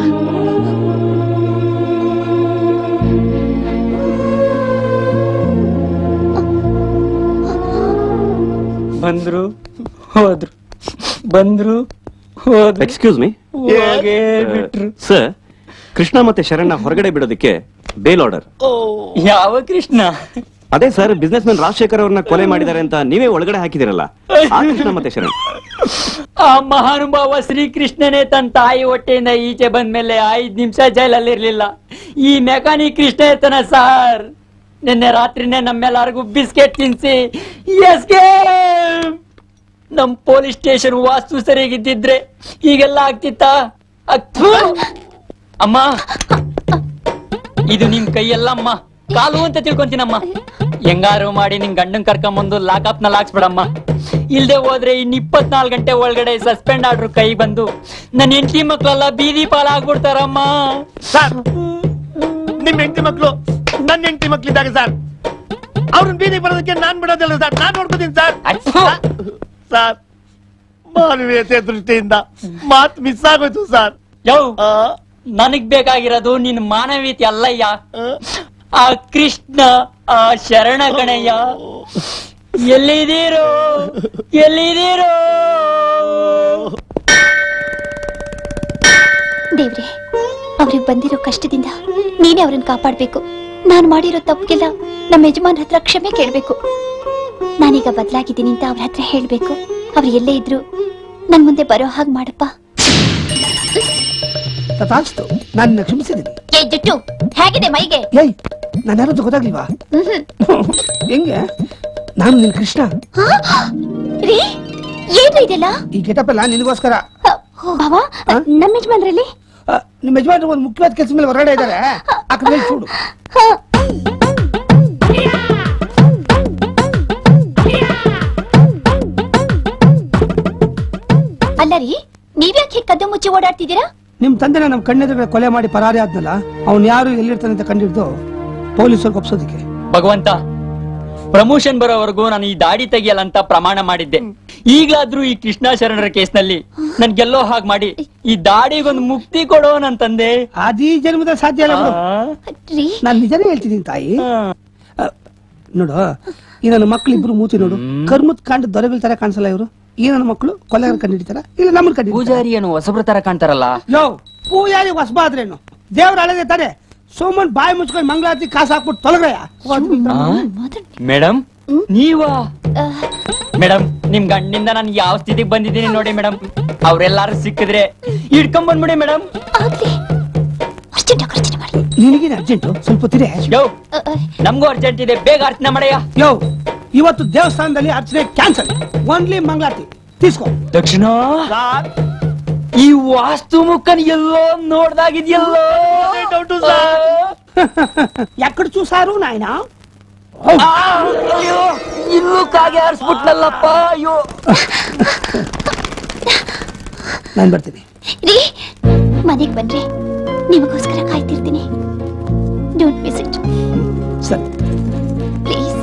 ಬಂದ್ರು ಹೋದ್ರು ಬಂದ್ರು ಹೋದ್ರು ಎಕ್ಸ್ಕ್ಯೂಸ್ ಮೀ ಹೋಗೇ ಬಿಟ್ರು ಸರ್ ಕೃಷ್ಣ ಮತ್ತೆ ಶರಣ್ಣ ಹೊರಗಡೆ ಬಿಡೋದಕ್ಕೆ ಬೇಲ್ ಆರ್ಡರ್ ಯಾವ ಕೃಷ್ಣ ಅದೇ ಸರ್ ಬಿಸ್ನೆಸ್ ಮ್ಯಾನ್ ರಾಜಶೇಖರ್ ಅವ್ರನ್ನ ಕೊಲೆ ಮಾಡಿದ್ದಾರೆ ಅಂತ ನೀವೇ ಒಳಗಡೆ ಹಾಕಿದಿರಲ್ಲ ಆ ಕೃಷ್ಣ ಮತ್ತೆ ಶರಣ್ ಆ ಮಹಾನುಭಾವ ಶ್ರೀಕೃಷ್ಣನೇ ತನ್ನ ತಾಯಿ ಹೊಟ್ಟೆಯಿಂದ ಈಚೆ ಬಂದ್ಮೇಲೆ ಐದ್ ನಿಮಿಷ ಜೈಲಲ್ಲಿ ಇರ್ಲಿಲ್ಲ ಈ ಮೆಕ್ಯಾನಿಕ್ ಕೃಷ್ಣ ಇರ್ತಾನ ಸಾರ್ ನಿನ್ನೆ ರಾತ್ರಿನೇ ನಮ್ಮೆಲ್ಲರಿಗೂ ಬಿಸ್ಕೆಟ್ ತಿನ್ಸಿ ಎಸ್ಕೇಪ್ ನಮ್ ಪೊಲೀಸ್ ಸ್ಟೇಷನ್ ವಾಸ್ತು ಸರಿಯಾಗಿದ್ದಿದ್ರೆ ಈಗೆಲ್ಲ ಆಗ್ತಿತ್ತಾ ಅಕ್ಕೂ. ಅಮ್ಮ ಇದು ನಿಮ್ ಕೈಯಲ್ಲಮ್ಮ ಕಾಲು ಅಂತ ತಿಳ್ಕೊಂತೀನಮ್ಮ ಹೆಂಗಾರು ಮಾಡಿ ನಿನ್ ಗಂಡನ್ ಕರ್ಕೊಂಬಂದು ಲಾಕಪ್ ನಲ್ಲಿ ಹಾಕ್ಸ್ಬಿಡಮ್ಮ ಇಲ್ದೆ ಹೋದ್ರೆ ಇನ್ ಇಪ್ಪತ್ನಾಲ್ಕು ಗಂಟೆ ಒಳಗಡೆ ಸಸ್ಪೆಂಡ್ ಆರ್ಡ್ರು ಕೈ ಬಂದು ನನ್ನ ಹೆಂಡತಿ ಮಕ್ಳೆಲ್ಲ ಬೀದಿ ಪಾಲಾಗ್ಬಿಡ್ತಾರಮ್ಮ ಸರ್ ನಿಮ್ ಹೆಂಡತಿ ಮಕ್ಳು ನನ್ನ ಹೆಂಡತಿ ಮಕ್ಳಿದ್ದಾಗ ಸರ್ ಅವ್ರನ್ನ ಬೀದಿಗೆ ಬರೋದಕ್ಕೆ ನಾನ್ ಬಿಡೋದಿಲ್ಲ ಸರ್ ನಾನ್ ನೋಡ್ಕೋತೀನಿ ಸರ್ ಸರ್ ಮಾನವೀಯತೆ ದೃಷ್ಟಿಯಿಂದ ಮಾತ್ ಮಿಸ್ ಆಗೋಯ್ತು ಸರ್ ಯೋ ನನಗ್ ಬೇಕಾಗಿರೋದು ನಿನ್ ಮಾನವೀಯತೆ ಅಲ್ಲಯ್ಯ ಆ ಕೃಷ್ಣ ಆ ಶರಣ ಕಣಯ್ಯ ಎಲ್ಲಿದ್ದೀರೋ ಎಲ್ಲಿದ್ದೀರೋ ದೇವ್ರೆ ಅವ್ರಿಗೆ ಬಂದಿರೋ ಕಷ್ಟದಿಂದ ನೀನೇ ಅವ್ರನ್ನ ಕಾಪಾಡ್ಬೇಕು ನಾನು ಮಾಡಿರೋ ತಪ್ಪಿಗೆಲ್ಲ ನಮ್ಮ ಯಜಮಾನ್ ಹತ್ರ ಕ್ಷಮೆ ಕೇಳ್ಬೇಕು ನಾನೀಗ ಬದಲಾಗಿದ್ದೀನಿ ಅಂತ ಅವ್ರ ಹತ್ರ ಹೇಳ್ಬೇಕು ಅವ್ರು ಎಲ್ಲೇ ಇದ್ರು ನನ್ ಮುಂದೆ ಬರೋ ಹಾಗೆ ಮಾಡಪ್ಪ ತಥಾಸ್ತು ನಾನು ಕ್ಷಮಿಸಿದ್ದೀನಿ ಏ ಜುಟ್ಟು ಹೇಗಿದೆ ಮೈಗೆ ಏಯ್ ನಾನು ಯಾರದ್ದು ಗೊತ್ತಾಗ್ಲಿಲ್ವಾ ಹೆಂಗೆ ನಾನು ನಿನ್ ಕೃಷ್ಣ ರೀ ಏನು ಇದೆಲ್ಲ ಈ ಗೆಟಪ್ ಎಲ್ಲ ನಿನಗೋಸ್ಕರ ಬಾವಾ ನಮ್ಮ ಯಜಮಾನ್ರಲ್ಲಿ ಆ, ನಿಮ್ಮ ಯಜಮಾನ್ರು ಒಂದು ಮುಖ್ಯವಾದ ಕೆಲಸ ಮೇಲೆ ಹೊರಗಡೆ ಇದ್ದಾರೆ ಆ ಕಡೆ ಹೋಗಿ చూడు ಅಲ್ಲ ರೀ ನೀವ್ಯಾಕೆ ಹೀಗ್ ಕದ್ದು ಮುಚ್ಚಿ ಓಡಾಡ್ತಿದ್ದೀರಾ ನಿಮ್ ತಂದೆನ ನಮ್ ಕಣ್ಣೆದುರುಗಡೆ ಕೊಲೆ ಮಾಡಿ ಪರಾರಿ ಆದ್ನಲ್ಲ ಅವ್ನು ಯಾರು ಎಲ್ಲಿರ್ತಾನೆ ಅಂತ ಕಂಡಿಡ್ದು ಪೊಲೀಸರಿಗೆ ಒಪ್ಸೋದಿಕ್ಕೆ ಭಗವಂತ ಪ್ರಮೋಷನ್ ಬರೋವರೆಗೂ ನಾನು ಈ ದಾಡಿ ತೆಗಿಯಲ್ಲ ಅಂತ ಪ್ರಮಾಣ ಮಾಡಿದ್ದೆ ಈಗಲಾದ್ರೂ ಈ ಕೃಷ್ಣ ಶರಣರ ಕೇಸ್ನಲ್ಲಿ ನನ್ ಗೆಲ್ಲೋ ಹಾಗೆ ಮಾಡಿ ಈ ದಾಡಿಗೊಂದು ಮುಕ್ತಿ ಕೊಡೋ ನನ್ ತಂದೆ ಅದೀ ಜನ್ಮದ ಸಾಧ್ಯ ಇಲ್ಲ ಬಿಡು ನಾನು ನಿಜನೇ ಹೇಳ್ತಿದ್ದೀನಿ ತಾಯಿ ಆ, ನೋಡು ಈ ನನ್ನ ಮಕ್ಳು ಇಬ್ರು ಮೂತಿ ನೋಡು ಕರ್ಮದ್ ಕಾಂಡ ದೊರೆಗಳ ತರ ಕಾಣಿಸಲ್ಲ ಇವರು ಈ ನನ್ನ ಮಕ್ಕಳು ಕೊಲೆಗಾರ ಕಂಡು ಹಿಡಿತಾರ ಇಲ್ಲ ನಮ್ಮನ್ನ ಕಂಡು ಪೂಜಾರಿ ಏನು ಹೊಸಬ್ರ ತರ ಕಾಣ್ತಾರಲ್ಲ ಲೋ ಪೂಜಾರಿ ಹೊಸಬ ಆದ್ರೇನು ದೇವ್ರ ಅಳದೆ ತಾನೆ ಸೋಮನ್ ಬಾಯಿ ಮುಚ್ಕೊಂಡು ಮಂಗಳಾರತಿ ಕಾಸು ಹಾಕ್ಬಿಟ್ಟು ತೊಲಗ್ರಯ್ಯ ಮೇಡಮ್ ನೀವಾ ಮೇಡಮ್ ನಿಮ್ ಗಂಡಿಂದ ನಾನು ಯಾವ ಸ್ಥಿತಿಗೆ ಬಂದಿದ್ದೀನಿ ನೋಡಿ ಮೇಡಮ್ ಅವ್ರೆಲ್ಲಾರು ಸಿಕ್ಕಿದ್ರೆ ಹಿಡ್ಕೊಂಡ್ ಬಂದ್ಬಿಡಿ ಮೇಡಮ್ ನಿನಗೇನು ಅರ್ಜೆಂಟು ಸ್ವಲ್ಪ ಹೊತ್ತಿದೆ ಯೋ ನಮ್ಗೂ ಅರ್ಜೆಂಟ್ ಇದೆ ಬೇಗ ಅರ್ಚನೆ ಮಾಡಯ್ಯ ಯೋ ಇವತ್ತು ದೇವಸ್ಥಾನದಲ್ಲಿ ಅರ್ಚನೆ ಕ್ಯಾನ್ಸಲ್ ಓನ್ಲಿ ಮಂಗಳಾರತಿ తీసుకో ದಕ್ಷಿಣ ಈ ವಾಸ್ತು ಮುಖನ್ ಎಲ್ಲೋ ನೋಡ್ದಾಗಿದ್ಯಲ್ಲೋ డౌట్ సార్ ఎక్కడ చూసారు నాయన ಅಯ್ಯೋ ಇಲ್ಲೂ ಕಾಗೆ ಆರಿಸ್ಬಿಟ್ನಲ್ಲಪ್ಪ ಅಯ್ಯೋ ನಾನು ಬರ್ತೀನಿ ರೀ ಮನೆಗ್ ಬನ್ರಿ ನಿಮಗೋಸ್ಕರ ಕಾಯ್ತಿರ್ತೀನಿ ಡೋಂಟ್ ಮಿಸ್ ಇಟ್ ಸರಿ ಪ್ಲೀಸ್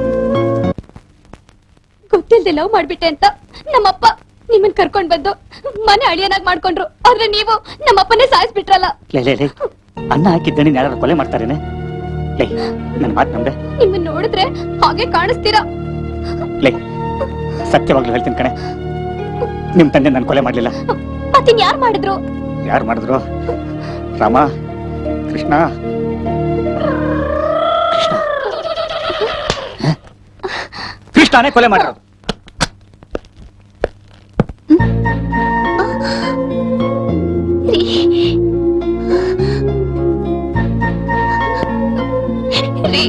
ಗೊತ್ತಿಲ್ದೆ ಲವ್ ಮಾಡ್ಬಿಟ್ಟೆ ಅಂತ ನಮ್ಮಪ್ಪ ನಿಮ್ಮನ್ ಕರ್ಕೊಂಡ್ ಬಂದು ಮನೆ ಅಳಿಯನಾಗ್ ಮಾಡ್ಕೊಂಡ್ರು ಆದ್ರೆ ನೀವು ನಮ್ಮಪ್ಪನೇ ಸಾಯಿಸ್ಬಿಟ್ರಲ್ಲ ಲೇ ಲೇ ಲೇ ಅನ್ನ ಹಾಕಿದ್ದ ನೀನ್ ಯಾರು ಕೊಲೆ ಮಾಡ್ತಾರೇನೆ ಲೇ ನನ್ನ ಮಾತು ನಮ್ದೆ ನಿಮ್ಮನ್ ನೋಡಿದ್ರೆ ಹಾಗೆ ಕಾಣಿಸ್ತೀರಾ ಲೇ ಸತ್ಯವಾಗ್ಲೂ ಹೇಳ್ತೀನಿ ಕಣೆ ನಿಮ್ ತಂದೆ ನಾನು ಕೊಲೆ ಮಾಡ್ಲಿಲ್ಲ ಮತ್ತಿನ್ ಯಾರ್ ಮಾಡಿದ್ರು ಯಾರು ಮಾಡಿದ್ರು ರಾಮ ಕೃಷ್ಣ ಕೃಷ್ಣ ಹ? ಕೃಷ್ಣನೇ ಕೊಲೆ ಮಾಡಿರೋದು ರೀ ರೀ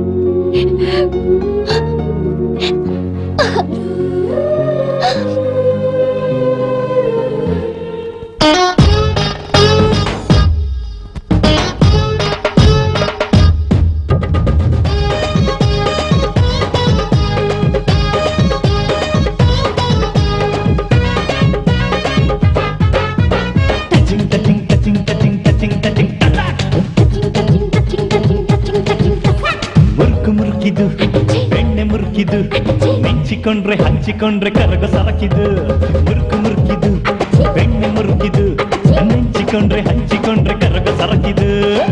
ಮುರುಕು ಮುರುಕಿದು ಬೆಣ್ಣೆ ಮುರುಕಿದು ನೆಂಚಿಕೊಂಡ್ರೆ ಹಂಚಿಕೊಂಡ್ರೆ ಕರಗ ಸರಕಿದು ಮುರುಕು ಮುರುಕಿದು ಬೆಣ್ಣೆ ಮುರುಕಿದು ನೆಂಚಿಕೊಂಡ್ರೆ ಹಂಚಿಕೊಂಡ್ರೆ ಕರಗ ಸರಕಿದು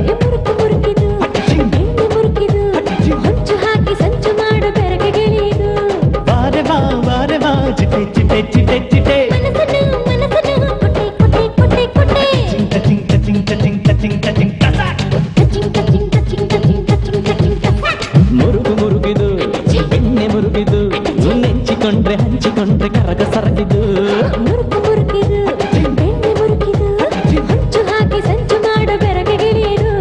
ಹೊಂಚು ಹಾಕಿ ಸಂಚು ಮಾಡು ಬೆರಕೆ ಗೆಳೆಯದು ಬಾರೆ ಬಾ ಬಾರೆ ಬಾ ಚಿಟೆ ಚಿಟೆ ಚಿಟೆ ಚಿಟೆ ಮನಸ್ಸನ್ನು ಮನಸ್ಸನ್ನು ಕೊಟ್ಟೆ ಕೊಟ್ಟೆ ಕೊಟ್ಟೆ ಕೊಟ್ಟೆ ಚಿಂಟ ಚಿಂಟ ಚಿಂಟ ಚಿಂಟ ಚಿಂಟ ಚಿಂಟ ಮುರುಗು ಮುರುಗಿದು ಬೆಣ್ಣೆ ಮುರುಗಿದು ನೆಂಚಿಕೊಂಡ್ರೆ ಹಂಚಿಕೊಂಡ್ರೆ ಕರಗ ಸರಗಿದು ಮುರುಕು ಮುರುಕಿದು ಬೆಣ್ಣೆ ಮುರುಕಿದು ಹೊಂಚು ಹಾಕಿ ಸಂಚು ಮಾಡು ಬೆರಕೆ ಗೆಳೆಯದು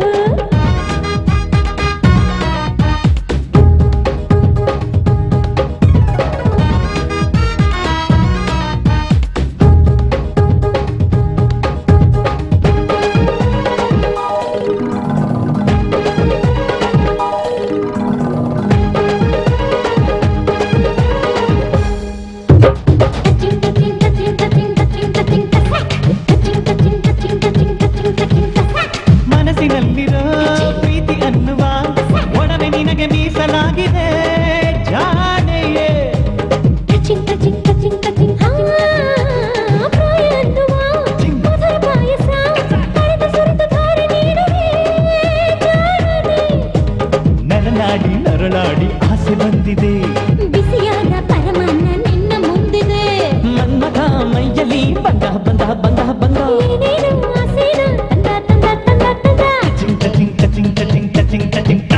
ಮನಸ್ಸಿನಲ್ಲಿರೋ ಪ್ರೀತಿ ಅನ್ನುವ ಒಡವೆ ನಿನಗೆ ಮೀಸಲಾಗಿದೆ ಜಾಣೆಯೇ ಚಿಂಕ ಚಿಂಕ ಚಿಂಕ ಚಿಂಕ ಪ್ರಾಯ ಅನ್ನುವ ಮಧುರ ಪಾಯಸ ಕರೆದು ಸುರಿದು ಧಾರೆ ನೀಡುವೆ ಜಾಣನೆ. ನರನಾಡಿ ನರಳಾಡಿ ಆಸೆ ಬಂದಿದೆ ಬಿಸಿಯಾದ ಪರಮಾನ್ನ ನಿನ್ನ ಮುಂದಿದೆ ಮನ್ಮಥ ಮೈಯಲ್ಲಿ ಬಂದ ಬಂದ ಬಂದ ಬಂದ ಏನೇನು ಆಸೆನ ತಂದ ತಂದ ತಂದ ತಂದ ಚಿಂಟ ಚಿಂಟ ಚಿಂಟ ಚಿಂಟ ಚಿಂಟ ಚಿಂಟ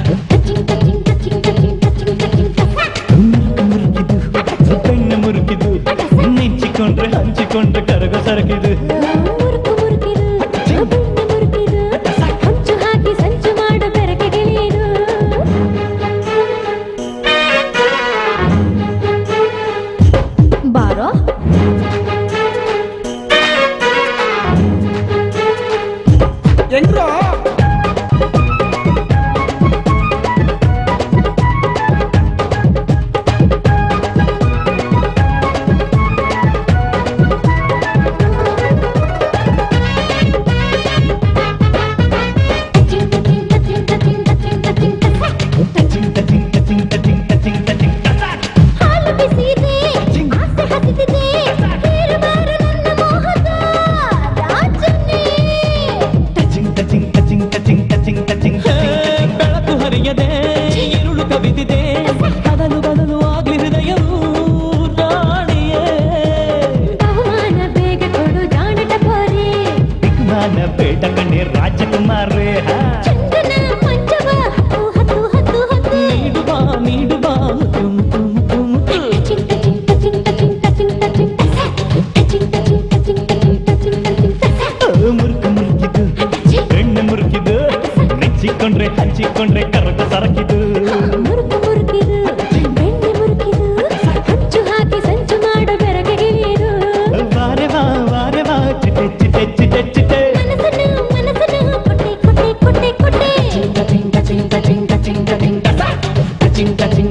ಮುರುಕು ಮುರುಕಿದು ಬೆಣ್ಣೆ ಮುರುಕಿದು ನೆಂಚಿಕೊಂಡ್ರೆ ಹಂಚಿಕೊಂಡ್ರೆ ಕರಗ ಸರಕಿದು ಹೊಂಚು ಹಾಕಿ ಸಂಚು ಮಾಡು ಬೆರಕೆ ಗೆಳೆಯದು ಬಾರೋ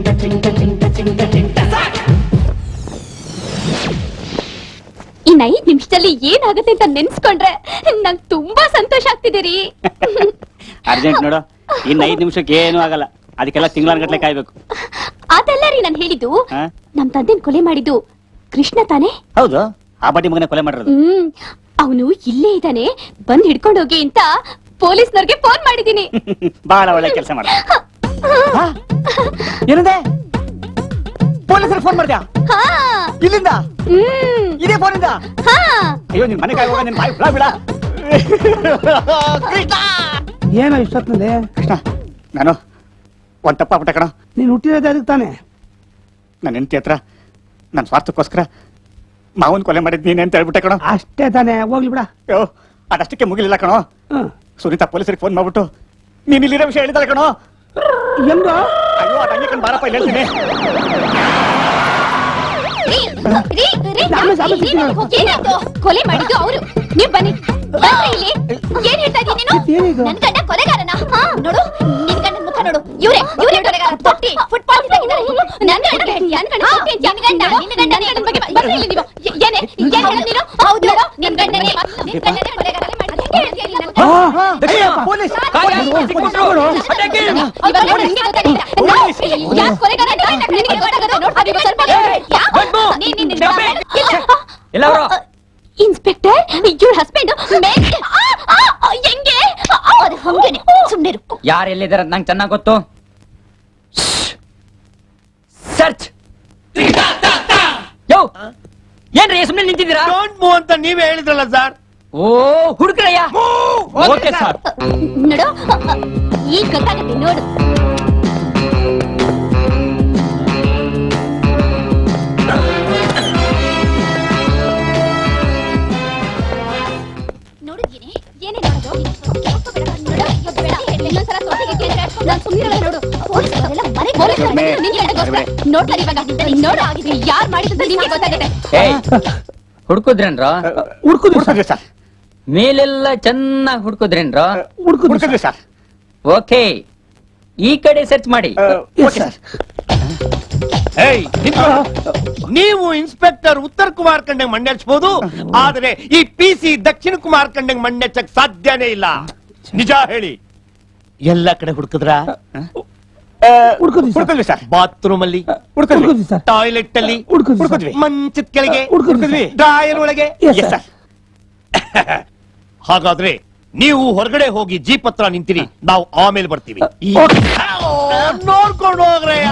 ಇನ್ ಐದ್ ನಿಮಿಷದಲ್ಲಿ ಏನಾಗುತ್ತೆ ಅಂತ ನೆನ್ಸ್ಕೊಂಡ್ರೆ ನಂಗ್ ತುಂಬಾ ಸಂತೋಷ ಆಗ್ತಿದೆ ರೀ ಅರ್ಜೆಂಟ್ ನೋಡು ಇನ್ನು ಐದು ನಿಮಿಷಕ್ಕೆ ಏನೂ ಆಗಲ್ಲ ಅದಕ್ಕೆಲ್ಲ ತಿಂಗಳಾನ್ಗಟ್ಲೆ ಕಾಯ್ಬೇಕು ಅದಲ್ಲ ರೀ ನಾನು ಹೇಳಿದ್ದು ಹಾ? ನಮ್ ತಂದೆನ್ ಕೊಲೆ ಮಾಡಿದ್ದು ಕೃಷ್ಣ ತಾನೇ ಹೌದು ಆ ಬಡ್ಡಿ ಮಗನೇ ಕೊಲೆ ಮಾಡಿರೋದು ಹ್ಮ್ ಅವನು ಇಲ್ಲೇ ಇದ್ದಾನೆ ಬಂದ್ ಹಿಡ್ಕೊಂಡು ಹೋಗಿ ಅಂತ ಪೊಲೀಸ್ನವ್ರಿಗೆ ಫೋನ್ ಮಾಡಿದೀನಿ ಬಹಳ ಒಳ್ಳೆ ಕೆಲಸ ಮಾಡ ಏನಂದೆ ಪೊಲೀಸರು ಫೋನ್ ಮಾಡ್ದ್ಯಾ ಹಾ ಇಲ್ಲಿಂದ ಹ್ಮ್ ಇದೇ ಫೋನಿಂದ ಹಾ ಅಯ್ಯೋ ನಿನ್ ಮನೆ ಕಾಯಿ ಹೋಗ ನಿನ್ ಬಾಯಿ ಬಿಡ ಬಿಡ ಏನೋ ಇಷ್ಟೊತ್ತಿನಲ್ಲಿ ಕೃಷ್ಣ ನಾನು ಒಂದ್ ತಪ್ಪಾಗ್ಬಿಟ್ಟೆ ಕಣ ನೀನ್ ಹುಟ್ಟಿರೋದೇ ಅದಕ್ಕೆ ತಾನೆ ನನ್ನ ಹೆಂಡತಿ ಹತ್ರ ನನ್ನ ಸ್ವಾರ್ಥಕ್ಕೋಸ್ಕರ ಮಾವನ್ ಕೊಲೆ ಮಾಡಿದ್ ನೀನೆ ಅಂತ ಹೇಳ್ಬಿಟ್ಟೆ ಕಣೋ ಅಷ್ಟೇ ತಾನೆ ಹೋಗ್ಲಿ ಬಿಡ ಅಯ್ಯೋ ಅದಷ್ಟಕ್ಕೆ ಮುಗಿಲಿಲ್ಲ ಕಣೋ ಸುನೀತಾ ಪೊಲೀಸರಿಗೆ ಫೋನ್ ಮಾಡ್ಬಿಟ್ಟು ನೀನ್ ಇಲ್ಲಿರೋ ವಿಷಯ ಹೇಳಿದಾಳೆ ಕಣೋ ಹೆಂಗ ಅಯ್ಯೋ ಅದ್ ಹಂಗೆ ಕಣ್ ಬಾರಪ್ಪ ಇಲ್ಲಿ ಹೇಳ್ತೀನಿ ರೀ, ರೀ, ರೀ, ಏನಾಯ್ತು? ಏನಾಯ್ತು? ಕೊಲೆ ಮಾಡಿದ್ದು ಅವರು ನೀವ್ ಬನ್ನಿ ಬನ್ರಿ ಇಲ್ಲಿ ಏನ್ ಹೇಳ್ತಾ ಇದ್ದೀನಿ ನೀನು ನನ್ ಗಂಡ ಕೊಲೆಗಾರನ ಹಾ, ನೋಡು ನಿನ್ ಗಂಡನ ಮುಖ ನೋಡು ಇವ್ರೆ ಇವ್ರೆ ಕೊಲೆಗಾರ ತೊಟ್ಟಿ ಫುಟ್ಪಾತ್ ಇದ್ದಾಗಿದ್ದಾರೆ ನನ್ ಗಂಡ ನನ್ ಗಂಡ ತೊಟ್ಟಿ ಅಂತ ನಿನ್ ಗಂಡ ನಿನ್ ಗಂಡ ನಿನ್ ಗಂಡನ ಬಗ್ಗೆ ಬರ್ರಿ ಇಲ್ಲಿ ನೀವು ಏ- ಏನೇ ಏನ್ ಹೇಳೋದು ನೀನು ಹೌದು ನೋಡು ನಿನ್ ಗಂಡನೇ ನಿನ್ ಗಂಡನೇ ಕೊಲೆಗಾರ ಅದಕ್ಕೆ ಹೇಳ್ತೀನಿ ನನ್ ಗಂಡ. ಪೊಲೀಸ್ ಇವಾಗ ನೋಡು, ನಿಂಗೆ ಗೊತ್ತಾಗಿಲ್ಲ. ನಾವು ಯಾರ್ ಕೊಲೆಗಾರ ಅಂತ ನಿನಗೆ ಗೊತ್ತಾಗತ್ತೆ ನೋಡು, ಅದು ಸ್ವಲ್ಪ ಯಾ- ನೀನ್- ನೀನ್- ನೀನ್- ಇಲ್ಲ. ಇನ್ಸ್ಪೆಕ್ಟರ್ ಇವ್ರ ಹಸ್ಬೆಂಡ್ ಹೆಂಗೆ ಅದು ಹಂಗೇನೆ ಸುಮ್ನೆ ಯಾರು ಎಲ್ಲಿದ್ದಾರೆ ನಂಗೆ ಚೆನ್ನಾಗ್ ಗೊತ್ತು ಸರ್ಚ್ ಯೋ ಏನ್ರಿ ಸುಮ್ಮನೆ ನಿಂತಿದ್ದೀರಾ ಡೋಂಟ್ ಮೂವ್ ಅಂತ ನೀವೇ ಹೇಳಿದ್ರಲ್ಲ ಸರ್ ಓ ಹುಡುಕ್ರಯ್ಯ ಓಕೆ ಸರ್ ನೋಡು ಈಗ ಗೊತ್ತಾಗತ್ತೆ ನೋಡು ನೋಡಿದ್ಯೇನೆ? ಏನೇ ನೋಡೋದು? ನೋಡು, ಇವಾಗ ಬೇಡ. ಇನ್ನೊಂದ್ಸಲ ತೊಟ್ಟಿಗೆ ಕೇಳಿದ್ರೆ ನಾನ್ ಸುಮ್ನಿರಲ್ಲ ನೋಡು. ಪೊಲೀಸ್ನವರೆಲ್ಲ ಮನೆಗ್ ಪೊಲೀಸ್ನವ್ರು ಬಂದಿದ್ರು ನಿನ್ ಗಂಡಗೋಸ್ಕರ. ನೋಡ್ತಾರೆ ಇವಾಗ ನೀನ್ ನೋಡು ಯಾರ್ ಮಾಡಿದಂತ ನಿನ್ಗೆ ಗೊತ್ತಾಗುತ್ತೆ ಏಯ್ ಹುಡ್ಕುದ್ರೇನ್ರ ಹುಡ್ಕುದ್ವಿ ಸರ್ ಮೇಲೆಲ್ಲ ಚೆನ್ನಾಗಿ ಹುಡ್ಕುದ್ರೇನ್ರ ಹುಡ್ಕುದ್ವಿ ಸರ್ ಓಕೆ ಈ ಕಡೆ ಸರ್ಚ್ ಮಾಡಿ ಏಯ್, ನಿಂತ್ಕೊಳ್ಳೋ. ನೀವು ಇನ್ಸ್ಪೆಕ್ಟರ್ ಉತ್ತರ ಕುಮಾರ್ ಕಂಡಂಗ್ ಮಣ್ಣೆಚ್ಬಹುದು ಆದ್ರೆ ಈ ಪಿ ಸಿ ದಕ್ಷಿಣ ಕುಮಾರ್ ಕಂಡಂಗ್ ಮಣ್ಣೆಚ್ಚಕ್ ಸಾಧ್ಯನೇ ಇಲ್ಲ ನಿಜ ಹೇಳಿ ಎಲ್ಲ ಕಡೆ ಹುಡುಕಿದ್ರ ಹುಡ್ಕುದ್ವಿ ಸರ್ ಬಾತ್ರೂಮ್ ಅಲ್ಲಿ ಹುಡ್ಕುದ್ವಿ ಸರ್ ಟಾಯ್ಲೆಟ್ ಅಲ್ಲಿ ಹುಡ್ಕುದ್ವಿ ಮಂಚದ ಕೆಳಗೆ ಹುಡ್ಕುದ್ವಿ ಡ್ರಾಯರ್ ಒಳಗೆ Yes, sir. ಹಾಗಾದ್ರೆ ನೀವು ಹೊರಗಡೆ ಹೋಗಿ ಜೀಪ್ ಹತ್ರ ನಿಂತಿರಿ ನಾವು ಆಮೇಲೆ ಬರ್ತೀವಿ ಈ- ನೋಡ್ಕೊಂಡು ಹೋಗ್ರಯ್ಯ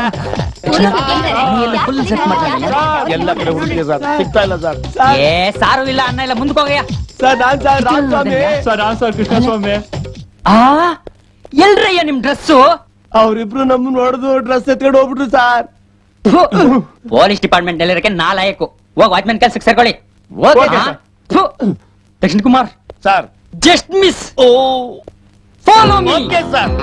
ಎಲ್ಲ ಕಡೆ ಹುಡುಕಿದೆ ಸರ್ ಸಿಗ್ತಾ ಇಲ್ಲ ಸರ್ ಏ ಸಾರು ಇಲ್ಲ ಅನ್ನ ಇಲ್ಲ ಮುಂದಕ್ಕೆ ಹೋಗಯ್ಯ ಸರ್ ನಾನ್ ಸರ್ ರಾಮಸ್ವಾಮಿ ಸರ್ ನಾನ್ ಸರ್ ಕೃಷ್ಣಸ್ವಾಮಿ ಆ ಎಲ್ರಯ್ಯ ನಿಮ್ ಡ್ರೆಸ್ಸು ಅವ್ರಿಬ್ರು ನಮ್ ನೋಡ್ದು ಡ್ರೆಸ್ ಎತ್ಕೊಂಡು ಹೋಗ್ಬಿಟ್ರು ಸರ್ ಪೊಲೀಸ್ ಡಿಪಾರ್ಟ್ಮೆಂಟ್ ಎಲ್ಲಿರಕ್ಕೆ ನಾಲಾಯಕು ಹೋಗ್ ವಾಚ್ಮನ್ ಕೆಲ್ಸಕ್ಕೆ ಸೇರ್ಕೊಳ್ಳಿ Okay, ಆ? sir. ಥು. Dakshina Kumar sir just miss oh follow me okay sir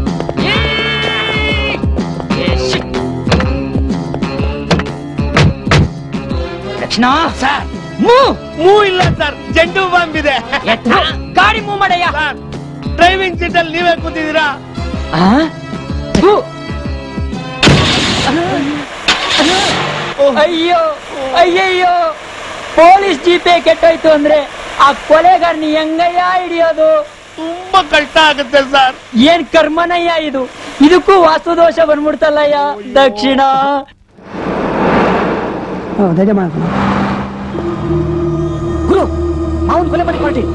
Dakshina sir ಮೂ ಮೂ ಇಲ್ಲ ಸರ್ ಚೆಂಡು ಬಾಂಬ್ ಇದೆ ಗಾಡಿ ಮೂವ್ ಮಾಡಯ್ಯ ಸರ್ ಡ್ರೈವಿಂಗ್ ಸೀಟ್ ಅಲ್ಲಿ ನೀವೇ ಕೂತಿದ್ದೀರಾ ಆ? ಥು. ಅಯ್ಯೋ ಅಯ್ಯಯ್ಯೋ ಪೊಲೀಸ್ ಜೀಪೇ ಕೆಟ್ಟೋಯ್ತು ಅಂದ್ರೆ ಆ ಕೊಲೆಗಾರನಿ ಹೆಂಗಯ್ಯ ಹಿಡಿಯೋದು ತುಂಬಾ ಕಷ್ಟ ಆಗುತ್ತೆ ಸರ್ ಏನ್ ಕರ್ಮನಯ್ಯ ಇದು ಇದಕ್ಕೂ ವಾಸ್ತುದೋಷ ಬಂದ್ಬಿಡ್ತಲ್ಲಯ್ಯ ದಕ್ಷಿಣ ಧೈರ್ಯ ಮಾಡ್ಕೊಂಡು ಗುರು ಮಾವನ್ ಕೊಲೆ ಮಾಡಿ ಪಾರ್ಟಿ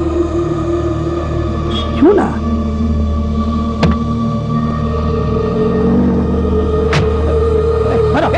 ಇವನ ಬರೋ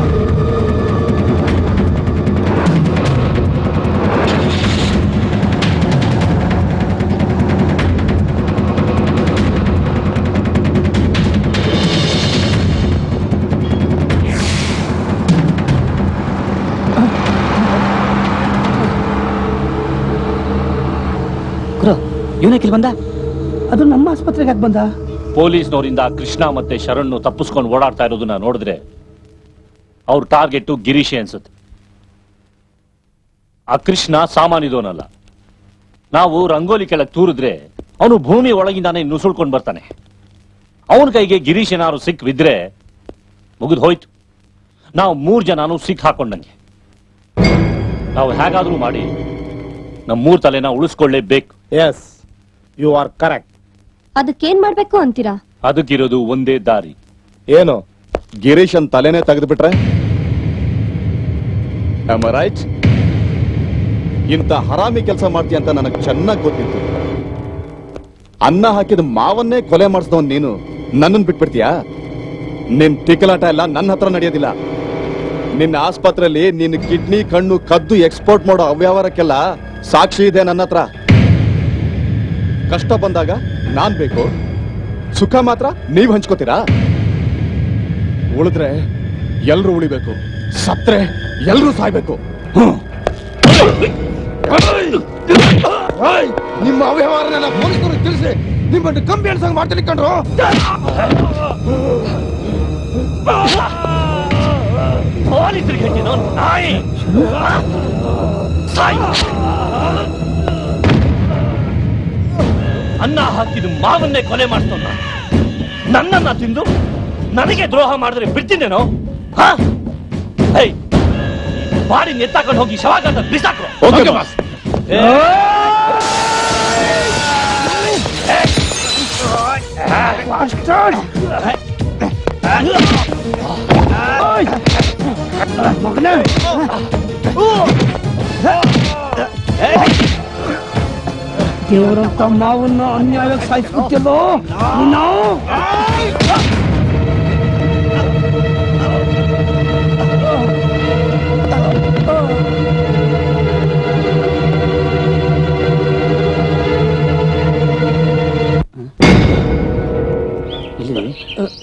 ಗುರು ಇವನಕ್ಕೆ ಇಲ್ಲಿ ಬಂದ ಅದು ನಮ್ಮ ಆಸ್ಪತ್ರೆಗೆ ಯಾಕೆ ಬಂದ ಪೊಲೀಸ್ನವರಿಂದ ಕೃಷ್ಣ ಮತ್ತೆ ಶರಣ್ ತಪ್ಪಿಸ್ಕೊಂಡು ಓಡಾಡ್ತಾ ಇರೋದನ್ನ ನೋಡಿದ್ರೆ ಅವ್ರ ಟಾರ್ಗೆಟ್ ಗಿರೀಶೆ ಅನ್ಸುತ್ತೆ ಆ ಕೃಷ್ಣ ಸಾಮಾನ್ಯದವನಲ್ಲ ನಾವು ರಂಗೋಲಿ ಕೆಳಗೆ ತೂರಿದ್ರೆ ಅವನು ಭೂಮಿ ಒಳಗಿಂದಾನೆ ನುಸುಳ್ಕೊಂಡು ಬರ್ತಾನೆ ಅವನ ಕೈಗೆ ಗಿರೀಶ್ ಏನಾದ್ರು ಸಿಕ್ ಬಿದ್ರೆ ಮುಗಿದು ಹೋಯ್ತು ನಾವು ಮೂರ್ ಜನನು ಸಿಕ್ ಹಾಕೊಂಡಂಗೆ ನಾವು ಹೇಗಾದ್ರೂ ಮಾಡಿ ನಮ್ಮ ಮೂರ್ ತಲೆನ ಉಳಿಸ್ಕೊಳ್ಳೇಬೇಕು ಎಸ್ ಯು ಆರ್ ಕರೆಕ್ಟ್ ಅದಕ್ಕೇನ್ ಮಾಡ್ಬೇಕು ಅಂತೀರಾ ಅದಕ್ಕಿರೋದು ಒಂದೇ ದಾರಿ ಏನು ಗಿರೀಶನ್ ತಲೆನೇ ತೆಗೆದ್ಬಿಟ್ರೆ ರೈಟ್ ಇಂಥ ಹರಾಮಿ ಕೆಲಸ ಮಾಡ್ತೀಯ ಅಂತ ನನಗೆ ಚೆನ್ನಾಗಿ ಗೊತ್ತಿತ್ತು ಅನ್ನ ಹಾಕಿದ ಮಾವನ್ನೇ ಕೊಲೆ ಮಾಡಿಸಿದವನ್ ನೀನು ನನ್ನನ್ನು ಬಿಟ್ಬಿಡ್ತೀಯಾ ನಿನ್ ತಿಕ್ಕಲಾಟ ಎಲ್ಲ ನನ್ನ ಹತ್ರ ನಡೆಯೋದಿಲ್ಲ ನಿನ್ನ ಆಸ್ಪತ್ರೆಯಲ್ಲಿ ನಿನ್ನ ಕಿಡ್ನಿ ಕಣ್ಣು ಕದ್ದು ಎಕ್ಸ್ಪೋರ್ಟ್ ಮಾಡೋ ಅವ್ಯವಹಾರಕ್ಕೆಲ್ಲ ಸಾಕ್ಷಿ ಇದೆ ನನ್ನ ಹತ್ರ ಕಷ್ಟ ಬಂದಾಗ ನಾನ್ ಬೇಕು ಸುಖ ಮಾತ್ರ ನೀವ್ ಹಂಚ್ಕೋತೀರಾ ಉಳಿದ್ರೆ ಎಲ್ರು ಉಳಿಬೇಕು ಸತ್ರೆ ಎಲ್ರು ಸಾಯ್ಬೇಕು ನಿಮ್ಮ ಅವ್ಯವಹಾರನೆಲ್ಲ ಪೊಲೀಸರು ತಿಳಿಸಿ ನಿಮ್ಮನ್ನು ಕಂಬಿ ಎಣ್ಸಂಗ್ ಮಾಡ್ತೀನಿ ಕಣ್ರು ಪೊಲೀಸರಿಗೆ ಹೇಳ್ತೀನೋ ನಾಯಿ ಸಾಯ್. ಅನ್ನ ಹಾಕಿದ ಮಾವನ್ನೇ ಕೊಲೆ ಮಾಡ್ತಾನ ನನ್ನನ್ನ ತಿಂದು ನನಗೆ ದ್ರೋಹ ಮಾಡಿದ್ರೆ ಬಿಡ್ತೀನೇನೋ ಹಾ ಹೇ ಬಾಡಿ ನೆತ್ತಾಕೊಂಡು ಹೋಗಿ ಶವಾಗಾತ ಬಿಸಾಕ್ರು ಓಕೆ ಬಾಸ್ ಮಗನೇ ದೇವರಂತ ಮಾವನ್ನ ಅನ್ಯಾಯಕ್ಕೆ ಸಾಯಿಸ್ಬಿಟ್ಟಿಲ್ಲೋ ನಾವು ಎಲ್ಲಿದ್ದೀವಿ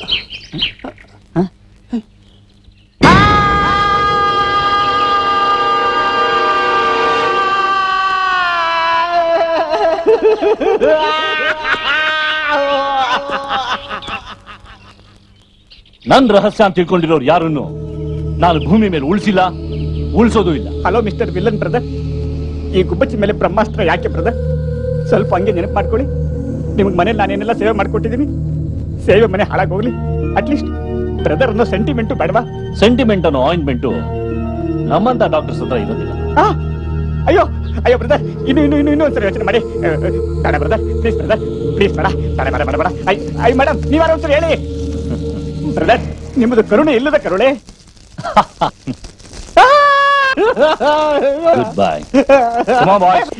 ನನ್ ರಹಸ್ಯ ಅಂತ ತಿಳ್ಕೊಂಡಿರೋರು ಯಾರನ್ನು ನಾನು ಭೂಮಿ ಮೇಲೆ ಉಳಿಸಿಲ್ಲ ಉಳಿಸೋದು ಇಲ್ಲ ಹಲೋ ಮಿಸ್ಟರ್ ವಿಲ್ಲನ್ ಬ್ರದರ್ ಈ ಗುಬ್ಬಚ್ಚಿ ಮೇಲೆ ಬ್ರಹ್ಮಾಸ್ತ್ರ ಯಾಕೆ ಬ್ರದರ್ ಸ್ವಲ್ಪ ಹಂಗೆ ನೆನಪು ಮಾಡ್ಕೊಳ್ಳಿ ನಿಮ್ಗೆ ಮನೇಲಿ ನಾನೇನೆಲ್ಲ ಸೇವೆ ಮಾಡ್ಕೊಟ್ಟಿದ್ದೀನಿ ಸೇವೆ ಮನೆ ಹಾಳಾಗೋಗ್ಲಿ ಅಟ್ಲೀಸ್ಟ್ ಬ್ರದರ್ ಅನ್ನೋ ಸೆಂಟಿಮೆಂಟು ಬೇಡವಾ ಸೆಂಟಿಮೆಂಟ್ ಅನ್ನೋ ಆಯಿಂಟ್ಮೆಂಟು ನಮ್ಮಂತ ಡಾಕ್ಟರ್ಸ್ ಹತ್ರ ಇರೋದಿಲ್ಲ ಆ? ಅಯ್ಯೋ ಅಯ್ಯೋ ಬ್ರದರ್ ಇನ್ನು ಇನ್ನು ಇನ್ನು ಇನ್ನು ಒಂದ್ಸರಿ ಯೋಚನೆ ಮಾಡಿ ಅಹ್, ಅಹ್, ಬೇಡ ಬ್ರದರ್ ಪ್ಲೀಸ್ ಬ್ರದರ್ ಪ್ಲೀಸ್ ಬೇಡ ಬೇಡ ಬೇಡ ಬೇಡ ಬೇಡ ಐ ಐ ಮೇಡಮ್ ನೀವಾರ ಒಂದ್ಸರಿ ಹೇಳಿ ಬ್ರದರ್ ನಿಮ್ಮದು ಕರುಣೆ ಇಲ್ಲದ ಕರುಣೆ good bye Come on, boys.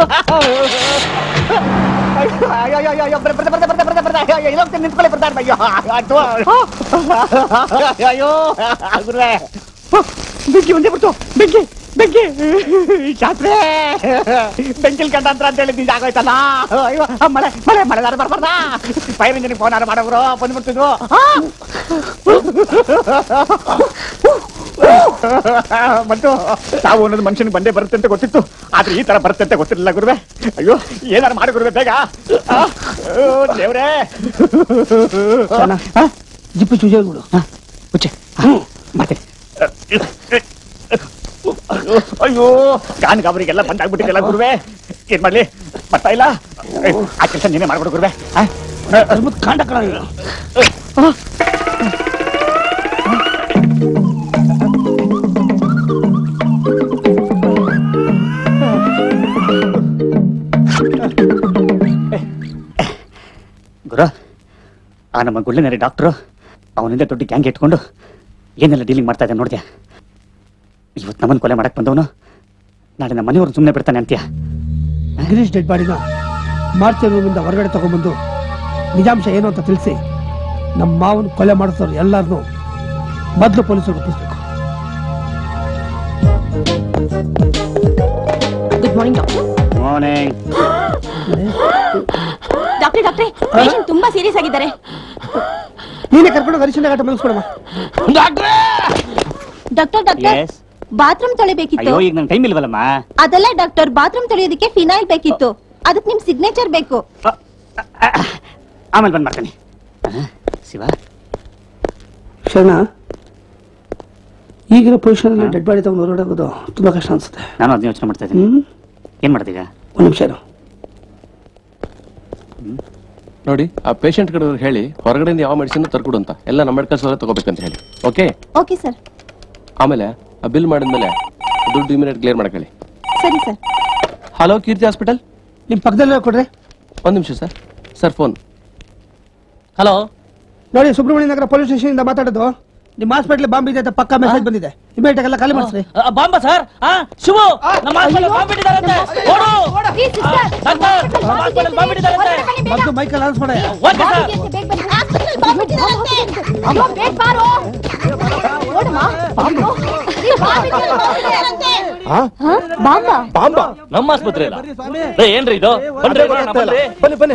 ಅಯ್ಯೋ ಅಯ್ಯೋ ಅಯ್ಯೋ ಬರ್ದ ಬರ್ದ ಬರ್ದ ಬರ್ದ ಬರ್ದ ಬರ್ದ ಅಯ್ಯೋ ಅಯ್ಯೋ ಇಲ್ಲೋಗ್ತೀನಿ ನಿಂತ್ಕೊಳ್ಳಿ ಬರ್ತಾರ ಅಯ್ಯೋ ಅದು ಅಯ್ಯೋ ಗುರುವೆ ಬೆಂಕಿ ಒಂದೇ ಬಿಡ್ತು ಬೆಂಕಿ ಬೆಂಕಿ ಶಾಸ್ತ್ರೆ ಬೆಂಕಿಲ್ ಕಂಡಂತ್ರ ಅಂತ ಹೇಳಿದ್ದೀನಿ ಆಗೋಯ್ತಲ್ಲ ಅಯ್ಯೋ ಆ, ಮಳೆ ಮಳೆ ಮಳೆದಾರ ಬರ್ಬಾರ್ದ ಫೈರ್ ಇಂಜಿನ್ ಫೋನ್ ಆರ ಮಾಡೋರು ಬಂದ್ಬಿಡ್ತಿದ್ವು ಮತ್ತು ತಾವು ಅನ್ನೋದು ಮನುಷ್ಯನಿಗೆ ಬಂದೇ ಬರುತ್ತೆ ಅಂತ ಗೊತ್ತಿತ್ತು ಆದ್ರೆ ಈ ತರ ಬರುತ್ತೆ ಅಂತ ಗೊತ್ತಿರಲಿಲ್ಲ ಗುರುವೆ ಅಯ್ಯೋ ಏನಾರು ಮಾಡಿ ಗುರುವೆ ಬೇಗ ಆ, ಅಯ್ಯೋ, ದೇವ್ರೇ ಜಿಪ್ಪು ಚೂಜೆಗಳು ಮತ್ತೆ ಅಯ್ಯೋ ಗಾನ್ ಗಾಬರಿಗೆಲ್ಲ ಬಂದಾಗ್ಬಿಟ್ಟಿದೆಲ್ಲ ಗುರುವೆ ಏನ್ ಮಾಡ್ಲಿ ಬರ್ತಾ ಇಲ್ಲ ಏ, ಆ ಕೆಲಸ ನೀನೇ ಮಾಡ್ಬಿಡು ಗುರುವೆ ಆ? ಕಾಂಡ ಕಣ ಗುರು ಆ ನಮ್ಮ ಗುಳ್ಳೆನರಿ ಡಾಕ್ಟ್ರು ಅವನಿಂದ ದೊಡ್ಡ ಗ್ಯಾಂಗ್ ಇಟ್ಕೊಂಡು ಏನೆಲ್ಲ ಡೀಲಿಂಗ್ ಮಾಡ್ತಾ ಇದ್ದೆ ನೋಡಿದ್ಯಾ ಇವತ್ತು ನಮ್ಮನ್ನು ಕೊಲೆ ಮಾಡಕ್ ಬಂದವನು ನಾಳೆ ನಮ್ಮ ಮನೆಯವ್ರನ್ನ ಸುಮ್ಮನೆ ಬಿಡ್ತಾನೆ ಅಂತ್ಯ ಗಿರೀಶ್ ಡೆಡ್ ಬಾಡಿನ ಮಾರ್ಚ್ ರೂಮಿಂದ ಹೊರಗಡೆ ತಗೊಂಡ್ಬಂದು ನಿಜಾಂಶ ಏನು ಅಂತ ತಿಳಿಸಿ ನಮ್ಮ ಮಾವನ ಕೊಲೆ ಮಾಡಿಸೋರು ಎಲ್ಲರನ್ನೂ ಮೊದಲು ಪೊಲೀಸರು ಒಪ್ಪಿಸ್ಬೇಕು ಗುಡ್ ಮಾರ್ನಿಂಗ್ ಡಾಕ್ಟರ್ ಮಾರ್ನಿಂಗ್ ಡಾಕ್ಟ್ರೆ ಡಾಕ್ಟ್ರೆ ಪೇಷಂಟ್ ತುಂಬಾ ಸೀರಿಯಸ್ ಆಗಿದ್ದಾರೆ ನೀನೇ ಕರ್ಕೊಂಡು ಹರಿಶಿನ ಘಾಟ ಮುಗಿಸ್ಕೊಡಮ್ಮ ಡಾಕ್ಟರ್ ಡಾಕ್ಟರ್ Yes. ಬಾತ್ರೂಮ್ ತೊಳಿಬೇಕಿತ್ತು ಅಯ್ಯೋ ಈಗ ನನ್ ಟೈಮ್ ಇಲ್ವಲ್ಲಮ್ಮ ಅದಲ್ಲ ಡಾಕ್ಟರ್ ಬಾತ್ರೂಮ್ ತೊಳೆಯೋದಕ್ಕೆ ಫಿನೈಲ್ ಬೇಕಿತ್ತು ಅದಕ್ಕೆ ನಿಮ್ ಸಿಗ್ನೇಚರ್ ಬೇಕು ಆಮೇಲೆ ಬಂದ್ ಮಾಡ್ತೀನಿ ಆ, ಶಿವ ಶರಣ ಈಗಿನ ಪೊಸಿಷನ್ ಡೆಡ್ ಬಾಡಿ ತಗೊಂಡು ಹೊರಗಡೆ ಹೋಗೋದು ತುಂಬಾ ಕಷ್ಟ ಅನ್ಸುತ್ತೆ ನಾನು ಅದನ್ನ ಯೋಚನೆ ಮಾಡ್ತಾ ಇದ್ದೀನಿ ಏನ್ ಮಾಡ್ತೀಗ ಒಂದ್ ನಿಮಿಷ ಇರು. ನೋಡಿ ಆ ಪೇಷಂಟ್ ಕಡೆ ಹೇಳಿ ಹೊರಗಡೆಯಿಂದ ಯಾವ ಮೆಡಿಸಿನ್ ತರ್ಕೊಡು ಅಂತ ಎಲ್ಲ ನಮ್ಮ ಮೆಡಿಕಲ್ ಸ್ಟೋರ್ ತಗೋಬೇಕಂತ ಹೇಳಿ ಓಕೆ ಓಕೆ ಸರ್ ಆಮೇಲೆ ಆ ಬಿಲ್ ಮಾಡಿದ್ಮೇಲೆ ದುಡ್ಡು ಇಮಿಡಿಯೇಟ್ ಕ್ಲಿಯರ್ ಮಾಡಕ್ ಹೇಳಿ ಸರಿ ಸರ್ ಹಲೋ ಕೀರ್ತಿ ಹಾಸ್ಪಿಟಲ್ ನಿಮ್ ಪಕ್ಕದಲ್ಲೇ ಕೊಡ್ರಿ ಒಂದ್ ನಿಮಿಷ ಸರ್ ಸರ್ ಫೋನ್ ಹಲೋ ನೋಡಿ ಸುಬ್ರಹ್ಮಣ್ಯ ನಗರ ಪೊಲೀಸ್ ಸ್ಟೇಷನ್ ಇಂದ ಮಾತಾಡೋದು ನಿಮ್ಮ ಹಾಸ್ಪಿಟಲ್ ಬಾಂಬ್ ಇದೆ ಅಂತ ಪಕ್ಕ ಮೆಸೇಜ್ ಬಂದಿದೆ ಇಮಿಡಿಯೇಟ್ ಎಲ್ಲ ಖಾಲಿ ಮಾಡಿಸ್ರಿ ಬಾಂಬ ಸರ್ ಶಿವು ನಮ್ಮ ಹಾಸ್ಪಿಟಲ್ ಬಾಂಬ್ ಇಟ್ಟಿದ್ದಾರಂತೆ ಓಡು ಡಾಕ್ಟರ್ ನಮ್ಮ ಹಾಸ್ಪಿಟಲ್ ಬಾಂಬ್ ಇಟ್ಟಿದ್ದಾರಂತೆ ಮೊದಲು ಮೈಕಲ್ ಅನ್ಸ್ ಮಾಡ ಓಕೆ ಸರ್ ಬಾಂಬಾ ಬಾಂಬಾ ನಮ್ಮ ಆಸ್ಪತ್ರೆ ಅಲ್ಲ ಏ, ಏನ್ರಿ ಇದು ಬನ್ರಿ ಬರೋಣ, ಬನ್ರಿ. ಬನ್ನಿ ಬನ್ನಿ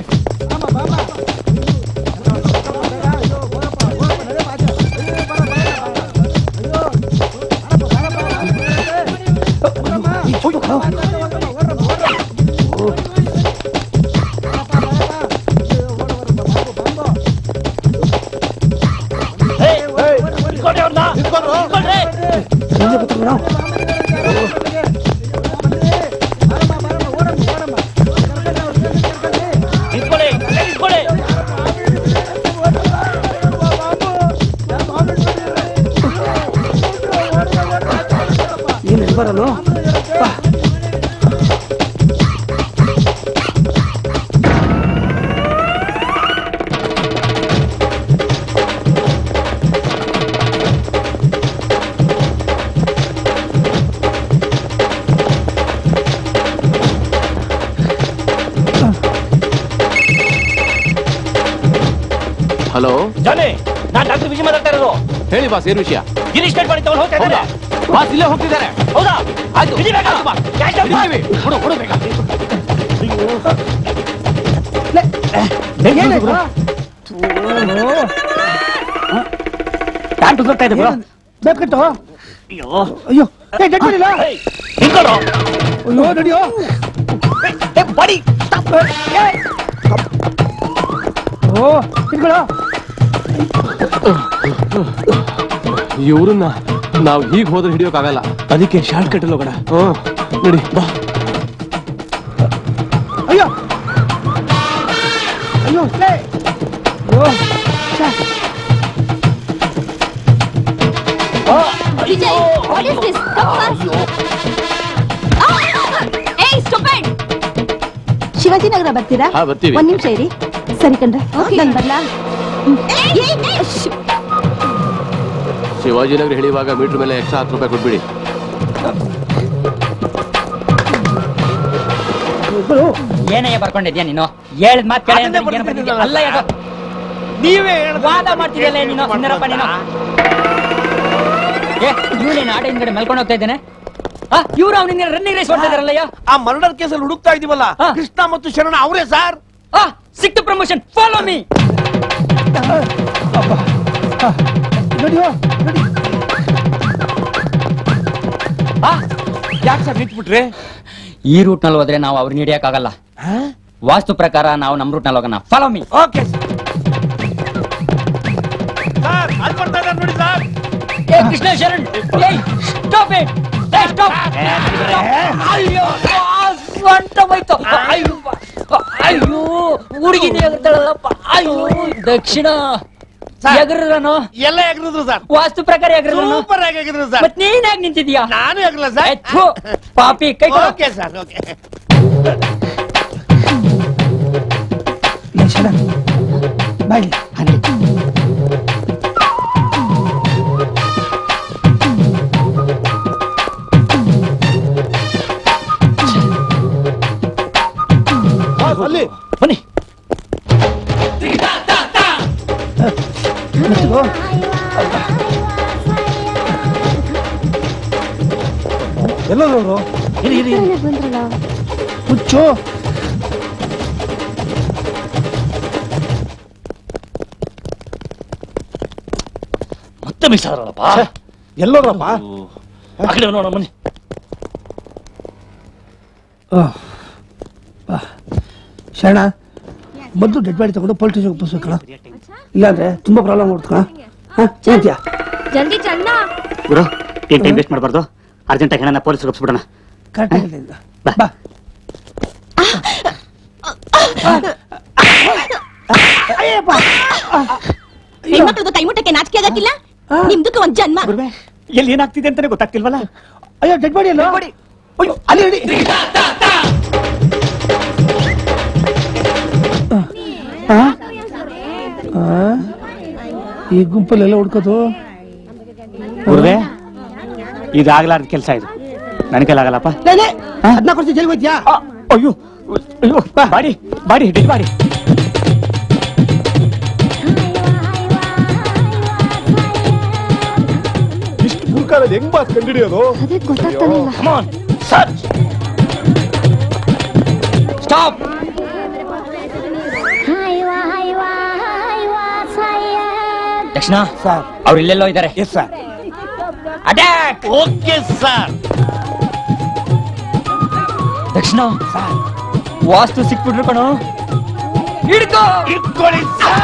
ಇಟ್ಕೊಳ್ರಿ ಅವ್ರನ್ನ ಇಟ್ಕೊಳ್ರಿ ಇಟ್ಕೊಳ್ಳಿ ಇಟ್ಕೊಳ್ಳಿ ನೀನ್ ಎಲ್ಲಿ ಬರಲು ಬಾ. ಹಲೋ ಜಾನಿ ನಾನ್ ಡಾಕ್ಟರ್ ವಿಜಯ್ ಮಾತಾಡ್ತಾ ಇರೋದು ಹೇಳಿ ಬಾಸ್ ಏನ್ ವಿಷಯ ಗಿರೀಶ್ ಕಟ್ ಮಾಡಿ ತಗೊಂಡು ಹೋಗ್ತಾ ಇದ್ದಾರೆ ಬಾಸ್ ಇಲ್ಲೇ ಹೋಗ್ತಿದ್ದಾರೆ ಹೌದಾ ಆಯ್ತು ವಿಜಯ್ ಬೇಗ ಕ್ಯಾಶ್ ಅಪ್ ಮಾಡಿ. ಹುಡು ಹುಡು ಬೇಗ ಪ್ಯಾಂಟ್ ಉದುರ್ತಾ ಇದೆ ಬ್ರೋ ಬೇಕಟ್ಟು ಅಯ್ಯೋ ಅಯ್ಯೋ ಏ ಡೆಡ್ ಮಾಡಿಲ್ಲ ನಿಂತ್ಕೊಳ್ಳು. ಅಯ್ಯೋ ನಡಿಯೋ ಬಡಿ ಓ ತಿನ್ಕೊಳ್ಳೋ ಇವ್ರನ್ನ ನಾವು ಹೀಗ್ ಹೋದ್ರೆ ಹಿಡಿಯೋಕ್ಕಾಗಲ್ಲ ಅದಕ್ಕೆ ಶಾರ್ಟ್ ಕಟ್ ಹೋಗೋಣ ಹ್ಮ್ ನೋಡಿ ಬಾ ಅಯ್ಯೋ ಅಯ್ಯೋ ಲೇ. ಅಯ್ಯೋ ಛೆ. ವಿಜಯ್ ವಾಟ್ ಇಸ್ ದಿಸ್ ಏಯ್ ಸ್ಟುಪಿಡ್ ಶಿವಾಜಿನಗರ ಬರ್ತೀರಾ ಹಾ, ಬರ್ತೀವಿ. ಒಂದ್ ನಿಮಿಷ ಇರಿ ಸರಿ ಕಣ್ರೆ ನಾನು ಬರ್ಲಾ ಶಿವಾಜಿನಗರ ಹಿಡಿಯುವಾಗ ಮೀಟರ್ ಮೇಲೆ ಎಕ್ಸ್ಟ್ರಾ ಹತ್ತು ರೂಪಾಯಿ ಕೊಟ್ಬಿಡಿ ಏನಯ್ಯ ಬರ್ಕೊಂಡಿದ್ಯಾ ನೀನು ಹೇಳಿದ ಮಾತು ಕೇಳಿ ಅಂದ್ರೆ ಏನು ಬಂದಿದ್ಯಾ? ಅಲ್ಲ ಯಾಕೋ ನೀವೇ ವಾದ ಮಾಡ್ತಿದ್ಯಲ್ಲ ನೀನು ಸುಂದರಪ್ಪ ನೀನು ಏ ಇವನೇನು ಆಟ ಹಿಂದ್ಗಡೆ ಮಲ್ಕೊಂಡು ಹೋಗ್ತಾ ಇದ್ದೇನೆ ಇವ್ರು ಅವನಿಂದ ರನ್ನಿಂಗ್ ರೇಸ್ ಮಾಡ್ತಾ ಇದಾರಲ್ಲಯ್ಯ ಆ ಮರ್ಡರ್ ಕೇಸಲ್ಲಿ ಹುಡುಕ್ತಾ ಇದೀವಲ್ಲ ಕೃಷ್ಣ ಮತ್ತು ಶರಣ ಅವರೇ ಸರ್ ಆ ಸಿಕ್ತು ಪ್ರಮೋಷನ್ ಫಾಲೋ ಮೀ ನಡಿಯೋ ನಡಿ ಯಾಕೆ ಸರ್ ನಿಂತ್ಬಿಟ್ರೆ ಈ ರೂಟ್ ನಲ್ಲಿ ಹೋದ್ರೆ ನಾವು ಅವ್ರನ್ನ ಹಿಡಿಯಕ್ಕಾಗಲ್ಲ ವಾಸ್ತು ಪ್ರಕಾರ ನಾವು ನಮ್ ರೂಟ್ ನಲ್ಲಿ ಹೋಗೋಣ ಫಾಲೋ ಮೀ ಓಕೆ ಸರ್ ಅಲ್ಲಿ ಬರ್ತಾ ಇದ್ದಾರೆ ನೋಡಿ ಸರ್ ಏ ಕೃಷ್ಣ ಶರಣ್ ಏಯ್ ಸ್ಟಾಪ್ ಇಟ್ ಏ ಸ್ಟಾಪ್ ಅಯ್ಯೋ ಆ, ಸೊಂಟ ಹೋಯ್ತು ಅಯ್ಯೋ ಅಯ್ಯೋ ಹುಡುಗಿನಿ ಎಗರ್ತಾಳಲ್ಲಪ್ಪ ಅಯ್ಯೋ ದಕ್ಷಿಣ ಎಗರನು ಎಲ್ಲ ಎಗರಿದ್ರು ಸರ್ ವಾಸ್ತು ಪ್ರಕಾರ ಎಗರನು ಸೂಪರ್ ಆಗಿ ಎಗರಿದ್ರು ಸರ್ ಮತ್ ನೀನ್ ಯಾಕೆ ನಿಂತಿದ್ಯಾ ನಾನು ಎಗರಲ್ಲ ಸರ್ ಥು, ಪಾಪಿ ಕೈ ಕೊಡು. ಓಕೆ ಸರ್ ಓಕೆ ಲೇ ಶರಣ ಬಾಯ್ಲಿ ಅಲ್ಲಿ ಬನ್ನಿ ಮೆತ್ತಗೋ ಎಲ್ಲೋದ್ರು ಇರಿ ಇರಿ ಇರಿ. ಹುಚ್ಚು ಮತ್ತೆ ಮಿಸ್ ಆದ್ರಲ್ಲಪ್ಪ ಎಲ್ಲೋರಪ್ಪ ಆ ಕಡೆ ನೋಡೋಣ ಬನ್ನಿ ಶರಣ ಮೊದಲು ಡೆಡ್ ಬಾಡಿ ತಗೊಂಡು ಪೊಲೀಸ್ ಸ್ಟೇಷನ್ ಒಪ್ಪಿಸ್ಬೇಕಣ ಇಲ್ಲಾಂದ್ರೆ ತುಂಬಾ ಪ್ರಾಬ್ಲಮ್ ಆಗ್ಬಿಡ್ತಣ ಹಾ ಏನಂತೀಯ ಜಲ್ದಿ ಚಲ್ನ ಗುರು ಏನ್ ಟೈಮ್ ವೇಸ್ಟ್ ಮಾಡಬಾರ್ದು ಅರ್ಜೆಂಟಾಗಿ ಹೆಣನ ಪೊಲೀಸ್ ಒಪ್ಸ್ಬಿಡೋಣ ಕರೆಕ್ಟ್ ಬಾ ಹೆಣ್ಮಕ್ಳದು ಕೈ ಮುಟ್ಟಕ್ಕೆ ನಾಚಿಕೆ ಆಗಕ್ಕಿಲ್ಲ ನಿಮ್ದಕ್ಕೆ ಒಂದ್ ಜನ್ಮ ಎಲ್ಲಿ ಏನಾಗ್ತಿದೆ ಅಂತಾನೆ ಗೊತ್ತಾಗ್ತಿಲ್ವಲ್ಲ ಅಯ್ಯೋ ಡೆಡ್ ಬಾಡಿ ಅಲ್ಲ ಅಯ್ಯೋ ಅಲ್ಲಿ ಇಡಿ ಆ? ಆ? ಈ ಗುಂಪಲ್ಲೆಲ್ಲ ಹುಡ್ಕೋದು ಗುರುವೆ ಇದಾಗ್ಲಾರ್ದ ಕೆಲಸ ಇದು ನನ್ನ ಕೈಲಾಗಲ್ಲಪ್ಪ ಹದಿನಾಲ್ಕು ವರ್ಷ ಜೈಲಿಗೆ ಹೋಯ್ತಿಯಾ ಅಯ್ಯೋ ಅಯ್ಯೋ ಬಾಡಿ ಬಾಡಿ ಡೆಡ್ ಬಾಡಿ ಇಷ್ಟು ಮೂರ್ಖಾರಲ್ಲಿ ಹೆಂಗ್ ಬಾಸ್ ಕಂಡಿಡಿಯೋದು ಸ್ಟಾಪ್ ದಕ್ಷಿಣ ಸರ್ ಅವ್ರು ಇಲ್ಲೆಲ್ಲೋ ಇದ್ದಾರೆ yes sir attack okay sir Dakshina ವಾಸ್ತು ಸಿಕ್ಬಿಟ್ರು ಕಣೋ ಹಿಡ್ಕೋ ಇಟ್ಕೊಳ್ಳಿ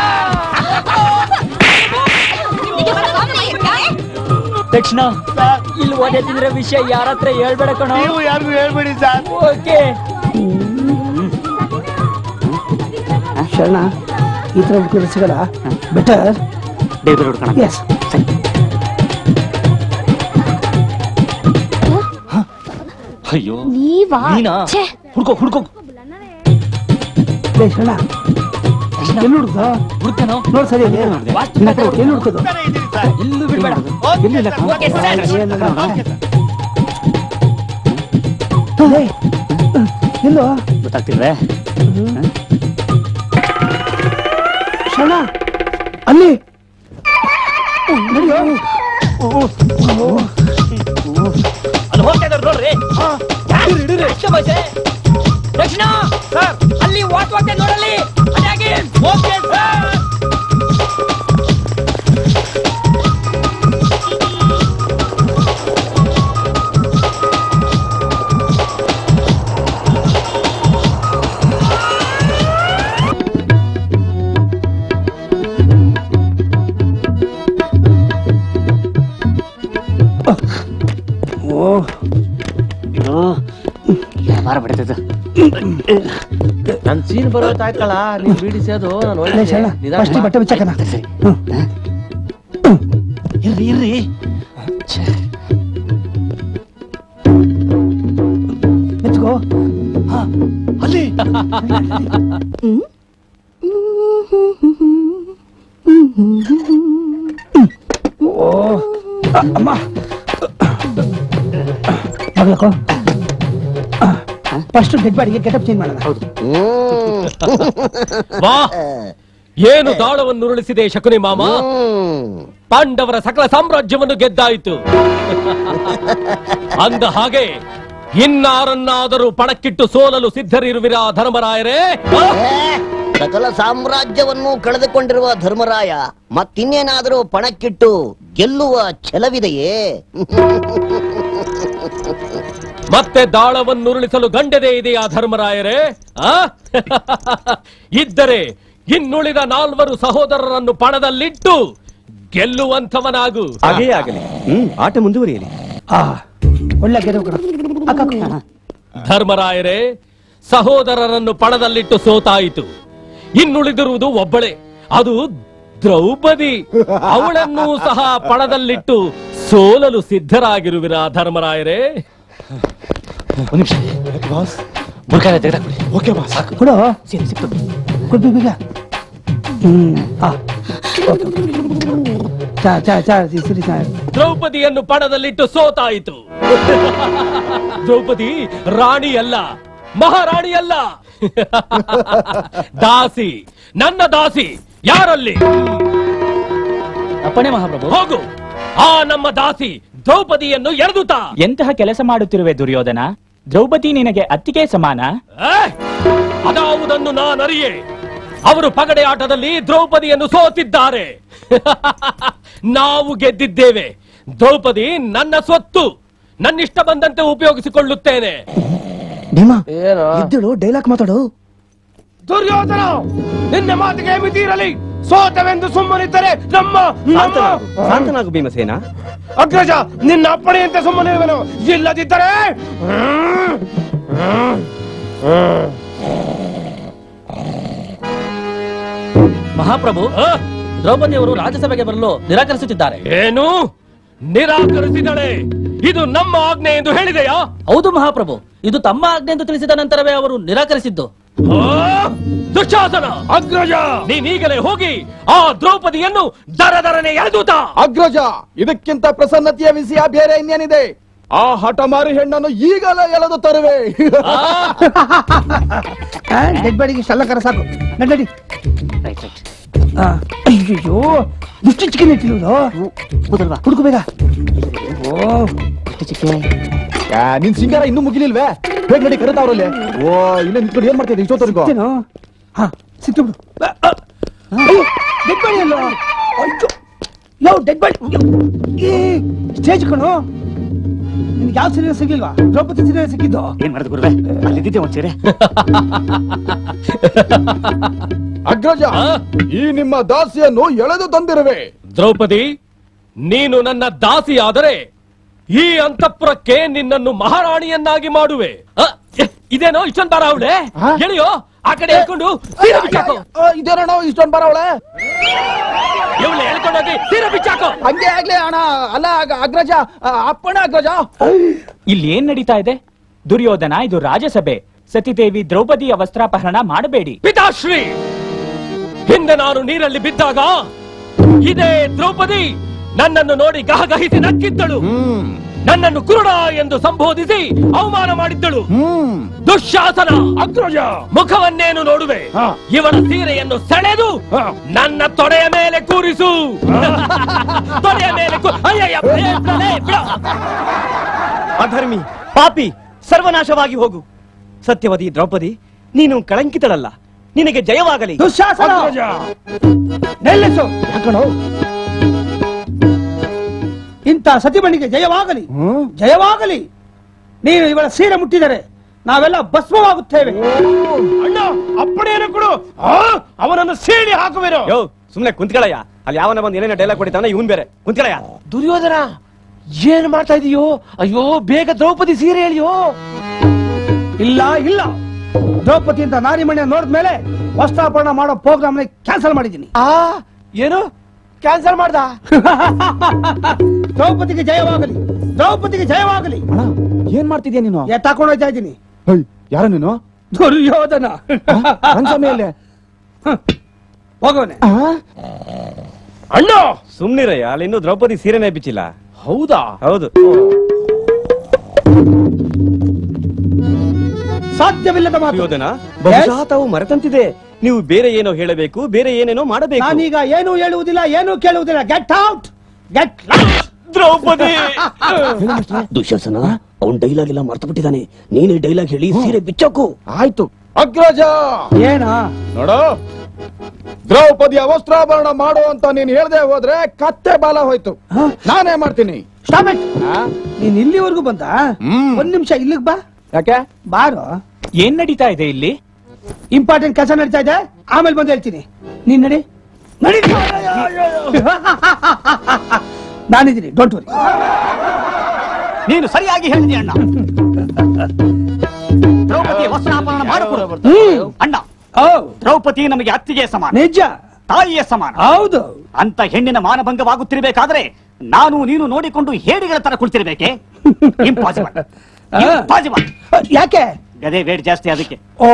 ದಕ್ಷಿಣ ಇಲ್ಲಿ ಒದೆ ತಿಂದ್ರೆ ವಿಷಯ ಯಾರ ಹತ್ರ ಹೇಳ್ಬೇಡ ಕಣೋ ನೀವು ಯಾರಿಗೂ ಹೇಳ್ಬೇಡಿ ಸರ್ ಓಕೆ ಶರಣ ಈ ತರ ಹುಡುಕಿದ್ರೆ ಸಿಗಲ್ಲ ಬೆಟರ್ ಡೇಬಿಲ್ ಹುಡ್ಕೋಣ ಎಸ್ ಅಯ್ಯೋ ನೀವಾ ನೀನಾ ಛೇ. ಹುಡ್ಕೋ ಹುಡ್ಕೋ ಏ ಶರಣ ಎಲ್ಲಿ ಹುಡುಕ್ದ ಹುಡ್ಕನೋ ನೋಡ್ ಸರಿ ಎಲ್ಲಿ ಎಲ್ಲಿ ಹುಡ್ಕೋದು ಇಲ್ಲೂ ಬಿಡ್ಬೇಡ ಎಲ್ಲಿಲ್ಲ ಓಕೆ ಸರ್. ಎಲ್ಲೋ ಗೊತ್ತಾಗ್ತಿಲ್ವೇ ಶರಣ ಅಲ್ಲಿ ನಡಿಯೋ ಅಲ್ಲಿ ಹೋಗ್ತಾ ಇದಾರೆ ನೋಡ್ರಿ ಶಬಾಷೆ. ದಕ್ಷಿಣ ಅಲ್ಲಿ ವಾಟ್ವಾಗ್ತಾ ನೋಡಲ್ಲಿ ಅದಾಗಿ ಓಕೆ ಸರ್ ಓ ಬಾರ ಬಿಡ್ತದ ನನ್ ಸೀನ್ ಬರೋ ತಾಯ್ಕಳ ನೀನ್ ಬಿಡಿಸೋದು ನಾನು ಲೇ ಶರಣ ಫಸ್ಟ್ ಬಟ್ಟೆ ಬಿಚ್ಚಕನ ಇರ್ರಿ ಇರ್ರಿ ಎತ್ಕೋ ಅಲ್ಲಿ ಓ ಅ- ಅಮ್ಮ ಮಗಲಕ್ಕೋ ಫಸ್ಟ್ ಡೆಡ್ ಬಾಡಿಗೆ ಗೆಟಪ್ ಚೇಂಜ್ ಮಾಡೋಣ ವಾ ಏನು ದಾಳವನ್ನು ಉರುಳಿಸಿದೆ ಶಕುನಿ ಮಾಮ ಪಾಂಡವರ ಸಕಲ ಸಾಮ್ರಾಜ್ಯವನ್ನು ಗೆದ್ದಾಯಿತು ಅಂದ ಹಾಗೆ ಇನ್ನಾರನ್ನಾದರೂ ಪಣಕ್ಕಿಟ್ಟು ಸೋಲಲು ಸಿದ್ಧರಿರುವಿರಾ ಧರ್ಮರಾಯರೇ ಆ? ಸಕಲ ಸಾಮ್ರಾಜ್ಯವನ್ನು ಕಳೆದುಕೊಂಡಿರುವ ಧರ್ಮರಾಯ ಮತ್ತಿನ್ನೇನಾದರೂ ಪಣಕ್ಕಿಟ್ಟು ಗೆಲ್ಲುವ ಛಲವಿದೆಯೇ ಮತ್ತೆ ದಾಳವನ್ನುರುಳಿಸಲು ಗಂಡದೇ ಇದೆಯಾ ಧರ್ಮರಾಯರೇ ಆ? ಇದ್ದರೆ ಇನ್ನುಳಿದ ನಾಲ್ವರು ಸಹೋದರರನ್ನು ಪಣದಲ್ಲಿಟ್ಟು ಗೆಲ್ಲುವಂಥವನಾಗು ಹಾಗೇ ಆಗಲಿ ಹ್ಮ್ ಆಟ ಮುಂದುವರಿಯಲಿ ಆ ಒಳ್ಳೆ ಗೆಲುವು ಕಣ ಅಕ್ಕ, ಅಕ್ಕ. ಧರ್ಮರಾಯರೇ ಸಹೋದರರನ್ನು ಪಣದಲ್ಲಿಟ್ಟು ಸೋತಾಯಿತು ಇನ್ನುಳಿದಿರುವುದು ಒಬ್ಬಳೇ ಅದು ದ್ರೌಪದಿ ಅವಳನ್ನೂ ಸಹ ಪಣದಲ್ಲಿಟ್ಟು ಸೋಲಲು ಸಿದ್ಧರಾಗಿರುವಿರಾ ಧರ್ಮರಾಯರೇ ಒಂದ್ ನಿಮಿಷ ಬಾಸ್ ಮುಖಾನ ತೆಗೆದಾಕ್ಬಿಡಿ ಓಕೆ ಬಾಸ್ ಸಾಕು ಕೊಡು ಕೊಡ್ಬಿ ಬೇಗ ಹ್ಮ್ ಆ ಓಕೆ ಚಾ ಚಾ ಚಾ ಸರಿ ಚಾ ದ್ರೌಪದಿಯನ್ನು ಪಣದಲ್ಲಿಟ್ಟು ಸೋತಾಯಿತು ದ್ರೌಪದಿ ರಾಣಿ ಅಲ್ಲ ಮಹಾರಾಣಿ ಅಲ್ಲ ದಾಸಿ ನನ್ನ ದಾಸಿ ಯಾರಲ್ಲಿ ಅಪ್ಪಣೆ ಮಹಾಪ್ರಭು ಹೋಗು ಆ ನಮ್ಮ ದಾಸಿ ದ್ರೌಪದಿಯನ್ನು ಎಳೆದುತಾ ಎಂತಹ ಕೆಲಸ ಮಾಡುತ್ತಿರುವೆ ದುರ್ಯೋಧನ ದ್ರೌಪದಿ ನಿನಗೆ ಅತ್ತಿಗೆ ಸಮಾನ ಅದಾವುದನ್ನು ನಾನರಿಯೆ ಅವರು ಪಗಡೆ ಆಟದಲ್ಲಿ ದ್ರೌಪದಿಯನ್ನು ಸೋತಿದ್ದಾರೆ ನಾವು ಗೆದ್ದಿದ್ದೇವೆ ದ್ರೌಪದಿ ನನ್ನ ಸ್ವತ್ತು ನನ್ನಿಷ್ಟ ಬಂದಂತೆ ಉಪಯೋಗಿಸಿಕೊಳ್ಳುತ್ತೇನೆ ಭೀಮಾ ಇದ್ದಳು ಡೈಲಾಗ್ ಮಾತಾಡು ದುರ್ಯೋಧನ ನಿನ್ನ ಮಾತಿಗೆ ಮಿತಿ ಇರಲಿ ಸೋತವೆಂದು ಸುಮ್ಮನಿದ್ದರೆ ನಮ್ಮ ನಮ್ಮ ಶಾಂತನಾಗು ಭೀಮಸೇನ ಅಗ್ರಜ ನಿನ್ನ ಅಪ್ಪಣೆಯಂತೆ ಸುಮ್ಮನಿರುವೆನು ಇಲ್ಲದಿದ್ದರೆ ಮಹಾಪ್ರಭು ದ್ರೌಪದಿ ಅವರು ರಾಜ್ಯಸಭೆಗೆ ಬರಲು ನಿರಾಕರಿಸುತ್ತಿದ್ದಾರೆ ಏನು ನಿರಾಕರಿಸಿದಳೆ ಇದು ನಮ್ಮ ಆಜ್ಞೆ ಎಂದು ಹೇಳಿದೆಯಾ ಹೌದು ಮಹಾಪ್ರಭು ಇದು ತಮ್ಮ ಆಜ್ಞೆ ಎಂದು ತಿಳಿಸಿದ ನಂತರವೇ ಅವರು ನಿರಾಕರಿಸಿದ್ದು ದುಶ್ಯಾಸನ ಅಗ್ರಜ ನೀನೀಗಲೇ ಹೋಗಿ ಆ ದ್ರೌಪದಿಯನ್ನು ದರ ದರನೆ ಎಳೆದೂತ ಅಗ್ರಜ ಇದಕ್ಕಿಂತ ಪ್ರಸನ್ನತೆಯ ವಿಷಯ ಬೇರೆ ಇನ್ನೇನಿದೆ ಆ ಹಠಮಾರಿ ಹೆಣ್ಣನ್ನು ಈಗಲೇ ಎಳೆದು ತರುವೆ ಡೆಡ್ ಬಾಡಿಗೆ ಇಷ್ಟೆಲ್ಲ ಕರ ಸಾಕು ನಡಿ ಆ, ಅಯ್ಯಯ್ಯೋ ಇಷ್ಟು ಚಿಕನ್ ಇಟ್ಟಿರುವುದು ಹುಡುಕು ಬೇಗ ಓ ಯಾ, ನಿನ್ ಸಿಂಗಾರ ಇನ್ನೂ ಮುಗಿಲಿಲ್ವೇ ಬೇಗ ನಡಿ ಕರೆತಾವ್ರಲ್ಲಿ ಓ ಇಲ್ಲೇ ನಿಂತ್ಕೊಂಡು ಏನ್ ಮಾಡ್ತಿದ್ದೆ ಇಷ್ಟೊತ್ತವರೆಗೂ ಇಷ್ಟೇನೋ? ಹಾ ಸಿಕ್ತು ಬಿಡು ಡೆಡ್ ಬಾಡಿ ಅಲ್ಲ ಅಯ್ಯೋ ಯಾವ ಡೆಡ್ ಬಾಡಿ ಸ್ಟೇಜ್ ಕಣು ನಿನ್ಗೆ ಯಾವ ಸೀರಿಯಲ್ ಸಿಗ್ಲಿಲ್ವಾ ದ್ರೌಪದಿ ಸೀರಿಯಲ್ ಸಿಕ್ಕಿದ್ದು ಏನ್ ಮಾಡಿದ್ ಗುರುವೆ ಅಲ್ಲಿದ್ದೆ ಒಂದ್ ಸೀರೆ ಅಗ್ರಜ ಈ ನಿಮ್ಮ ದಾಸಿಯನ್ನು ಎಳೆದು ತಂದಿರುವೆ ದ್ರೌಪದಿ ನೀನು ನನ್ನ ದಾಸಿ ಆದರೆ ಈ ಅಂತಃಪುರಕ್ಕೆ ನಿನ್ನನ್ನು ಮಹಾರಾಣಿಯನ್ನಾಗಿ ಮಾಡುವೆ ಅ, ಎ, ಇದೇನೋ ಇಷ್ಟೊಂದು ಬಾರ ಅವಳೆ ಎಳಿಯೋ ಆ ಕಡೆ ಹೇಳ್ಕೊಂಡು ಸೀರೆ ಬಿಚ್ಚಾಕೋ ಇದೇನೋ ಇಷ್ಟೊಂದು ಬರವಳೆ ಇವಳು ಹೇಳ್ಕೊಂಡೋಗಿ ಸೀರೆ ಬಿಚ್ಚಾಕೋ ಹಂಗೆ ಆಗ್ಲಿ ಅಣ್ಣ ಅಲ್ಲ ಅಗ- ಅಗ್ರಜ ಆ, ಅಪ್ಪಣೆ ಅಗ್ರಜ ಇಲ್ಲಿ ಏನ್ ನಡೀತಾ ಇದೆ ದುರ್ಯೋಧನ ಇದು ರಾಜಸಭೆ ಸತಿದೇವಿ ದ್ರೌಪದಿಯ ವಸ್ತ್ರಾಪಹರಣ ಮಾಡಬೇಡಿ ಪಿತಾಶ್ರೀ ಹಿಂದೆ ನಾನು ನೀರಲ್ಲಿ ಬಿದ್ದಾಗ ಇದೇ ದ್ರೌಪದಿ ನನ್ನನ್ನು ನೋಡಿ ಗಹಗಹಿಸಿ ನಕ್ಕಿದ್ದಳು ನನ್ನನ್ನು ಕುರುಡ ಎಂದು ಸಂಬೋಧಿಸಿ ಅವಮಾನ ಮಾಡಿದ್ದಳು ದುಶ್ಯಾಸನ ಅಗ್ರಜ ಮುಖವನ್ನೇನು ನೋಡುವೆ ಇವಳ ಸೀರೆಯನ್ನು ಸೆಳೆದು ನನ್ನ ತೊಡೆಯ ಮೇಲೆ ಕೂರಿಸು ತೊಡೆಯ ಮೇಲೆ ಕೂ- ಅಯ್ಯಯ್ಯ, ಬೇಸರನೇ, ಬಿಡು. ಅಧರ್ಮಿ ಪಾಪಿ ಸರ್ವನಾಶವಾಗಿ ಹೋಗು ಸತ್ಯವದಿ ದ್ರೌಪದಿ ನೀನು ಕಳಂಕಿತಳಲ್ಲ ನಿನಗೆ ಜಯವಾಗಲಿ ದುಶ್ಯಾಸನ ನಿಲ್ಲಿಸು ಯಾಕಣೋ ಇಂಥ ಸತಿಮಣಿಗೆ ಜಯವಾಗಲಿ ಜಯವಾಗಲಿ ನೀನು ಇವಳ ಸೀರೆ ಮುಟ್ಟಿದರೆ ನಾವೆಲ್ಲ ಭಸ್ಮವಾಗುತ್ತೇವೆ ಅಣ್ಣ ಅಪ್ಪಣೆಯನ್ನು ಕೊಡು ಆ, ಅವನನ್ನು ಸೀಳಿ ಹಾಕುವೆನು ಯೋ ಸುಮ್ನೆ ಕುಂತ್ಗಳಯ್ಯ ಅಲ್ಲಿ ಯಾವನ ಬಂದು ಏನೇನೋ ಡೈಲಾಗ್ ಕೊಡಿತಾನ ಇವನ್ ಬೇರೆ ಕುಂತ್ಗಳಯ್ಯ ದುರ್ಯೋಧನ ಏನ್ ಮಾಡ್ತಾ ಇದೀಯೋ ಅಯ್ಯೋ ಬೇಗ ದ್ರೌಪದಿ ಸೀರೆ ಹೇಳಿಯೋ ಇಲ್ಲ ಇಲ್ಲ ದ್ರೌಪದಿ ಅಂತ ನಾರಿಮಣಿಯ ನೋಡಿದ್ಮೇಲೆ ವಸ್ತ್ರಾಪರಣ ಮಾಡೋ ಪ್ರೋಗ್ರಾಮ್ ಕ್ಯಾನ್ಸಲ್ ಮಾಡಿದ್ದೀನಿ ಆ ಏನು ಕ್ಯಾನ್ಸಲ್ ಮಾಡ್ದ ದ್ರೌಪದಿಗೆ ಜಯವಾಗಲಿ ದ್ರೌಪದಿಗೆ ಜಯವಾಗಲಿ ಏನ್ ಮಾಡ್ತಿದ್ಯಾ ನೀನು ಎತ್ತಾಕೊಂಡು ಹೋಗ್ತಾ ಇದ್ದೀನಿ ಯಾರ ನೀನು ದುರ್ಯೋಧನ ರಂಗಸ್ವಾಮಿಯಲ್ಲೇ ಹೋಗೋನೆ ಅಣ್ಣ ಸುಮ್ನಿರಯ್ಯ ಅಲ್ಲಿ ಇನ್ನೂ ದ್ರೌಪದಿ ಸೀರೆನೇ ಬಿಚ್ಚಿಲ್ಲ ಹೌದಾ ಹೌದು ಸಾಧ್ಯವಿಲ್ಲದ ಮಾತು ದುರ್ಯೋಧನ ಬಹುಶಃ ತಾವು ಮರೆತಂತಿದೆ ನೀವು ಬೇರೆ ಏನೋ ಹೇಳಬೇಕು ಬೇರೆ ಏನೇನೋ ಮಾಡಬೇಕು ನಾನೀಗ ಏನು ಹೇಳುವುದಿಲ್ಲ ಏನು ಕೇಳುವುದಿಲ್ಲ get out get Draupadi Dushyasana ಅವನ್ ಡೈಲಾಗ್ ಎಲ್ಲ ಮರ್ತು ಬಿಟ್ಟಿದ್ದಾನೆ ನೀನೇ ಡೈಲಾಗ್ ಹೇಳಿ ಸೀರೆ ಬಿಚ್ಚೋಕು ಆಯ್ತು ಅಗ್ರಜ ಏನ ನೋಡು ದ್ರೌಪದಿಯ ವಸ್ತ್ರಾಭರಣ ಮಾಡು ಅಂತ ನೀನ್ ಹೇಳ್ದೆ ಹೋದ್ರೆ ಕತ್ತೆ ಬಾಲ ಹೋಯ್ತು ನಾನೇ ಮಾಡ್ತೀನಿ ಸ್ಟಾಪ್ ಇಟ್ ನೀನ್ ಇಲ್ಲಿವರೆಗೂ ಬಂದ ಒಂದ್ ನಿಮಿಷ ಇಲ್ಲಿಗೆ ಬಾ ಯಾಕೆ ಬಾರೋ ಏನ್ ನಡೀತಾ ಇದೆ ಇಲ್ಲಿ ಇಂಪಾರ್ಟೆಂಟ್ ಕೆಲಸ ನಡೀತಾ ಇದೆ ಆಮೇಲೆ ಬಂದು ಹೇಳ್ತೀನಿ ನೀನ್ ನಡಿ ನಡಿ ನಾನಿದ್ದೀನಿ ಡೋಂಟ್ ವರಿ ನೀನು ಸರಿಯಾಗಿ ಹೇಳಿದಿ ಅಣ್ಣ ದ್ರೌಪದಿ ವಸ್ತ್ರಾಪರಣ ಮಾಡಿಕೊಡು ಅಣ್ಣ ದ್ರೌಪದಿ ನಮಗೆ ಅತ್ತಿಗೆ ಸಮಾನ ನಿಜ ತಾಯಿಯ ಸಮಾನ ಹೌದು ಅಂತ ಹೆಣ್ಣಿನ ಮಾನಭಂಗವಾಗುತ್ತಿರಬೇಕಾದ್ರೆ ನಾನು ನೀನು ನೋಡಿಕೊಂಡು ಹೇಡಿಗಳ ತರ ಕುಳಿತಿರ್ಬೇಕೆ ಇಂಪಾಸಿಬಲ್ ಇಂಪಾಸಿಬಲ್ ಯಾಕೆ ಗದೆ ವೇಟ್ ಜಾಸ್ತಿ ಅದಕ್ಕೆ ಓ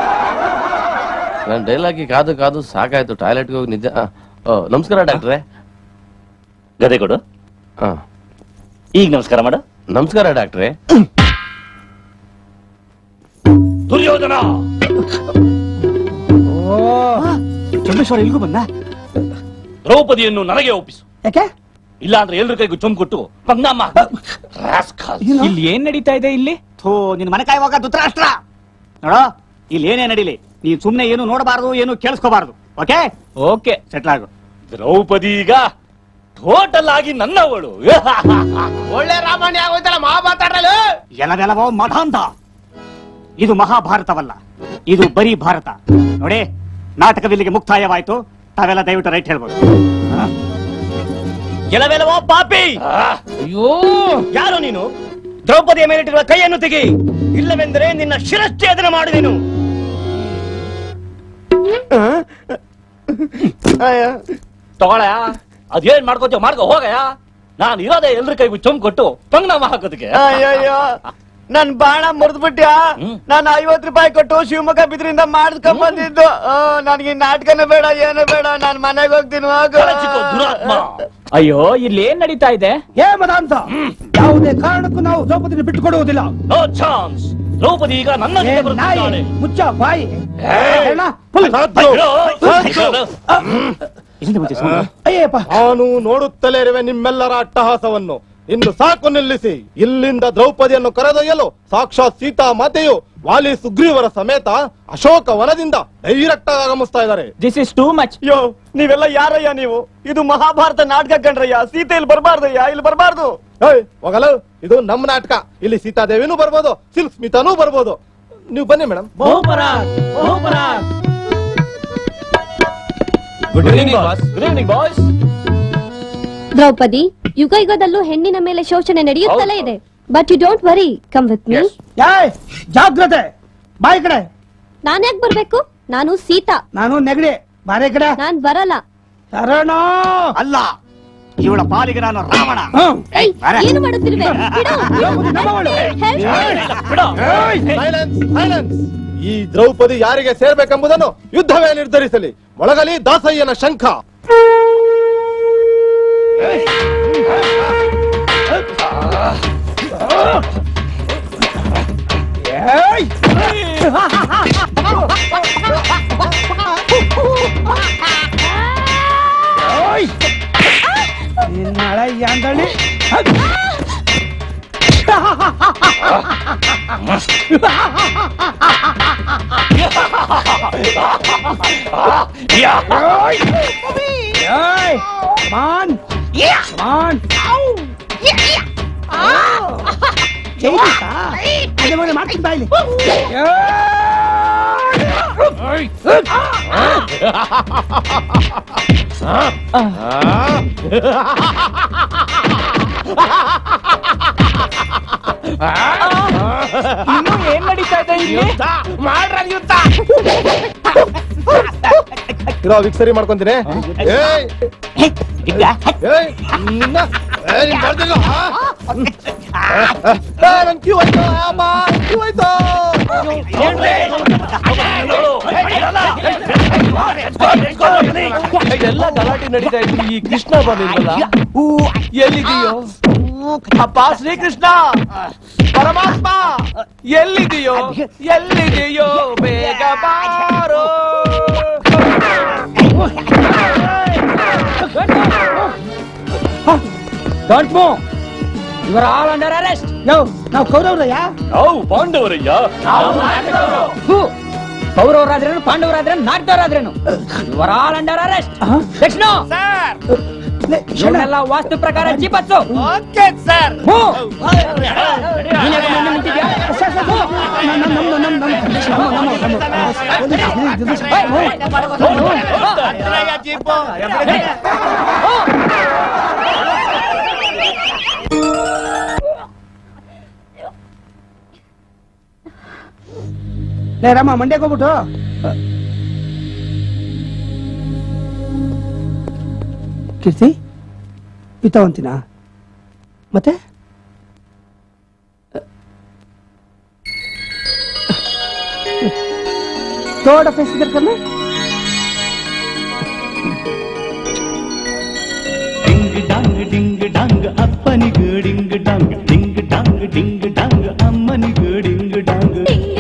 ನಾನು ಡೈಲಾಗಿ ಕಾದು ಕಾದು ಸಾಕಾಯ್ತು ಟಾಯ್ಲೆಟ್ಗೆ ಹೋಗಿ ನಿಜ ಆ, ಓ, ನಮಸ್ಕಾರ ಡಾಕ್ಟ್ರೆ ಗದೆ ಕೊಡು ಈಗ ನಮಸ್ಕಾರ ಮಾಡು ನಮಸ್ಕಾರ ಡಾಕ್ಟ್ರೆ ದುರ್ಯೋಧನ ಚಂದ್ರೇಶ್ವರ ಇಲ್ಗೂ ಬಂದ ದ್ರೌಪದಿಯನ್ನು ನನಗೆ ಒಪ್ಪಿಸು ಯಾಕೆ ಇಲ್ಲ ಅಂದ್ರೆ ಎಲ್ರ ಕೈಗೂ ಚೊಂಬು ಕೊಟ್ಟು ಪಂಗಮ್ಮ ರಾಸ್ಕಲ್. ಇಲ್ಲಿ ಏನ್ ನಡೀತಾ ಇದೆ ಇಲ್ಲಿ ಥೋ ನಿನ್ ಮನೆ ಕಾಯುವಾಗ ಧೃತರಾಷ್ಟ್ರ ನೋಡೋ ಇಲ್ಲಿ ಏನೇ ನಡೀಲಿ ನೀನ್ ಸುಮ್ನೆ ಏನು ನೋಡಬಾರದು ಏನು ಕೇಳಿಸ್ಕೋಬಾರದು ಓಕೆ ಓಕೆ ಸೆಟ್ಲ್ ಆಗು ದ್ರೌಪದಿ ಈಗ ಟೋಟಲ್ ಆಗಿ ನನ್ನವಳು ಒಳ್ಳೆ ರಾಮಾಯಣ ಆಗೋಯ್ತಲ್ಲ ಮಹಾಭಾರತ ಎಲವೆಲವೋ ಮಠಾಂತ ಇದು ಮಹಾಭಾರತವಲ್ಲ ಇದು ಬರೀ ಭಾರತ ನೋಡಿ ನಾಟಕವಿಲ್ಲಿಗೆ ಮುಕ್ತಾಯವಾಯ್ತು ತಾವೆಲ್ಲ ದಯವಿಟ್ಟು ರೈಟ್ ಹೇಳ್ಬೋದು ಕೆಲವೆಲವೋ ಪಾಪಿ ಅಯ್ಯೋ ಯಾರು ನೀನು ದ್ರೌಪದಿಯ ಮೇಲಿಟ್ಟಿರುವ ಕೈಯನ್ನು ತೆಗಿ ಇಲ್ಲವೆಂದರೆ ನಿನ್ನ ಶಿರಚ್ಛೇದನ ಮಾಡುವೆನು ತಗೊಳಯ ಅದೇನ್ ಮಾಡ್ಕೋತೀವ ಮಾಡ್ಕೋ ಹೋಗಯ ನಾನು ಇರೋದೇ ಎಲ್ರ ಕೈಗೂ ಚೊಂಬ್ ಕೊಟ್ಟು ಪಂಗ್ನಾಮ ಹಾಕೋದಕ್ಕೆ ಅಯ್ಯಯ್ಯೋ ನನ್ ಬಾಣ ಮುರಿದ್ಬಿಟ್ಯಾ ನಾನು ಐವತ್ ರೂಪಾಯಿ ಕೊಟ್ಟು ಶಿವಮೊಗ್ಗ ಬಿದ್ರಿಂದ ಮಾಡಿಸ್ಕೊಂಡ್ ಬಂದಿದ್ದು ನನಗೆ ಈ ನಾಟಕನೇ ಬೇಡ ಏನು ಬೇಡ ನಾನ್ ಮನೆಗೆ ಹೋಗ್ತೀನಿ ಹೋಗು ಅಯ್ಯೋ ಇಲ್ಲಿ ಏನ್ ನಡೀತಾ ಇದೆ ಏ ಮದಾಂತ ಯಾವುದೇ ಕಾರಣಕ್ಕೂ ನಾವು ದ್ರೌಪದಿನ ಬಿಟ್ಟುಕೊಡುವುದಿಲ್ಲ ನೋ ಚಾನ್ಸ್ ದ್ರೌಪದಿ ಈಗ ನನ್ನ ಏ, ಜೊತೆ ನಾಯಿ, ಬರುತ್ತಿದ್ದಾಳೆ. ಮುಚ್ಚ ಬಾಯಿ ಏಯ್! ಹೇಳ, ಫುಲ್. ಅಯ್ಯಪ್ಪ ನಾನು ನೋಡುತ್ತಲೇ ಇರುವೆ ನಿಮ್ಮೆಲ್ಲರ ಅಟ್ಟಹಾಸವನ್ನು ಇನ್ನು ಸಾಕು ನಿಲ್ಲಿಸಿ ಇಲ್ಲಿಂದ ದ್ರೌಪದಿಯನ್ನು ಕರೆದೊಯ್ಯಲು ಸಾಕ್ಷಾತ್ ಸೀತಾ ಮಾತೆಯು ವಾಲಿ ಸುಗ್ರೀವರ ಸಮೇತ ಅಶೋಕ ವನದಿಂದ ಡೈರೆಕ್ಟ್ ಆಗಿ ಆಗಮಿಸ್ತಾ ಇದ್ದಾರೆ ದಿಸ್ ಇಸ್ ಟೂ ಮಚ್ ಯೋ ನೀವೆಲ್ಲ ಯಾರಯ್ಯ ನೀವು ಇದು ಮಹಾಭಾರತ ನಾಟಕ ಕಂಡ್ರಯ್ಯ ಸೀತೆ ಇಲ್ಲಿ ಬರಬಾರ್ದಯ್ಯ ಇಲ್ಲಿ ಬರಬಾರ್ದು ಏಯ್ ಹೋಗಲ್ಲ ಇದು ನಮ್ಮ ನಾಟಕ ಇಲ್ಲಿ ಸೀತಾದೇವಿನೂ ಬರ್ಬೋದು ಸಿಲ್ಕ್ ಸ್ಮಿತಾನೂ ಬರ್ಬೋದು ನೀವು ಬನ್ನಿ madam good evening boss good evening boys Draupadi ಯುಗ ಯುಗದಲ್ಲೂ ಹೆಣ್ಣಿನ ಮೇಲೆ ಶೋಷಣೆ ನಡೆಯುತ್ತಲೇ ಇದೆ but you don't worry come with me ಏಯ್ ಜಾಗ್ರತೆ ಬಾಯಿ ಕಡೆ ನಾನ್ ಯಾಕೆ ಬರ್ಬೇಕು ನಾನು ಸೀತಾ ನಾನು ನೆಗಡಿ ಬಾರೆ ಕಡೆ ನಾನ್ ಬರಲ್ಲ ಶರಣ ಅಲ್ಲ ಇವಳ ಪಾಲಿಗೆ ನಾನು ರಾವಣ ಏಯ್, ಏನು ಮಾಡುತ್ತಿರುವೆ ಬಿಡು. ಸೈಲೆನ್ಸ್ ಸೈಲೆನ್ಸ್ ಈ ದ್ರೌಪದಿ ಯಾರಿಗೆ ಸೇರ್ಬೇಕೆಂಬುದನ್ನು ಯುದ್ಧವೇ ನಿರ್ಧರಿಸಲಿ ಮೊಳಗಲಿ ದಾಸಯ್ಯನ ಶಂಖ ನಿನ್ನಳ ಯಾಂದಳಿ ಏಯ್ ಮಾನ್ ಮಾನ್ ಚೈನಿಕಾ ಅದೇ ಮನೆ ಮಾಡ್ತೀನಿ ಬಾಯ್ಲಿ ಇನ್ನು ಏನ್ ನಡೀತಾ ಇದೆ ಇಲ್ಲಿ ಮಾಡ್ರ ಯುದ್ಧ ಇರೋ ವಿಕ್ಸರಿ ಮಾಡ್ಕೊಂತೀನಿ ಏಯ್ ಏಯ್ ನಿನ್ನ ಏಯ್, ನೀನ್ ಬರ್ದಿಲ್ಲ, ಆ? ಏ, ನನ್ ಕ್ಯೂ ಆಯ್ತು ಅಮ್ಮ ಕ್ಯೂ ಆಯ್ತು ಎಲ್ಲ ಗಲಾಟೆ ನಡೀತಾ ಇದ್ರು ಈ ಕೃಷ್ಣ ಬರ್ಲಿಲ್ವಲ್ಲ ಎಲ್ಲಿದೆಯೋ ಅಪ್ಪ ಶ್ರೀಕೃಷ್ಣ ಪರಮಾತ್ಮ ಎಲ್ಲಿದೆಯೋ ಎಲ್ಲಿದೆಯೋ ಬೇಗ ಬಾರೋ don't move you are all under arrest ಯೋ ನಾವು ಕೌರವ್ರಯ್ಯ ನಾವು ಪಾಂಡವರಯ್ಯ ಹೂ ಕೌರವರಾದ್ರೇನು ಪಾಂಡವರಾದ್ರೇನು ನಾಟ್ಯವರಾದ್ರೇನು you are all under arrest Dakshina ಇವನ್ನೆಲ್ಲ ವಾಸ್ತು ಪ್ರಕಾರ ಜೀಪತ್ತು ಓಕೆ ಸರ್ ಹೂ ನೀನ್ ಯಾಕೆ ಮುಂದೆ ನಿಂತಿದ್ಯಾ? ಲೇ ರಾಮ ಮಂಡ್ಯಕ್ಕೆ ಹೋಗ್ಬಿಟ್ಟು ಕೀರ್ತಿ ಇತ್ತವಂತಿನ ಮತ್ತೆ थोड़ा फेस इधर करना ಡಿಂಗ್ ಡಾಂಗ್ ಡಿಂಗ್ ಡಾಂಗ್ ಅಪ್ಪನಿಗೂ ding dong ding dong ding dong ಅಮ್ಮನಿಗೂ ಡಿಂಗ್ ಡಾಂಗ್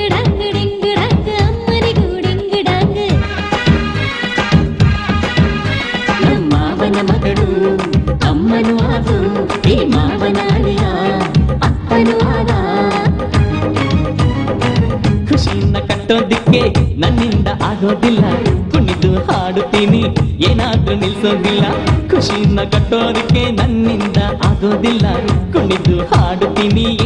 ಮಾವನ ಮಗಳು ಅಮ್ಮನು ಆದು ಈ ಮಾವನ ಅಳಿಯ ಅಪ್ಪನು ಆದ ಖುಷಿಯನ್ನ ಕಟ್ಟೋದಿಕ್ಕೆ ನನ್ನಿಂದ ಆಗೋದಿಲ್ಲ ಕುಣಿದು ಹಾಡುತ್ತೀನಿ ಏನಾದ್ರೂ ನಿಲ್ಸೋದಿಲ್ಲ ಖುಷಿಯನ್ನ ಕಟ್ಟೋದಿಕ್ಕೆ ನನ್ನಿಂದ ಆಗೋದಿಲ್ಲ ಕುಣಿದು ಹಾಡುತ್ತೀನಿ